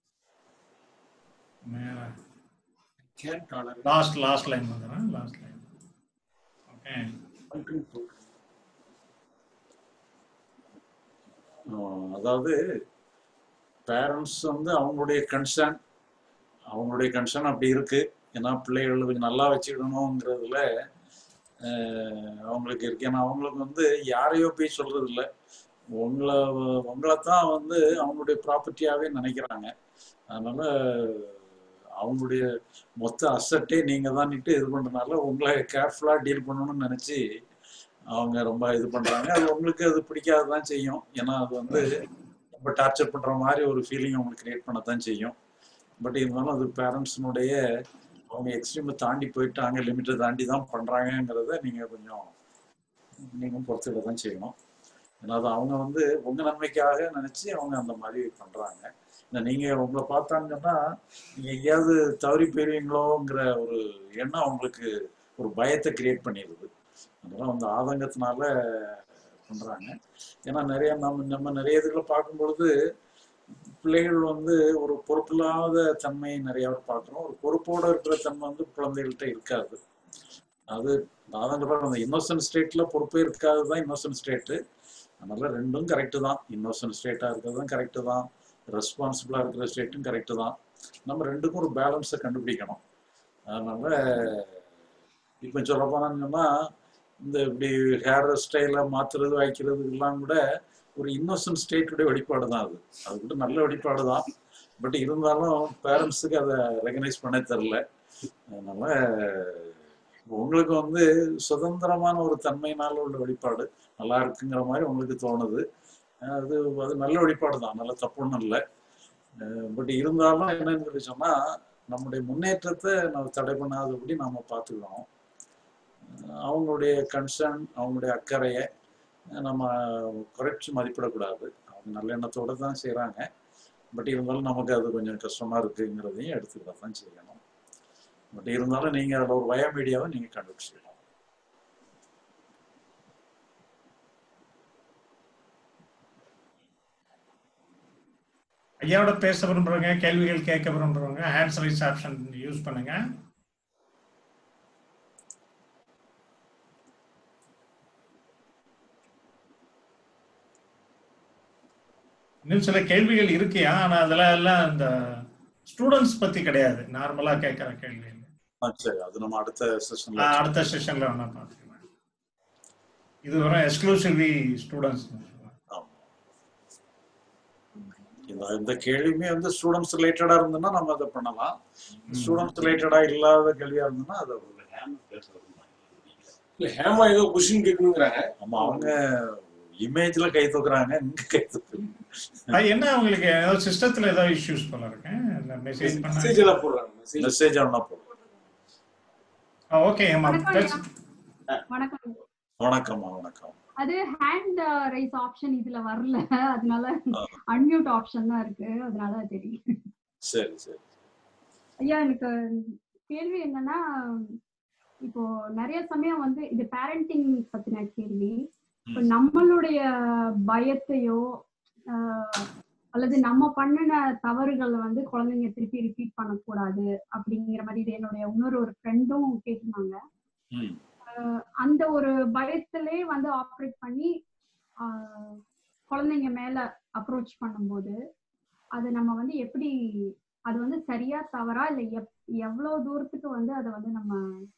man Can't tolerate. Last last line வந்துடுறேன் last line okay ஆஹ் அதாவது parents வந்து அவங்களுடைய concern அவங்களுடைய concern அப்படி இருக்கு ஏன்னா பிள்ளைகளை கொஞ்சம் நல்லா வச்சுக்கணுங்கிறதுல ஆஹ் அவங்களுக்கு இருக்கு ஏன்னா அவங்களுக்கு வந்து யாரையோ போய் சொல்றது இல்லை உங்களை உங்களை தான் வந்து அவங்களுடைய ப்ராப்பர்ட்டியாவே நினைக்கிறாங்க அதனால அவங்களுடைய மொத்த அசட்டே நீங்க தான்ட்டு இது பண்றதுனால உங்களை கேர்ஃபுல்லா டீல் பண்ணணும்னு நினைச்சு அவங்க ரொம்ப இது பண்றாங்க அது உங்களுக்கு அது பிடிக்காததான் செய்யும் ஏன்னா அது வந்து ரொம்ப டார்ச்சர் பண்ற மாதிரி ஒரு ஃபீலிங் உங்களுக்கு கிரியேட் பண்ணத்தான் செய்யும் பட் இருந்தாலும் அது பேரண்ட்ஸினுடைய அவங்க எக்ஸ்ட்ரீமை தாண்டி போயிட்டாங்க லிமிட்டை தாண்டி தான் பண்றாங்கங்கிறத நீங்க கொஞ்சம் நீங்க பொறுத்துக்க தான் செய்யணும் ஏன்னா அது அவங்க வந்து உங்க நன்மைக்காக நினைச்சு அவங்க அந்த மாதிரி பண்றாங்க இல்லை நீங்க உங்களை பார்த்தாங்கன்னா நீங்க எங்கேயாவது தவறி போயிருவீங்களோங்கிற ஒரு எண்ணம் அவங்களுக்கு ஒரு பயத்தை கிரியேட் பண்ணிடுது அதெல்லாம் வந்து ஆதங்கத்தினால பண்றாங்க ஏன்னா நிறைய நம்ம நம்ம நிறைய இதுகளை பார்க்கும் பொழுது பிள்ளைகள் வந்து ஒரு பொறுப்பில்லாத தன்மை நிறைய பார்க்குறோம் ஒரு பொறுப்போட இருக்கிற தன்மை வந்து குழந்தைகள்கிட்ட இருக்காது அது அதான் சொல்றேன், அந்த இன்னோசன்ட் ஸ்டேட்ல பொறுப்பே இருக்காது தான் இன்னோசன்ட் ஸ்டேட்டு அதனால ரெண்டும் கரெக்டு தான் இன்னோசன்ட் ஸ்டேட்டாக இருக்கிறது தான் கரெக்டு தான் ரெஸ்பான்சிபிளாக இருக்கிற ஸ்டேட்டும் கரெக்டு தான் நம்ம ரெண்டுக்கும் ஒரு பேலன்ஸை கண்டுபிடிக்கணும் அதனால இப்போ சொல்ல போனாங்கன்னா இந்த இப்படி ஹேர் ஸ்டைலை மாத்துறது வைக்கிறது எல்லாம் கூட ஒரு இன்னோசன்ட் ஸ்டேட்டுடைய வெளிப்பாடு தான் அது அது கூட நல்ல வெளிப்பாடு தான் பட் இருந்தாலும் பேரண்ட்ஸுக்கு அதை ரெகனைஸ் பண்ண தெரில அதனால உங்களுக்கு வந்து சுதந்திரமான ஒரு தன்மையினால உள்ள வெளிப்பாடு நல்லா இருக்குங்கிற மாதிரி உங்களுக்கு தோணுது அது அது நல்ல வெளிப்பாடு தான் நல்ல தப்பு ஒன்றும் இல்லை பட் இருந்தாலும் என்னன்னு சொல்லி சொன்னா நம்முடைய முன்னேற்றத்தை நம்ம தடை பண்ணாதபடி நாம பார்த்துக்கணும் அவங்களுடைய கன்சர்ன் அவங்களுடைய அக்கறையை நம்ம குறைச்சி மதிப்பிடக்கூடாது அவங்க நல்ல எண்ணத்தோட தான் செய்கிறாங்க பட் இருந்தாலும் நமக்கு அது கொஞ்சம் கஷ்டமா இருக்குங்கிறதையும் எடுத்துக்கிட்ட தான் செய்யணும் பட் இருந்தாலும் நீங்க அதில் ஒரு வய மீடியாவை நீங்க கண்டுபிடிச்சிக்கணும் ஐயாவோட பேச விரும்புறவங்க கேள்விகள் கேட்க விரும்புறவங்க ஹேண்ட்ஸ் ரைஸ் ஆப்ஷன் யூஸ் பண்ணுங்க இன்னும் சில கேள்விகள் இருக்கியா ஆனா அதெல்லாம் எல்லாம் இந்த ஸ்டூடெண்ட்ஸ் பத்தி கிடையாது நார்மலா கேட்கிற கேள்வி ஆ, சரி அது நம்ம அடுத்த செஷன்ல ஆஹ் அடுத்த செஷன்ல வேணா பார்த்துக்கலாம் இது வரும் எக்ஸ்க்ளூசிவ்லி ஸ்டூடெண்ட்ஸ் இந்த இந்த கேள்வியுமே வந்து ஸ்டூடெண்ட்ஸ் ரிலேட்டடா இருந்ததுன்னா நம்ம அதை பண்ணலாம் ஸ்டூடெண்ட்ஸ் ரிலேட்டடா இல்லாத கேள்வியா இருந்ததுன்னா அதை இல்ல ஹேமா ஏதோ கொஸ்டின் கேட்கணுங்கிறாங்க ஆமா அவங்க இமேஜ்ல கை தூக்குறாங்க இங்க கை தூக்குறாங்க என்ன அவங்களுக்கு ஏதோ சிஸ்டத்துல ஏதோ இஷ்யூஸ் போல இருக்கு மெசேஜ் பண்ண மெசேஜ் எல்லாம் போடுறாங்க மெசேஜ் ஆனா போதும் ஓகே ஹேமா வணக்கம் வணக்கம் வணக்கம்மா வணக்கம் அது ஹேண்ட் ரைஸ் ஆப்ஷன் இதுல வரல அதனால அன்மியூட் ஆப்ஷன் தான் இருக்கு அதனால தெரியும் சரி சரி ஐயா எனக்கு கேள்வி என்னன்னா இப்போ நிறைய சமயம் வந்து இது பேரண்டிங் பத்தின கேள்வி இப்போ நம்மளுடைய பயத்தையோ ஆஹ், அல்லது நம்ம பண்ணின தவறுகளை வந்து குழந்தைங்க திருப்பி ரிப்பீட் பண்ணக்கூடாது அப்படிங்கிற மாதிரி இது என்னுடைய இன்னொரு ஒரு ஃப்ரெண்டும் கேட்டிருந்தாங்க ம் ஆஹ் அந்த ஒரு பயத்திலே வந்து ஆப்ரேட் பண்ணி ஆஹ் குழந்தைங்க மேல அப்ரோச் பண்ணும்போது அது நம்ம வந்து எப்படி அது வந்து சரியா தவறா இல்ல எப் எவ்வளவு தூரத்துக்கு வந்து அதை வந்து நம்ம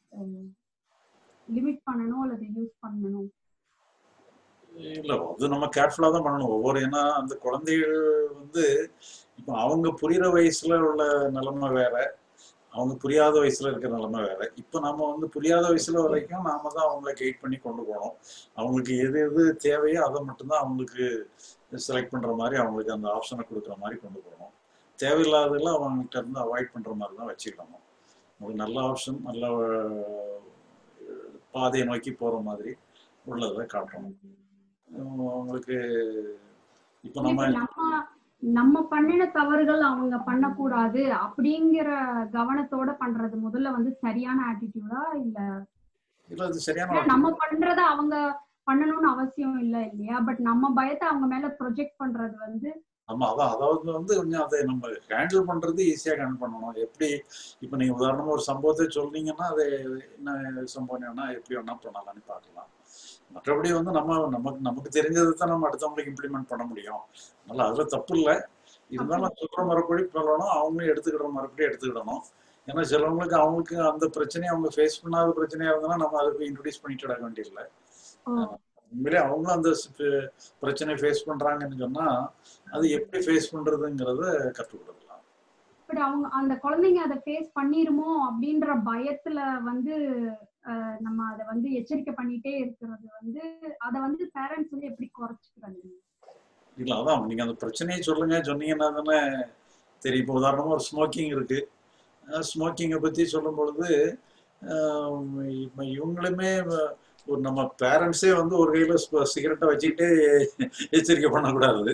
லிமிட் பண்ணணும் அல்லது யூஸ் பண்ணணும் இல்ல அது நம்ம கேர்ஃபுல்லா தான் பண்ணணும் ஒவ்வொரு ஏன்னா அந்த குழந்தைகள் வந்து இப்போ அவங்க புரியுற வயசுல உள்ள நிலைமை வேற அவங்க புரியாத வயசுல இருக்கிற நிலைமை வேற இப்போ நம்ம வந்து புரியாத வயசுல வரைக்கும் நாம தான் அவங்கள கைட் பண்ணி கொண்டு போகணும் அவங்களுக்கு எது எது தேவையோ அதை மட்டும்தான் அவங்களுக்கு செலக்ட் பண்ற மாதிரி அவங்களுக்கு அந்த ஆப்ஷனை கொடுக்குற மாதிரி கொண்டு போகணும் தேவையில்லாததெல்லாம் அவங்ககிட்ட இருந்து அவாய்ட் பண்ற மாதிரி தான் வச்சுக்கணும் ஒரு நல்ல ஆப்ஷன் நல்ல அஹ், பாதையை நோக்கி போற மாதிரி உள்ளதை காட்டணும் உம் அவங்களுக்கு இப்போ இப்ப நம்ம நம்ம நம்ம பண்ணின தவறுகள் அவங்க பண்ணக்கூடாது அப்படிங்கிற கவனத்தோட பண்றது முதல்ல வந்து சரியான ஆட்டிடியூடா இல்ல இல்ல அது சரியான ஏன்னா நம்ம பண்றத அவங்க பண்ணணும்னு அவசியம் இல்ல இல்லையா பட் நம்ம பயத்தை அவங்க மேல ப்ரொஜெக்ட் பண்றது வந்து ஆமா அதான் அதாவது வந்து கொஞ்சம் அதை நம்ம ஹேண்டில் பண்றது ஈஸியா ஹேண்டில் பண்ணணும் எப்படி இப்போ நீங்க உதாரணமா ஒரு சம்பவத்தை சொல்றீங்கன்னா அதை என்ன சம்பவம்னா எப்படி வேணா பண்ணலாம்னு பார்க்கலாம் மற்றபடி வந்து நம்ம நமக்கு நமக்கு தெரிஞ்சதை தான் நம்ம அடுத்தவங்களுக்கு இம்ப்ளிமெண்ட் பண்ண முடியும் அதனால அதுல தப்பு இல்லை இருந்தாலும் சொல்ற மறுபடி சொல்லணும் அவங்களும் எடுத்துக்கிற மறுபடியும் எடுத்துக்கிடணும் ஏன்னா சிலவங்களுக்கு அவங்களுக்கு அந்த பிரச்சனையை அவங்க ஃபேஸ் பண்ணாத பிரச்சனையா இருந்தாலும் நம்ம அதுக்கு இன்ட்ரடியூஸ் பண்ணிட்டு விட வேண்டியதில்லை உண்மையிலே அவங்களும் அந்த சி- பிரச்சனையை ஃபேஸ் பண்றாங்கன்னு சொன்னா அது எப்படி ஃபேஸ் பண்றதுங்கிறத கற்றுக் கொடுக்கலாம் பட் அவங்க அந்த குழந்தைங்க அதை ஃபேஸ் பண்ணிருமோ அப்படின்ற பயத்துல வந்து அஹ், நம்ம அதை வந்து எச்சரிக்கை பண்ணிட்டே இருக்கிறது வந்து அதை வந்து பேரண்ட்ஸ் வந்து எப்படி குறைச்சிக்கிறது இல்ல அதான் நீங்க அந்த பிரச்சனையை சொல்லுங்க சொன்னீங்கன்னா தானே தெரியும் இப்போ உதாரணமா ஒரு ஸ்மோக்கிங் இருக்கு ஸ்மோக்கிங்கை பற்றி சொல்லும் பொழுது ஆஹ் இப்ப இவங்களுமே ஒரு நம்ம பேரண்ட்ஸே வந்து ஒரு கையில் சிகரெட்டை வச்சுக்கிட்டே எச்சரிக்கை பண்ணக்கூடாது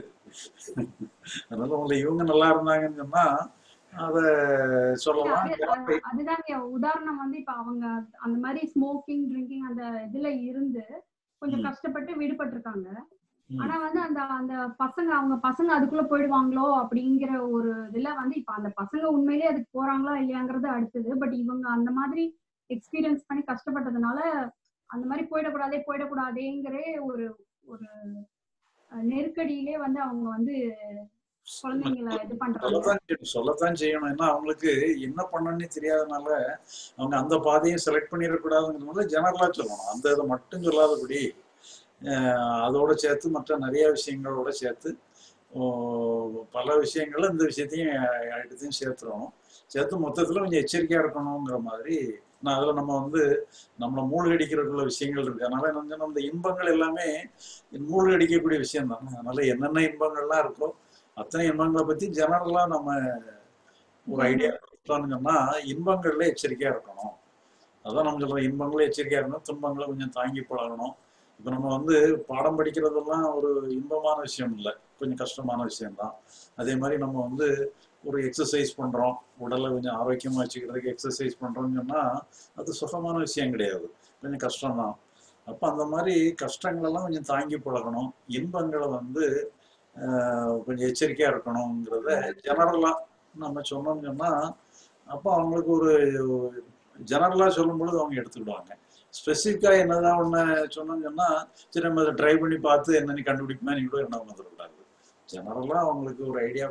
அதனால உங்களை இவங்க நல்லா இருந்தாங்கன்னு சொன்னா அதை இல்ல சொல்லலாம் அது அது- அதுதாங்க உதாரணம் வந்து இப்ப அவங்க அந்த மாதிரி ஸ்மோக்கிங் ட்ரிங்கிங் அந்த இதுல இருந்து கொஞ்சம் ம். கஷ்டப்பட்டு விடுபட்டிருக்காங்க ம். ஆனா வந்து அந்த அந்த பசங்க அவங்க பசங்க அதுக்குள்ள போயிடுவாங்களோ அப்படிங்கிற ஒரு இதுல வந்து இப்ப அந்த பசங்க உண்மையிலேயே அதுக்கு போறாங்களா இல்லையாங்கிறது அடுத்தது பட் இவங்க அந்த மாதிரி எக்ஸ்பீரியன்ஸ் பண்ணி கஷ்டப்பட்டதுனால அந்த மாதிரி போயிடக்கூடாதே போயிடக்கூடாதேங்கிற ஒரு ஒரு அஹ், நெருக்கடியிலே வந்து அவங்க வந்து குழந்தைங்களை இது பண்றாங்க சொல்லத்தான் செய்யணும் சொல்லத்தான் செய்யணும் ஏன்னா அவங்களுக்கு என்ன பண்ணணும்னு தெரியாதனால அவங்க அந்த பாதையும் செலக்ட் பண்ணிடக்கூடாதுங்கிறதுனால ஜெனரலா சொல்லணும் அந்த இதை மட்டும் சொல்லாதபடி அஹ், அதோட சேர்த்து மற்ற நிறைய விஷயங்களோட சேர்த்து ஓ, பல விஷயங்கள் இந்த விஷயத்தையும் எடுத்தையும் சேர்த்துறோம் சேர்த்து மொத்தத்தில் கொஞ்சம் எச்சரிக்கையா இருக்கணுங்கிற மாதிரி நான் அதில் நம்ம வந்து நம்மளை மூழ்கடிக்கிறதுக்குள்ள விஷயங்கள் இருக்கு அதனால என்ன சொன்னா, இந்த இன்பங்கள் எல்லாமே மூழ்கடிக்கக்கூடிய விஷயம் தான் அதனால என்னென்ன இன்பங்கள்லாம் இருக்கோ அத்தனை இன்பங்களை பத்தி ஜெனரலா நம்ம ஒரு ஐடியா கொடுத்தோம்னு சொன்னா இன்பங்கள்ல எச்சரிக்கையா இருக்கணும் அதான் நம்ம சொல்றோம் இன்பங்களும் எச்சரிக்கையா இருக்கணும் துன்பங்களை கொஞ்சம் தாங்கி பழகணும் இப்போ நம்ம வந்து பாடம் படிக்கிறதெல்லாம் ஒரு இன்பமான விஷயம் இல்லை கொஞ்சம் கஷ்டமான விஷயம்தான் அதே மாதிரி நம்ம வந்து ஒரு எக்ஸசைஸ் பண்றோம் உடலை கொஞ்சம் ஆரோக்கியமா வச்சுக்கிறதுக்கு எக்ஸசைஸ் பண்றோம்னு சொன்னா அது சுகமான விஷயம் கிடையாது கொஞ்சம் கஷ்டம்தான் அப்ப அந்த மாதிரி கஷ்டங்களெல்லாம் கொஞ்சம் தாங்கி பழகணும் இன்பங்களை வந்து ஆஹ், கொஞ்சம் எச்சரிக்கையா இருக்கணுங்கிறத ஜெனரலா நம்ம சொன்னோம்னு சொன்னா அப்போ அவங்களுக்கு ஒரு ஜெனரலா சொல்லும் பொழுது அவங்க எடுத்துக்கிடுவாங்க ஸ்பெசிஃபிக்கா என்னதான் ஒண்ணு சொன்னோம்னு சொன்னா சரி நம்ம அதை ட்ரை பண்ணி பார்த்து என்னன்னு கண்டுபிடிக்குமா நீ கூட என்ன வந்துடக்கூடாது ஜெனரலா அவங்களுக்கு ஒரு ஐடியா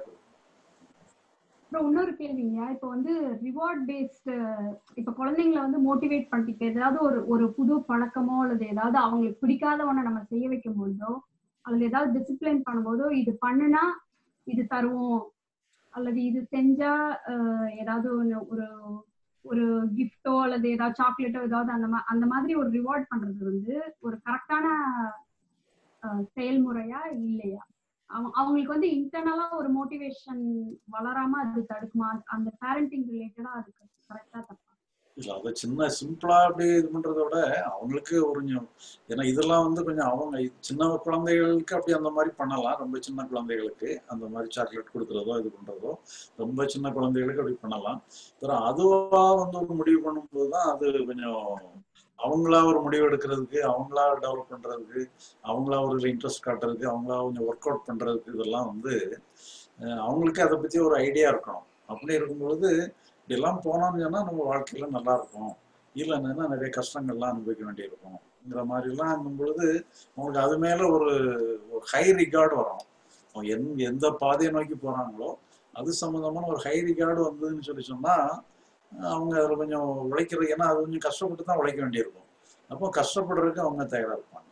அப்புறம் இன்னொரு கேள்விங்க இப்போ வந்து ரிவார்ட் பேஸ்டு இப்போ குழந்தைங்களை வந்து மோட்டிவேட் பண்ணிட்டு ஏதாவது ஒரு ஒரு புது பழக்கமோ அல்லது ஏதாவது அவங்களுக்கு பிடிக்காத ஒண்ணை நம்ம செய்ய வைக்கும் போதோ அல்லது ஏதாவது டிசிப்ளின் பண்ணும்போதோ இது பண்ணுனா இது தருவோம் அல்லது இது செஞ்சா அஹ், ஏதாவது ஒண்ணு ஒரு ஒரு கிஃப்டோ அல்லது ஏதாவது சாக்லேட்டோ ஏதாவது அந்த மா அந்த மாதிரி ஒரு ரிவார்ட் பண்றது வந்து ஒரு கரெக்டான செயல்முறையா இல்லையா அவங்க அவங்களுக்கு வந்து இன்டர்னலா ஒரு மோட்டிவேஷன் வளராம அது தடுக்குமா அந்த பேரண்டிங் ரிலேட்டடா அதுக்கு கரெக்டா தப்பா இல்ல அதை சின்ன சிம்பிளா அப்படி இது பண்றதை விட அவங்களுக்கு ஒரு கொஞ்சம் ஏன்னா இதெல்லாம் வந்து கொஞ்சம் அவங்க சின்ன குழந்தைகளுக்கு அப்படி அந்த மாதிரி பண்ணலாம் ரொம்ப சின்ன குழந்தைகளுக்கு அந்த மாதிரி சாக்லேட் கொடுக்கறதோ இது பண்றதோ ரொம்ப சின்ன குழந்தைகளுக்கு அப்படி பண்ணலாம் அப்புறம் அதுவா வந்து ஒரு முடிவு பண்ணும்போது தான் அது கொஞ்சம் அவங்களா ஒரு முடிவு எடுக்கிறதுக்கு அவங்களா டெவலப் பண்றதுக்கு அவங்களா ஒரு இன்ட்ரெஸ்ட் காட்டுறதுக்கு அவங்களா கொஞ்சம் ஒர்க் அவுட் பண்றதுக்கு இதெல்லாம் வந்து அஹ் அவங்களுக்கு அதை பத்தி ஒரு ஐடியா இருக்கணும் அப்படி இருக்கும்பொழுது இப்படியெல்லாம் போனோம்னு சொன்னா நம்ம வாழ்க்கையில நல்லா இருக்கும் இல்லைன்னா நிறைய கஷ்டங்கள்லாம் அனுபவிக்க வேண்டியிருக்கும்ங்கிற மாதிரிலாம் இருக்கும் பொழுது அவங்களுக்கு அது மேல ஒரு ஹை ரிகார்டு வரும் அவங்க எந் எந்த பாதையை நோக்கி போறாங்களோ அது சம்மந்தமான ஒரு ஹை ரிகார்டு வந்ததுன்னு சொல்லி சொன்னா அவங்க அதில் கொஞ்சம் உழைக்கிறது ஏன்னா அது கொஞ்சம் கஷ்டப்பட்டு தான் உழைக்க வேண்டியிருக்கும் அப்போ கஷ்டப்படுறதுக்கு அவங்க தயாரா இருப்பாங்க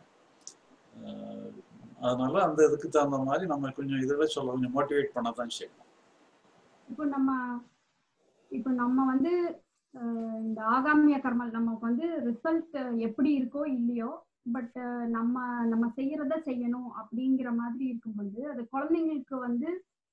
அஹ் அதனால அந்த இதுக்கு தகுந்த மாதிரி நம்ம கொஞ்சம் இதில் சொல்ல கொஞ்சம் மோட்டிவேட் பண்ண தான் செய்யணும் இப்போ நம்ம இப்போ நம்ம வந்து அஹ், இந்த ஆகாமிய கர்மல் நமக்கு வந்து ரிசல்ட் எப்படி இருக்கோ இல்லையோ பட் நம்ம நம்ம செய்யறத செய்யணும் அப்படிங்கிற மாதிரி இருக்கும்போது அது குழந்தைங்களுக்கு வந்து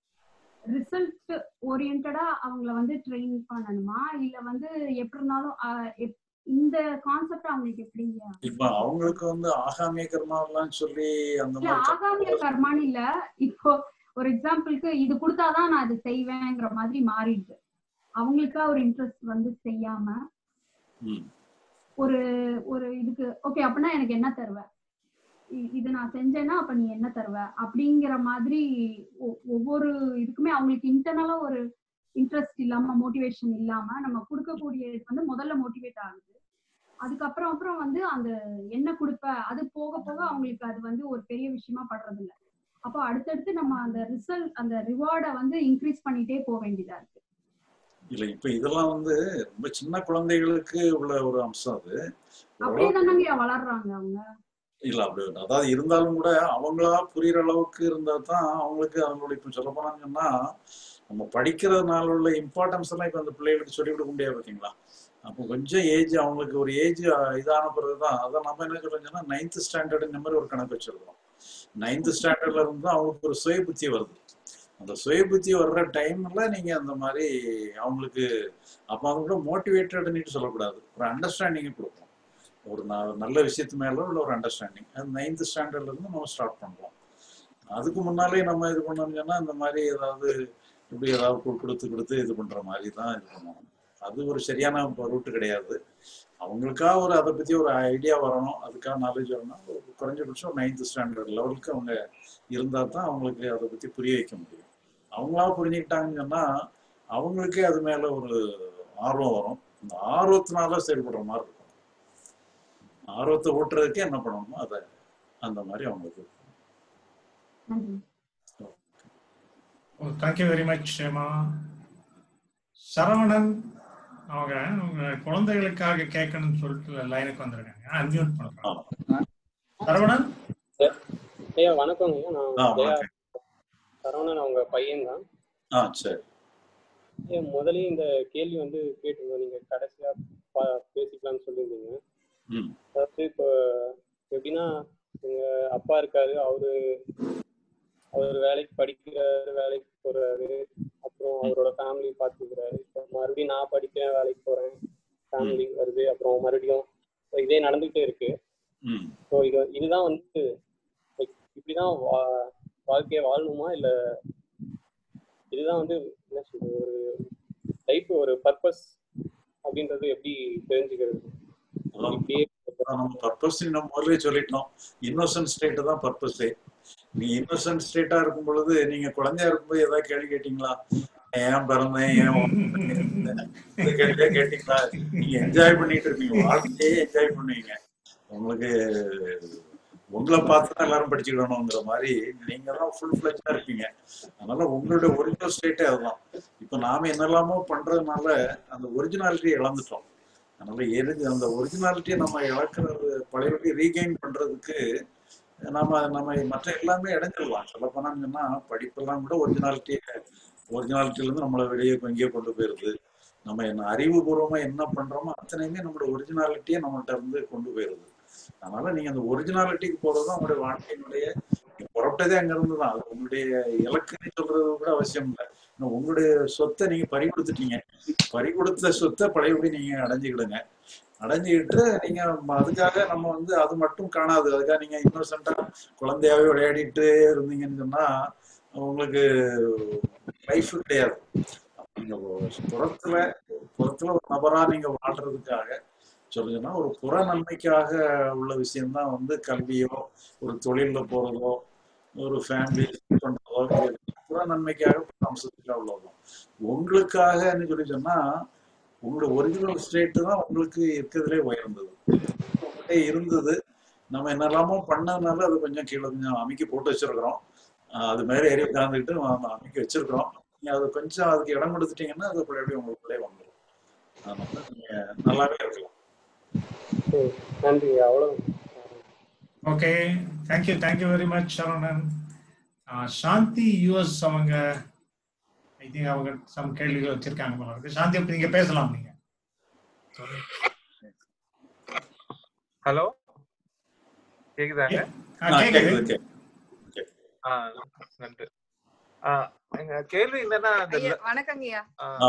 ரிசல்ட் ஓரியன்டா அவங்கள வந்து ட்ரெயின் பண்ணணுமா இல்ல வந்து எப்படி இருந்தாலும் அஹ், எப்- இந்த கான்செப்ட் அவங்களுக்கு எப்படிங்க இப்போ அவங்களுக்கு வந்து ஆகாமிய கர்மாவெல்லாம் சொல்லி அந்த இல்ல மாதிரி ஆகாமிய கர்மான்னு இல்ல இப்போ ஒரு எக்ஸாம்பிளுக்கு இது கொடுத்தாதான் நான் அது செய்வேங்கிற மாதிரி மாறிடுது அவங்களுக்கா ஒரு இன்ட்ரெஸ்ட் வந்து செய்யாம ம். ஒரு ஒரு இதுக்கு ஓகே அப்படின்னா எனக்கு என்ன தருவ இ- இது நான் செஞ்சேன்னா அப்ப நீ என்ன தருவ அப்படிங்கிற மாதிரி ஒ- ஒவ்வொரு இதுக்குமே அவங்களுக்கு இன்டர்னலா ஒரு இன்ட்ரெஸ்ட் இல்லாம மோட்டிவேஷன் இல்லாம நம்ம கொடுக்கக்கூடிய இது வந்து முதல்ல மோட்டிவேட் ஆகுது அதுக்கப்புறம் அப்புறம் வந்து அந்த என்ன கொடுப்ப அது போக போக அவங்களுக்கு அது வந்து ஒரு பெரிய விஷயமா படுறது இல்ல அப்போ அடுத்தடுத்து நம்ம அந்த ரிசல்ட் அந்த ரிவார்டை வந்து இன்க்ரீஸ் பண்ணிட்டே போக வேண்டியதா இருக்கு இல்லை இப்போ இதெல்லாம் வந்து ரொம்ப சின்ன குழந்தைகளுக்கு உள்ள ஒரு அம்சம் அது அப்படியே தானங்க வளர்றாங்க அவங்க இல்ல அப்படி அதாவது இருந்தாலும் கூட அவங்களா புரியுற அளவுக்கு இருந்தா தான் அவங்களுக்கு அவங்களோட இப்ப சொல்ல போனான்னு சொன்னா நம்ம படிக்கிறதுனால உள்ள இம்பார்ட்டன்ஸ் எல்லாம் இப்ப அந்த பிள்ளைகளுக்கு சொல்லிக் கொடுக்க முடியாது பாத்தீங்களா அப்போ கொஞ்சம் ஏஜ் அவங்களுக்கு ஒரு ஏஜ் இதான பிறகுதான் அதான் நம்ம என்ன சொல்றோம் சொன்னா நைன்த் ஸ்டாண்டர்ட் இந்த மாதிரி ஒரு கணக்கு வச்சிருக்கோம் நைன்த் ஸ்டாண்டர்ட்ல இருந்து தான் அவங்களுக்கு ஒரு சுய புத்தி வருது அந்த சுய புத்தி வர்ற டைம்ல நீங்க அந்த மாதிரி அவங்களுக்கு அப்ப அவங்க கூட மோட்டிவேட்டட்னு சொல்லக்கூடாது ஒரு அண்டர்ஸ்டாண்டிங் கொடுக்கும் ஒரு ந- நல்ல விஷயத்து மேல உள்ள ஒரு அண்டர்ஸ்டாண்டிங் அது நைன்த் ஸ்டாண்டர்ட்ல இருந்து நம்ம ஸ்டார்ட் பண்றோம் அதுக்கு முன்னாலே நம்ம இது பண்ணோம்னு சொன்னா இந்த மாதிரி ஏதாவது இப்படி ஏதாவது கு- கொடுத்து கொடுத்து இது பண்ற மாதிரி தான் இது பண்ணணும் அது ஒரு சரியான ரூட்டு கிடையாது அவங்களுக்கா ஒரு அதை பத்தி ஒரு ஐடியா வரணும் அதுக்காக நாலேஜ் வரணும் ஒரு குறைஞ்சபட்சம் நைன்த் ஸ்டாண்டர்ட் லெவலுக்கு அவங்க இருந்தா தான் அவங்களுக்கு அதை பத்தி புரிய வைக்க முடியும் அவங்களா புரிஞ்சுக்கிட்டாங்கன்னு சொன்னா அவங்களுக்கே அது மேல ஒரு ஆர்வம் வரும் இந்த ஆர்வத்தினால செயல்படுற மாதிரி இருக்கும் ஆர்வத்தை ஊட்டுறதுக்கு என்ன பண்ணணுமோ அதை அந்த மாதிரி அவங்களுக்கு thank you very much Hema Saravanan அவங்க அவங்க குழந்தைகளுக்காக கேட்கணும்னு சொல்லிட்டு லைனுக்கு வந்திருக்காங்க அன்மியூட் பண்றோம் சரவணன் ஐயா வணக்கங்க ஐயா நான் ஆ ஜெயா வணக்கம் சரவணன் அவங்க பையன் தான் ஆ சரி ஐயா முதலே இந்த கேள்வி வந்து கேட்டிருந்தோம் நீங்க கடைசியா பா- பேசிக்கலாம்னு சொல்லியிருந்தீங்க ம் அதாவது இப்போ எப்படின்னா எங்க அப்பா இருக்காரு அவரு அவர் வேலைக்கு படிக்கிறாரு வேலைக்கு போறாரு அப்புறம் அவரோட ஃபேமிலி பார்த்துக்கிறாரு இப்போ மறுபடியும் நான் படிக்கிறேன் வேலைக்கு போறேன் ஃபேமிலி வருது அப்புறம் மறுபடியும் இதே நடந்துகிட்டே இருக்கு ம் ஸோ இது இதுதான் வந்து like இப்படிதான் வா- வாழ்க்கையை வாழணுமா இல்ல இதுதான் வந்து என்ன சொல்றது ஒரு லைஃப் ஒரு பர்பஸ் அப்படின்றது எப்படி தெரிஞ்சுக்கிறது இப்படியே அதான் நம்ம பர்பஸ் நம்ம முதல்ல சொல்லிட்டோம் இன்னோசன்ட் ஸ்டேட் தான் பர்பஸே நீங்க இன்னோசன்ட் ஸ்டேட்டா இருக்கும் பொழுது நீங்க குழந்தையா இருக்கும்போது ஏதாவது கேள்வி கேட்டீங்களா ஏன் பிறந்தேன் ஏன் வளர்ந்தேன்? இந்த கேள்வியே கேட்டீங்களா நீங்க என்ஜாய் பண்ணிட்டு இருப்பீங்க வாழ்க்கையே என்ஜாய் பண்ணுவீங்க உங்களுக்கு உங்களை பார்த்து தான் எல்லாரும் படிச்சுக்கிடணுங்கிற மாதிரி நீங்க தான் ஃபுல் ஃபிளஜா இருப்பீங்க அதனால உங்களுடைய ஒரிஜினல் ஸ்டேட்டே அதுதான் இப்போ நாம என்னெல்லாமோ பண்றதுனால அந்த ஒரிஜினாலிட்டி இழந்துட்டோம் அதனால எதுக்கு அந்த ஒரிஜினாலிட்டியை நம்ம இழக்கிறது பழையபடி ரீகெயின் பண்றதுக்கு நம்ம நம்ம மற்ற எல்லாமே இடைஞ்சிடலாம் சொல்ல போனான்னு சொன்னா படிப்பெல்லாம் கூட ஒரிஜினாலிட்டியை ஒரிஜினாலிட்டில இருந்து நம்மளை வெளியே எங்கேயோ கொண்டு போயிருது நம்ம என்ன அறிவுபூர்வமா என்ன பண்றோமோ அத்தனையுமே நம்மளோட ஒரிஜினாலிட்டியை நம்மள்ட்ட இருந்து கொண்டு போயிருது அதனால நீங்க அந்த ஒரிஜினாலிட்டிக்கு போறது தான் உங்களுடைய வாழ்க்கையினுடைய நீங்க புறப்பட்டதே அங்க இருந்து தான் அது உங்களுடைய இலக்குன்னு சொல்றது கூட அவசியம் இல்லை இன்னும் உங்களுடைய சொத்தை நீங்க பறி கொடுத்துட்டீங்க பறி கொடுத்த சொத்தை பழையபடி நீங்க அடைஞ்சுக்கிடுங்க அடைஞ்சுக்கிட்டு நீங்க ம- அதுக்காக நம்ம வந்து அது மட்டும் காணாது அதுக்காக நீங்க இன்னோசென்டா குழந்தையாவே விளையாடிட்டு இருந்தீங்கன்னு சொன்னா உங்களுக்கு லைஃப் கிடையாது நீங்க ஒரு புறத்துல புறத்துல ஒரு நபரா நீங்க வாழ்றதுக்காக சொல்லுங்கன்னா ஒரு புற நன்மைக்காக உள்ள விஷயம்தான் வந்து கல்வியோ ஒரு தொழில்ல போறதோ ஒரு ஃபேமிலி பண்றதோ இது புற நன்மைக்காக புற அம்சத்துக்காக உள்ளதும் உங்களுக்காகன்னு சொல்லி சொன்னா உங்களோட ஒரிஜினல் ஸ்டேட் தான் உங்களுக்கு இருக்கிறதுலே உயர்ந்தது உங்கள்கிட்ட இருந்தது நம்ம என்னெல்லாமோ பண்ணதுனால அது கொஞ்சம் கீழே கொஞ்சம் அமைக்கி போட்டு வச்சிருக்கிறோம் ஆஹ் அது மேலே ஏறி உட்காந்துக்கிட்டு நம்ம அமைக்கி வச்சிருக்கிறோம் நீங்க அது கொஞ்சம் அதுக்கு இடம் கொடுத்துட்டீங்கன்னா அது எப்படி உங்களுக்குள்ளே வந்துடும் அதனால நீங்க நல்லாவே இருக்கலாம் சரி, நன்றி அவ்வளோ okay thank you thank you very much Saravanan ah Shanthi US அவங்க ஐ திங்க் அவங்க சம் கேள்விகள் வச்சிருக்காங்க போல இருக்கு சாந்தி அப்ப நீங்க பேசலாம் நீங்க ஹலோ கேக்குதாங்க ஆ, கேக்குது. ஆ, நன்றி ஆ, எங்க கேள்வி என்னன்னா அந்த ஐயா வணக்கங்கய்யா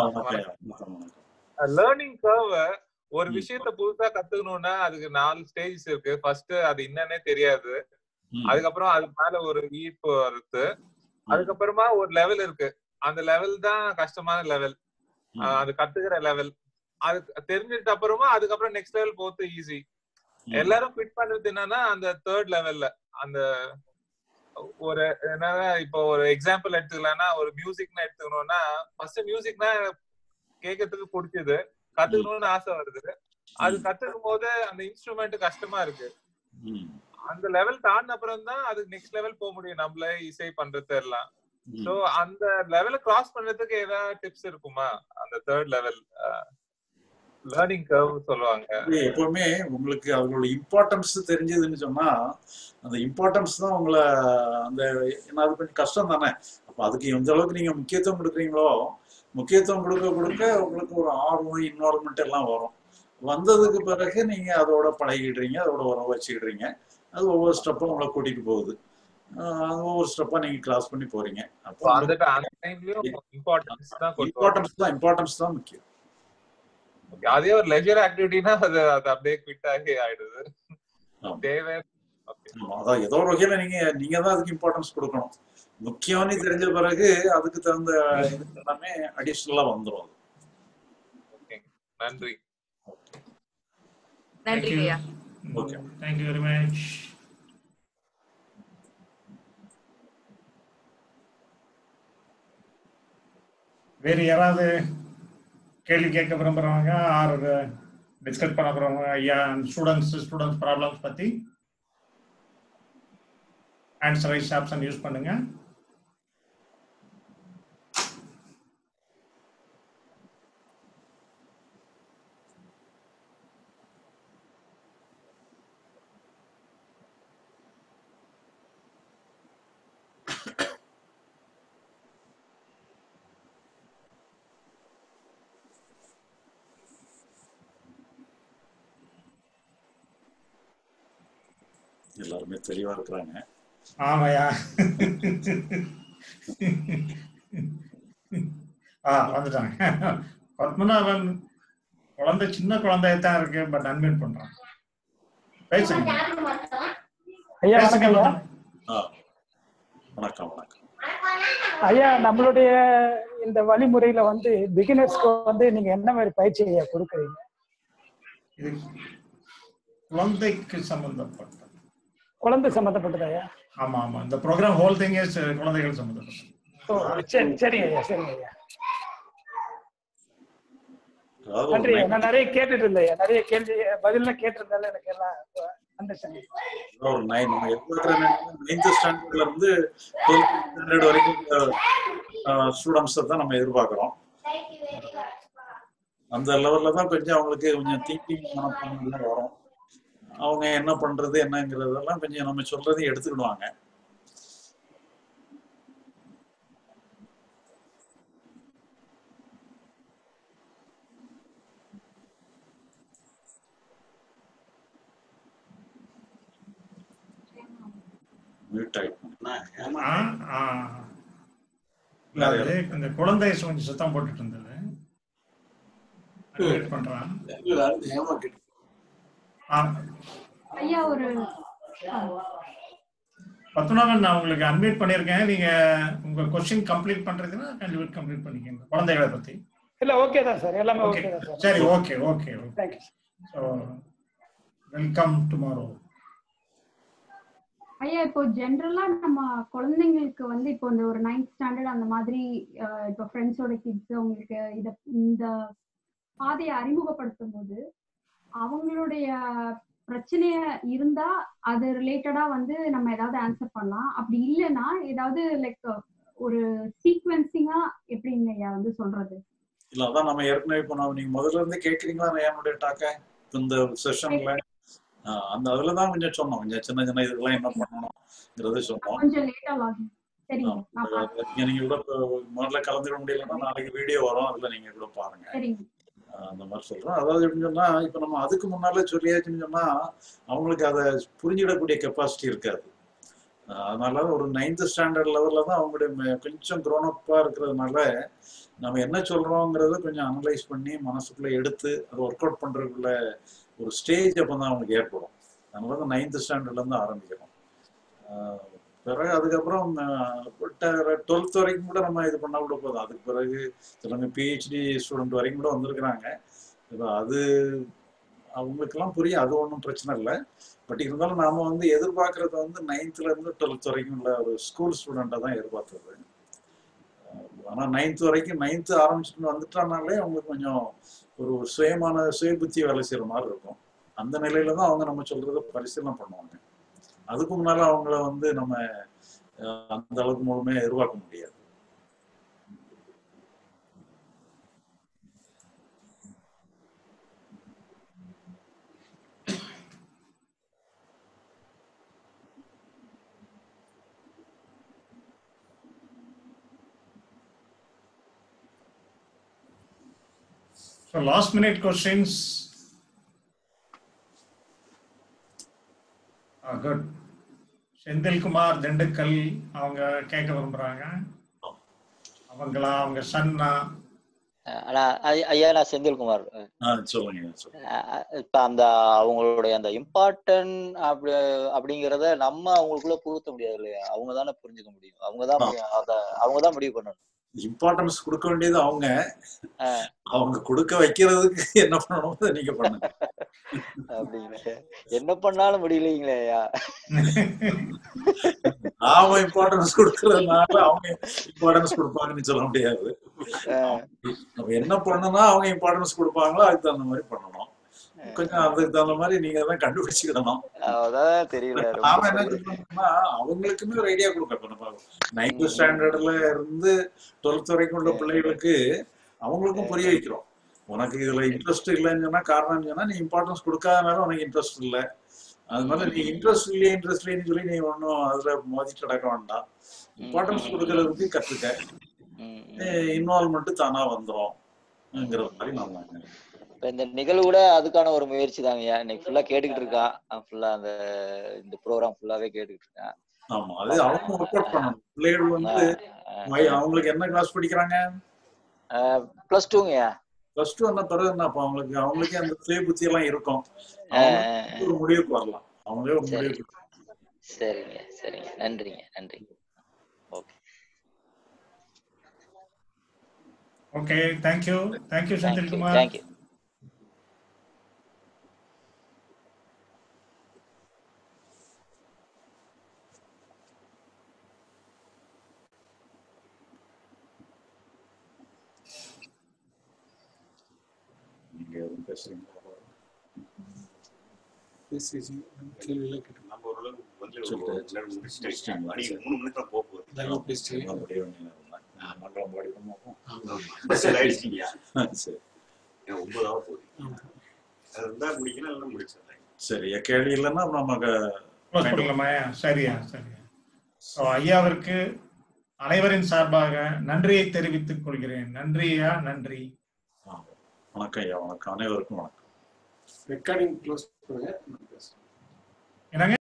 லேர்னிங் கர்வ் ஒரு விஷயத்த புதுசா கத்துக்கணும்னா அதுக்கு நாலு ஸ்டேஜஸ் இருக்கு ஃபர்ஸ்ட் அது என்னன்னே தெரியாது அதுக்கப்புறம் அது மேல ஒரு ஈர்ப்பு வருது அதுக்கப்புறமா ஒரு லெவல் இருக்கு அந்த லெவல் தான் கஷ்டமான லெவல் அது கத்துக்கிற லெவல் அது தெரிஞ்சிட்ட அப்புறமா அதுக்கப்புறம் நெக்ஸ்ட் லெவல் போறது ஈஸி எல்லாரும் ஃபிட் பண்றது என்னன்னா அந்த தேர்ட் லெவல்ல அந்த ஒரு என்னன்னா இப்போ ஒரு எக்ஸாம்பிள் எடுத்துக்கலாம்னா ஒரு மியூசிக்னு எடுத்துக்கணும்னா ஃபர்ஸ்ட் மியூசிக்னா கேட்கறதுக்கு பிடிச்சது கத்துக்கணும்னு ஆசை வருது அது கத்துக்கும் போது அந்த இன்ஸ்ட்ருமெண்ட் கஷ்டமா இருக்கு அந்த லெவல் தாண்டின அப்புறம் தான் அதுக்கு நெக்ஸ்ட் லெவல் போக முடியும் நம்மள இசை பண்றது எல்லாம் சோ அந்த லெவல கிராஸ் பண்றதுக்கு ஏதாவது டிப்ஸ் இருக்குமா அந்த தேர்ட் லெவல் லேர்னிங் கர்வ் சொல்லுவாங்க இது எப்பவுமே உங்களுக்கு அதோட இம்பார்ட்டன்ஸ் தெரிஞ்சதுன்னு சொன்னா அந்த இம்பார்ட்டன்ஸ் தான் உங்களை அந்த ஏன்னா அது கொஞ்சம் கஷ்டம் தானே அப்ப அதுக்கு எந்த அளவுக்கு நீங்க முக்கியத்துவம் கொடுக்குறீங்களோ முக்கியத்துவம் கொடுக்க கொடுக்க உங்களுக்கு ஒரு ஆர்வம் இன்வால்மெண்ட் எல்லாம் வரும் வந்ததுக்கு பிறகு நீங்க அதோட பழகிடுறீங்க அதோட உறவு வச்சுக்கிடுறீங்க அது ஒவ்வொரு ஸ்டெப்பும் உங்களை கூட்டிட்டு போகுது ஆஹ் ஒவ்வொரு ஸ்டெப்பா நீங்க கிராஸ் பண்ணி போறீங்க So, அந்த ti- அந்த டைம்லயும் இம்பார்ட்டன்ஸ் தான் கொண்டு வரணும் இம்பார்ட்டன்ஸ் தான் இம்பார்ட்டன்ஸ் தான் முக்கியம் Okay, அதே ஒரு லெஜர் ஆக்டிவிட்டினா அது அது அப்படியே குவிட் ஆகி ஆயிடுது தேவை ஆமா, அதான் ஏதோ ஒரு வகையில நீங்க நீங்க தான் அதுக்கு இம்பார்ட்டன்ஸ் கொடுக்கணும் முக்கியம்னு தெரிஞ்ச பிறகு அதுக்கு தகுந்த இது எல்லாமே அடிஷ்னலா வந்துரும் அது. நன்றி நன்றி Thank you. ஐயா Okay. Thank you very much. வேறு யாராவது கேள்வி கேட்க விரும்புறவங்க ஆர் டிஸ்கஸ் பண்ண போறவங்க ஐயா ஸ்டூடெண்ட்ஸ் ஸ்டூடெண்ட்ஸ் ப்ராப்ளம்ஸ் பத்தி ஆன்சர் ரைஸ் ஆப்ஷன் யூஸ் பண்ணுங்க எல்லாருமே தெளிவா இருக்கிறாங்க ஆமாயா ஆ வந்துட்டாங்க பத்மநாபன் குழந்தை சின்ன குழந்தையத்தான் இருக்கு பட் அன்மியூட் பண்றான் பேசுங்க ஐயா பேசுங்க வணக்கம் ஐயா ஆ, வணக்கம் வணக்கம் ஐயா நம்மளுடைய இந்த வழிமுறையில வந்து பிகினர்ஸ்க்கு வந்து நீங்க என்ன மாதிரி பயிற்சி ஐயா கொடுக்குறீங்க இது குழந்தைக்கு சம்பந்தப்பட்ட குழந்தை சம்பந்தப்பட்டது ஐயா ஆமா ஆமா இந்த ப்ரோக்ராம் ஹோல் திங் இஸ் குழந்தைகள் சம்பந்தப்பட்டது ஓ சரி சரிங்க ஐயா சரிங்க ஐயா அதாவது ஒரு நன்றி ஐயா nine- நான் நிறைய கேட்டுட்டு இருந்தேன் ஐயா நிறைய கேள்வி பதிலாம் கேட்டிருந்தால எனக்கு எல்லாம் அண்டர்ஸ்டாண்டிங் ஒரு நைன் நம்ம எதிர்பார்க்குற நைன்த் ஸ்டாண்டர்ட்ல இருந்து டுவெல்த் ஸ்டாண்டர்ட் வரைக்கும் ஸ்டூடெண்ட்ஸ் தான் நம்ம எதிர்பார்க்குறோம் அந்த லெவல்ல தான் கொஞ்சம் அவங்களுக்கு கொஞ்சம் திங்கிங் மனப்பான்மைலாம் வரும் அவங்க என்ன பண்றது என்னங்கிறதெல்லாம் கொஞ்சம் நம்ம சொல்றதையும் எடுத்துக்கிடுவாங்க மியூட் ஆயிடும் ஆ, ஆ. இல்ல, அது இந்த குழந்தை கொஞ்சம் சத்தம் போட்டுட்டு இருந்தது Unmute பண்றான் ஆ, ஐயா ஒரு ஆ, பத்மநாபன் நான் உங்களுக்கு அன்மியூட் பண்ணியிருக்கேன் நீங்க உங்க கொஸ்டின் கம்ப்ளீட் பண்றதுன்னா கண்டிப்பா கம்ப்ளீட் பண்ணிக்கோங்க குழந்தைகளை பத்தி இல்ல ஓகே தான் சார் எல்லாமே ஓகே ஓகே தான் சார் சரி okay okay thank you so welcome tomorrow ஐயா இப்போ ஜென்ரலா நம்ம குழந்தைங்களுக்கு வந்து இப்போ இந்த ஒரு நைன்த் ஸ்டாண்டர்ட் அந்த மாதிரி அஹ், இப்போ ஃப்ரெண்ட்ஸோட கிட்ஸ் அவங்களுக்கு இத இந்த பாதையை அறிமுகப்படுத்தும் போது அவங்களுடைய பிரச்சனைய இருந்தா அது ரிலேட்டடா வந்து நம்ம ஏதாவது ஆன்சர் பண்ணலாம் அப்படி இல்லைன்னா ஏதாவது லைக் ஒரு சீக்வென்சிங்கா எப்படிங்க ஐயா வந்து சொல்றது இல்ல அதான் நம்ம ஏற்கனவே இப்போ நம்ம நீங்க முதல்ல இருந்து கேட்குறீங்களா என்னுடைய டாக்க இந்த செஷன்ல அந்த அதுல தான் கொஞ்சம் சொன்னோம் கொஞ்சம் சின்ன சின்ன இதுக்கெல்லாம் என்ன பண்ணணும்ங்கிறத சொன்னோம் கொஞ்சம் லேட்டா ஆகும் சரிங்க நான் பாக்குறேன். நீங்க நீங்க கூட இப்போ முதல்ல கலந்துக்க முடியலன்னா நாளைக்கு வீடியோ வரும் அதுல நீங்க கூட பாருங்க சரிங்க ஆஹ் அந்த மாதிரி சொல்றோம் அதாவது எப்படின்னு சொன்னா இப்ப நம்ம அதுக்கு முன்னால சொல்லியாச்சுன்னு சொன்னா அவங்களுக்கு அதை புரிஞ்சிடக்கூடிய கெப்பாசிட்டி இருக்காது ஆஹ் அதனால ஒரு நைன்த் ஸ்டாண்டர்ட் லெவல்ல தான் அவங்களுடைய மெ- கொஞ்சம் க்ரோனப்பா இருக்கிறதுனால நம்ம என்ன சொல்றோங்கிறத கொஞ்சம் அனலைஸ் பண்ணி மனசுக்குள்ள எடுத்து அதை ஒர்க் அவுட் பண்றதுக்குள்ள ஒரு ஸ்டேஜ் அப்போ தான் அவங்களுக்கு ஏற்படும் அதனால தான் நைன்த் ஸ்டாண்டர்ட்ல இருந்து ஆரம்பிக்கிறோம் ஆஹ் பிறகு அதுக்கப்புறம் டுவெல்த் வரைக்கும் கூட நம்ம இது பண்ணா கூட போதும் அதுக்கு பிறகு சிலவங்க பிஹெச்டி ஸ்டூடெண்ட் வரைக்கும் கூட வந்திருக்கிறாங்க இப்போ அது அவங்களுக்கெல்லாம் புரியும் அது ஒன்றும் பிரச்சனை இல்லை பட் இருந்தாலும் நாம வந்து எதிர்பார்க்கறது வந்து நைன்த்ல இருந்து டுவெல்த் வரைக்கும் உள்ள ஒரு ஸ்கூல் ஸ்டூடெண்ட்டை தான் எதிர்பார்த்தது ஆனால் நைன்த் வரைக்கும் நைன்த் ஆரம்பிச்சுட்டு வந்துட்டானாலே அவங்களுக்கு கொஞ்சம் ஒரு சுயமான சுய புத்தி வேலை செய்யற மாதிரி இருக்கும் அந்த நிலையில தான் அவங்க நம்ம சொல்றத பரிசீலனை பண்ணுவாங்க அதுக்கு முன்னால அவங்கள வந்து நம்ம அஹ், அந்த அளவுக்கு முழுமையா எதிர்பார்க்க முடியாது So last minute questions. Ah, good. Senthilkumar Dindigul அவங்க கேட்க விரும்புறாங்க அவங்களா அவங்க சன்னா ஆனா ஐ- ஐயா நான் செந்தில்குமார் ஆ சொல்லுங்க சொல்லுங்க அஹ் இப்ப அந்த அவங்களுடைய அந்த இம்பார்ட்டன் அப்படி அப்படிங்கிறத நம்ம அவங்களுக்குள்ள புகுத்த முடியாது இல்லையா அவங்க தானே புரிஞ்சுக்க முடியும் அவங்க தான் அத அவங்க தான் முடிவு பண்ணணும் இம்பார்ட்டன்ஸ் கொடுக்க வேண்டியது அவங்க அஹ் அவங்க கொடுக்க வைக்கிறதுக்கு என்ன பண்ணணுமோ அதை நீங்க பண்ணுங்க அப்படிங்களே என்ன பண்ணாலும் முடியலைங்களே ஐயா நாம இம்பார்ட்டன்ஸ் கொடுக்கறதுனால அவங்க இம்பார்ட்டன்ஸ் கொடுப்பாங்கன்னு சொல்ல முடியாது நம்ம என்ன பண்ணனா அவங்க இம்பார்ட்டன்ஸ் கொடுப்பாங்களோ அதுக்கு தகுந்த மாதிரி பண்ணணும் கொஞ்சம் அதுக்கு தகுந்த மாதிரி நீங்க தான் கண்டுபிடிச்சுக்கிடணும் அதான் தெரியல ரொம்ப நாம என்ன சொல்றீங்க சொல்லணும்னா அவங்களுக்குமே ஒரு ஐடியா கொடுக்க இப்ப நம்ம நைன்த் ஸ்டாண்டர்ட்ல இருந்து டுவெல்த் வரைக்கும் உள்ள பிள்ளைகளுக்கு அவங்களுக்கும் புரிய வைக்கிறோம் உனக்கு இதுல இன்ட்ரெஸ்ட் இல்லைன்னு சொன்னா காரணம் சொன்னா நீ இம்பார்ட்டன்ஸ் கொடுக்காதனால உனக்கு இன்ட்ரெஸ்ட் இல்ல அது மாதிரி நீ இன்ட்ரெஸ்ட் இல்லையே இன்ட்ரெஸ்ட் இல்லைன்னு சொல்லி நீ ஒன்றும் அதுல மோதிட்டு நடக்க வேண்டாம் இம்பார்ட்டன்ஸ் கொடுக்கறதுக்கு கத்துக்க இன்வால்மெண்ட் தானா வந்துரும்ங்கிற மாதிரி நம்ம இப்ப இந்த நிகழ்வு கூட அதுக்கான ஒரு முயற்சி தாங்கய்யா இன்னைக்கு ஃபுல்லா கேட்டுக்கிட்டு இருக்கான் ஃபுல்லா அந்த இந்த ப்ரோக்ராம் ஃபுல்லாவே கேட்டுக்கிட்டு இருக்கான் ஆமா அது அவங்க ஒர்க் அவுட் பண்ணணும் பிள்ளைகள் வந்து வை- அவங்களுக்கு என்ன கிளாஸ் படிக்கிறாங்க பிளஸ் டூங்கய்யா பிளஸ் டூ என்ன பிறகு என்ன அப்ப அவங்களுக்கு அவங்களுக்கே அந்த சுய புத்தி எல்லாம் இருக்கும் அவங்களே ஒரு முடிவுக்கு வரலாம் அவங்களே ஒரு சரி முடிவுக்கு சரிங்க சரிங்க நன்றிங்க நன்றிங்க okay okay thank you thank you thank you Senthilkumar thank you நீங்க எதுவும் பேசுறீங்களா நம்ம ஓரளவுக்கு பதில் சொல்லிட்டு ஒரு முடிச்சுட்டு முடிச்சிட்டீங்களா? மணி சரி. மூணு மணிக்கு தான் போக போகுது எல்லாம் பேசிட்டு அப்படியே வேண்டியது தான். நான் மண்டலம் படிக்கணுமா பஸ்ஸில் ஆயிடுச்சிங்கய்யா சரி ஏன் ஒன்பதாவது போகுது அது இருந்தா முடிக்கணும் இல்லைன்னா முடிச்சிடலாம் சரி கேள்வி இல்லைன்னா நமக்கு க்ளோஸ் பண்ணலாமா சரியா சரியா ஸோ ஐயாவிற்கு அனைவரின் சார்பாக நன்றியை தெரிவித்துக் கொள்கிறேன் நன்றியா நன்றி வணக்கம் ஐயா வணக்கம் அனைவருக்கும் வணக்கம் ரெக்கார்டிங் க்ளோஸ் பண்ணுங்க